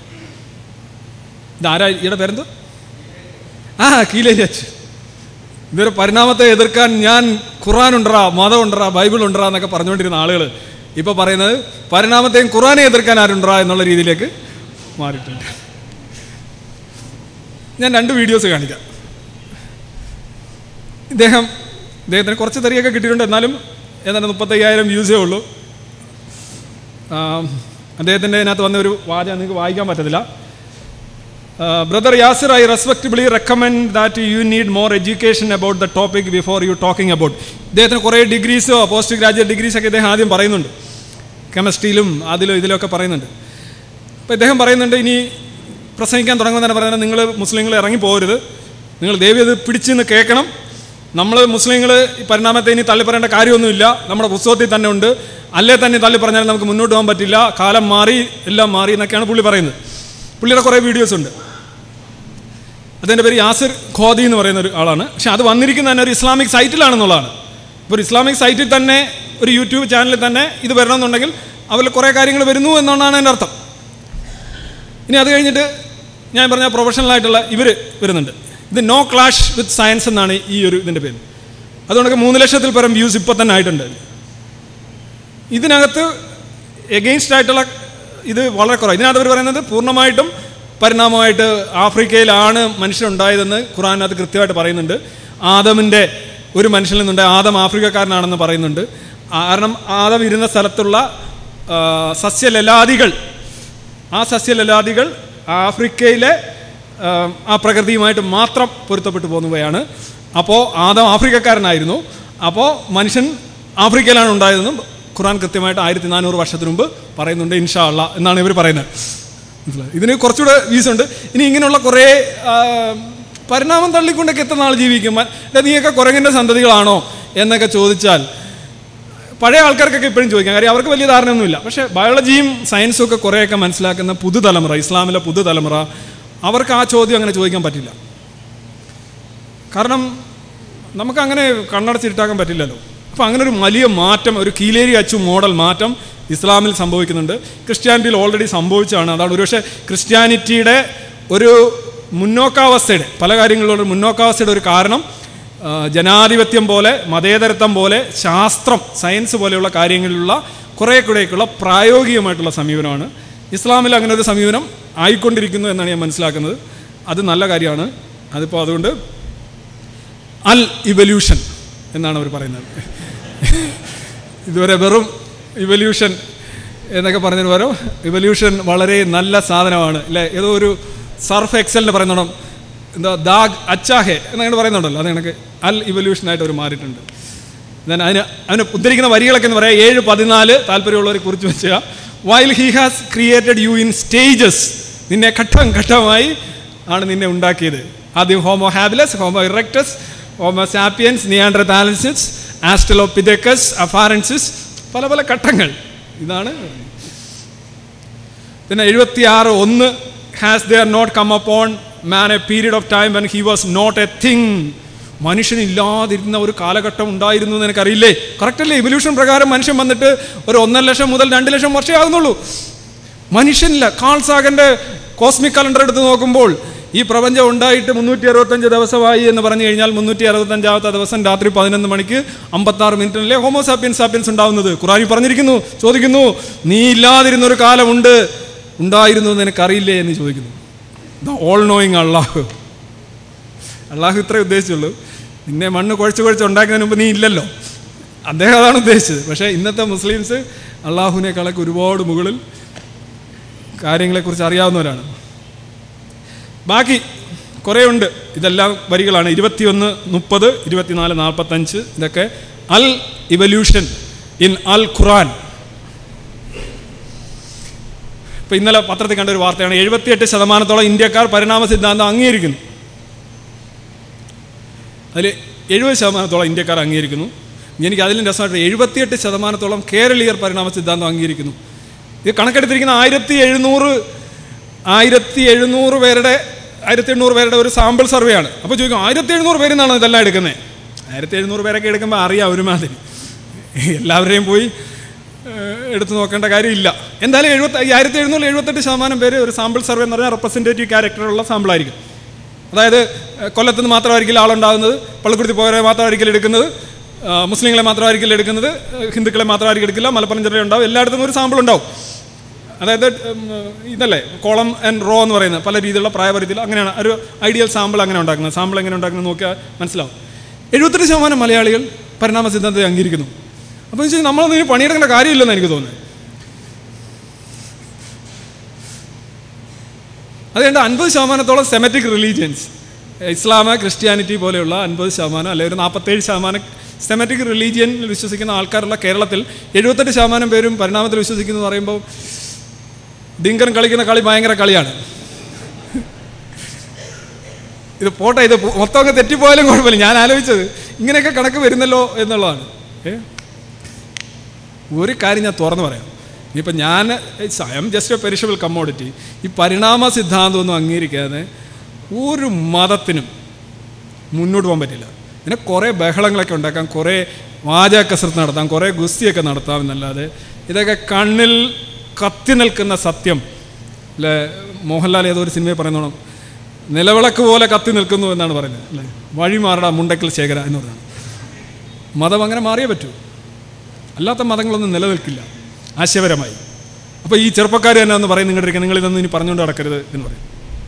ഇതാരാ ഈയുടെ പേരെന്തോ ആ കീലേരി അച്ഛൻ ഇതൊരു പരിണാമത്തെ എതിർക്കാൻ ഞാൻ ഖുറാൻ ഉണ്ടറാ മതം ഉണ്ടറാ ബൈബിൾ ഉണ്ടറാ എന്നൊക്കെ പറഞ്ഞുകൊണ്ടിരുന്ന ആളുകൾ ഇപ്പോൾ പറയുന്നത് പരിണാമത്തെയും ഖുറാനെ എതിർക്കാൻ ആരുണ്ടറാ എന്നുള്ള രീതിയിലേക്ക് മാറിയിട്ടുണ്ട് ഞാൻ രണ്ട് വീഡിയോസ് കാണിക്കാം ഇദ്ദേഹം ഇദ്ദേഹത്തിന് കുറച്ച് തെറിയൊക്കെ കിട്ടിയിട്ടുണ്ട് എന്നാലും ഏതാണ്ട് മുപ്പത്തയ്യായിരം വ്യൂസേ ഉള്ളൂ അദ്ദേഹത്തിൻ്റെ അതിനകത്ത് വന്ന ഒരു വാചകം നിങ്ങൾക്ക് വായിക്കാൻ പറ്റത്തില്ല brother Yasir I respectably recommend that you need more education about the topic before you talking about ഇദ്ദേഹത്തിന് കുറേ ഡിഗ്രീസോ പോസ്റ്റ് ഗ്രാജുവേറ്റ് ഡിഗ്രീസൊക്കെ ഇദ്ദേഹം ആദ്യം പറയുന്നുണ്ട് കെമിസ്ട്രിയിലും അതിലും ഇതിലൊക്കെ പറയുന്നുണ്ട് അപ്പോൾ ഇദ്ദേഹം പറയുന്നുണ്ട് ഇനി പ്രസംഗിക്കാൻ തുടങ്ങുമ്പോൾ തന്നെ പറയുന്നത് നിങ്ങൾ മുസ്ലിങ്ങൾ ഇറങ്ങി പോകരുത് നിങ്ങൾ ദേവി അത് പിടിച്ച് നിന്ന് കേൾക്കണം നമ്മൾ മുസ്ലിങ്ങൾ ഈ പരിണാമത്തെ ഇനി തള്ളി പറയേണ്ട കാര്യമൊന്നുമില്ല നമ്മുടെ പുസ്തകത്തിൽ തന്നെ ഉണ്ട് അല്ലേ തന്നെ തള്ളി പറഞ്ഞാൽ നമുക്ക് മുന്നോട്ട് പോകാൻ പറ്റില്ല കാലം മാറി എല്ലാം മാറി എന്നൊക്കെയാണ് പുള്ളി പറയുന്നത് പുള്ളിയുടെ കുറേ വീഡിയോസ് ഉണ്ട് അതിൻ്റെ പേര് യാസിർ ഖോദി എന്ന് പറയുന്ന ഒരു ആളാണ് പക്ഷെ അത് വന്നിരിക്കുന്ന തന്നെ ഒരു ഇസ്ലാമിക് സൈറ്റിലാണെന്നുള്ളതാണ് ഇപ്പോൾ ഒരു ഇസ്ലാമിക് സൈറ്റിൽ തന്നെ ഒരു യൂട്യൂബ് ചാനലിൽ തന്നെ ഇത് വരണമെന്നുണ്ടെങ്കിൽ അവരിൽ കുറേ കാര്യങ്ങൾ വരുന്നു എന്നാണ് എൻ്റെ അർത്ഥം ഇനി അത് കഴിഞ്ഞിട്ട് ഞാൻ പറഞ്ഞ പ്രൊഫഷണൽ ആയിട്ടുള്ള ഇവർ വരുന്നുണ്ട് ഇത് നോ ക്ലാഷ് വിത്ത് സയൻസ് എന്നാണ് ഈ ഒരു ഇതിൻ്റെ പേര് അതുകൊണ്ടൊക്കെ മൂന്ന് ലക്ഷത്തിൽ പരം വ്യൂസ് ഇപ്പോൾ തന്നെ ആയിട്ടുണ്ട് ഇതിനകത്ത് എഗെയിൻസ്റ്റ് ആയിട്ടുള്ള ഇത് വളരെ കുറവ് ഇതിനകത്ത് അവർ പറയുന്നത് പൂർണ്ണമായിട്ടും പരിണാമമായിട്ട് ആഫ്രിക്കയിലാണ് മനുഷ്യനുണ്ടായതെന്ന് ഖുറാനകത്ത് കൃത്യമായിട്ട് പറയുന്നുണ്ട് ആദമിൻ്റെ ഒരു മനുഷ്യനിൽ നിന്നുണ്ട് ആദം ആഫ്രിക്കക്കാരനാണെന്ന് പറയുന്നുണ്ട് കാരണം ആദം ഇരുന്ന സ്ഥലത്തുള്ള ആ, സസ്യലലാദികൾ ആ സസ്യലലാദികൾ ആഫ്രിക്കയിലെ ആ, ആ പ്രകൃതിയുമായിട്ട് മാത്രം പൊരുത്തപ്പെട്ടു പോകുന്നവയാണ് അപ്പോൾ ആദം ആഫ്രിക്കക്കാരനായിരുന്നു അപ്പോൾ മനുഷ്യൻ ആഫ്രിക്കയിലാണ് ഉണ്ടായതെന്നും ഖുറാൻ കൃത്യമായിട്ട് ആയിരത്തി നാനൂറ് വർഷത്തിന് മുമ്പ് പറയുന്നുണ്ട് ഇൻഷാ അള്ളാ എന്നാണ് ഇവർ പറയുന്നത് മനസ്സിലായോ? ഇതിന് കുറച്ചുകൂടെ വ്യൂസ് ഉണ്ട് ഇനി ഇങ്ങനെയുള്ള കുറേ ആ, പരിണാമം തള്ളിക്കൊണ്ടൊക്കെ എത്ര നാൾ ജീവിക്കും മ- എടാ, നീയൊക്കെ കുരങ്ങിൻ്റെ സന്തതികളാണോ എന്നൊക്കെ ചോദിച്ചാൽ പഴയ ആൾക്കാർക്കൊക്കെ ഇപ്പോഴും ചോദിക്കാം കാര്യം അവർക്ക് വലിയ ധാരണയൊന്നുമില്ല പക്ഷേ ബയോളജിയും സയൻസും ഒക്കെ കുറേയൊക്കെ മനസ്സിലാക്കുന്ന പുതുതലമുറ ഇസ്ലാമിലെ പുതുതലമുറ അവർക്ക് ആ ചോദ്യം അങ്ങനെ ചോദിക്കാൻ പറ്റില്ല കാരണം നമുക്ക് അങ്ങനെ കണ്ണടച്ചിട്ടാക്കാൻ പറ്റില്ലല്ലോ അപ്പോൾ അങ്ങനെ ഒരു വലിയ മാറ്റം ഒരു കീലേരി അച്ചു മോഡൽ മാറ്റം ഇസ്ലാമിൽ സംഭവിക്കുന്നുണ്ട് ക്രിസ്ത്യാനിറ്റിയിൽ ഓൾറെഡി സംഭവിച്ചതാണ് അതാണ് ഒരുപക്ഷെ ക്രിസ്ത്യാനിറ്റിയുടെ ഒരു മുന്നോക്കാവസ്ഥയുടെ പല കാര്യങ്ങളിലുള്ള ഒരു മുന്നോക്കാവസ്ഥയുടെ ഒരു കാരണം ആ, ജനാധിപത്യം പോലെ മതേതരത്വം പോലെ ശാസ്ത്രം സയൻസ് പോലെയുള്ള കാര്യങ്ങളിലുള്ള കുറേ കൂടെയൊക്കെയുള്ള പ്രായോഗികമായിട്ടുള്ള സമീപനമാണ് ഇസ്ലാമിൽ അങ്ങനെ ഒരു സമീപനം ആയിക്കൊണ്ടിരിക്കുന്നു എന്നാണ് ഞാൻ മനസ്സിലാക്കുന്നത് അത് നല്ല കാര്യമാണ് അതിപ്പോൾ അതുകൊണ്ട് അൽ ഇവല്യൂഷൻ എന്നാണ് അവർ പറയുന്നത് ഇതുവരെ വെറും ഇവല്യൂഷൻ എന്നൊക്കെ പറഞ്ഞതിന് പകരം ഇവല്യൂഷൻ വളരെ നല്ല സാധനമാണ് അല്ലേ ഏതോ ഒരു സർഫ് എക്സലിൻ്റെ പറയുന്നോണം എന്താ ദാഗ് അച്ചാഹെ എന്നങ്ങനെ പറയുന്നുണ്ടല്ലോ അത് കണക്ക് അൽ ഇവല്യൂഷനായിട്ട് അവർ മാറിയിട്ടുണ്ട് ഞാൻ അതിന് അതിന് ഉദ്ധരിക്കുന്ന വരികളൊക്കെ എന്ന് പറയാം ഏഴ് പതിനാല് താല്പര്യമുള്ളവരെ കുറിച്ച് വെച്ചുക while he has created you in stages നിന്നെ ഘട്ടം ഘട്ടമായി ആണ് നിന്നെ ഉണ്ടാക്കിയത് ആദ്യം homo habilis homo erectus homo sapiens neanderthalensis australopithecus afarensis പല പല ഘട്ടങ്ങൾ ഇതാണ് പിന്നെ എഴുപത്തിയാറ് ഒന്ന് has there not come upon man a period of time when he was not a thing മനുഷ്യനില്ലാതിരുന്ന ഒരു കാലഘട്ടം ഉണ്ടായിരുന്നു എന്ന് എനിക്കറിയില്ലേ കറക്റ്റ് അല്ലേ ഇവല്യൂഷൻ പ്രകാരം മനുഷ്യൻ വന്നിട്ട് ഒരു ഒന്നര ലക്ഷം മുതൽ രണ്ട് ലക്ഷം വർഷമേ ആകുന്നുള്ളൂ മനുഷ്യനില്ല കാൾ സാഗന്റെ കോസ്മിക് കലണ്ടർ എടുത്ത് നോക്കുമ്പോൾ ഈ പ്രപഞ്ചം ഉണ്ടായിട്ട് മുന്നൂറ്റി അറുപത്തഞ്ച് ദിവസമായി എന്ന് പറഞ്ഞു കഴിഞ്ഞാൽ മുന്നൂറ്റി അറുപത്തഞ്ചാമത്തെ ദിവസം രാത്രി പതിനൊന്ന് മണിക്ക് അമ്പത്താറ് മിനിറ്റിനല്ലേ ഹോമോ സാപ്പിയൻസ് സാപ്പിയൻസ് ഉണ്ടാവുന്നത് ഖുറാനി പറഞ്ഞിരിക്കുന്നു ചോദിക്കുന്നു നീ ഇല്ലാതിരുന്ന ഒരു കാലമുണ്ട് ഉണ്ടായിരുന്നു എന്ന് എനിക്കറിയില്ലേ എന്ന് ചോദിക്കുന്നു ദ ഓൾ നോയിങ് അള്ളാഹു അള്ളാഹു ഇത്രേ ഉദ്ദേശിച്ചുള്ളൂ നിന്നെ മണ്ണ് കുഴച്ച് കുഴച്ച് ഉണ്ടാക്കുന്നതിന് മുമ്പ് നീ ഇല്ലല്ലോ അദ്ദേഹം അതാണ് ഉദ്ദേശിച്ചത് പക്ഷേ ഇന്നത്തെ മുസ്ലിംസ് അള്ളാഹുവിനേക്കാളൊക്കെ ഒരുപാട് മുകളിൽ കാര്യങ്ങളെക്കുറിച്ച് അറിയാവുന്നവരാണ് ബാക്കി കുറേ ഉണ്ട് ഇതെല്ലാം വരികളാണ് ഇരുപത്തിയൊന്ന് മുപ്പത് ഇരുപത്തിനാല് നാൽപ്പത്തഞ്ച് ഇതൊക്കെ അൽ ഇവല്യൂഷൻ ഇൻ അൽ ഖുറാൻ ഇപ്പോൾ ഇന്നലെ പത്രത്തിൽ കണ്ട ഒരു വാർത്തയാണ് എഴുപത്തിയെട്ട് ശതമാനത്തോളം ഇന്ത്യക്കാർ പരിണാമ സിദ്ധാന്തം അംഗീകരിക്കുന്നു അതിൽ എഴുപത് ശതമാനത്തോളം ഇന്ത്യക്കാർ അംഗീകരിക്കുന്നു എനിക്ക് അതിലും രസമായിട്ട് എഴുപത്തിയെട്ട് ശതമാനത്തോളം കേരളീയർ പരിണാമ സിദ്ധാന്തം അംഗീകരിക്കുന്നു ഇത് കണക്കെടുത്തിരിക്കുന്ന ആയിരത്തി എഴുന്നൂറ് ആയിരത്തി എഴുന്നൂറ് പേരുടെ ആയിരത്തി എണ്ണൂറ് പേരുടെ ഒരു സാമ്പിൾ സർവേ ആണ് അപ്പോൾ ചോദിക്കും ആയിരത്തി എഴുന്നൂറ് പേരിൽ നിന്നാണ് ഇതെല്ലാം എടുക്കുന്നത് ആയിരത്തി എഴുന്നൂറ് പേരൊക്കെ എടുക്കുമ്പോൾ അറിയാം ഒരുമാതിരി എല്ലാവരെയും പോയി ഏഹ്, എടുത്തു നോക്കേണ്ട കാര്യമില്ല എന്തായാലും എഴുപത്തി ഈ ആയിരത്തി എഴുന്നൂറ് എഴുപത്തെട്ട് ശതമാനം പേര് ഒരു സാമ്പിൾ സർവേ എന്ന് പറഞ്ഞാൽ റെപ്രസെൻറ്റേറ്റീവ് ക്യാരക്ടറുള്ള സാമ്പിളായിരിക്കും അതായത് ഏഹ്, കൊല്ലത്ത് നിന്ന് മാത്രമായിരിക്കില്ല ആളുണ്ടാകുന്നത് പള്ളിക്കുടുത്തി പോയവരെ മാത്രമായിരിക്കില്ല എടുക്കുന്നത് ആ, മുസ്ലിങ്ങളെ മാത്രമായിരിക്കില്ല എടുക്കുന്നത് ഏഹ്, ഹിന്ദുക്കളെ മാത്രമായിരിക്കും എടുക്കില്ല മലപ്പുറം ജില്ലയിൽ ഉണ്ടാവും എല്ലായിടത്തും ഒരു സാമ്പിൾ ഉണ്ടാവും അതായത് ഉം, ഇതല്ലേ കോളം ആൻഡ് റോ എന്ന് പറയുന്നത് പല രീതിയിലുള്ള പ്രായപരിധിയിൽ അങ്ങനെയാണ് ഒരു ഐഡിയൽ സാമ്പിൾ അങ്ങനെ ഉണ്ടാക്കുന്നത് സാമ്പിൾ എങ്ങനെ ഉണ്ടാക്കുന്നത് നോക്കിയാൽ മനസ്സിലാവും എഴുപത്തെട്ട് ശതമാനം മലയാളികൾ പരിണാമ സിദ്ധാന്തത്തെ അംഗീകരിക്കുന്നു അപ്പോൾ വെച്ചാൽ നമ്മളൊന്നും ഇനി പണിയെടുക്കേണ്ട കാര്യമില്ലെന്ന് എനിക്ക് തോന്നുന്നത് അതുകൊണ്ട് അൻപത് ശതമാനത്തോളം സെമറ്റിക് റിലീജിയൻസ് ഇസ്ലാം ക്രിസ്ത്യാനിറ്റി പോലെയുള്ള അൻപത് ശതമാനം അല്ലെങ്കിൽ ഒരു നാൽപ്പത്തേഴ് ശതമാനം സെമറ്റിക് റിലീജിയനിൽ വിശ്വസിക്കുന്ന ആൾക്കാരുള്ള കേരളത്തിൽ എഴുപത്തെട്ട് ശതമാനം പേരും പരിണാമത്തിൽ വിശ്വസിക്കുന്നു എന്ന് പറയുമ്പോൾ ഡിങ്കൻ കളിക്കുന്ന കളി ഭയങ്കര കളിയാണ് ഇത് പോട്ടെ ഇത് മൊത്തം അങ്ങ് തെറ്റിപ്പോയാലും കുഴപ്പമില്ല ഞാൻ ആലോചിച്ചത് ഇങ്ങനെയൊക്കെ കണക്ക് വരുന്നല്ലോ എന്നുള്ളതാണ് ഏ ഒരു കാര്യം ഞാൻ തുറന്നു പറയാം ഇനിയിപ്പോൾ ഞാൻ I am just a perishable commodity ഈ പരിണാമ സിദ്ധാന്തമൊന്നും അംഗീകരിക്കാതെ ഒരു മതത്തിനും മുന്നോട്ട് പോകാൻ പറ്റില്ല പിന്നെ കുറേ ബഹളങ്ങളൊക്കെ ഉണ്ടാക്കാം കുറേ വാചക കസരത്ത് നടത്താം കുറേ ഗുസ്തിയൊക്കെ നടത്താം എന്നല്ലാതെ ഇതൊക്കെ കണ്ണിൽ കത്തി നിൽക്കുന്ന സത്യം അല്ലേ മോഹൻലാൽ ഏതോ ഒരു സിനിമയിൽ പറയുന്നോണം നിലവിളക്ക് പോലെ കത്തി നിൽക്കുന്നു എന്നാണ് പറയുന്നത് അല്ലേ വഴിമാറട മുണ്ടക്കൽ ശേഖര എന്ന് പറഞ്ഞാണ് മതം അങ്ങനെ മാറിയേ പറ്റൂ അല്ലാത്ത മതങ്ങളൊന്നും നിലനിൽക്കില്ല ആശയപരമായി അപ്പോൾ ഈ ചെറുപ്പക്കാർ തന്നെ എന്ന് പറയും നിങ്ങളുടെ നിങ്ങൾ ഇതൊന്നും ഇനി പറഞ്ഞുകൊണ്ട് നടക്കരുത് എന്ന് പറയും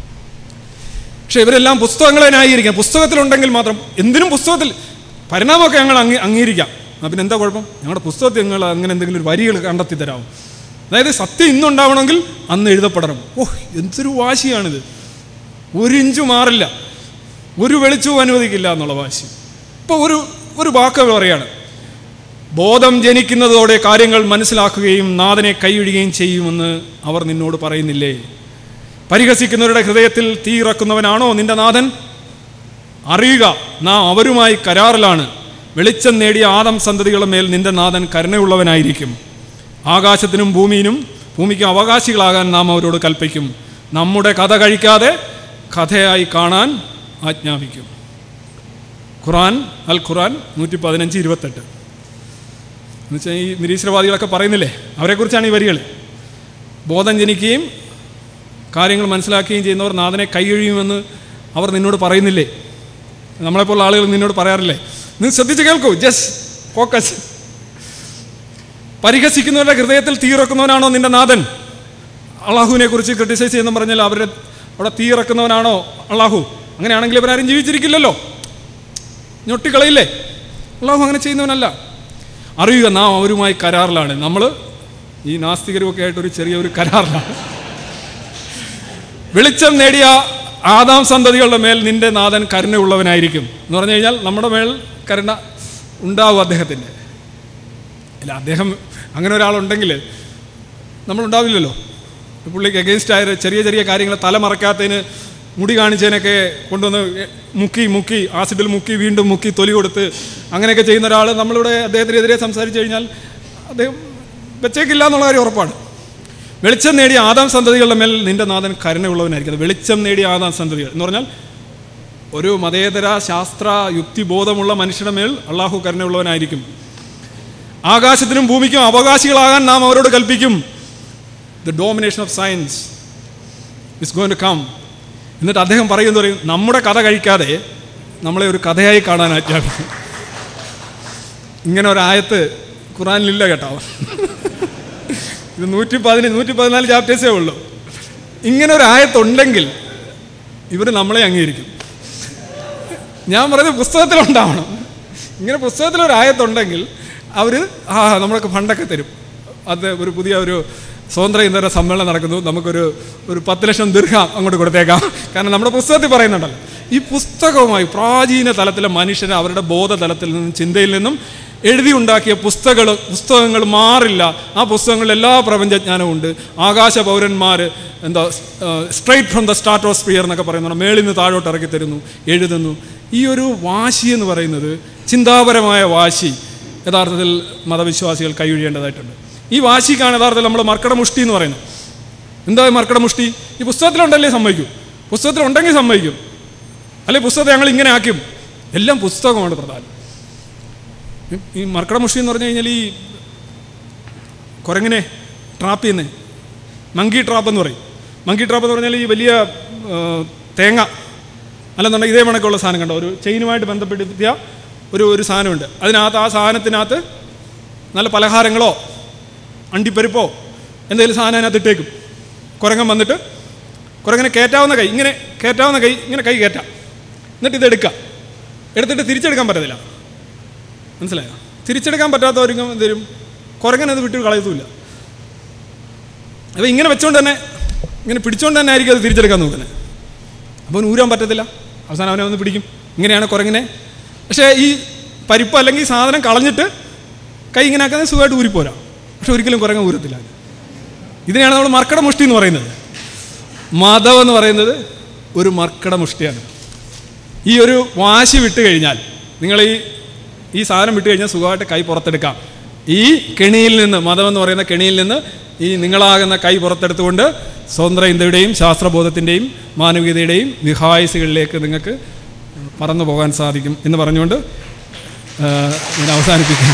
പക്ഷെ ഇവരെല്ലാം പുസ്തകങ്ങളെ ന്യായീകരിക്കാം പുസ്തകത്തിലുണ്ടെങ്കിൽ മാത്രം എന്തിനും പുസ്തകത്തിൽ പരിണാമമൊക്കെ ഞങ്ങൾ അംഗീ അംഗീകരിക്കാം ആ, പിന്നെ എന്താ കുഴപ്പം ഞങ്ങളുടെ പുസ്തകത്തിൽ നിങ്ങൾ അങ്ങനെ എന്തെങ്കിലും ഒരു വരികൾ കണ്ടെത്തി തരാമോ അതായത് സത്യം ഇന്നുണ്ടാവണമെങ്കിൽ അന്ന് എഴുതപ്പെടണം ഓഹ് എന്തൊരു വാശിയാണിത് ഒരു ഇഞ്ചു മാറില്ല ഒരു വെളിച്ചവും അനുവദിക്കില്ല എന്നുള്ള വാശി ഇപ്പോൾ ഒരു ഒരു വാക്ക് പറയാണ് ബോധം ജനിക്കുന്നതോടെ കാര്യങ്ങൾ മനസ്സിലാക്കുകയും നാഥനെ കൈയൊഴിയുകയും ചെയ്യുമെന്ന് അവർ നിന്നോട് പറയുന്നില്ലേ പരിഹസിക്കുന്നവരുടെ ഹൃദയത്തിൽ തീയിറക്കുന്നവനാണോ നിന്റെ നാഥൻ അറിയുക നാം അവരുമായി കരാറിലാണ് വെളിച്ചം നേടിയ ആദം സന്തതികളുടെ മേൽ നിന്റെ നാഥൻ കരുണയുള്ളവനായിരിക്കും ആകാശത്തിനും ഭൂമിയിനും ഭൂമിക്കും അവകാശികളാകാൻ നാം അവരോട് കൽപ്പിക്കും നമ്മുടെ കഥ കഴിക്കാതെ കഥയായി കാണാൻ ആജ്ഞാപിക്കും ഖുറാൻ അൽ ഖുറാൻ നൂറ്റി പതിനഞ്ച് ഇരുപത്തെട്ട് എന്നുവെച്ചാൽ ഈ നിരീശ്വരവാദികളൊക്കെ പറയുന്നില്ലേ അവരെക്കുറിച്ചാണ് ഈ വരികൾ ബോധം ജനിക്കുകയും കാര്യങ്ങൾ മനസ്സിലാക്കുകയും ചെയ്യുന്നവർ നാഥനെ കൈയൊഴിയുമെന്ന് അവർ നിന്നോട് പറയുന്നില്ലേ നമ്മളെപ്പോലുള്ള ആളുകൾ നിന്നോട് പറയാറില്ലേ നീ ശ്രദ്ധിച്ച് കേൾക്കൂ ജസ്റ്റ് ഫോക്കസ് പരിഹസിക്കുന്നവരുടെ ഹൃദയത്തിൽ തീയിറക്കുന്നവനാണോ നിന്റെ നാഥൻ അള്ളാഹുവിനെ കുറിച്ച് ക്രിട്ടിസൈസ് ചെയ്യുന്ന പറഞ്ഞാൽ അവരുടെ അവിടെ തീയിറക്കുന്നവനാണോ അള്ളാഹു അങ്ങനെയാണെങ്കിൽ ഇവരാരും ജീവിച്ചിരിക്കില്ലല്ലോ ഞൊട്ടിക്കളയില്ലേ അള്ളാഹു അങ്ങനെ ചെയ്യുന്നവനല്ല അറിയുക നാം അവരുമായി കരാറിലാണ് നമ്മൾ ഈ നാസ്തികരുമൊക്കെ ആയിട്ട് ഒരു ചെറിയൊരു കരാറിലാണ് വെളിച്ചം നേടിയ ആദാം സന്തതികളുടെ മേൽ നിന്റെ നാഥൻ കരുണയുള്ളവനായിരിക്കും എന്ന് പറഞ്ഞു കഴിഞ്ഞാൽ നമ്മുടെ മേൽ കരുണ ഉണ്ടാവും അദ്ദേഹത്തിൻ്റെ ഇല്ല അദ്ദേഹം അങ്ങനെ ഒരാളുണ്ടെങ്കിൽ നമ്മളുണ്ടാവില്ലല്ലോ പുള്ളിക്ക് എഗെയിൻസ്റ്റ് ആയ ചെറിയ ചെറിയ കാര്യങ്ങൾ തലമറക്കാത്തതിന് മുടി കാണിച്ചതിനൊക്കെ കൊണ്ടുവന്ന് മുക്കി മുക്കി ആസിഡിൽ മുക്കി വീണ്ടും മുക്കി തൊലി കൊടുത്ത് അങ്ങനെയൊക്കെ ചെയ്യുന്ന ഒരാൾ നമ്മളിവിടെ അദ്ദേഹത്തിനെതിരെ സംസാരിച്ചു കഴിഞ്ഞാൽ അദ്ദേഹം വെച്ചേക്കില്ല എന്നുള്ള കാര്യം ഉറപ്പാണ് വെളിച്ചം നേടിയ ആദാം സന്തതികളുടെ മേൽ നിന്റെ നാഥൻ കരുണയുള്ളവനായിരിക്കും അത് വെളിച്ചം നേടിയ ആദാം സന്തതികൾ എന്ന് പറഞ്ഞാൽ ഒരു മതേതര ശാസ്ത്ര യുക്തിബോധമുള്ള മനുഷ്യരുടെ മേൽ അള്ളാഹു കരുണയുള്ളവനായിരിക്കും ആകാശത്തിനും ഭൂമിക്കും അവകാശികളാകാൻ നാം അവരോട് കൽപ്പിക്കും the domination of science is going to come എന്നിട്ട് അദ്ദേഹം പറയുന്നത് പറയും നമ്മുടെ കഥ കഴിക്കാതെ നമ്മളെ ഒരു കഥയായി കാണാൻ ആജ്ഞാപിക്കും ഇങ്ങനെ ഒരു ആയത്ത് ഖുറാനിലില്ല കേട്ടോ ഇത് നൂറ്റി പതിനഞ്ച് നൂറ്റി പതിനാല് ചാപ്റ്റേഴ്സേ ഉള്ളൂ ഇങ്ങനെ ഒരു ആയത്തുണ്ടെങ്കിൽ ഇവർ നമ്മളെ അംഗീകരിക്കും ഞാൻ പറയുന്നത് പുസ്തകത്തിലുണ്ടാവണം ഇങ്ങനെ പുസ്തകത്തിൽ ഒരു ആയത്തുണ്ടെങ്കിൽ അവർ ആ നമ്മളൊക്കെ ഫണ്ടൊക്കെ തരും അത് ഒരു പുതിയ ഒരു സ്വതന്ത്ര ഇന്ത്യയുടെ സമ്മേളനം നടക്കുന്നു നമുക്കൊരു ഒരു പത്ത് ലക്ഷം ദീർഘം അങ്ങോട്ട് കൊടുത്തേക്കാം കാരണം നമ്മുടെ പുസ്തകത്തിൽ പറയുന്നുണ്ടല്ലോ ഈ പുസ്തകവുമായി പ്രാചീന തലത്തിലെ മനുഷ്യനെ അവരുടെ ബോധതലത്തിൽ നിന്നും ചിന്തയിൽ നിന്നും എഴുതി ഉണ്ടാക്കിയ പുസ്തകങ്ങൾ പുസ്തകങ്ങൾ മാറില്ല ആ പുസ്തകങ്ങളിൽ എല്ലാ പ്രപഞ്ചജ്ഞാനവും ഉണ്ട് ആകാശ പൗരന്മാർ എന്താ straight from the start of sphere എന്നൊക്കെ പറയുന്നു മേളിൽ നിന്ന് താഴോട്ട് ഇറക്കി തരുന്നു എഴുതുന്നു ഈ ഒരു വാശി എന്ന് പറയുന്നത് ചിന്താപരമായ വാശി യഥാർത്ഥത്തിൽ മതവിശ്വാസികൾ കൈയൊഴിയേണ്ടതായിട്ടുണ്ട് ഈ വാശിക്കാണ് യഥാർത്ഥത്തിൽ നമ്മൾ മർക്കടമുഷ്ടി എന്ന് പറയുന്നത് എന്താ ഈ മർക്കടമുഷ്ടി ഈ പുസ്തകത്തിലുണ്ടല്ലേ സമ്മതിക്കും പുസ്തകത്തിലുണ്ടെങ്കിൽ സമ്മതിക്കും അല്ലെ പുസ്തകത്തെ ഞങ്ങൾ ഇങ്ങനെ ആക്കും എല്ലാം പുസ്തകമാണ് പ്രധാനം ഈ- ഈ മർക്കടമുഷ്ടി എന്ന് പറഞ്ഞു കഴിഞ്ഞാൽ ഈ കുരങ്ങിനെ ട്രാപ്പ് ചെയ്യുന്നേ മങ്കി ട്രാപ്പ് എന്ന് പറയും മങ്കി ട്രാപ്പ് എന്ന് പറഞ്ഞാൽ ഈ വലിയ ആ, തേങ്ങ അല്ലെന്നുണ്ടെങ്കിൽ ഇതേ കണക്കുള്ള സാധനം കണ്ടോ ഒരു ചെയിനുമായിട്ട് ബന്ധപ്പെടുത്തിയ ഒരു ഒരു സാധനമുണ്ട് അതിനകത്ത് ആ സാധനത്തിനകത്ത് നല്ല പലഹാരങ്ങളോ അണ്ടിപ്പരിപ്പോ എന്തെങ്കിലും സാധനം അതിനകത്ത് ഇട്ടേക്കും കുരങ്ങൻ വന്നിട്ട് കുരങ്ങനെ കയറ്റാവുന്ന കൈ ഇങ്ങനെ കയറ്റാവുന്ന കൈ ഇങ്ങനെ കൈ കയറ്റാം എന്നിട്ട് ഇത് എടുക്കാം എടുത്തിട്ട് തിരിച്ചെടുക്കാൻ പറ്റത്തില്ല മനസ്സിലായോ തിരിച്ചെടുക്കാൻ പറ്റാത്തവർക്കും എന്തേലും കുരങ്ങനത് വിട്ട് കളയത്തുമില്ല അപ്പോൾ ഇങ്ങനെ വെച്ചുകൊണ്ട് തന്നെ ഇങ്ങനെ പിടിച്ചുകൊണ്ട് തന്നെ ആയിരിക്കും അത് തിരിച്ചെടുക്കാൻ നോക്കുന്നത് അപ്പോൾ ഊരാൻ പറ്റത്തില്ല അവസാനം അവനെ വന്ന് പിടിക്കും ഇങ്ങനെയാണ് കുരങ്ങിനെ പക്ഷേ ഈ പരിപ്പ് അല്ലെങ്കിൽ ഈ സാധനം കളഞ്ഞിട്ട് കൈ ഇങ്ങനെ ആക്കുന്നത് സുഖമായിട്ട് ഊരിപ്പോരാ പക്ഷെ ഒരിക്കലും കുരങ്ങൻ ഊരത്തില്ല ഇതിനെയാണ് നമ്മൾ മർക്കട മുഷ്ടി എന്ന് പറയുന്നത് മതം എന്ന് പറയുന്നത് ഒരു മർക്കട മുഷ്ടിയാണ് ഈ ഒരു വാശി വിട്ട് കഴിഞ്ഞാൽ നിങ്ങൾ ഈ ഈ സാധനം വിട്ട് കഴിഞ്ഞാൽ സുഖമായിട്ട് കൈ പുറത്തെടുക്കാം ഈ കെണിയിൽ നിന്ന് മതം എന്ന് പറയുന്ന കെണിയിൽ നിന്ന് ഈ നിങ്ങളാകുന്ന കൈ പുറത്തെടുത്തുകൊണ്ട് സ്വതന്ത്ര ഇന്ത്യയുടെയും ശാസ്ത്രബോധത്തിൻ്റെയും മാനവികതയുടെയും വിഹായസുകളിലേക്ക് നിങ്ങൾക്ക് പറന്നു പോകാൻ സാധിക്കും എന്ന് പറഞ്ഞുകൊണ്ട് ആ, ഞാൻ അവസാനിപ്പിക്കുന്നു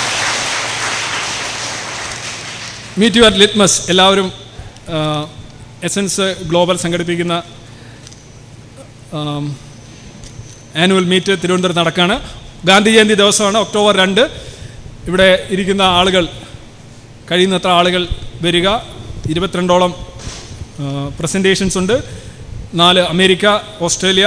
മീറ്റ് യു അറ്റ് ലിറ്റ്മസ് എല്ലാവരും എസൻസ് ഗ്ലോബൽ സംഘടിപ്പിക്കുന്ന ആനുവൽ മീറ്റ് തിരുവനന്തപുരത്ത് നടക്കുകയാണ് ഗാന്ധി ജയന്തി ദിവസമാണ് ഒക്ടോബർ രണ്ട് ഇവിടെ ഇരിക്കുന്ന ആളുകൾ കഴിയുന്നത്ര ആളുകൾ വരിക ഇരുപത്തിരണ്ടോളം പ്രസൻറ്റേഷൻസ് ഉണ്ട് നാല് America Australia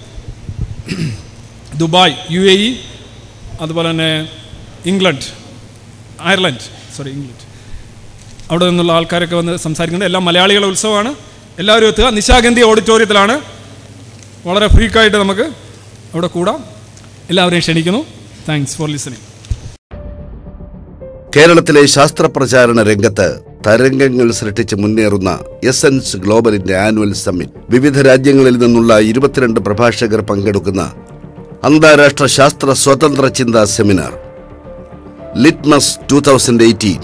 Dubai U A E അതുപോലെ തന്നെ ഇംഗ്ലണ്ട് അയർലൻഡ് സോറി ഇംഗ്ലണ്ട് അവിടെ നിന്നുള്ള ആൾക്കാരൊക്കെ വന്ന് സംസാരിക്കുന്നുണ്ട് എല്ലാം മലയാളികളുടെ ഉത്സവമാണ് എല്ലാവരും എത്തുക നിശാഗന്ധി ഓഡിറ്റോറിയത്തിലാണ് വളരെ ഫ്രീക്കായിട്ട് നമുക്ക് അവിടെ കൂടാം എല്ലാവരെയും ക്ഷണിക്കുന്നു താങ്ക്സ് ഫോർ ലിസണിങ് കേരളത്തിലെ ശാസ്ത്രപ്രചാരണ രംഗത്ത് തരംഗങ്ങൾ സൃഷ്ടിച്ച് മുന്നേറുന്ന എസൻസ് ഗ്ലോബലിന്റെ ആനുവൽ സമ്മിറ്റ് വിവിധ രാജ്യങ്ങളിൽ നിന്നുള്ള ഇരുപത്തിരണ്ട് പ്രഭാഷകർ പങ്കെടുക്കുന്ന അന്താരാഷ്ട്ര ശാസ്ത്ര സ്വതന്ത്ര ചിന്താ seminar litmus two thousand eighteen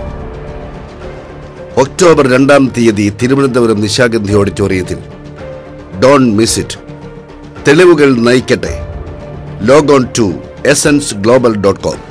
October രണ്ടാം തീയതി തിരുവനന്തപുരം നിശാഗന്ധി ഓഡിറ്റോറിയത്തിൽ ഡോൺ മിസ് ഇറ്റ് തെളിവുകൾ നയിക്കട്ടെ log on to essence global dot com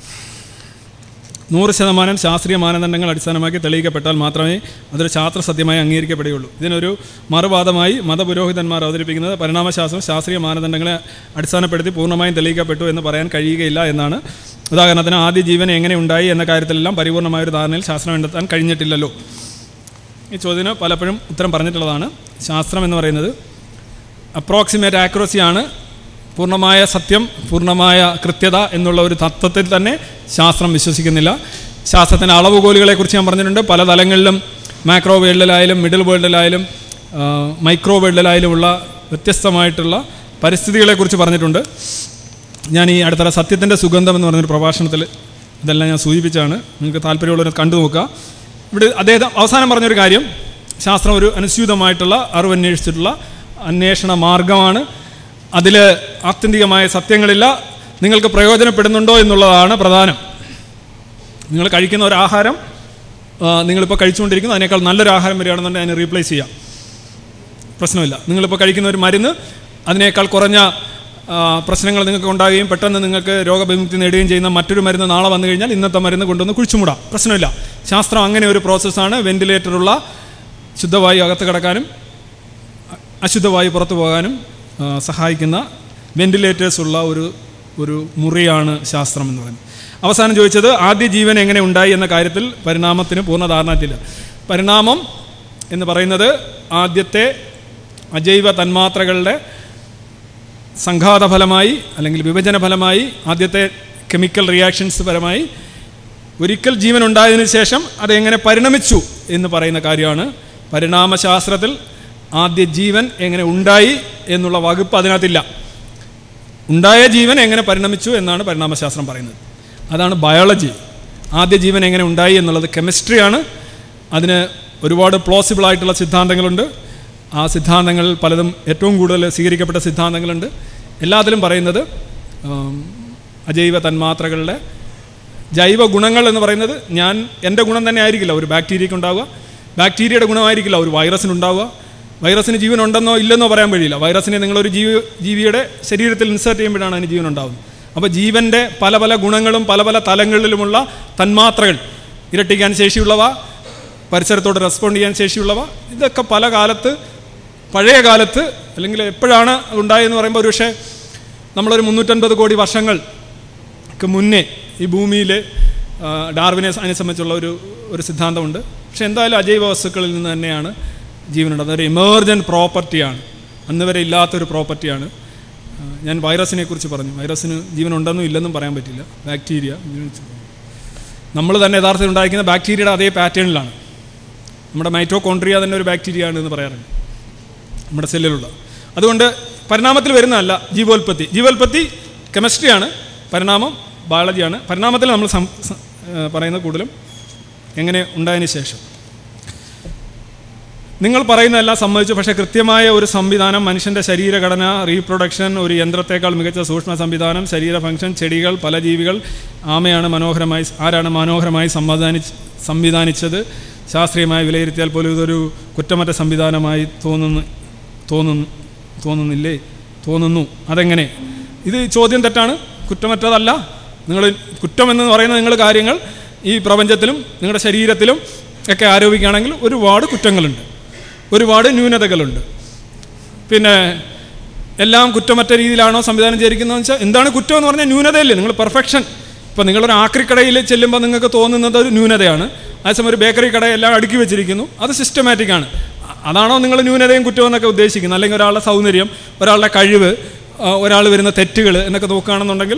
നൂറ് ശതമാനം ശാസ്ത്രീയ മാനദണ്ഡങ്ങൾ അടിസ്ഥാനമാക്കി തെളിയിക്കപ്പെട്ടാൽ മാത്രമേ അതൊരു ശാസ്ത്ര സത്യമായി അംഗീകരിക്കപ്പെടുകയുള്ളൂ ഇതിനൊരു മറുവാദമായി മതപുരോഹിതന്മാർ അവതരിപ്പിക്കുന്നത് പരിണാമശാസ്ത്രം ശാസ്ത്രീയ മാനദണ്ഡങ്ങളെ അടിസ്ഥാനപ്പെടുത്തി പൂർണ്ണമായും തെളിയിക്കപ്പെട്ടു എന്ന് പറയാൻ കഴിയുകയില്ല എന്നാണ് ഉദാഹരണത്തിന് ആദ്യ ജീവൻ എങ്ങനെ ഉണ്ടായി എന്ന കാര്യത്തിലെല്ലാം പരിപൂർണമായ ഒരു ധാരണയിൽ ശാസ്ത്രം കണ്ടെത്താൻ കഴിഞ്ഞിട്ടില്ലല്ലോ ഈ ചോദ്യത്തിന് പലപ്പോഴും ഉത്തരം പറഞ്ഞിട്ടുള്ളതാണ് ശാസ്ത്രം എന്ന് പറയുന്നത് അപ്രോക്സിമേറ്റ് ആക്യുറസിയാണ് പൂർണ്ണമായ സത്യം പൂർണ്ണമായ കൃത്യത എന്നുള്ള ഒരു തത്വത്തിൽ തന്നെ ശാസ്ത്രം വിശ്വസിക്കുന്നില്ല ശാസ്ത്രത്തിൻ്റെ അളവുകോലുകളെക്കുറിച്ച് ഞാൻ പറഞ്ഞിട്ടുണ്ട് പല തലങ്ങളിലും മാക്രോ വേൾഡിലായാലും മിഡിൽ വേൾഡിലായാലും ആ, മൈക്രോ വേൾഡിലായാലുമുള്ള വ്യത്യസ്തമായിട്ടുള്ള പരിസ്ഥിതികളെക്കുറിച്ച് പറഞ്ഞിട്ടുണ്ട് ഞാൻ ഈ അടുത്തുള്ള സത്യത്തിൻ്റെ സുഗന്ധം എന്ന് പറഞ്ഞൊരു പ്രഭാഷണത്തിൽ ഇതെല്ലാം ഞാൻ സൂചിപ്പിച്ചാണ് നിങ്ങൾക്ക് താല്പര്യമുള്ളവർ കണ്ടു നോക്കുക ഇവിടെ അദ്ദേഹം അവസാനം പറഞ്ഞൊരു കാര്യം ശാസ്ത്രം ഒരു അനുസ്യൂതമായിട്ടുള്ള അറിവന്വേഷിച്ചിട്ടുള്ള അന്വേഷണ മാർഗമാണ് അതിൽ ആത്യന്തികമായ സത്യങ്ങളില്ല നിങ്ങൾക്ക് പ്രയോജനപ്പെടുന്നുണ്ടോ എന്നുള്ളതാണ് പ്രധാനം നിങ്ങൾ കഴിക്കുന്ന ഒരു ആഹാരം ആ, നിങ്ങളിപ്പോൾ കഴിച്ചുകൊണ്ടിരിക്കുന്നു അതിനേക്കാൾ നല്ലൊരു ആഹാരം വരികയാണെന്നുണ്ടെങ്കിൽ അതിനെ റീപ്ലേസ് ചെയ്യാം പ്രശ്നമില്ല നിങ്ങളിപ്പോൾ കഴിക്കുന്ന ഒരു മരുന്ന് അതിനേക്കാൾ കുറഞ്ഞ ആ, പ്രശ്നങ്ങൾ നിങ്ങൾക്ക് ഉണ്ടാകുകയും പെട്ടെന്ന് നിങ്ങൾക്ക് രോഗവിമുക്തി നേടുകയും ചെയ്യുന്ന മറ്റൊരു മരുന്ന് നാളെ വന്നു കഴിഞ്ഞാൽ ഇന്നത്തെ മരുന്ന് കൊണ്ടുവന്ന് കുഴിച്ചുമൂടാം പ്രശ്നമില്ല ശാസ്ത്രം അങ്ങനെ ഒരു പ്രോസസ്സാണ് വെന്റിലേറ്ററുള്ള ശുദ്ധവായു അകത്ത് കിടക്കാനും അ- അശുദ്ധവായു പുറത്തു പോകാനും ആ, സഹായിക്കുന്ന വെന്റിലേറ്റേഴ്സ് ഉള്ള ഒരു ഒരു മുറിയാണ് ശാസ്ത്രം എന്ന് പറയുന്നത് അവസാനം ചോദിച്ചത് ആദ്യ ജീവൻ എങ്ങനെ ഉണ്ടായി എന്ന കാര്യത്തിൽ പരിണാമത്തിന് പൂർണ്ണ ധാരണത്തില്ല പരിണാമം എന്ന് പറയുന്നത് ആദ്യത്തെ അജൈവ തന്മാത്രകളുടെ സംഘാത ഫലമായി അല്ലെങ്കിൽ വിഭജന ഫലമായി ആദ്യത്തെ കെമിക്കൽ റിയാക്ഷൻസ് പരമായി ഒരിക്കൽ ജീവൻ ഉണ്ടായതിനു ശേഷം അതെങ്ങനെ പരിണമിച്ചു എന്ന് പറയുന്ന കാര്യമാണ് പരിണാമശാസ്ത്രത്തിൽ ആദ്യ ജീവൻ എങ്ങനെ ഉണ്ടായി എന്നുള്ള വകുപ്പ് അതിനകത്തില്ല ഉണ്ടായ ജീവൻ എങ്ങനെ പരിണമിച്ചു എന്നാണ് പരിണാമശാസ്ത്രം പറയുന്നത് അതാണ് ബയോളജി ആദ്യ ജീവൻ എങ്ങനെ ഉണ്ടായി എന്നുള്ളത് കെമിസ്ട്രിയാണ് അതിന് ഒരുപാട് പ്ലോസിബിൾ ആയിട്ടുള്ള സിദ്ധാന്തങ്ങളുണ്ട് ആ സിദ്ധാന്തങ്ങളിൽ പലതും ഏറ്റവും കൂടുതൽ സ്വീകരിക്കപ്പെട്ട സിദ്ധാന്തങ്ങളുണ്ട് എല്ലാത്തിലും പറയുന്നത് ആം, അജൈവ തന്മാത്രകളുടെ ജൈവ ഗുണങ്ങൾ എന്ന് പറയുന്നത് ഞാൻ എൻ്റെ ഗുണം തന്നെ ആയിരിക്കില്ല ഒരു ബാക്ടീരിയയ്ക്ക് ഉണ്ടാവുക ബാക്ടീരിയയുടെ ഗുണമായിരിക്കില്ല ഒരു വൈറസിന് ഉണ്ടാവുക വൈറസിന് ജീവൻ ഉണ്ടെന്നോ ഇല്ലെന്നോ പറയാൻ കഴിയില്ല വൈറസിനെ നിങ്ങളൊരു ജീവി ജീവിയുടെ ശരീരത്തിൽ ഇൻസേർട്ട് ചെയ്യുമ്പോഴാണ് അതിന് ജീവൻ ഉണ്ടാവുന്നത് അപ്പോൾ ജീവൻ്റെ പല പല ഗുണങ്ങളും പല പല തലങ്ങളിലുമുള്ള തന്മാത്രകൾ ഇരട്ടിക്കാൻ ശേഷിയുള്ളവ പരിസരത്തോട് റെസ്പോണ്ട് ചെയ്യാൻ ശേഷിയുള്ളവ ഇതൊക്കെ പല കാലത്ത് പഴയ കാലത്ത് അല്ലെങ്കിൽ എപ്പോഴാണ് ഉണ്ടായെന്ന് പറയുമ്പോൾ ഒരു പക്ഷേ നമ്മളൊരു മുന്നൂറ്റൻപത് കോടി വർഷങ്ങൾക്ക് മുന്നേ ഈ ഭൂമിയിൽ ആ, ഡാർവിനെ അതിനെ സംബന്ധിച്ചുള്ള ഒരു ഒരു സിദ്ധാന്തമുണ്ട് പക്ഷെ എന്തായാലും അജൈവ വസ്തുക്കളിൽ നിന്ന് തന്നെയാണ് ജീവനുണ്ട് അതൊരു എമേർജൻറ്റ് പ്രോപ്പർട്ടിയാണ് അന്ന് വരെ ഇല്ലാത്തൊരു പ്രോപ്പർട്ടിയാണ് ആ, ഞാൻ വൈറസിനെ കുറിച്ച് പറഞ്ഞു വൈറസിന് ജീവനുണ്ടെന്നും ഇല്ലെന്നും പറയാൻ പറ്റില്ല ബാക്ടീരിയ നമ്മൾ തന്നെ യഥാർത്ഥത്തിൽ ഉണ്ടായിരിക്കുന്ന ബാക്ടീരിയയുടെ അതേ പാറ്റേണിലാണ് നമ്മുടെ മൈറ്റോകോൺട്രിയ തന്നെ ഒരു ബാക്ടീരിയ ആണ് എന്ന് പറയാറുണ്ട് നമ്മുടെ സെല്ലിലുള്ള അതുകൊണ്ട് പരിണാമത്തിൽ വരുന്നതല്ല ജീവോൽപത്തി ജീവോൽപത്തി കെമിസ്ട്രിയാണ് പരിണാമം ബയോളജിയാണ് പരിണാമത്തിൽ നമ്മൾ സം സ- ഏഹ് പറയുന്നത് കൂടുതലും എങ്ങനെ ഉണ്ടായതിന് ശേഷം നിങ്ങൾ പറയുന്നതെല്ലാം സമ്മതിച്ചു പക്ഷേ കൃത്യമായ ഒരു സംവിധാനം മനുഷ്യൻ്റെ ശരീരഘടന റീപ്രൊഡക്ഷൻ ഒരു യന്ത്രത്തേക്കാൾ മികച്ച സൂക്ഷ്മ സംവിധാനം ശരീര ഫംഗ്ഷൻ ചെടികൾ പല ജീവികൾ ആമയാണ് മനോഹരമായി ആരാണ് മനോഹരമായി സംവിധാനിച്ച് സംവിധാനിച്ചത് ശാസ്ത്രീയമായി വിലയിരുത്തിയാൽ പോലും ഇതൊരു കുറ്റമറ്റ സംവിധാനമായി തോന്നുന്നു തോന്നുന്നു തോന്നുന്നില്ലേ തോന്നുന്നു അതെങ്ങനെ ഇത് ചോദ്യം തെറ്റാണ് കുറ്റമറ്റതല്ല നിങ്ങൾ കുറ്റമെന്ന് പറയുന്ന നിങ്ങൾ കാര്യങ്ങൾ ഈ പ്രപഞ്ചത്തിലും നിങ്ങളുടെ ശരീരത്തിലും ഒക്കെ ആരോപിക്കുകയാണെങ്കിൽ ഒരുപാട് കുറ്റങ്ങളുണ്ട് ഒരുപാട് ന്യൂനതകളുണ്ട് പിന്നെ എല്ലാം കുറ്റമറ്റ രീതിയിലാണോ സംവിധാനം ചെയ്തിരിക്കുന്നതെന്ന് വെച്ചാൽ എന്താണ് കുറ്റം എന്ന് പറഞ്ഞാൽ ന്യൂനതയല്ലേ നിങ്ങൾ പെർഫെക്ഷൻ ഇപ്പോൾ നിങ്ങളൊരു ആക്രിക്കടയിൽ ചെല്ലുമ്പോൾ നിങ്ങൾക്ക് തോന്നുന്നത് ഒരു ന്യൂനതയാണ് അതേസമയം ഒരു ബേക്കറി കട എല്ലാം അടുക്കി വെച്ചിരിക്കുന്നു അത് സിസ്റ്റമാറ്റിക് ആണ് അ- അതാണോ നിങ്ങൾ ന്യൂനതയും കുറ്റവും എന്നൊക്കെ ഉദ്ദേശിക്കുന്നത് അല്ലെങ്കിൽ ഒരാളുടെ സൗന്ദര്യം ഒരാളുടെ കഴിവ് ഒരാൾ വരുന്ന തെറ്റുകൾ എന്നൊക്കെ നോക്കുകയാണെന്നുണ്ടെങ്കിൽ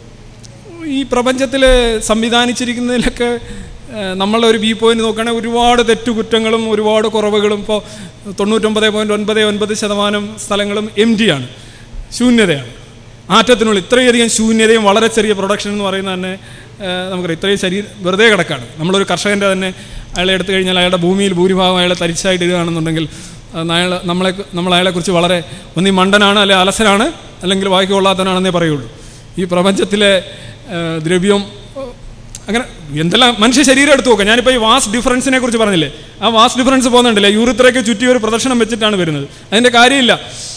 ഈ പ്രപഞ്ചത്തിൽ സംവിധാനിച്ചിരിക്കുന്നതിലൊക്കെ ഏഹ്, നമ്മളെ ഒരു വ്യൂ പോയിന്റ് നോക്കുകയാണെങ്കിൽ ഒരുപാട് തെറ്റുകുറ്റങ്ങളും ഒരുപാട് കുറവുകളും ഇപ്പോൾ തൊണ്ണൂറ്റൊമ്പത് പോയിൻറ്റ് ഒൻപത് ഒൻപത് ശതമാനം സ്ഥലങ്ങളും എം ആണ് ശൂന്യതയാണ് ആറ്റത്തിനുള്ളിൽ ഇത്രയധികം ശൂന്യതയും വളരെ ചെറിയ പ്രൊഡക്ഷൻ എന്ന് പറയുന്നത് തന്നെ ഏഹ്, നമുക്കറിയാം ഇത്രയും ശരീരം വെറുതെ കിടക്കാണ് നമ്മളൊരു കർഷകൻ്റെ തന്നെ അയാളെ എടുത്തു കഴിഞ്ഞാൽ അയാളുടെ ഭൂമിയിൽ ഭൂരിഭാഗം അയാളെ തരിച്ചായിട്ട് ഇടുകയാണെന്നുണ്ടെങ്കിൽ അന്ന് അയാൾ നമ്മളെ നമ്മൾ അയാളെക്കുറിച്ച് വളരെ ഒന്നീ മണ്ടനാണ് അല്ലെ അലസനാണ് അല്ലെങ്കിൽ വായിക്ക് കൊള്ളാത്തവനാണെന്നേ പറയുള്ളൂ ഈ പ്രപഞ്ചത്തിലെ ഏഹ്, ദ്രവ്യം ഏഹ്, അങ്ങനെ എന്തെല്ലാം മനുഷ്യ ശരീരം എടുത്ത് നോക്കാം ഞാനിപ്പോൾ ഈ വാസ് ഡിഫറൻസിനെ കുറിച്ച് പറഞ്ഞില്ലേ ആ വാസ് ഡിഫറൻസ് പോകുന്നുണ്ടല്ലേ യൂറിത്രയ്ക്ക് ചുറ്റി ഒരു പ്രദർശനം വെച്ചിട്ടാണ് വരുന്നത് അതിൻ്റെ കാര്യമില്ല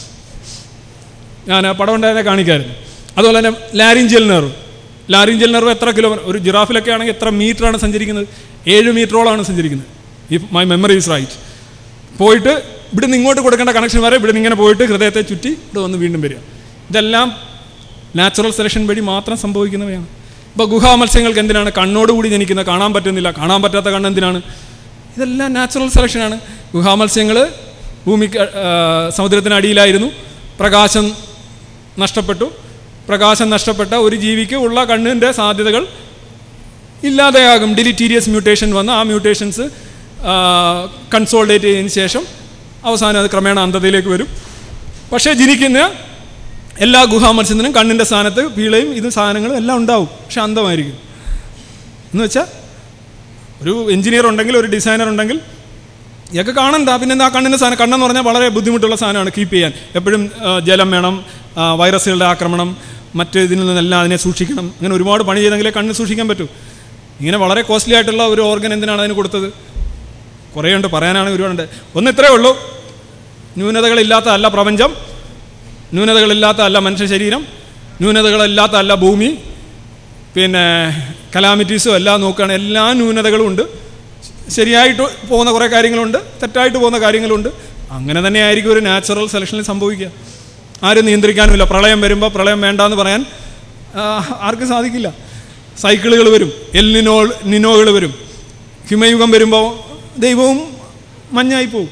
ഞാൻ ആ പടം ഉണ്ടായതിനെ കാണിക്കായിരുന്നു അതുപോലെ തന്നെ ലാരിഞ്ചൽ നെർവ് ലാരിഞ്ചൽ നെർവ് എത്ര കിലോമീറ്റർ ഒരു ജിറാഫിലൊക്കെ ആണെങ്കിൽ എത്ര മീറ്ററാണ് സഞ്ചരിക്കുന്നത് ഏഴ് മീറ്ററോളാണ് സഞ്ചരിക്കുന്നത് if my memory is right പോയിട്ട് ഇവിടെ നിന്ന് ഇങ്ങോട്ട് കൊടുക്കേണ്ട കണക്ഷൻ വരെ ഇവിടെ നിന്ന് ഇങ്ങനെ പോയിട്ട് ഹൃദയത്തെ ചുറ്റി ഇവിടെ വന്ന് വീണ്ടും വരിക ഇതെല്ലാം നാച്ചുറൽ സെലക്ഷൻ വഴി മാത്രം സംഭവിക്കുന്നവയാണ് ഇപ്പോൾ ഗുഹാ മത്സ്യങ്ങൾക്ക് എന്തിനാണ് കണ്ണോടുകൂടി ജനിക്കുന്ന കാണാൻ പറ്റുന്നില്ല കാണാൻ പറ്റാത്ത കണ്ണ് എന്തിനാണ് ഇതെല്ലാം നാച്ചുറൽ സെലക്ഷനാണ് ഗുഹാ മത്സ്യങ്ങൾ ഭൂമിക്ക് ആ, സമുദ്രത്തിന് അടിയിലായിരുന്നു പ്രകാശം നഷ്ടപ്പെട്ടു പ്രകാശം നഷ്ടപ്പെട്ട ഒരു ജീവിക്ക് ഉള്ള കണ്ണിൻ്റെ സാധ്യതകൾ ഇല്ലാതെയാകും ഡിലിറ്റീരിയസ് മ്യൂട്ടേഷൻ വന്ന് ആ മ്യൂട്ടേഷൻസ് കൺസോൾഡേറ്റ് ചെയ്തതിന് ശേഷം അവസാനം അത് ക്രമേണ അന്ധതയിലേക്ക് വരും പക്ഷേ ജനിക്കുന്ന എല്ലാ ഗുഹാമത്സ്യത്തിനും കണ്ണിൻ്റെ സ്ഥാനത്ത് പീളയും ഇതും സാധനങ്ങളും എല്ലാം ഉണ്ടാവും പക്ഷെ അന്ധമായിരിക്കും എന്ന് വെച്ചാൽ ഒരു എഞ്ചിനീയർ ഉണ്ടെങ്കിൽ ഒരു ഡിസൈനർ ഉണ്ടെങ്കിൽ ഇതൊക്കെ കാണണ്ട പിന്നെ എന്താ കണ്ണിൻ്റെ സാധനം കണ്ണെന്ന് പറഞ്ഞാൽ വളരെ ബുദ്ധിമുട്ടുള്ള സാധനമാണ് കീപ്പ് ചെയ്യാൻ എപ്പോഴും ആ, ജലം വേണം ആ, വൈറസുകളുടെ ആക്രമണം മറ്റ് ഇതിൽ നിന്നെല്ലാം അതിനെ സൂക്ഷിക്കണം അങ്ങനെ ഒരുപാട് പണി ചെയ്തെങ്കിലേ കണ്ണ് സൂക്ഷിക്കാൻ പറ്റൂ ഇങ്ങനെ വളരെ കോസ്റ്റ്ലി ആയിട്ടുള്ള ഒരു ഓർഗൻ എന്തിനാണ് അതിന് കൊടുത്തത് കുറേ ഉണ്ട് പറയാനാണെങ്കിൽ ഒരുപാടുണ്ട് ഒന്ന് ഇത്രയേ ഉള്ളൂ ന്യൂനതകളില്ലാത്ത അല്ല പ്രപഞ്ചം ന്യൂനതകളില്ലാത്ത അല്ല മനുഷ്യ ശരീരം ന്യൂനതകളില്ലാത്ത അല്ല ഭൂമി പിന്നെ കലാമിറ്റീസും എല്ലാം നോക്കുകയാണ് എല്ലാ ന്യൂനതകളും ഉണ്ട് ശരിയായിട്ട് പോകുന്ന കുറേ കാര്യങ്ങളുണ്ട് തെറ്റായിട്ട് പോകുന്ന കാര്യങ്ങളുണ്ട് അങ്ങനെ തന്നെ ആയിരിക്കും ഒരു നാച്ചുറൽ സെലക്ഷനിൽ സംഭവിക്കുക ആരും നിയന്ത്രിക്കാനുമില്ല പ്രളയം വരുമ്പോൾ പ്രളയം വേണ്ടാന്ന് പറയാൻ ആ, ആർക്കും സാധിക്കില്ല സൈക്കിളുകൾ വരും എൽ നിനോ നിനോകൾ വരും ഹിമയുഗം വരുമ്പോൾ ദൈവവും മഞ്ഞായി പോകും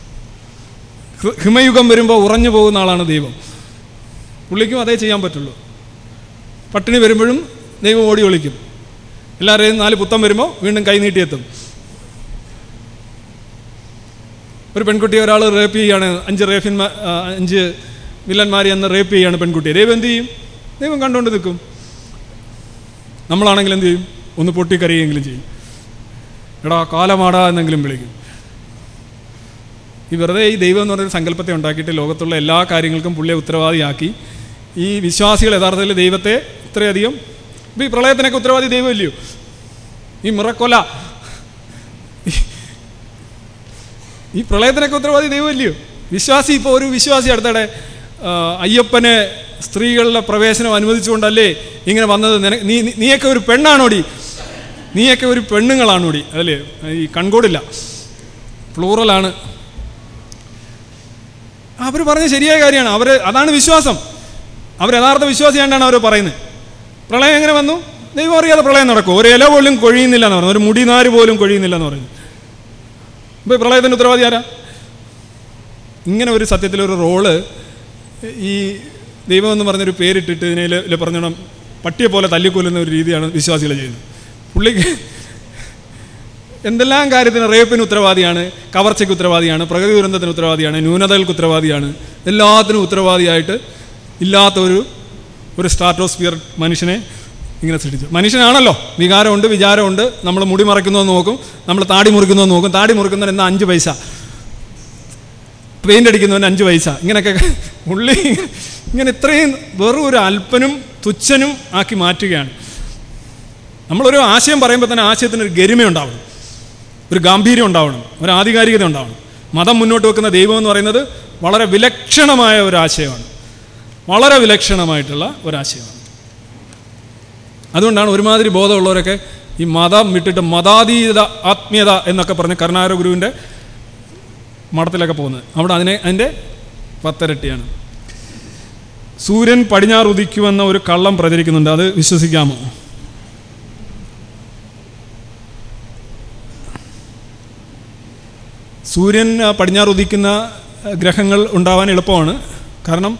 ഹി- ഹിമയുഗം വരുമ്പോൾ ഉറഞ്ഞു പോകുന്ന ആളാണ് ദൈവം പുള്ളിക്കും അതേ ചെയ്യാൻ പറ്റുള്ളൂ പട്ടിണി വരുമ്പോഴും ദൈവം ഓടി ഒളിക്കും എല്ലാവരെയും നാല് പുത്തം വരുമ്പോൾ വീണ്ടും കൈ നീട്ടിയെത്തും ഒരു പെൺകുട്ടിയെ ഒരാൾ റേപ്പ് ചെയ്യുകയാണ് അഞ്ച് റേഫിന്മാർ അഞ്ച് വില്ലന്മാരെ എന്ന് റേപ്പ് ചെയ്യുകയാണ് പെൺകുട്ടിയെ ദൈവം എന്ത് ചെയ്യും ദൈവം കണ്ടുകൊണ്ട് നിൽക്കും നമ്മളാണെങ്കിൽ എന്ത് ചെയ്യും ഒന്ന് പൊട്ടിക്കരയെങ്കിലും ചെയ്യും എടാ കാലമാടാ എന്നെങ്കിലും വിളിക്കും ഈ വെറുതെ ഈ ദൈവം എന്ന് പറയുന്ന സങ്കല്പത്തെ ഉണ്ടാക്കിയിട്ട് ലോകത്തുള്ള എല്ലാ കാര്യങ്ങൾക്കും പുള്ളിയെ ഉത്തരവാദിയാക്കി ഈ വിശ്വാസികൾ യഥാർത്ഥത്തിൽ ദൈവത്തെ ഇത്രയധികം ഇപ്പോൾ ഈ പ്രളയത്തിനൊക്കെ ഉത്തരവാദി ദൈവമില്ലയോ ഈ മുറക്കൊല ഈ പ്രളയത്തിനൊക്കെ ഉത്തരവാദി ദൈവമില്ലയോ വിശ്വാസി ഇപ്പോൾ ഒരു വിശ്വാസി അടുത്തിടെ ആ, അയ്യപ്പനെ സ്ത്രീകളുടെ പ്രവേശനം അനുവദിച്ചുകൊണ്ടല്ലേ ഇങ്ങനെ വന്നത് നിന- നീ നീ- നീയൊക്കെ ഒരു പെണ്ണാണോടി നീയൊക്കെ ഒരു പെണ്ണുങ്ങളാണോടി അതല്ലേ ഈ കൺകോടില്ല പ്ലൂറലാണ് അവർ പറഞ്ഞ ശരിയായ കാര്യമാണ് അവർ അതാണ് വിശ്വാസം അവർ യഥാർത്ഥ വിശ്വാസിയാണ്ടാണ് അവർ പറയുന്നത് പ്രളയം എങ്ങനെ വന്നു ദൈവം അറിയാതെ പ്രളയം നടക്കും ഒരു ഇല പോലും കൊഴിയുന്നില്ല എന്ന് പറഞ്ഞു ഒരു മുടിനാര് പോലും കൊഴിയുന്നില്ല എന്ന് പറഞ്ഞു ഇപ്പോൾ ഈ പ്രളയത്തിൻ്റെ ഉത്തരവാദി ആരാ ഇങ്ങനെ ഒരു സത്യത്തിലൊരു റോള് ഈ ദൈവം എന്ന് പറഞ്ഞൊരു പേരിട്ടിട്ട് ഇതിനെ പറഞ്ഞോണം പട്ടിയെ പോലെ തല്ലിക്കൊല്ലുന്ന ഒരു രീതിയാണ് വിശ്വാസികൾ ചെയ്യുന്നത് പുള്ളിക്ക് എന്തെല്ലാം കാര്യത്തിന് റേപ്പിന് ഉത്തരവാദിയാണ് കവർച്ചയ്ക്ക് ഉത്തരവാദിയാണ് പ്രകൃതി ദുരന്തത്തിന് ഉത്തരവാദിയാണ് ന്യൂനതകൾക്ക് ഉത്തരവാദിയാണ് എല്ലാത്തിനും ഉത്തരവാദിയായിട്ട് ഇല്ലാത്ത ഒരു ഒരു സ്റ്റാർട്ടോസ്ഫിയർ മനുഷ്യനെ ഇങ്ങനെ സൃഷ്ടിച്ചു മനുഷ്യനാണല്ലോ വികാരമുണ്ട് വിചാരമുണ്ട് നമ്മൾ മുടി മറക്കുന്നതെന്ന് നോക്കും നമ്മൾ താടി മുറിക്കുന്നതെന്ന് നോക്കും താടി മുറിക്കുന്നവൻ എന്നാ അഞ്ച് പൈസ പെയിൻ്റ് അടിക്കുന്നവൻ അഞ്ച് പൈസ ഇങ്ങനെയൊക്കെ ഉള്ളി ഇങ്ങനെ ഇത്രയും വെറും ഒരു അല്പനും തുച്ഛനും ആക്കി മാറ്റുകയാണ് നമ്മളൊരു ആശയം പറയുമ്പോൾ തന്നെ ആശയത്തിന് ഒരു ഗരിമയുണ്ടാവണം ഒരു ഗാംഭീര്യം ഉണ്ടാവണം ഒരു ആധികാരികത ഉണ്ടാവണം മതം മുന്നോട്ട് വെക്കുന്ന ദൈവം എന്ന് പറയുന്നത് വളരെ വിലക്ഷണമായ ഒരു ആശയമാണ് വളരെ വിലക്ഷണമായിട്ടുള്ള ഒരാശയമാണ് അതുകൊണ്ടാണ് ഒരുമാതിരി ബോധമുള്ളവരൊക്കെ ഈ മതം വിട്ടിട്ട് മതാതീത ആത്മീയത എന്നൊക്കെ പറഞ്ഞ് കരുണാകര ഗുരുവിൻ്റെ മഠത്തിലൊക്കെ പോകുന്നത് അവിടെ അതിനെ അതിൻ്റെ പത്തരട്ടിയാണ് സൂര്യൻ പടിഞ്ഞാറ് ഉദിക്കുമെന്ന ഒരു കള്ളം പ്രചരിക്കുന്നുണ്ട് അത് വിശ്വസിക്കാമോ സൂര്യൻ ആ, പടിഞ്ഞാറ് ഉദിക്കുന്ന ആ, ഗ്രഹങ്ങൾ ഉണ്ടാവാൻ എളുപ്പമാണ് കാരണം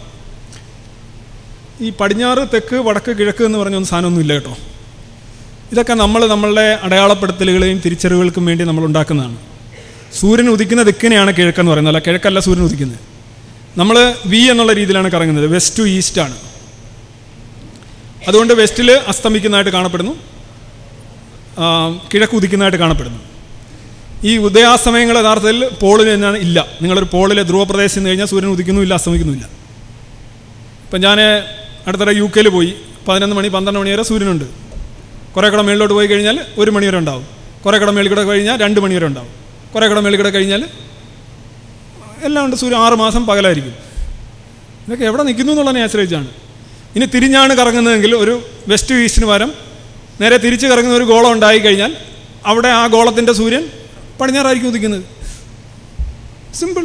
ഈ പടിഞ്ഞാറ് തെക്ക് വടക്ക് കിഴക്ക് എന്ന് പറഞ്ഞൊന്നും സാധനമൊന്നും ഇല്ല കേട്ടോ ഇതൊക്കെ നമ്മൾ നമ്മളുടെ അടയാളപ്പെടുത്തലുകളെയും തിരിച്ചറിവുകൾക്കും വേണ്ടി നമ്മൾ ഉണ്ടാക്കുന്നതാണ് സൂര്യൻ ഉദിക്കുന്ന ദിക്കിനെയാണ് കിഴക്കെന്ന് പറയുന്നത് അല്ല കിഴക്കല്ല സൂര്യൻ ഉദിക്കുന്നത് നമ്മൾ വി എന്നുള്ള രീതിയിലാണ് കറങ്ങുന്നത് വെസ്റ്റ് ടു ഈസ്റ്റ് ആണ് അതുകൊണ്ട് വെസ്റ്റിൽ അസ്തമിക്കുന്നതായിട്ട് കാണപ്പെടുന്നു ആ, കിഴക്ക് ഉദിക്കുന്നതായിട്ട് കാണപ്പെടുന്നു ഈ ഉദയാസ്തമയങ്ങൾ യഥാർത്ഥത്തിൽ പോളിൽ എന്നാണ് ഇല്ല നിങ്ങളൊരു പോളിലെ ധ്രുവപ്രദേശത്ത് നിന്ന് കഴിഞ്ഞാൽ സൂര്യൻ ഉദിക്കുന്നുമില്ല അസ്തമിക്കുന്നുമില്ല ഇപ്പം ഞാൻ അടുത്തിടെ യു കെയിൽ പോയി പതിനൊന്ന് മണി പന്ത്രണ്ട് മണി വരെ സൂര്യനുണ്ട് കുറേ കൂടെ മേളിലോട്ട് പോയി കഴിഞ്ഞാൽ ഒരു മണി വരെ ഉണ്ടാവും കുറേ കൂടെ മേളിൽ കൂടെ കഴിഞ്ഞാൽ രണ്ട് മണി വരെ ഉണ്ടാവും കുറേ കൂടെ മേളിൽ കൂടെ കഴിഞ്ഞാൽ എല്ലാം ഉണ്ട് സൂര്യൻ ആറ് മാസം പകലായിരിക്കും ഇതൊക്കെ എവിടെ നിൽക്കുന്നു എന്നുള്ളതിനെ ആശ്രയിച്ചാണ് ഇനി തിരിഞ്ഞാണ് കറങ്ങുന്നതെങ്കിൽ ഒരു വെസ്റ്റ് ഈസ്റ്റിന് പകരം നേരെ തിരിച്ച് കറങ്ങുന്ന ഒരു ഗോളം ഉണ്ടായി കഴിഞ്ഞാൽ അവിടെ ആ ഗോളത്തിൻ്റെ സൂര്യൻ പടിഞ്ഞാറായിരിക്കും ഉദിക്കുന്നത് സിമ്പിൾ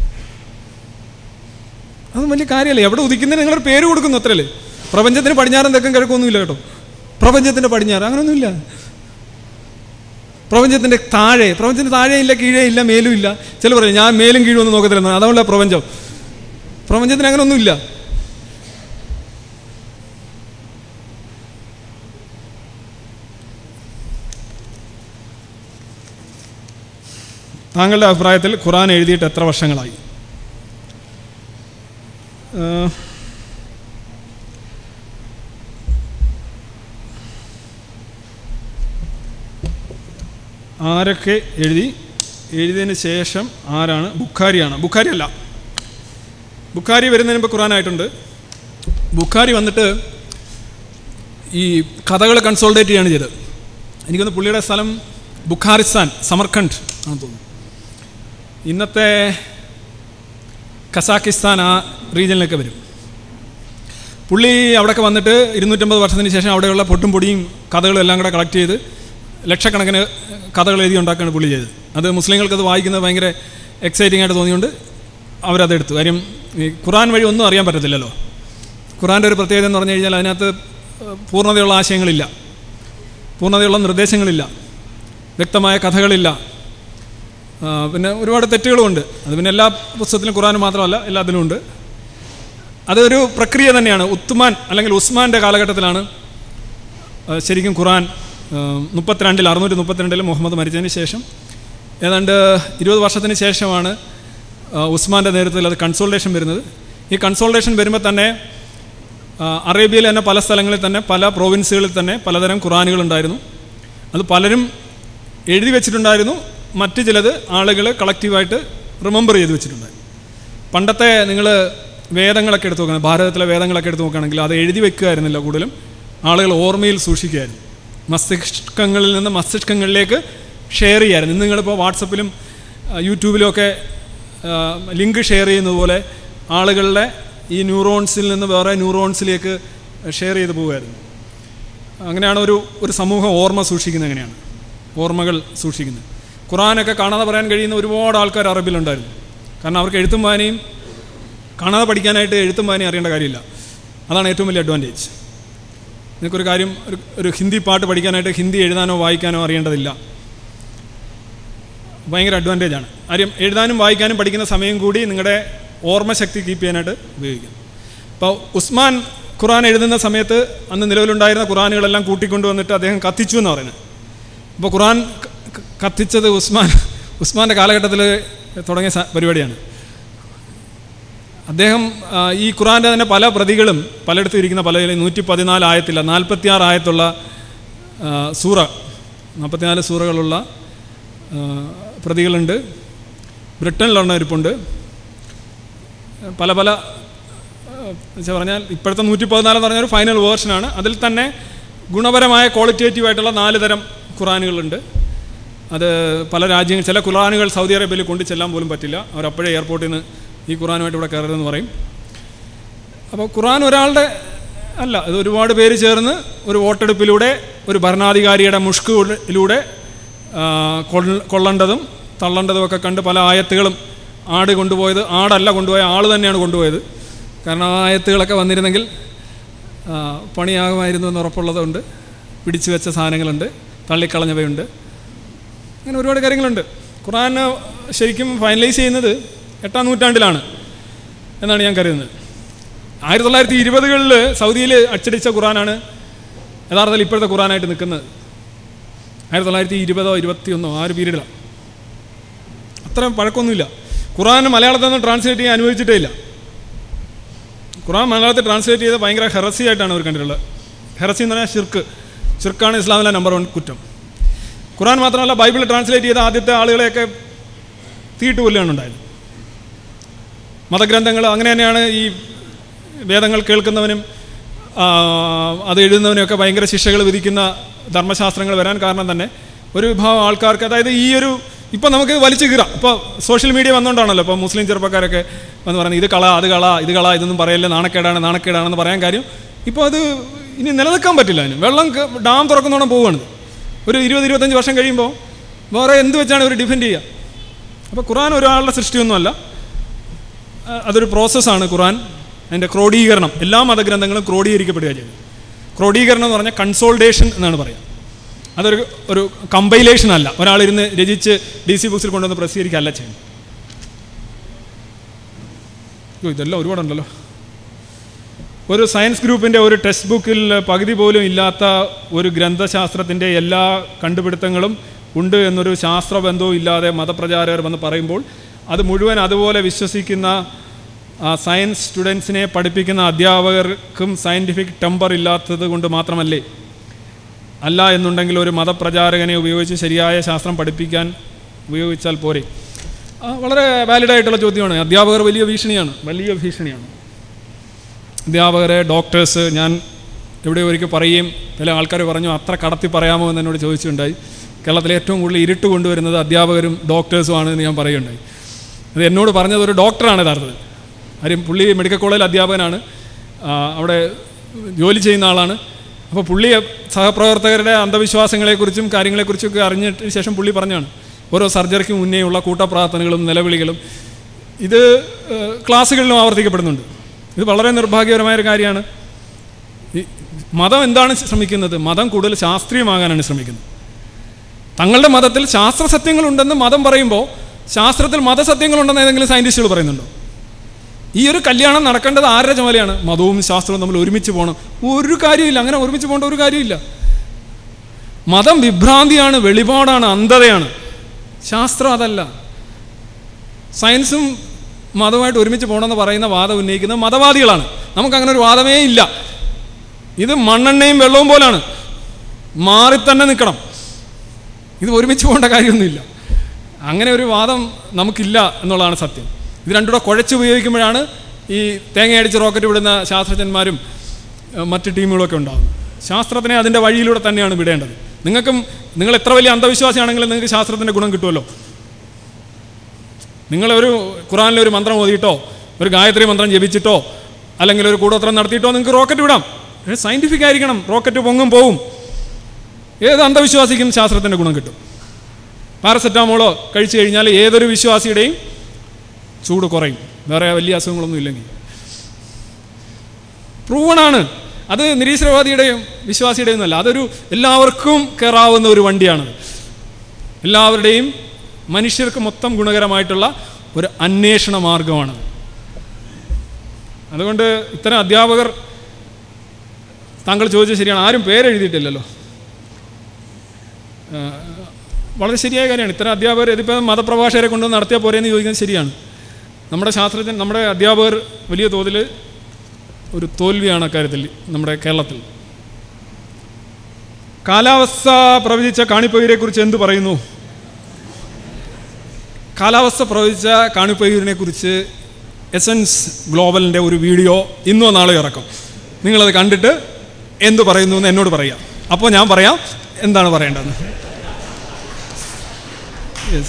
അത് വലിയ കാര്യമല്ലേ എവിടെ ഉദിക്കുന്നതിന് നിങ്ങളൊരു പേര് കൊടുക്കുന്നു അത്രയല്ലേ പ്രപഞ്ചത്തിന് പടിഞ്ഞാറും തെക്കും കിഴക്കൊന്നുമില്ല കേട്ടോ പ്രപഞ്ചത്തിൻ്റെ പടിഞ്ഞാറ് അങ്ങനെയൊന്നുമില്ല പ്രപഞ്ചത്തിൻ്റെ താഴെ പ്രപഞ്ചത്തിന് താഴെ ഇല്ല കീഴേ ഇല്ല മേലും ഇല്ല ചില പറയും ഞാൻ മേലും കീഴും ഒന്നും നോക്കത്തില്ല അതുകൊണ്ടാ പ്രപഞ്ചം പ്രപഞ്ചത്തിന് അങ്ങനെയൊന്നുമില്ല താങ്കളുടെ അഭിപ്രായത്തിൽ ഖുറാൻ എഴുതിയിട്ട് എത്ര വർഷങ്ങളായി ഏഹ്, ആരൊക്കെ എഴുതി എഴുതിയതിന് ശേഷം ആരാണ് ബുഖാരിയാണ് ബുഖാരി അല്ല ബുഖാരി വരുന്നതിന് മുമ്പ് ഖുറാനായിട്ടുണ്ട് ബുഖാരി വന്നിട്ട് ഈ കഥകൾ കൺസോൾട്ടേറ്റ് ചെയ്യാണ് ചെയ്തത് എനിക്കൊന്ന് പുള്ളിയുടെ സ്ഥലം ബുഖാരിസ്ഥാൻ സമർഖണ്ഡ് ആണെന്ന് തോന്നുന്നു ഇന്നത്തെ കസാക്കിസ്ഥാൻ ആ റീജിയനിലൊക്കെ വരും പുള്ളി അവിടെയൊക്കെ വന്നിട്ട് ഇരുന്നൂറ്റമ്പത് വർഷത്തിന് ശേഷം അവിടെയുള്ള പൊട്ടും പൊടിയും കഥകളും എല്ലാം കൂടെ കളക്ട് ചെയ്ത് ലക്ഷക്കണക്കിന് കഥകൾ എഴുതി ഉണ്ടാക്കുകയാണ് പുള്ളി ചെയ്തത് അത് മുസ്ലിങ്ങൾക്ക് അത് വായിക്കുന്നത് ഭയങ്കര എക്സൈറ്റിംഗ് ആയിട്ട് തോന്നിയുകൊണ്ട് അവരതെടുത്തു കാര്യം ഈ ഖുറാൻ വഴി ഒന്നും അറിയാൻ പറ്റത്തില്ലല്ലോ ഖുറാൻ്റെ ഒരു പ്രത്യേകത എന്ന് പറഞ്ഞു കഴിഞ്ഞാൽ അതിനകത്ത് പൂർണ്ണതയുള്ള ആശയങ്ങളില്ല പൂർണ്ണതയുള്ള നിർദ്ദേശങ്ങളില്ല വ്യക്തമായ കഥകളില്ല ആ, പിന്നെ ഒരുപാട് തെറ്റുകളുമുണ്ട് അത് പിന്നെ എല്ലാ പുസ്തകത്തിലും ഖുറാനും മാത്രമല്ല എല്ലാത്തിലും ഉണ്ട് അതൊരു പ്രക്രിയ തന്നെയാണ് ഉത്മാൻ അല്ലെങ്കിൽ ഉസ്മാൻ്റെ കാലഘട്ടത്തിലാണ് ആ, ശരിക്കും ഖുറാൻ ആ, മുപ്പത്തിരണ്ടിൽ അറുന്നൂറ്റി മുപ്പത്തിരണ്ടിൽ മുഹമ്മദ് മരിച്ചതിന് ശേഷം ഏതാണ്ട് ഇരുപത് വർഷത്തിന് ശേഷമാണ് ആ, ഉസ്മാൻ്റെ നേതൃത്വത്തിൽ അത് കൺസോൾട്ടേഷൻ വരുന്നത് ഈ കൺസോൾട്ടേഷൻ വരുമ്പോൾ തന്നെ ആ, അറേബ്യയിൽ തന്നെ പല സ്ഥലങ്ങളിൽ തന്നെ പല പ്രോവിൻസുകളിൽ തന്നെ പലതരം ഖുറാനുകളുണ്ടായിരുന്നു അത് പലരും എഴുതി വെച്ചിട്ടുണ്ടായിരുന്നു മറ്റ് ചിലത് ആളുകൾ കളക്റ്റീവായിട്ട് റിമെമ്പർ ചെയ്ത് വെച്ചിട്ടുണ്ടായിരുന്നു പണ്ടത്തെ നിങ്ങൾ വേദങ്ങളൊക്കെ എടുത്ത് നോക്കണം ഭാരതത്തിലെ വേദങ്ങളൊക്കെ എടുത്ത് നോക്കുകയാണെങ്കിൽ അത് എഴുതി വെക്കുകയായിരുന്നില്ല കൂടുതലും ആളുകൾ ഓർമ്മയിൽ സൂക്ഷിക്കുകയായിരുന്നു മസ്തിഷ്കങ്ങളിൽ നിന്ന് മസ്തിഷ്കങ്ങളിലേക്ക് ഷെയർ ചെയ്യായിരുന്നു ഇന്ന് നിങ്ങളിപ്പോൾ വാട്സപ്പിലും ആ, യൂട്യൂബിലും ഒക്കെ ലിങ്ക് ഷെയർ ചെയ്യുന്നത് പോലെ ആളുകളുടെ ഈ ന്യൂറോൺസിൽ നിന്ന് വേറെ ന്യൂറോൺസിലേക്ക് ഷെയർ ചെയ്ത് പോവുമായിരുന്നു അങ്ങനെയാണ് ഒരു ഒരു സമൂഹം ഓർമ്മ സൂക്ഷിക്കുന്നത് എങ്ങനെയാണ് ഓർമ്മകൾ സൂക്ഷിക്കുന്നത് ഖുറാനൊക്കെ കാണാതെ പറയാൻ കഴിയുന്ന ഒരുപാട് ആൾക്കാർ അറബിലുണ്ടായിരുന്നു കാരണം അവർക്ക് എഴുത്തും വായനയും കാണാതെ പഠിക്കാനായിട്ട് എഴുത്തും വായനയും അറിയേണ്ട കാര്യമില്ല അതാണ് ഏറ്റവും വലിയ അഡ്വാൻറ്റേജ് നിങ്ങൾക്കൊരു കാര്യം ഒരു ഒരു ഹിന്ദി പാട്ട് പഠിക്കാനായിട്ട് ഹിന്ദി എഴുതാനോ വായിക്കാനോ അറിയേണ്ടതില്ല ഭയങ്കര അഡ്വാൻറ്റേജ് ആണ് കാര്യം എഴുതാനും വായിക്കാനും പഠിക്കുന്ന സമയം കൂടി നിങ്ങളുടെ ഓർമ്മശക്തി കീപ്പ് ചെയ്യാനായിട്ട് ഉപയോഗിക്കും അപ്പോൾ ഉസ്മാൻ ഖുറാൻ എഴുതുന്ന സമയത്ത് അന്ന് നിലവിലുണ്ടായിരുന്ന ഖുറാനുകളെല്ലാം കൂട്ടിക്കൊണ്ടുവന്നിട്ട് അദ്ദേഹം കത്തിച്ചു എന്ന് പറയുന്നത് അപ്പോൾ ഖുറാൻ ക- ക- കത്തിച്ചത് ഉസ്മാൻ ഉസ്മാൻ്റെ കാലഘട്ടത്തിൽ തുടങ്ങിയ സ- പരിപാടിയാണ് അദ്ദേഹം ആ, ഈ ഖുറാൻ്റെ തന്നെ പല പ്രതികളും പലയിടത്തും ഇരിക്കുന്ന പല നൂറ്റി പതിനാല് ആയത്തില്ല നാൽപ്പത്തിയാറ് ആയത്തുള്ള ആ, സൂറ നാൽപ്പത്തിനാല് സൂറകളുള്ള ആ, പ്രതികളുണ്ട് ബ്രിട്ടനിലൊരെണ്ണം ഇരിപ്പുണ്ട് പല പല വെച്ചാൽ പറഞ്ഞാൽ ഇപ്പോഴത്തെ നൂറ്റി പതിനാല് എന്ന് പറഞ്ഞ ഒരു ഫൈനൽ വേർഷനാണ് അതിൽ തന്നെ ഗുണപരമായ ക്വാളിറ്റേറ്റീവ് ആയിട്ടുള്ള നാല് തരം ഖുറാനുകളുണ്ട് അത് പല രാജ്യങ്ങൾ ചില ഖുറാനുകൾ സൗദി അറേബ്യയിൽ കൊണ്ട് ചെല്ലാൻ പോലും പറ്റില്ല അവരപ്പോഴേ എയർപോർട്ടിൽ നിന്ന് ഈ ഖുറാനുമായിട്ട് ഇവിടെ കയറരുതെന്ന് പറയും അപ്പോൾ ഖുറാൻ ഒരാളുടെ അല്ല ഇത് ഒരുപാട് പേര് ചേർന്ന് ഒരു വോട്ടെടുപ്പിലൂടെ ഒരു ഭരണാധികാരിയുടെ മുഷ്കിലൂടെ കൊള്ളേണ്ടതും തള്ളേണ്ടതും ഒക്കെ കണ്ട് പല ആയത്തുകളും ആട് കൊണ്ടുപോയത് ആടല്ല കൊണ്ടുപോയ ആൾ തന്നെയാണ് കൊണ്ടുപോയത് കാരണം ആ ആയത്തുകളൊക്കെ വന്നിരുന്നെങ്കിൽ ആ, പണിയാകുമായിരുന്നു എന്ന് ഉറപ്പുള്ളതുകൊണ്ട് പിടിച്ചു വെച്ച സാധനങ്ങളുണ്ട് തള്ളിക്കളഞ്ഞവയുണ്ട് അങ്ങനെ ഒരുപാട് കാര്യങ്ങളുണ്ട് ഖുറാൻ ശരിക്കും ഫൈനലൈസ് ചെയ്യുന്നത് എട്ടാം നൂറ്റാണ്ടിലാണ് എന്നാണ് ഞാൻ കരുതുന്നത് ആയിരത്തി തൊള്ളായിരത്തി ഇരുപതുകളിൽ സൗദിയിൽ അച്ചടിച്ച ഖുറാനാണ് യഥാർത്ഥത്തിൽ ഇപ്പോഴത്തെ ഖുറാനായിട്ട് നിൽക്കുന്നത് ആയിരത്തി തൊള്ളായിരത്തി ഇരുപതോ ഇരുപത്തിയൊന്നോ ആ ഒരു പീരീഡിലാണ് അത്ര പഴക്കമൊന്നുമില്ല ഖുറാൻ മലയാളത്തിൽ നിന്ന് ട്രാൻസ്ലേറ്റ് ചെയ്യാൻ അനുവദിച്ചിട്ടേ ഇല്ല ഖുറാൻ മലയാളത്തിൽ ട്രാൻസ്ലേറ്റ് ചെയ്ത് ഭയങ്കര ഹെറസി ആയിട്ടാണ് അവർ കണ്ടിട്ടുള്ളത് ഹെറസി എന്ന് പറഞ്ഞാൽ ഷിർക്ക് ഷിർക്കാണ് ഇസ്ലാമിലെ നമ്പർ വൺ കുറ്റം ഖുറാൻ മാത്രമല്ല ബൈബിൾ ട്രാൻസ്ലേറ്റ് ചെയ്ത ആദ്യത്തെ ആളുകളെയൊക്കെ തീട്ട് കൊല്ലുകയാണ് ഉണ്ടായത് മതഗ്രന്ഥങ്ങൾ അങ്ങനെ തന്നെയാണ് ഈ വേദങ്ങൾ കേൾക്കുന്നവനും ആ, അത് എഴുതുന്നവനുമൊക്കെ ഭയങ്കര ശിക്ഷകൾ വിധിക്കുന്ന ധർമ്മശാസ്ത്രങ്ങൾ വരാൻ കാരണം തന്നെ ഒരു വിഭാഗം ആൾക്കാർക്ക് അതായത് ഈ ഒരു ഇപ്പം നമുക്ക് വലിച്ചു കീറാം ഇപ്പോൾ സോഷ്യൽ മീഡിയ വന്നുകൊണ്ടാണല്ലോ ഇപ്പോൾ മുസ്ലിം ചെറുപ്പക്കാരൊക്കെ വന്ന് പറയുന്നത് ഇത് കള അത് കള ഇത് കള ഇതൊന്നും പറയല്ലേ നാണക്കേടാണ് നാണക്കേടാണെന്ന് പറയാൻ കാര്യം ഇപ്പോൾ അത് ഇനി നിലനിൽക്കാൻ പറ്റില്ല അതിന് വെള്ളം ക- ഡാം തുറക്കുന്നോണം പോവുകയാണ് ഒരു ഇരുപത് ഇരുപത്തഞ്ച് വർഷം കഴിയുമ്പോൾ വേറെ എന്ത് വെച്ചാണ് ഇവർ ഡിഫെൻഡ് ചെയ്യുക അപ്പോൾ ഖുറാൻ ഒരാളുടെ സൃഷ്ടിയൊന്നുമല്ല ആ, അതൊരു പ്രോസസ്സാണ് ഖുറാൻ അതിൻ്റെ ക്രോഡീകരണം എല്ലാ മതഗ്രന്ഥങ്ങളും ക്രോഡീകരിക്കപ്പെടുക ചെയ്തത് ക്രോഡീകരണം എന്ന് പറഞ്ഞാൽ കൺസോൾട്ടേഷൻ എന്നാണ് പറയുക അതൊരു ഒരു കമ്പൈലേഷൻ അല്ല ഒരാളിരുന്ന് രചിച്ച് ഡി സി ബുക്സിൽ കൊണ്ടുവന്ന് പ്രസിദ്ധീകരിക്കുകയല്ല ചെയ്യുന്നത് അയ്യോ ഇതെല്ലാം ഒരുപാടുണ്ടല്ലോ ഒരു സയൻസ് ഗ്രൂപ്പിൻ്റെ ഒരു ടെക്സ്റ്റ് ബുക്കിൽ പകുതി പോലും ഇല്ലാത്ത ഒരു ഗ്രന്ഥശാസ്ത്രത്തിൻ്റെ എല്ലാ കണ്ടുപിടുത്തങ്ങളും ഉണ്ട് എന്നൊരു ശാസ്ത്രബന്ധവും ഇല്ലാതെ മതപ്രചാരകർ വന്ന് പറയുമ്പോൾ അത് മുഴുവൻ അതുപോലെ വിശ്വസിക്കുന്ന ആ, സയൻസ് സ്റ്റുഡൻസിനെ പഠിപ്പിക്കുന്ന അധ്യാപകർക്കും സയൻറ്റിഫിക് ടെമ്പർ ഇല്ലാത്തത് കൊണ്ട് മാത്രമല്ലേ അല്ല എന്നുണ്ടെങ്കിൽ ഒരു മതപ്രചാരകനെ ഉപയോഗിച്ച് ശരിയായ ശാസ്ത്രം പഠിപ്പിക്കാൻ ഉപയോഗിച്ചാൽ പോരെ ആ, വളരെ വാലിഡായിട്ടുള്ള ചോദ്യമാണ് അധ്യാപകർ വലിയ ഭീഷണിയാണ് വലിയ ഭീഷണിയാണ് അധ്യാപകരെ ഡോക്ടേഴ്സ് ഞാൻ എവിടെ ഒരിക്കൽ പറയുകയും ചില ആൾക്കാർ പറഞ്ഞു അത്ര കടത്തി പറയാമോ എന്ന് എന്നോട് ചോദിച്ചിട്ടുണ്ടായി കേരളത്തിലെ ഏറ്റവും കൂടുതൽ ഇരുട്ട് കൊണ്ടുവരുന്നത് അധ്യാപകരും ഡോക്ടേഴ്സുമാണ് എന്ന് ഞാൻ പറയുകയുണ്ടായി അത് എന്നോട് പറഞ്ഞത് ഒരു ഡോക്ടറാണ് യഥാർത്ഥത്തിൽ കാര്യം പുള്ളി മെഡിക്കൽ കോളേജിൽ അധ്യാപകനാണ് ആ, അവിടെ ജോലി ചെയ്യുന്ന ആളാണ് അപ്പോൾ പുള്ളി സഹപ്രവർത്തകരുടെ അന്ധവിശ്വാസങ്ങളെക്കുറിച്ചും കാര്യങ്ങളെക്കുറിച്ചും ഒക്കെ അറിഞ്ഞിട്ട് ശേഷം പുള്ളി പറഞ്ഞാണ് ഓരോ സർജറിക്ക് മുന്നേയുള്ള കൂട്ടപ്രാർത്ഥനകളും നിലവിളികളും ഇത് ഏഹ്, ക്ലാസ്സുകളിലും ആവർത്തിക്കപ്പെടുന്നുണ്ട് ഇത് വളരെ നിർഭാഗ്യകരമായ ഒരു കാര്യമാണ് ഈ മതം എന്താണ് ശ്രമിക്കുന്നത് മതം കൂടുതൽ ശാസ്ത്രീയമാകാനാണ് ശ്രമിക്കുന്നത് തങ്ങളുടെ മതത്തിൽ ശാസ്ത്ര സത്യങ്ങളുണ്ടെന്ന് മതം പറയുമ്പോൾ ശാസ്ത്രത്തിൽ മതസത്യങ്ങളുണ്ടെന്ന് ഏതെങ്കിലും സയൻറ്റിസ്റ്റുകൾ പറയുന്നുണ്ടോ ഈ ഒരു കല്യാണം നടക്കേണ്ടത് ആരുടെ ചുമതലയാണ് മതവും ശാസ്ത്രവും തമ്മിൽ ഒരുമിച്ച് പോകണം ഒരു കാര്യമില്ല അങ്ങനെ ഒരുമിച്ച് പോകേണ്ട ഒരു കാര്യമില്ല മതം വിഭ്രാന്തിയാണ് വെളിപാടാണ് അന്ധതയാണ് ശാസ്ത്രം അതല്ല സയൻസും മതമായിട്ട് ഒരുമിച്ച് പോകണമെന്ന് പറയുന്ന വാദം ഉന്നയിക്കുന്നത് മതവാദികളാണ് നമുക്ക് അങ്ങനെ ഒരു വാദമേ ഇല്ല ഇത് മണ്ണെണ്ണയും വെള്ളവും പോലാണ് മാറി തന്നെ നിൽക്കണം ഇത് ഒരുമിച്ച് പോകേണ്ട കാര്യമൊന്നുമില്ല അങ്ങനെ ഒരു വാദം നമുക്കില്ല എന്നുള്ളതാണ് സത്യം ഇത് രണ്ടുകൂടെ കുഴച്ചുപയോഗിക്കുമ്പോഴാണ് ഈ തേങ്ങയടിച്ച് റോക്കറ്റ് വിടുന്ന ശാസ്ത്രജ്ഞന്മാരും ഏഹ്, മറ്റ് ടീമുകളൊക്കെ ഉണ്ടാകുന്നത് ശാസ്ത്രത്തിനെ അതിൻ്റെ വഴിയിലൂടെ തന്നെയാണ് വിടേണ്ടത് നിങ്ങൾക്കും നിങ്ങൾ എത്ര വലിയ അന്ധവിശ്വാസിയാണെങ്കിലും നിങ്ങൾക്ക് ശാസ്ത്രത്തിൻ്റെ ഗുണം കിട്ടുമല്ലോ നിങ്ങളൊരു ഖുറാനിലെ ഒരു മന്ത്രം ഓതിയിട്ടോ ഒരു ഗായത്രി മന്ത്രം ജപിച്ചിട്ടോ അല്ലെങ്കിൽ ഒരു കൂടോത്രം നടത്തിയിട്ടോ നിങ്ങൾക്ക് റോക്കറ്റ് വിടാം സയൻറ്റിഫിക് ആയിരിക്കണം റോക്കറ്റ് പൊങ്ങും പോവും ഏത് അന്ധവിശ്വാസിക്കും ശാസ്ത്രത്തിൻ്റെ ഗുണം കിട്ടും പാരസെറ്റാമോളോ കഴിച്ചു കഴിഞ്ഞാൽ ഏതൊരു വിശ്വാസിയുടെയും ചൂട് കുറയും വേറെ വലിയ അസുഖങ്ങളൊന്നും ഇല്ലെങ്കിൽ പ്രൂവണാണ് അത് നിരീശ്വരവാദിയുടെയും വിശ്വാസിയുടെയും ഒന്നല്ല അതൊരു എല്ലാവർക്കും കയറാവുന്ന ഒരു വണ്ടിയാണ് എല്ലാവരുടെയും മനുഷ്യർക്ക് മൊത്തം ഗുണകരമായിട്ടുള്ള ഒരു അന്വേഷണ മാർഗമാണത് അതുകൊണ്ട് ഇത്തരം അധ്യാപകർ താങ്കൾ ചോദിച്ചത് ശരിയാണ് ആരും പേരെഴുതിയിട്ടില്ലല്ലോ ആ, വളരെ ശരിയായ കാര്യമാണ് ഇത്തരം അധ്യാപകർ ഇതിപ്പോൾ മതപ്രഭാഷകരെ കൊണ്ടുവന്ന് നടത്തിയാൽ പോരെയെന്ന് ചോദിക്കുന്നത് ശരിയാണ് നമ്മുടെ ശാസ്ത്രജ്ഞൻ നമ്മുടെ അധ്യാപകർ വലിയ തോതിൽ ഒരു തോൽവിയാണ് അക്കാര്യത്തിൽ നമ്മുടെ കേരളത്തിൽ കാലാവസ്ഥ പ്രവചിച്ച കാണിപ്പകിരെ കുറിച്ച് എന്ത് പറയുന്നു കാലാവസ്ഥ പ്രവചിച്ച കാണിപ്പകിരിനെ കുറിച്ച് എസൻസ് ഗ്ലോബലിൻ്റെ ഒരു വീഡിയോ ഇന്നോ നാളെ ഇറക്കും നിങ്ങളത് കണ്ടിട്ട് എന്ത് പറയുന്നു എന്ന് എന്നോട് പറയാം അപ്പോൾ ഞാൻ പറയാം എന്താണ് പറയേണ്ടതെന്ന് യെസ്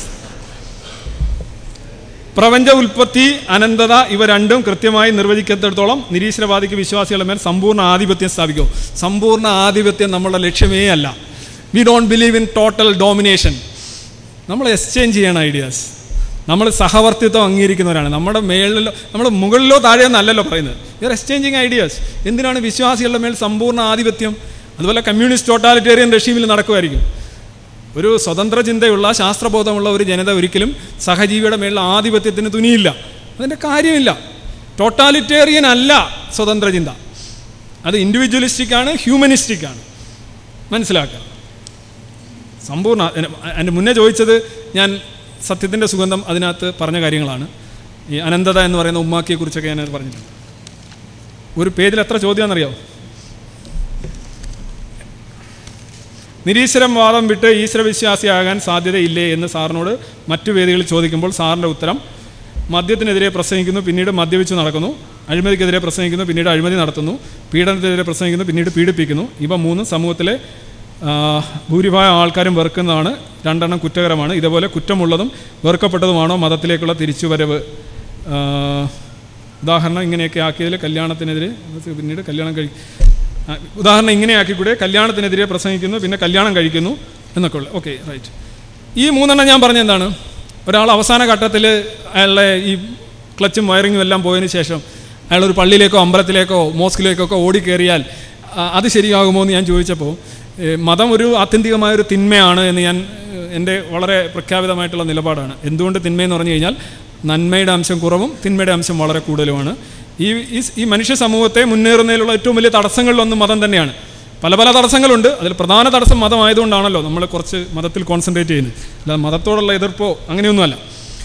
പ്രപഞ്ച ഉൽപ്പത്തി അനന്തത ഇവ രണ്ടും കൃത്യമായി നിർവചിക്കത്തിടത്തോളം നിരീശ്വരവാദിക്ക് വിശ്വാസികളുടെ മേൽ സമ്പൂർണ്ണ ആധിപത്യം സ്ഥാപിക്കും സമ്പൂർണ്ണ ആധിപത്യം നമ്മളുടെ ലക്ഷ്യമേ അല്ല we don't believe in total domination നമ്മൾ എക്സ്ചേഞ്ച് ചെയ്യണം ഐഡിയാസ് നമ്മൾ സഹവർത്തിത്വം അംഗീകരിക്കുന്നവരാണ് നമ്മുടെ മേളിലോ നമ്മൾ മുകളിലോ താഴെയോ എന്നല്ലല്ലോ പറയുന്നത് ഇവർ എക്സ്ചേഞ്ചിങ് ഐഡിയാസ് എന്തിനാണ് വിശ്വാസികളുടെ മേൽ സമ്പൂർണ്ണ ആധിപത്യം അതുപോലെ കമ്മ്യൂണിസ്റ്റ് ടോട്ടാലിറ്റേറിയൻ റഷീമിൽ നടക്കുമായിരിക്കും ഒരു സ്വതന്ത്ര ചിന്തയുള്ള ശാസ്ത്രബോധമുള്ള ഒരു ജനത ഒരിക്കലും സഹജീവിയുടെ മേലുള്ള ആധിപത്യത്തിന് തുനിയില്ല അതിൻ്റെ കാര്യമില്ല ടോട്ടാലിറ്റേറിയൻ അല്ല സ്വതന്ത്ര ചിന്ത അത് ഇൻഡിവിജ്വലിസ്റ്റിക് ആണ് ഹ്യൂമനിസ്റ്റിക് ആണ് മനസ്സിലാക്കുക സമ്പൂർണ്ണ എൻ്റെ മുന്നേ ചോദിച്ചത് ഞാൻ സത്യത്തിൻ്റെ സുഗന്ധം അതിനകത്ത് പറഞ്ഞ കാര്യങ്ങളാണ് ഈ അനന്തത എന്ന് പറയുന്ന ഉമ്മാക്കിയെക്കുറിച്ചൊക്കെ ഞാനത് പറഞ്ഞിട്ടുണ്ട് ഒരു പേജിൽ എത്ര ചോദ്യമാണെന്നറിയാമോ നിരീശ്വരം വാദം വിട്ട് ഈശ്വരവിശ്വാസിയാകാൻ സാധ്യതയില്ലേ എന്ന് സാറിനോട് മറ്റു വേദികളിൽ ചോദിക്കുമ്പോൾ സാറിൻ്റെ ഉത്തരം മദ്യത്തിനെതിരെ പ്രസംഗിക്കുന്നു പിന്നീട് മദ്യപിച്ച് നടക്കുന്നു അഴിമതിക്കെതിരെ പ്രസംഗിക്കുന്നു പിന്നീട് അഴിമതി നടത്തുന്നു പീഡനത്തിനെതിരെ പ്രസംഗിക്കുന്നു പിന്നീട് പീഡിപ്പിക്കുന്നു ഇവ മൂന്നും സമൂഹത്തിലെ ആ, ഭൂരിഭാഗം ആൾക്കാരും വെറുക്കുന്നതാണ് രണ്ടെണ്ണം കുറ്റകരമാണ് ഇതേപോലെ കുറ്റമുള്ളതും വെറുക്കപ്പെട്ടതുമാണോ മതത്തിലേക്കുള്ള തിരിച്ചുവരവ് ആ, ഉദാഹരണം ഇങ്ങനെയൊക്കെ ആക്കിയതിൽ കല്യാണത്തിനെതിരെ പിന്നീട് കല്യാണം കഴി ആ, ഉദാഹരണം ഇങ്ങനെ ആക്കിക്കൂടെ കല്യാണത്തിനെതിരെ പ്രസംഗിക്കുന്നു പിന്നെ കല്യാണം കഴിക്കുന്നു എന്നൊക്കെ ഉള്ളത് ഓക്കെ റൈറ്റ് ഈ മൂന്നെണ്ണം ഞാൻ പറഞ്ഞ എന്താണ് ഒരാൾ അവസാന ഘട്ടത്തിൽ അയാളുടെ ഈ ക്ലച്ചും വയറിങ്ങും എല്ലാം പോയതിന് ശേഷം അയാൾ ഒരു പള്ളിയിലേക്കോ അമ്പലത്തിലേക്കോ മോസ്കിലേക്കോ ഒക്കെ ഓടിക്കേറിയാൽ ആ, അത് ശരിയാകുമോ എന്ന് ഞാൻ ചോദിച്ചപ്പോൾ ഏ, മതം ഒരു ആത്യന്തികമായ ഒരു തിന്മയാണ് എന്ന് ഞാൻ ഏ, എൻ്റെ വളരെ പ്രഖ്യാപിതമായിട്ടുള്ള നിലപാടാണ് എന്തുകൊണ്ട് തിന്മയെന്ന് പറഞ്ഞു കഴിഞ്ഞാൽ നന്മയുടെ അംശം കുറവും തിന്മയുടെ അംശം വളരെ കൂടുതലുമാണ് ഈ ഈ- ഈ മനുഷ്യ സമൂഹത്തെ മുന്നേറുന്നതിലുള്ള ഏറ്റവും വലിയ തടസ്സങ്ങളിലൊന്നും മതം തന്നെയാണ് പല പല തടസ്സങ്ങളുണ്ട് അതിൽ പ്രധാന തടസ്സം മതമായതുകൊണ്ടാണല്ലോ നമ്മൾ കുറച്ച് മതത്തിൽ കോൺസെൻട്രേറ്റ് ചെയ്യുന്നത് അല്ലാതെ മതത്തോടുള്ള എതിർപ്പോ അങ്ങനെയൊന്നുമല്ല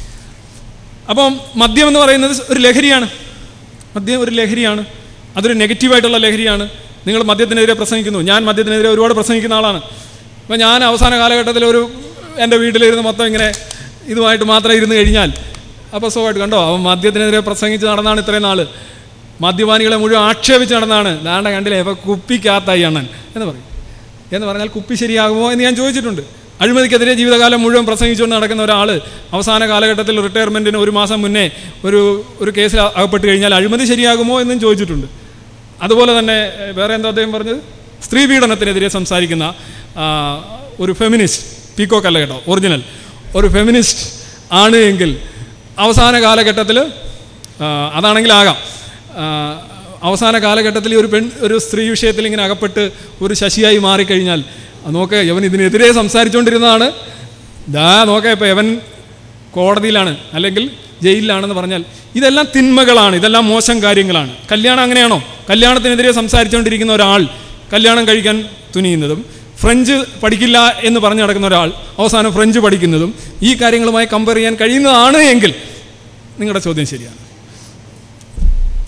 അപ്പം മദ്യം എന്ന് പറയുന്നത് ഒരു ലഹരിയാണ് മദ്യം ഒരു ലഹരിയാണ് അതൊരു നെഗറ്റീവായിട്ടുള്ള ലഹരിയാണ് നിങ്ങൾ മദ്യത്തിനെതിരെ പ്രസംഗിക്കുന്നു ഞാൻ മദ്യത്തിനെതിരെ ഒരുപാട് പ്രസംഗിക്കുന്ന ആളാണ് അപ്പം ഞാൻ അവസാന കാലഘട്ടത്തിൽ ഒരു എൻ്റെ വീട്ടിലിരുന്ന് മൊത്തം ഇങ്ങനെ ഇതുമായിട്ട് മാത്രം ഇരുന്ന് കഴിഞ്ഞാൽ അപ്പോൾ സുഖമായിട്ട് കണ്ടോ അവൻ മദ്യത്തിനെതിരെ പ്രസംഗിച്ച് നടന്നാണ് ഇത്രയും നാൾ മദ്യപാനികളെ മുഴുവൻ ആക്ഷേപിച്ച് നടന്നാണ് ദാണ്ട കണ്ടില്ലേ അപ്പോൾ കുപ്പിക്കകത്തായി അണ്ണൻ എന്ന് പറയും എന്ന് പറഞ്ഞാൽ കുപ്പി ശരിയാകുമോ എന്ന് ഞാൻ ചോദിച്ചിട്ടുണ്ട് അഴിമതിക്കെതിരെ ജീവിതകാലം മുഴുവൻ പ്രസംഗിച്ചുകൊണ്ട് നടക്കുന്ന ഒരാൾ അവസാന കാലഘട്ടത്തിൽ റിട്ടയർമെൻറ്റിന് ഒരു മാസം മുന്നേ ഒരു ഒരു കേസിൽ അകപ്പെട്ട് കഴിഞ്ഞാൽ അഴിമതി ശരിയാകുമോ എന്നും ചോദിച്ചിട്ടുണ്ട് അതുപോലെ തന്നെ ഏഹ്, വേറെ എന്താ അദ്ദേഹം പറഞ്ഞത് സ്ത്രീ പീഡനത്തിനെതിരെ സംസാരിക്കുന്ന ആ, ഒരു ഫെമിനിസ്റ്റ് പീക്കോക്ക് അല്ല കേട്ടോ ഒറിജിനൽ ഒരു ഫെമിനിസ്റ്റ് ആണ് എങ്കിൽ അവസാന കാലഘട്ടത്തിൽ അതാണെങ്കിലാകാം ആ, അവസാന കാലഘട്ടത്തിൽ ഈ ഒരു പെൺ ഒരു സ്ത്രീ വിഷയത്തിൽ ഇങ്ങനെ അകപ്പെട്ട് ഒരു ശശിയായി മാറിക്കഴിഞ്ഞാൽ അത് നോക്ക് യവൻ ഇതിനെതിരെ സംസാരിച്ചുകൊണ്ടിരുന്നതാണ് ദാ നോക്ക ഇപ്പോൾ യവൻ കോടതിയിലാണ് അല്ലെങ്കിൽ ജയിലിലാണെന്ന് പറഞ്ഞാൽ ഇതെല്ലാം തിന്മകളാണ് ഇതെല്ലാം മോശം കാര്യങ്ങളാണ് കല്യാണം അങ്ങനെയാണോ കല്യാണത്തിനെതിരെ സംസാരിച്ചുകൊണ്ടിരിക്കുന്ന ഒരാൾ കല്യാണം കഴിക്കാൻ തുനിയുന്നതും ഫ്രഞ്ച് പഠിക്കില്ല എന്ന് പറഞ്ഞു നടക്കുന്ന ഒരാൾ അവസാനം ഫ്രഞ്ച് പഠിക്കുന്നതും ഈ കാര്യങ്ങളുമായി കമ്പയർ ചെയ്യാൻ കഴിയുന്നതാണ് എങ്കിൽ നിങ്ങളുടെ ചോദ്യം ശരിയാണ്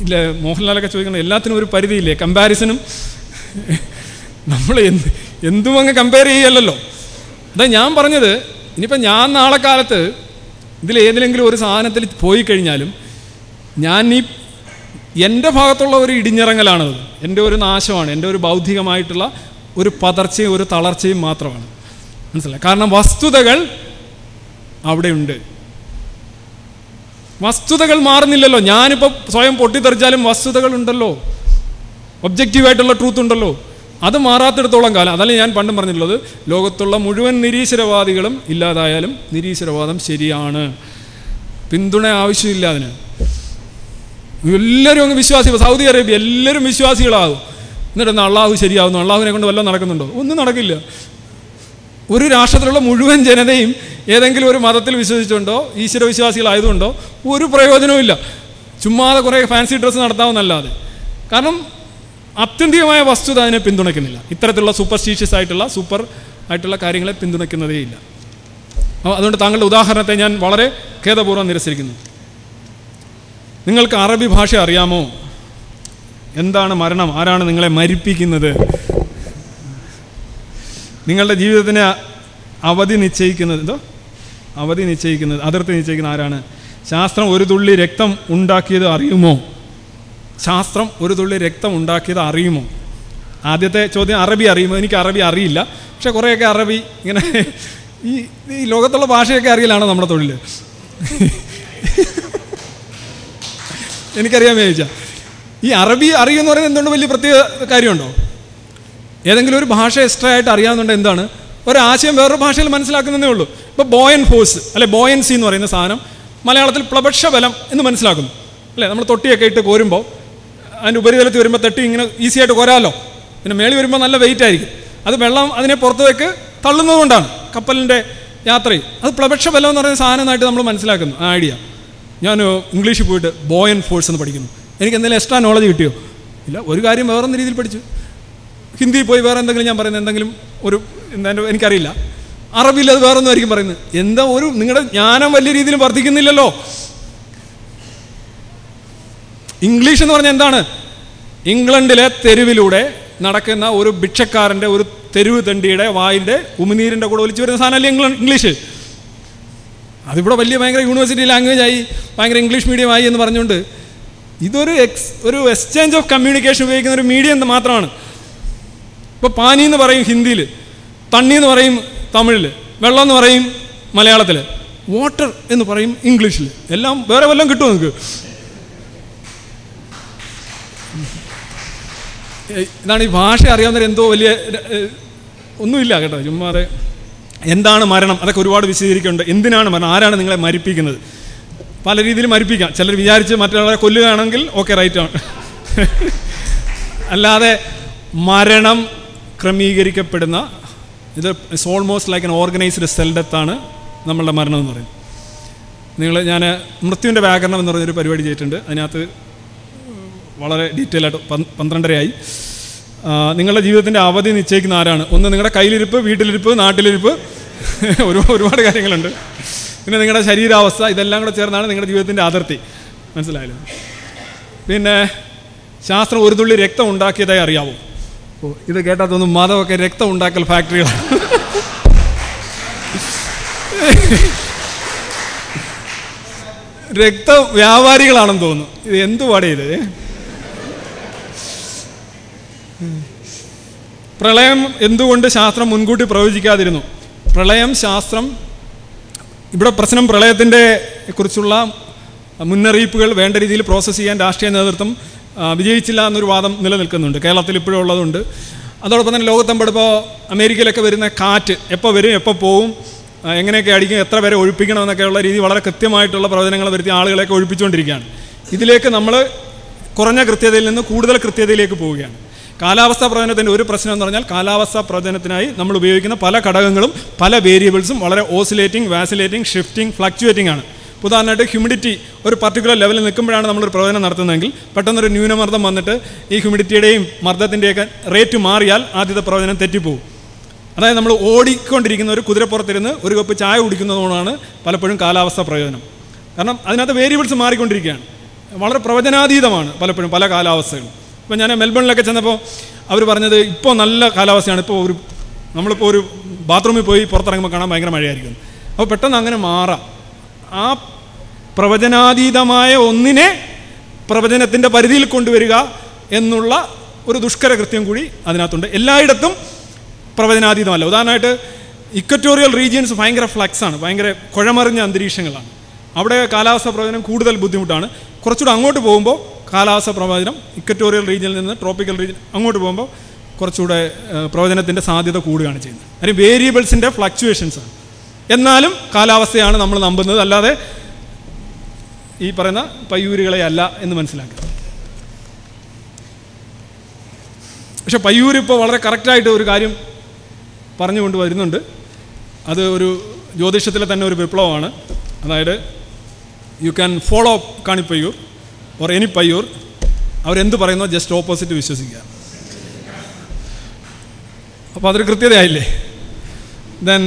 ഇല്ല മോഹൻലാലൊക്കെ ചോദിക്കണം എല്ലാത്തിനും ഒരു പരിധിയില്ലേ കമ്പാരിസനും നമ്മൾ എന്ത് എന്തും അങ്ങ് കമ്പയർ ചെയ്യല്ലോ അതാ ഞാൻ പറഞ്ഞത് ഇനിയിപ്പോൾ ഞാൻ നാളെ കാലത്ത് ഇതിൽ ഏതിലെങ്കിലും ഒരു സാധനത്തിൽ പോയി കഴിഞ്ഞാലും ഞാൻ ഈ എൻ്റെ ഭാഗത്തുള്ള ഒരു ഇടിഞ്ഞിറങ്ങലാണത് എൻ്റെ ഒരു നാശമാണ് എൻ്റെ ഒരു ബൗദ്ധികമായിട്ടുള്ള ഒരു പതർച്ചയും ഒരു തളർച്ചയും മാത്രമാണ് മനസ്സിലായി കാരണം വസ്തുതകൾ അവിടെയുണ്ട് വസ്തുതകൾ മാറുന്നില്ലല്ലോ ഞാനിപ്പോൾ സ്വയം പൊട്ടിത്തെറിച്ചാലും വസ്തുതകൾ ഉണ്ടല്ലോ ഒബ്ജക്റ്റീവായിട്ടുള്ള ട്രൂത്ത് ഉണ്ടല്ലോ അത് മാറാത്തിടത്തോളം കാലം അതല്ല ഞാൻ പണ്ടും പറഞ്ഞിട്ടുള്ളത് ലോകത്തുള്ള മുഴുവൻ നിരീശ്വരവാദികളും ഇല്ലാതായാലും നിരീശ്വരവാദം ശരിയാണ് പിന്തുണ ആവശ്യമില്ല അതിന് എല്ലാവരും അങ്ങ് വിശ്വാസി സൗദി അറേബ്യ എല്ലാവരും വിശ്വാസികളാകും എന്നിട്ട് അള്ളാഹു ശരിയാവുന്നു അള്ളാഹുവിനെ കൊണ്ട് വല്ലതും നടക്കുന്നുണ്ടോ ഒന്നും നടക്കില്ല ഒരു രാഷ്ട്രത്തിലുള്ള മുഴുവൻ ജനതയും ഏതെങ്കിലും ഒരു മതത്തിൽ വിശ്വസിച്ചുകൊണ്ടോ ഈശ്വര വിശ്വാസികളായതുകൊണ്ടോ ഒരു പ്രയോജനവുമില്ല ചുമ്മാതെ കുറേ ഫാൻസി ഡ്രസ്സ് നടത്താമെന്നല്ലാതെ കാരണം ആത്യന്തികമായ വസ്തുത അതിനെ പിന്തുണയ്ക്കുന്നില്ല ഇത്തരത്തിലുള്ള സൂപ്പർസ്റ്റീഷ്യസ് ആയിട്ടുള്ള സൂപ്പർ ആയിട്ടുള്ള കാര്യങ്ങളെ പിന്തുണയ്ക്കുന്നതേയില്ല അപ്പോൾ അതുകൊണ്ട് താങ്കളുടെ ഉദാഹരണത്തെ ഞാൻ വളരെ ഖേദപൂർവ്വം നിരസിക്കുന്നു നിങ്ങൾക്ക് അറബി ഭാഷ അറിയാമോ എന്താണ് മരണം ആരാണ് നിങ്ങളെ മരിപ്പിക്കുന്നത് നിങ്ങളുടെ ജീവിതത്തിന് അവധി നിശ്ചയിക്കുന്നത് എന്തോ അവധി നിശ്ചയിക്കുന്നത് അതിർത്തി നിശ്ചയിക്കുന്ന ആരാണ് ശാസ്ത്രം ഒരു തുള്ളി രക്തം ഉണ്ടാക്കിയത് അറിയുമോ ശാസ്ത്രം ഒരു തുള്ളി രക്തം ഉണ്ടാക്കിയത് അറിയുമോ ആദ്യത്തെ ചോദ്യം അറബി അറിയുമോ എനിക്ക് അറബി അറിയില്ല പക്ഷെ കുറേയൊക്കെ അറബി ഇങ്ങനെ ഈ ഈ ലോകത്തുള്ള ഭാഷയൊക്കെ അറിയലാണ് നമ്മുടെ തൊഴിൽ എനിക്കറിയാമേ ചോദിച്ചാൽ ഈ അറബി അറിയുമെന്ന് പറയുന്നത് എന്തുകൊണ്ട് വലിയ പ്രത്യേക കാര്യമുണ്ടോ ഏതെങ്കിലും ഒരു ഭാഷ എക്സ്ട്രാ ആയിട്ട് അറിയാവുന്നുണ്ട് എന്താണ് ഒരാശയം വേറൊരു ഭാഷയിൽ മനസ്സിലാക്കുന്നതേ ഉള്ളൂ ഇപ്പോൾ ബോയൻ ഫോഴ്സ് അല്ലെ ബോയൻസി എന്ന് പറയുന്ന സാധനം മലയാളത്തിൽ പ്ലപക്ഷ ബലം എന്ന് മനസ്സിലാക്കുന്നു അല്ലേ നമ്മൾ തൊട്ടിയൊക്കെ ഇട്ട് കോരുമ്പോൾ അതിൻ്റെ ഉപരിതലത്തിൽ വരുമ്പോൾ തട്ടി ഇങ്ങനെ ഈസി ആയിട്ട് കോരാമല്ലോ പിന്നെ മേളി വരുമ്പോൾ നല്ല വെയിറ്റ് ആയിരിക്കും അത് വെള്ളം അതിനെ പുറത്തേക്ക് തള്ളുന്നതുകൊണ്ടാണ് കപ്പലിൻ്റെ യാത്രയിൽ അത് പ്ലപക്ഷ ബലം എന്ന് പറയുന്ന സാധനമായിട്ട് നമ്മൾ മനസ്സിലാക്കുന്നു ആ ഐഡിയ ഞാൻ ഇംഗ്ലീഷിൽ പോയിട്ട് ബോയൻ ഫോഴ്സ് എന്ന് പഠിക്കുന്നു എനിക്ക് എന്തെങ്കിലും എക്സ്ട്രാ നോളജ് കിട്ടിയോ ഇല്ല ഒരു കാര്യം വേറൊന്ന രീതിയിൽ പഠിച്ചു ഹിന്ദിയിൽ പോയി വേറെ എന്തെങ്കിലും ഞാൻ പറയുന്നത് എന്തെങ്കിലും ഒരു എന്താ എനിക്കറിയില്ല അറബിയിൽ അത് വേറൊന്നും ആയിരിക്കും പറയുന്നത് എന്താ ഒരു നിങ്ങളുടെ ജ്ഞാനം വലിയ രീതിയിൽ വർദ്ധിക്കുന്നില്ലല്ലോ ഇംഗ്ലീഷ് എന്ന് പറഞ്ഞാൽ എന്താണ് ഇംഗ്ലണ്ടിലെ തെരുവിലൂടെ നടക്കുന്ന ഒരു ഭിക്ഷക്കാരൻ്റെ ഒരു തെരുവ് തണ്ടിയുടെ വായിൻ്റെ ഉമിനീരിൻ്റെ കൂടെ ഒലിച്ചു വരുന്ന സാധനമല്ലേ ഇംഗ്ലണ്ട് ഇംഗ്ലീഷ് അതിവിടെ വലിയ ഭയങ്കര യൂണിവേഴ്സിറ്റി ലാംഗ്വേജ് ആയി ഭയങ്കര ഇംഗ്ലീഷ് മീഡിയം ആയി എന്ന് പറഞ്ഞുകൊണ്ട് ഇതൊരു എക്സ് ഒരു എക്സ്ചേഞ്ച് ഓഫ് കമ്മ്യൂണിക്കേഷൻ ഉപയോഗിക്കുന്ന ഒരു മീഡിയം മാത്രമാണ് ഇപ്പോൾ പാനി എന്ന് പറയും ഹിന്ദിയിൽ തണ്ണി എന്ന് പറയും തമിഴിൽ വെള്ളം എന്ന് പറയും മലയാളത്തിൽ വാട്ടർ എന്ന് പറയും ഇംഗ്ലീഷിൽ എല്ലാം വേറെ വല്ലതും കിട്ടുമോ നിങ്ങൾക്ക് ഇതാണ് ഈ ഭാഷ അറിയാവുന്നവർ എന്തോ വലിയ ഏഹ്, ഒന്നുമില്ല കേട്ടോ ചുമ്മാതെ എന്താണ് മരണം അതൊക്കെ ഒരുപാട് വിശദീകരിക്കുന്നുണ്ട് എന്തിനാണ് മരണം ആരാണ് നിങ്ങളെ മരിപ്പിക്കുന്നത് പല രീതിയിൽ മരിപ്പിക്കാം ചിലർ വിചാരിച്ച് മറ്റൊരാളെ കൊല്ലുകയാണെങ്കിൽ ഓക്കെ റൈറ്റ് ആണ് അല്ലാതെ മരണം ക്രമീകരിക്കപ്പെടുന്ന ഇത് it's almost like an organised cell ഡെത്താണ് നമ്മളുടെ മരണം എന്ന് പറയുന്നത് നിങ്ങൾ ഞാൻ മൃത്യുവിൻ്റെ വ്യാകരണം എന്ന് പറഞ്ഞൊരു പരിപാടി ചെയ്തിട്ടുണ്ട് അതിനകത്ത് വളരെ ഡീറ്റെയിൽ ആയിട്ട് പന്ത് പന്ത്രണ്ടരയായി ആ, നിങ്ങളുടെ ജീവിതത്തിൻ്റെ അവധി നിശ്ചയിക്കുന്ന ആരാണ് ഒന്ന് നിങ്ങളുടെ കയ്യിലിരിപ്പ് വീട്ടിലിരിപ്പ് നാട്ടിലിരിപ്പ് ഒരു ഒരുപാട് കാര്യങ്ങളുണ്ട് പിന്നെ നിങ്ങളുടെ ശരീരാവസ്ഥ ഇതെല്ലാം കൂടെ ചേർന്നാണ് നിങ്ങളുടെ ജീവിതത്തിൻ്റെ അതിർത്തി മനസ്സിലായല്ലോ പിന്നെ ശാസ്ത്രം ഒരു തുള്ളി രക്തം ഉണ്ടാക്കിയതായി അറിയാവോ ഓ ഇത് കേട്ടാൽ തോന്നും മതമൊക്കെ രക്തം ഉണ്ടാക്കൽ ഫാക്ടറികളാണ് രക്ത വ്യാപാരികളാണെന്ന് തോന്നുന്നു ഇത് എന്തുപാടേ ഇത് പ്രളയം എന്തുകൊണ്ട് ശാസ്ത്രം മുൻകൂട്ടി പ്രവചിക്കാതിരുന്നു പ്രളയം ശാസ്ത്രം ഇവിടെ പ്രശ്നം പ്രളയത്തിൻ്റെ കുറിച്ചുള്ള മുന്നറിയിപ്പുകൾ വേണ്ട രീതിയിൽ പ്രോസസ്സ് ചെയ്യാൻ രാഷ്ട്രീയ നേതൃത്വം ആ, വിജയിച്ചില്ല എന്നൊരു വാദം നിലനിൽക്കുന്നുണ്ട് കേരളത്തിൽ ഇപ്പോഴും ഉള്ളതുണ്ട് അതോടൊപ്പം തന്നെ ലോകത്തെമ്പാടും ഇപ്പോൾ അമേരിക്കയിലൊക്കെ വരുന്ന കാറ്റ് എപ്പോൾ വരും എപ്പോൾ പോവും ആ, എങ്ങനെയൊക്കെ അടിക്കും എത്ര പേരെ ഒഴിപ്പിക്കണം എന്നൊക്കെയുള്ള രീതി വളരെ കൃത്യമായിട്ടുള്ള പ്രവചനങ്ങൾ വരുത്തി ആളുകളെയൊക്കെ ഒഴിപ്പിച്ചുകൊണ്ടിരിക്കുകയാണ് ഇതിലേക്ക് നമ്മൾ കുറഞ്ഞ കൃത്യതയിൽ നിന്ന് കൂടുതൽ കൃത്യതയിലേക്ക് പോവുകയാണ് കാലാവസ്ഥാ പ്രവചനത്തിൻ്റെ ഒരു പ്രശ്നം എന്ന് പറഞ്ഞാൽ കാലാവസ്ഥാ പ്രവചനത്തിനായി നമ്മൾ ഉപയോഗിക്കുന്ന പല ഘടകങ്ങളും പല വേരിയബിൾസും വളരെ ഓസിലേറ്റിംഗ് വാസിലേറ്റിംഗ് ഷിഫ്റ്റിംഗ് ഫ്ലക്ച്വേറ്റിംഗ് ആണ് ഇപ്പോൾ ഉദാഹരണമായിട്ട് ഹ്യൂമിഡിറ്റി ഒരു പർട്ടിക്കുലർ ലെവലിൽ നിൽക്കുമ്പോഴാണ് നമ്മളൊരു പ്രവചനം നടത്തുന്നതെങ്കിൽ പെട്ടെന്നൊരു ന്യൂനമർദ്ദം വന്നിട്ട് ഈ ഹ്യൂമിഡിറ്റിയുടെയും മർദ്ദത്തിൻ്റെയൊക്കെ റേറ്റ് മാറിയാൽ ആദ്യത്തെ പ്രവചനം തെറ്റിപ്പോകും അതായത് നമ്മൾ ഓടിക്കൊണ്ടിരിക്കുന്ന ഒരു കുതിരപ്പുറത്തിരുന്ന് ഒരു കപ്പ് ചായ കുടിക്കുന്നതുകൊണ്ടാണ് പലപ്പോഴും കാലാവസ്ഥ പ്രയോജനം കാരണം അതിനകത്ത് വേരിയബിൾസ് മാറിക്കൊണ്ടിരിക്കുകയാണ് വളരെ പ്രവചനാതീതമാണ് പലപ്പോഴും പല കാലാവസ്ഥകളും ഇപ്പോൾ ഞാൻ മെൽബണിലൊക്കെ ചെന്നപ്പോൾ അവർ പറഞ്ഞത് ഇപ്പോൾ നല്ല കാലാവസ്ഥയാണ് ഇപ്പോൾ ഒരു നമ്മളിപ്പോൾ ഒരു ബാത്റൂമിൽ പോയി പുറത്തിറങ്ങുമ്പോൾ കാണാൻ ഭയങ്കര മഴയായിരിക്കും അപ്പോൾ പെട്ടെന്ന് അങ്ങനെ മാറാം ആ പ്രവചനാതീതമായ ഒന്നിനെ പ്രവചനത്തിൻ്റെ പരിധിയിൽ കൊണ്ടുവരിക എന്നുള്ള ഒരു ദുഷ്കര കൃത്യം കൂടി അതിനകത്തുണ്ട് എല്ലായിടത്തും പ്രവചനാതീതമല്ല ഉദാഹരണമായിട്ട് ഇക്വറ്റോറിയൽ റീജിയൻസ് ഭയങ്കര ഫ്ലക്സ് ആണ് ഭയങ്കര കുഴമറിഞ്ഞ അന്തരീക്ഷങ്ങളാണ് അവിടെ കാലാവസ്ഥ പ്രവചനം കൂടുതൽ ബുദ്ധിമുട്ടാണ് കുറച്ചുകൂടെ അങ്ങോട്ട് പോകുമ്പോൾ കാലാവസ്ഥ പ്രവചനം ഇക്വറ്റോറിയൽ റീജിയനിൽ നിന്ന് ട്രോപ്പിക്കൽ റീജിയൻ അങ്ങോട്ട് പോകുമ്പോൾ കുറച്ചുകൂടെ പ്രവചനത്തിൻ്റെ സാധ്യത കൂടുകയാണ് ചെയ്യുന്നത് അതിന് വേരിയബിൾസിൻ്റെ ഫ്ലക്ച്വേഷൻസ് ആണ് എന്നാലും കാലാവസ്ഥയാണ് നമ്മൾ നമ്പുന്നത് അല്ലാതെ ഈ പറയുന്ന പയ്യൂരുകളെ അല്ല എന്ന് മനസ്സിലാക്കുക പക്ഷെ പയ്യൂർ ഇപ്പോൾ വളരെ കറക്റ്റായിട്ട് ഒരു കാര്യം പറഞ്ഞുകൊണ്ട് വരുന്നുണ്ട് അത് ഒരു ജ്യോതിഷത്തിലെ തന്നെ ഒരു വിപ്ലവമാണ് അതായത് you can follow Kanippayyur or any Payyur അവരെന്ത് പറയുന്നോ ജസ്റ്റ് ഓപ്പോസിറ്റ് വിശ്വസിക്കുക അപ്പോൾ അതൊരു കൃത്യതയായില്ലേ ദെൻ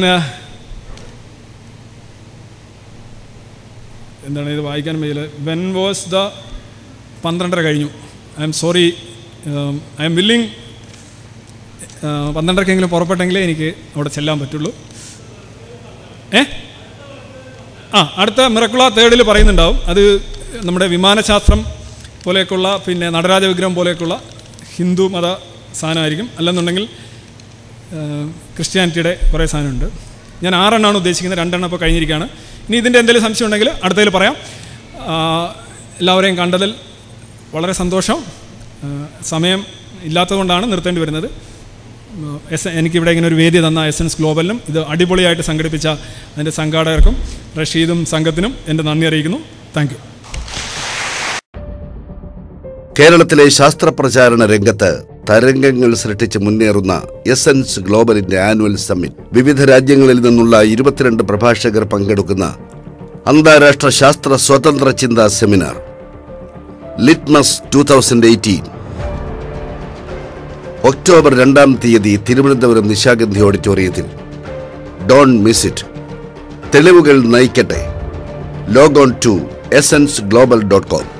എന്താണ് ഇത് വായിക്കാൻ വയ്യില്ല വെൻ വാസ് ദ പന്ത്രണ്ടര കഴിഞ്ഞു I'm sorry I'm willing പന്ത്രണ്ടരക്കെങ്കിലും പുറപ്പെട്ടെങ്കിലേ എനിക്ക് അവിടെ ചെല്ലാൻ പറ്റുള്ളൂ ഏ ആ അടുത്ത മിറക്കുള തേർഡിൽ പറയുന്നുണ്ടാവും അത് നമ്മുടെ വിമാനശാസ്ത്രം പോലെയൊക്കെയുള്ള പിന്നെ നടരാജ വിഗ്രഹം പോലെയൊക്കെയുള്ള ഹിന്ദു മത സാധനമായിരിക്കും അല്ലെന്നുണ്ടെങ്കിൽ ആ, ക്രിസ്ത്യാനിറ്റിയുടെ കുറേ സാധനമുണ്ട് ഞാൻ ആറെണ്ണമാണ് ഉദ്ദേശിക്കുന്നത് രണ്ടെണ്ണം ഇപ്പോൾ കഴിഞ്ഞിരിക്കുകയാണ് ഇനി ഇതിൻ്റെ എന്തെങ്കിലും സംശയം ഉണ്ടെങ്കിൽ അടുത്തതിൽ പറയാം ആ, എല്ലാവരെയും കണ്ടതിൽ വളരെ സന്തോഷം ആ, സമയം ഇല്ലാത്തതുകൊണ്ടാണ് നിർത്തേണ്ടി വരുന്നത് എസ് എനിക്കിവിടെ ഇങ്ങനെ ഒരു വേദി തന്ന എസൻസ് ഗ്ലോബലിനും ഇത് അടിപൊളിയായിട്ട് സംഘടിപ്പിച്ച അതിൻ്റെ സംഘാടകർക്കും റഷീദും സംഘത്തിനും എൻ്റെ നന്ദി അറിയിക്കുന്നു താങ്ക് യു കേരളത്തിലെ ശാസ്ത്രപ്രചാരണ രംഗത്ത് തരംഗങ്ങൾ സൃഷ്ടിച്ച് മുന്നേറുന്ന എസൻസ് ഗ്ലോബലിന്റെ ആനുവൽ സമ്മിറ്റ് വിവിധ രാജ്യങ്ങളിൽ നിന്നുള്ള ഇരുപത്തിരണ്ട് പ്രഭാഷകർ പങ്കെടുക്കുന്ന അന്താരാഷ്ട്ര ശാസ്ത്ര സ്വതന്ത്ര ചിന്താ seminar litmus two thousand eighteen October രണ്ടാം തീയതി തിരുവനന്തപുരം നിശാഗന്ധി ഓഡിറ്റോറിയത്തിൽ ഡോൺ മിസ് ഇറ്റ് തെളിവുകൾ നയിക്കട്ടെ log on to essence global dot com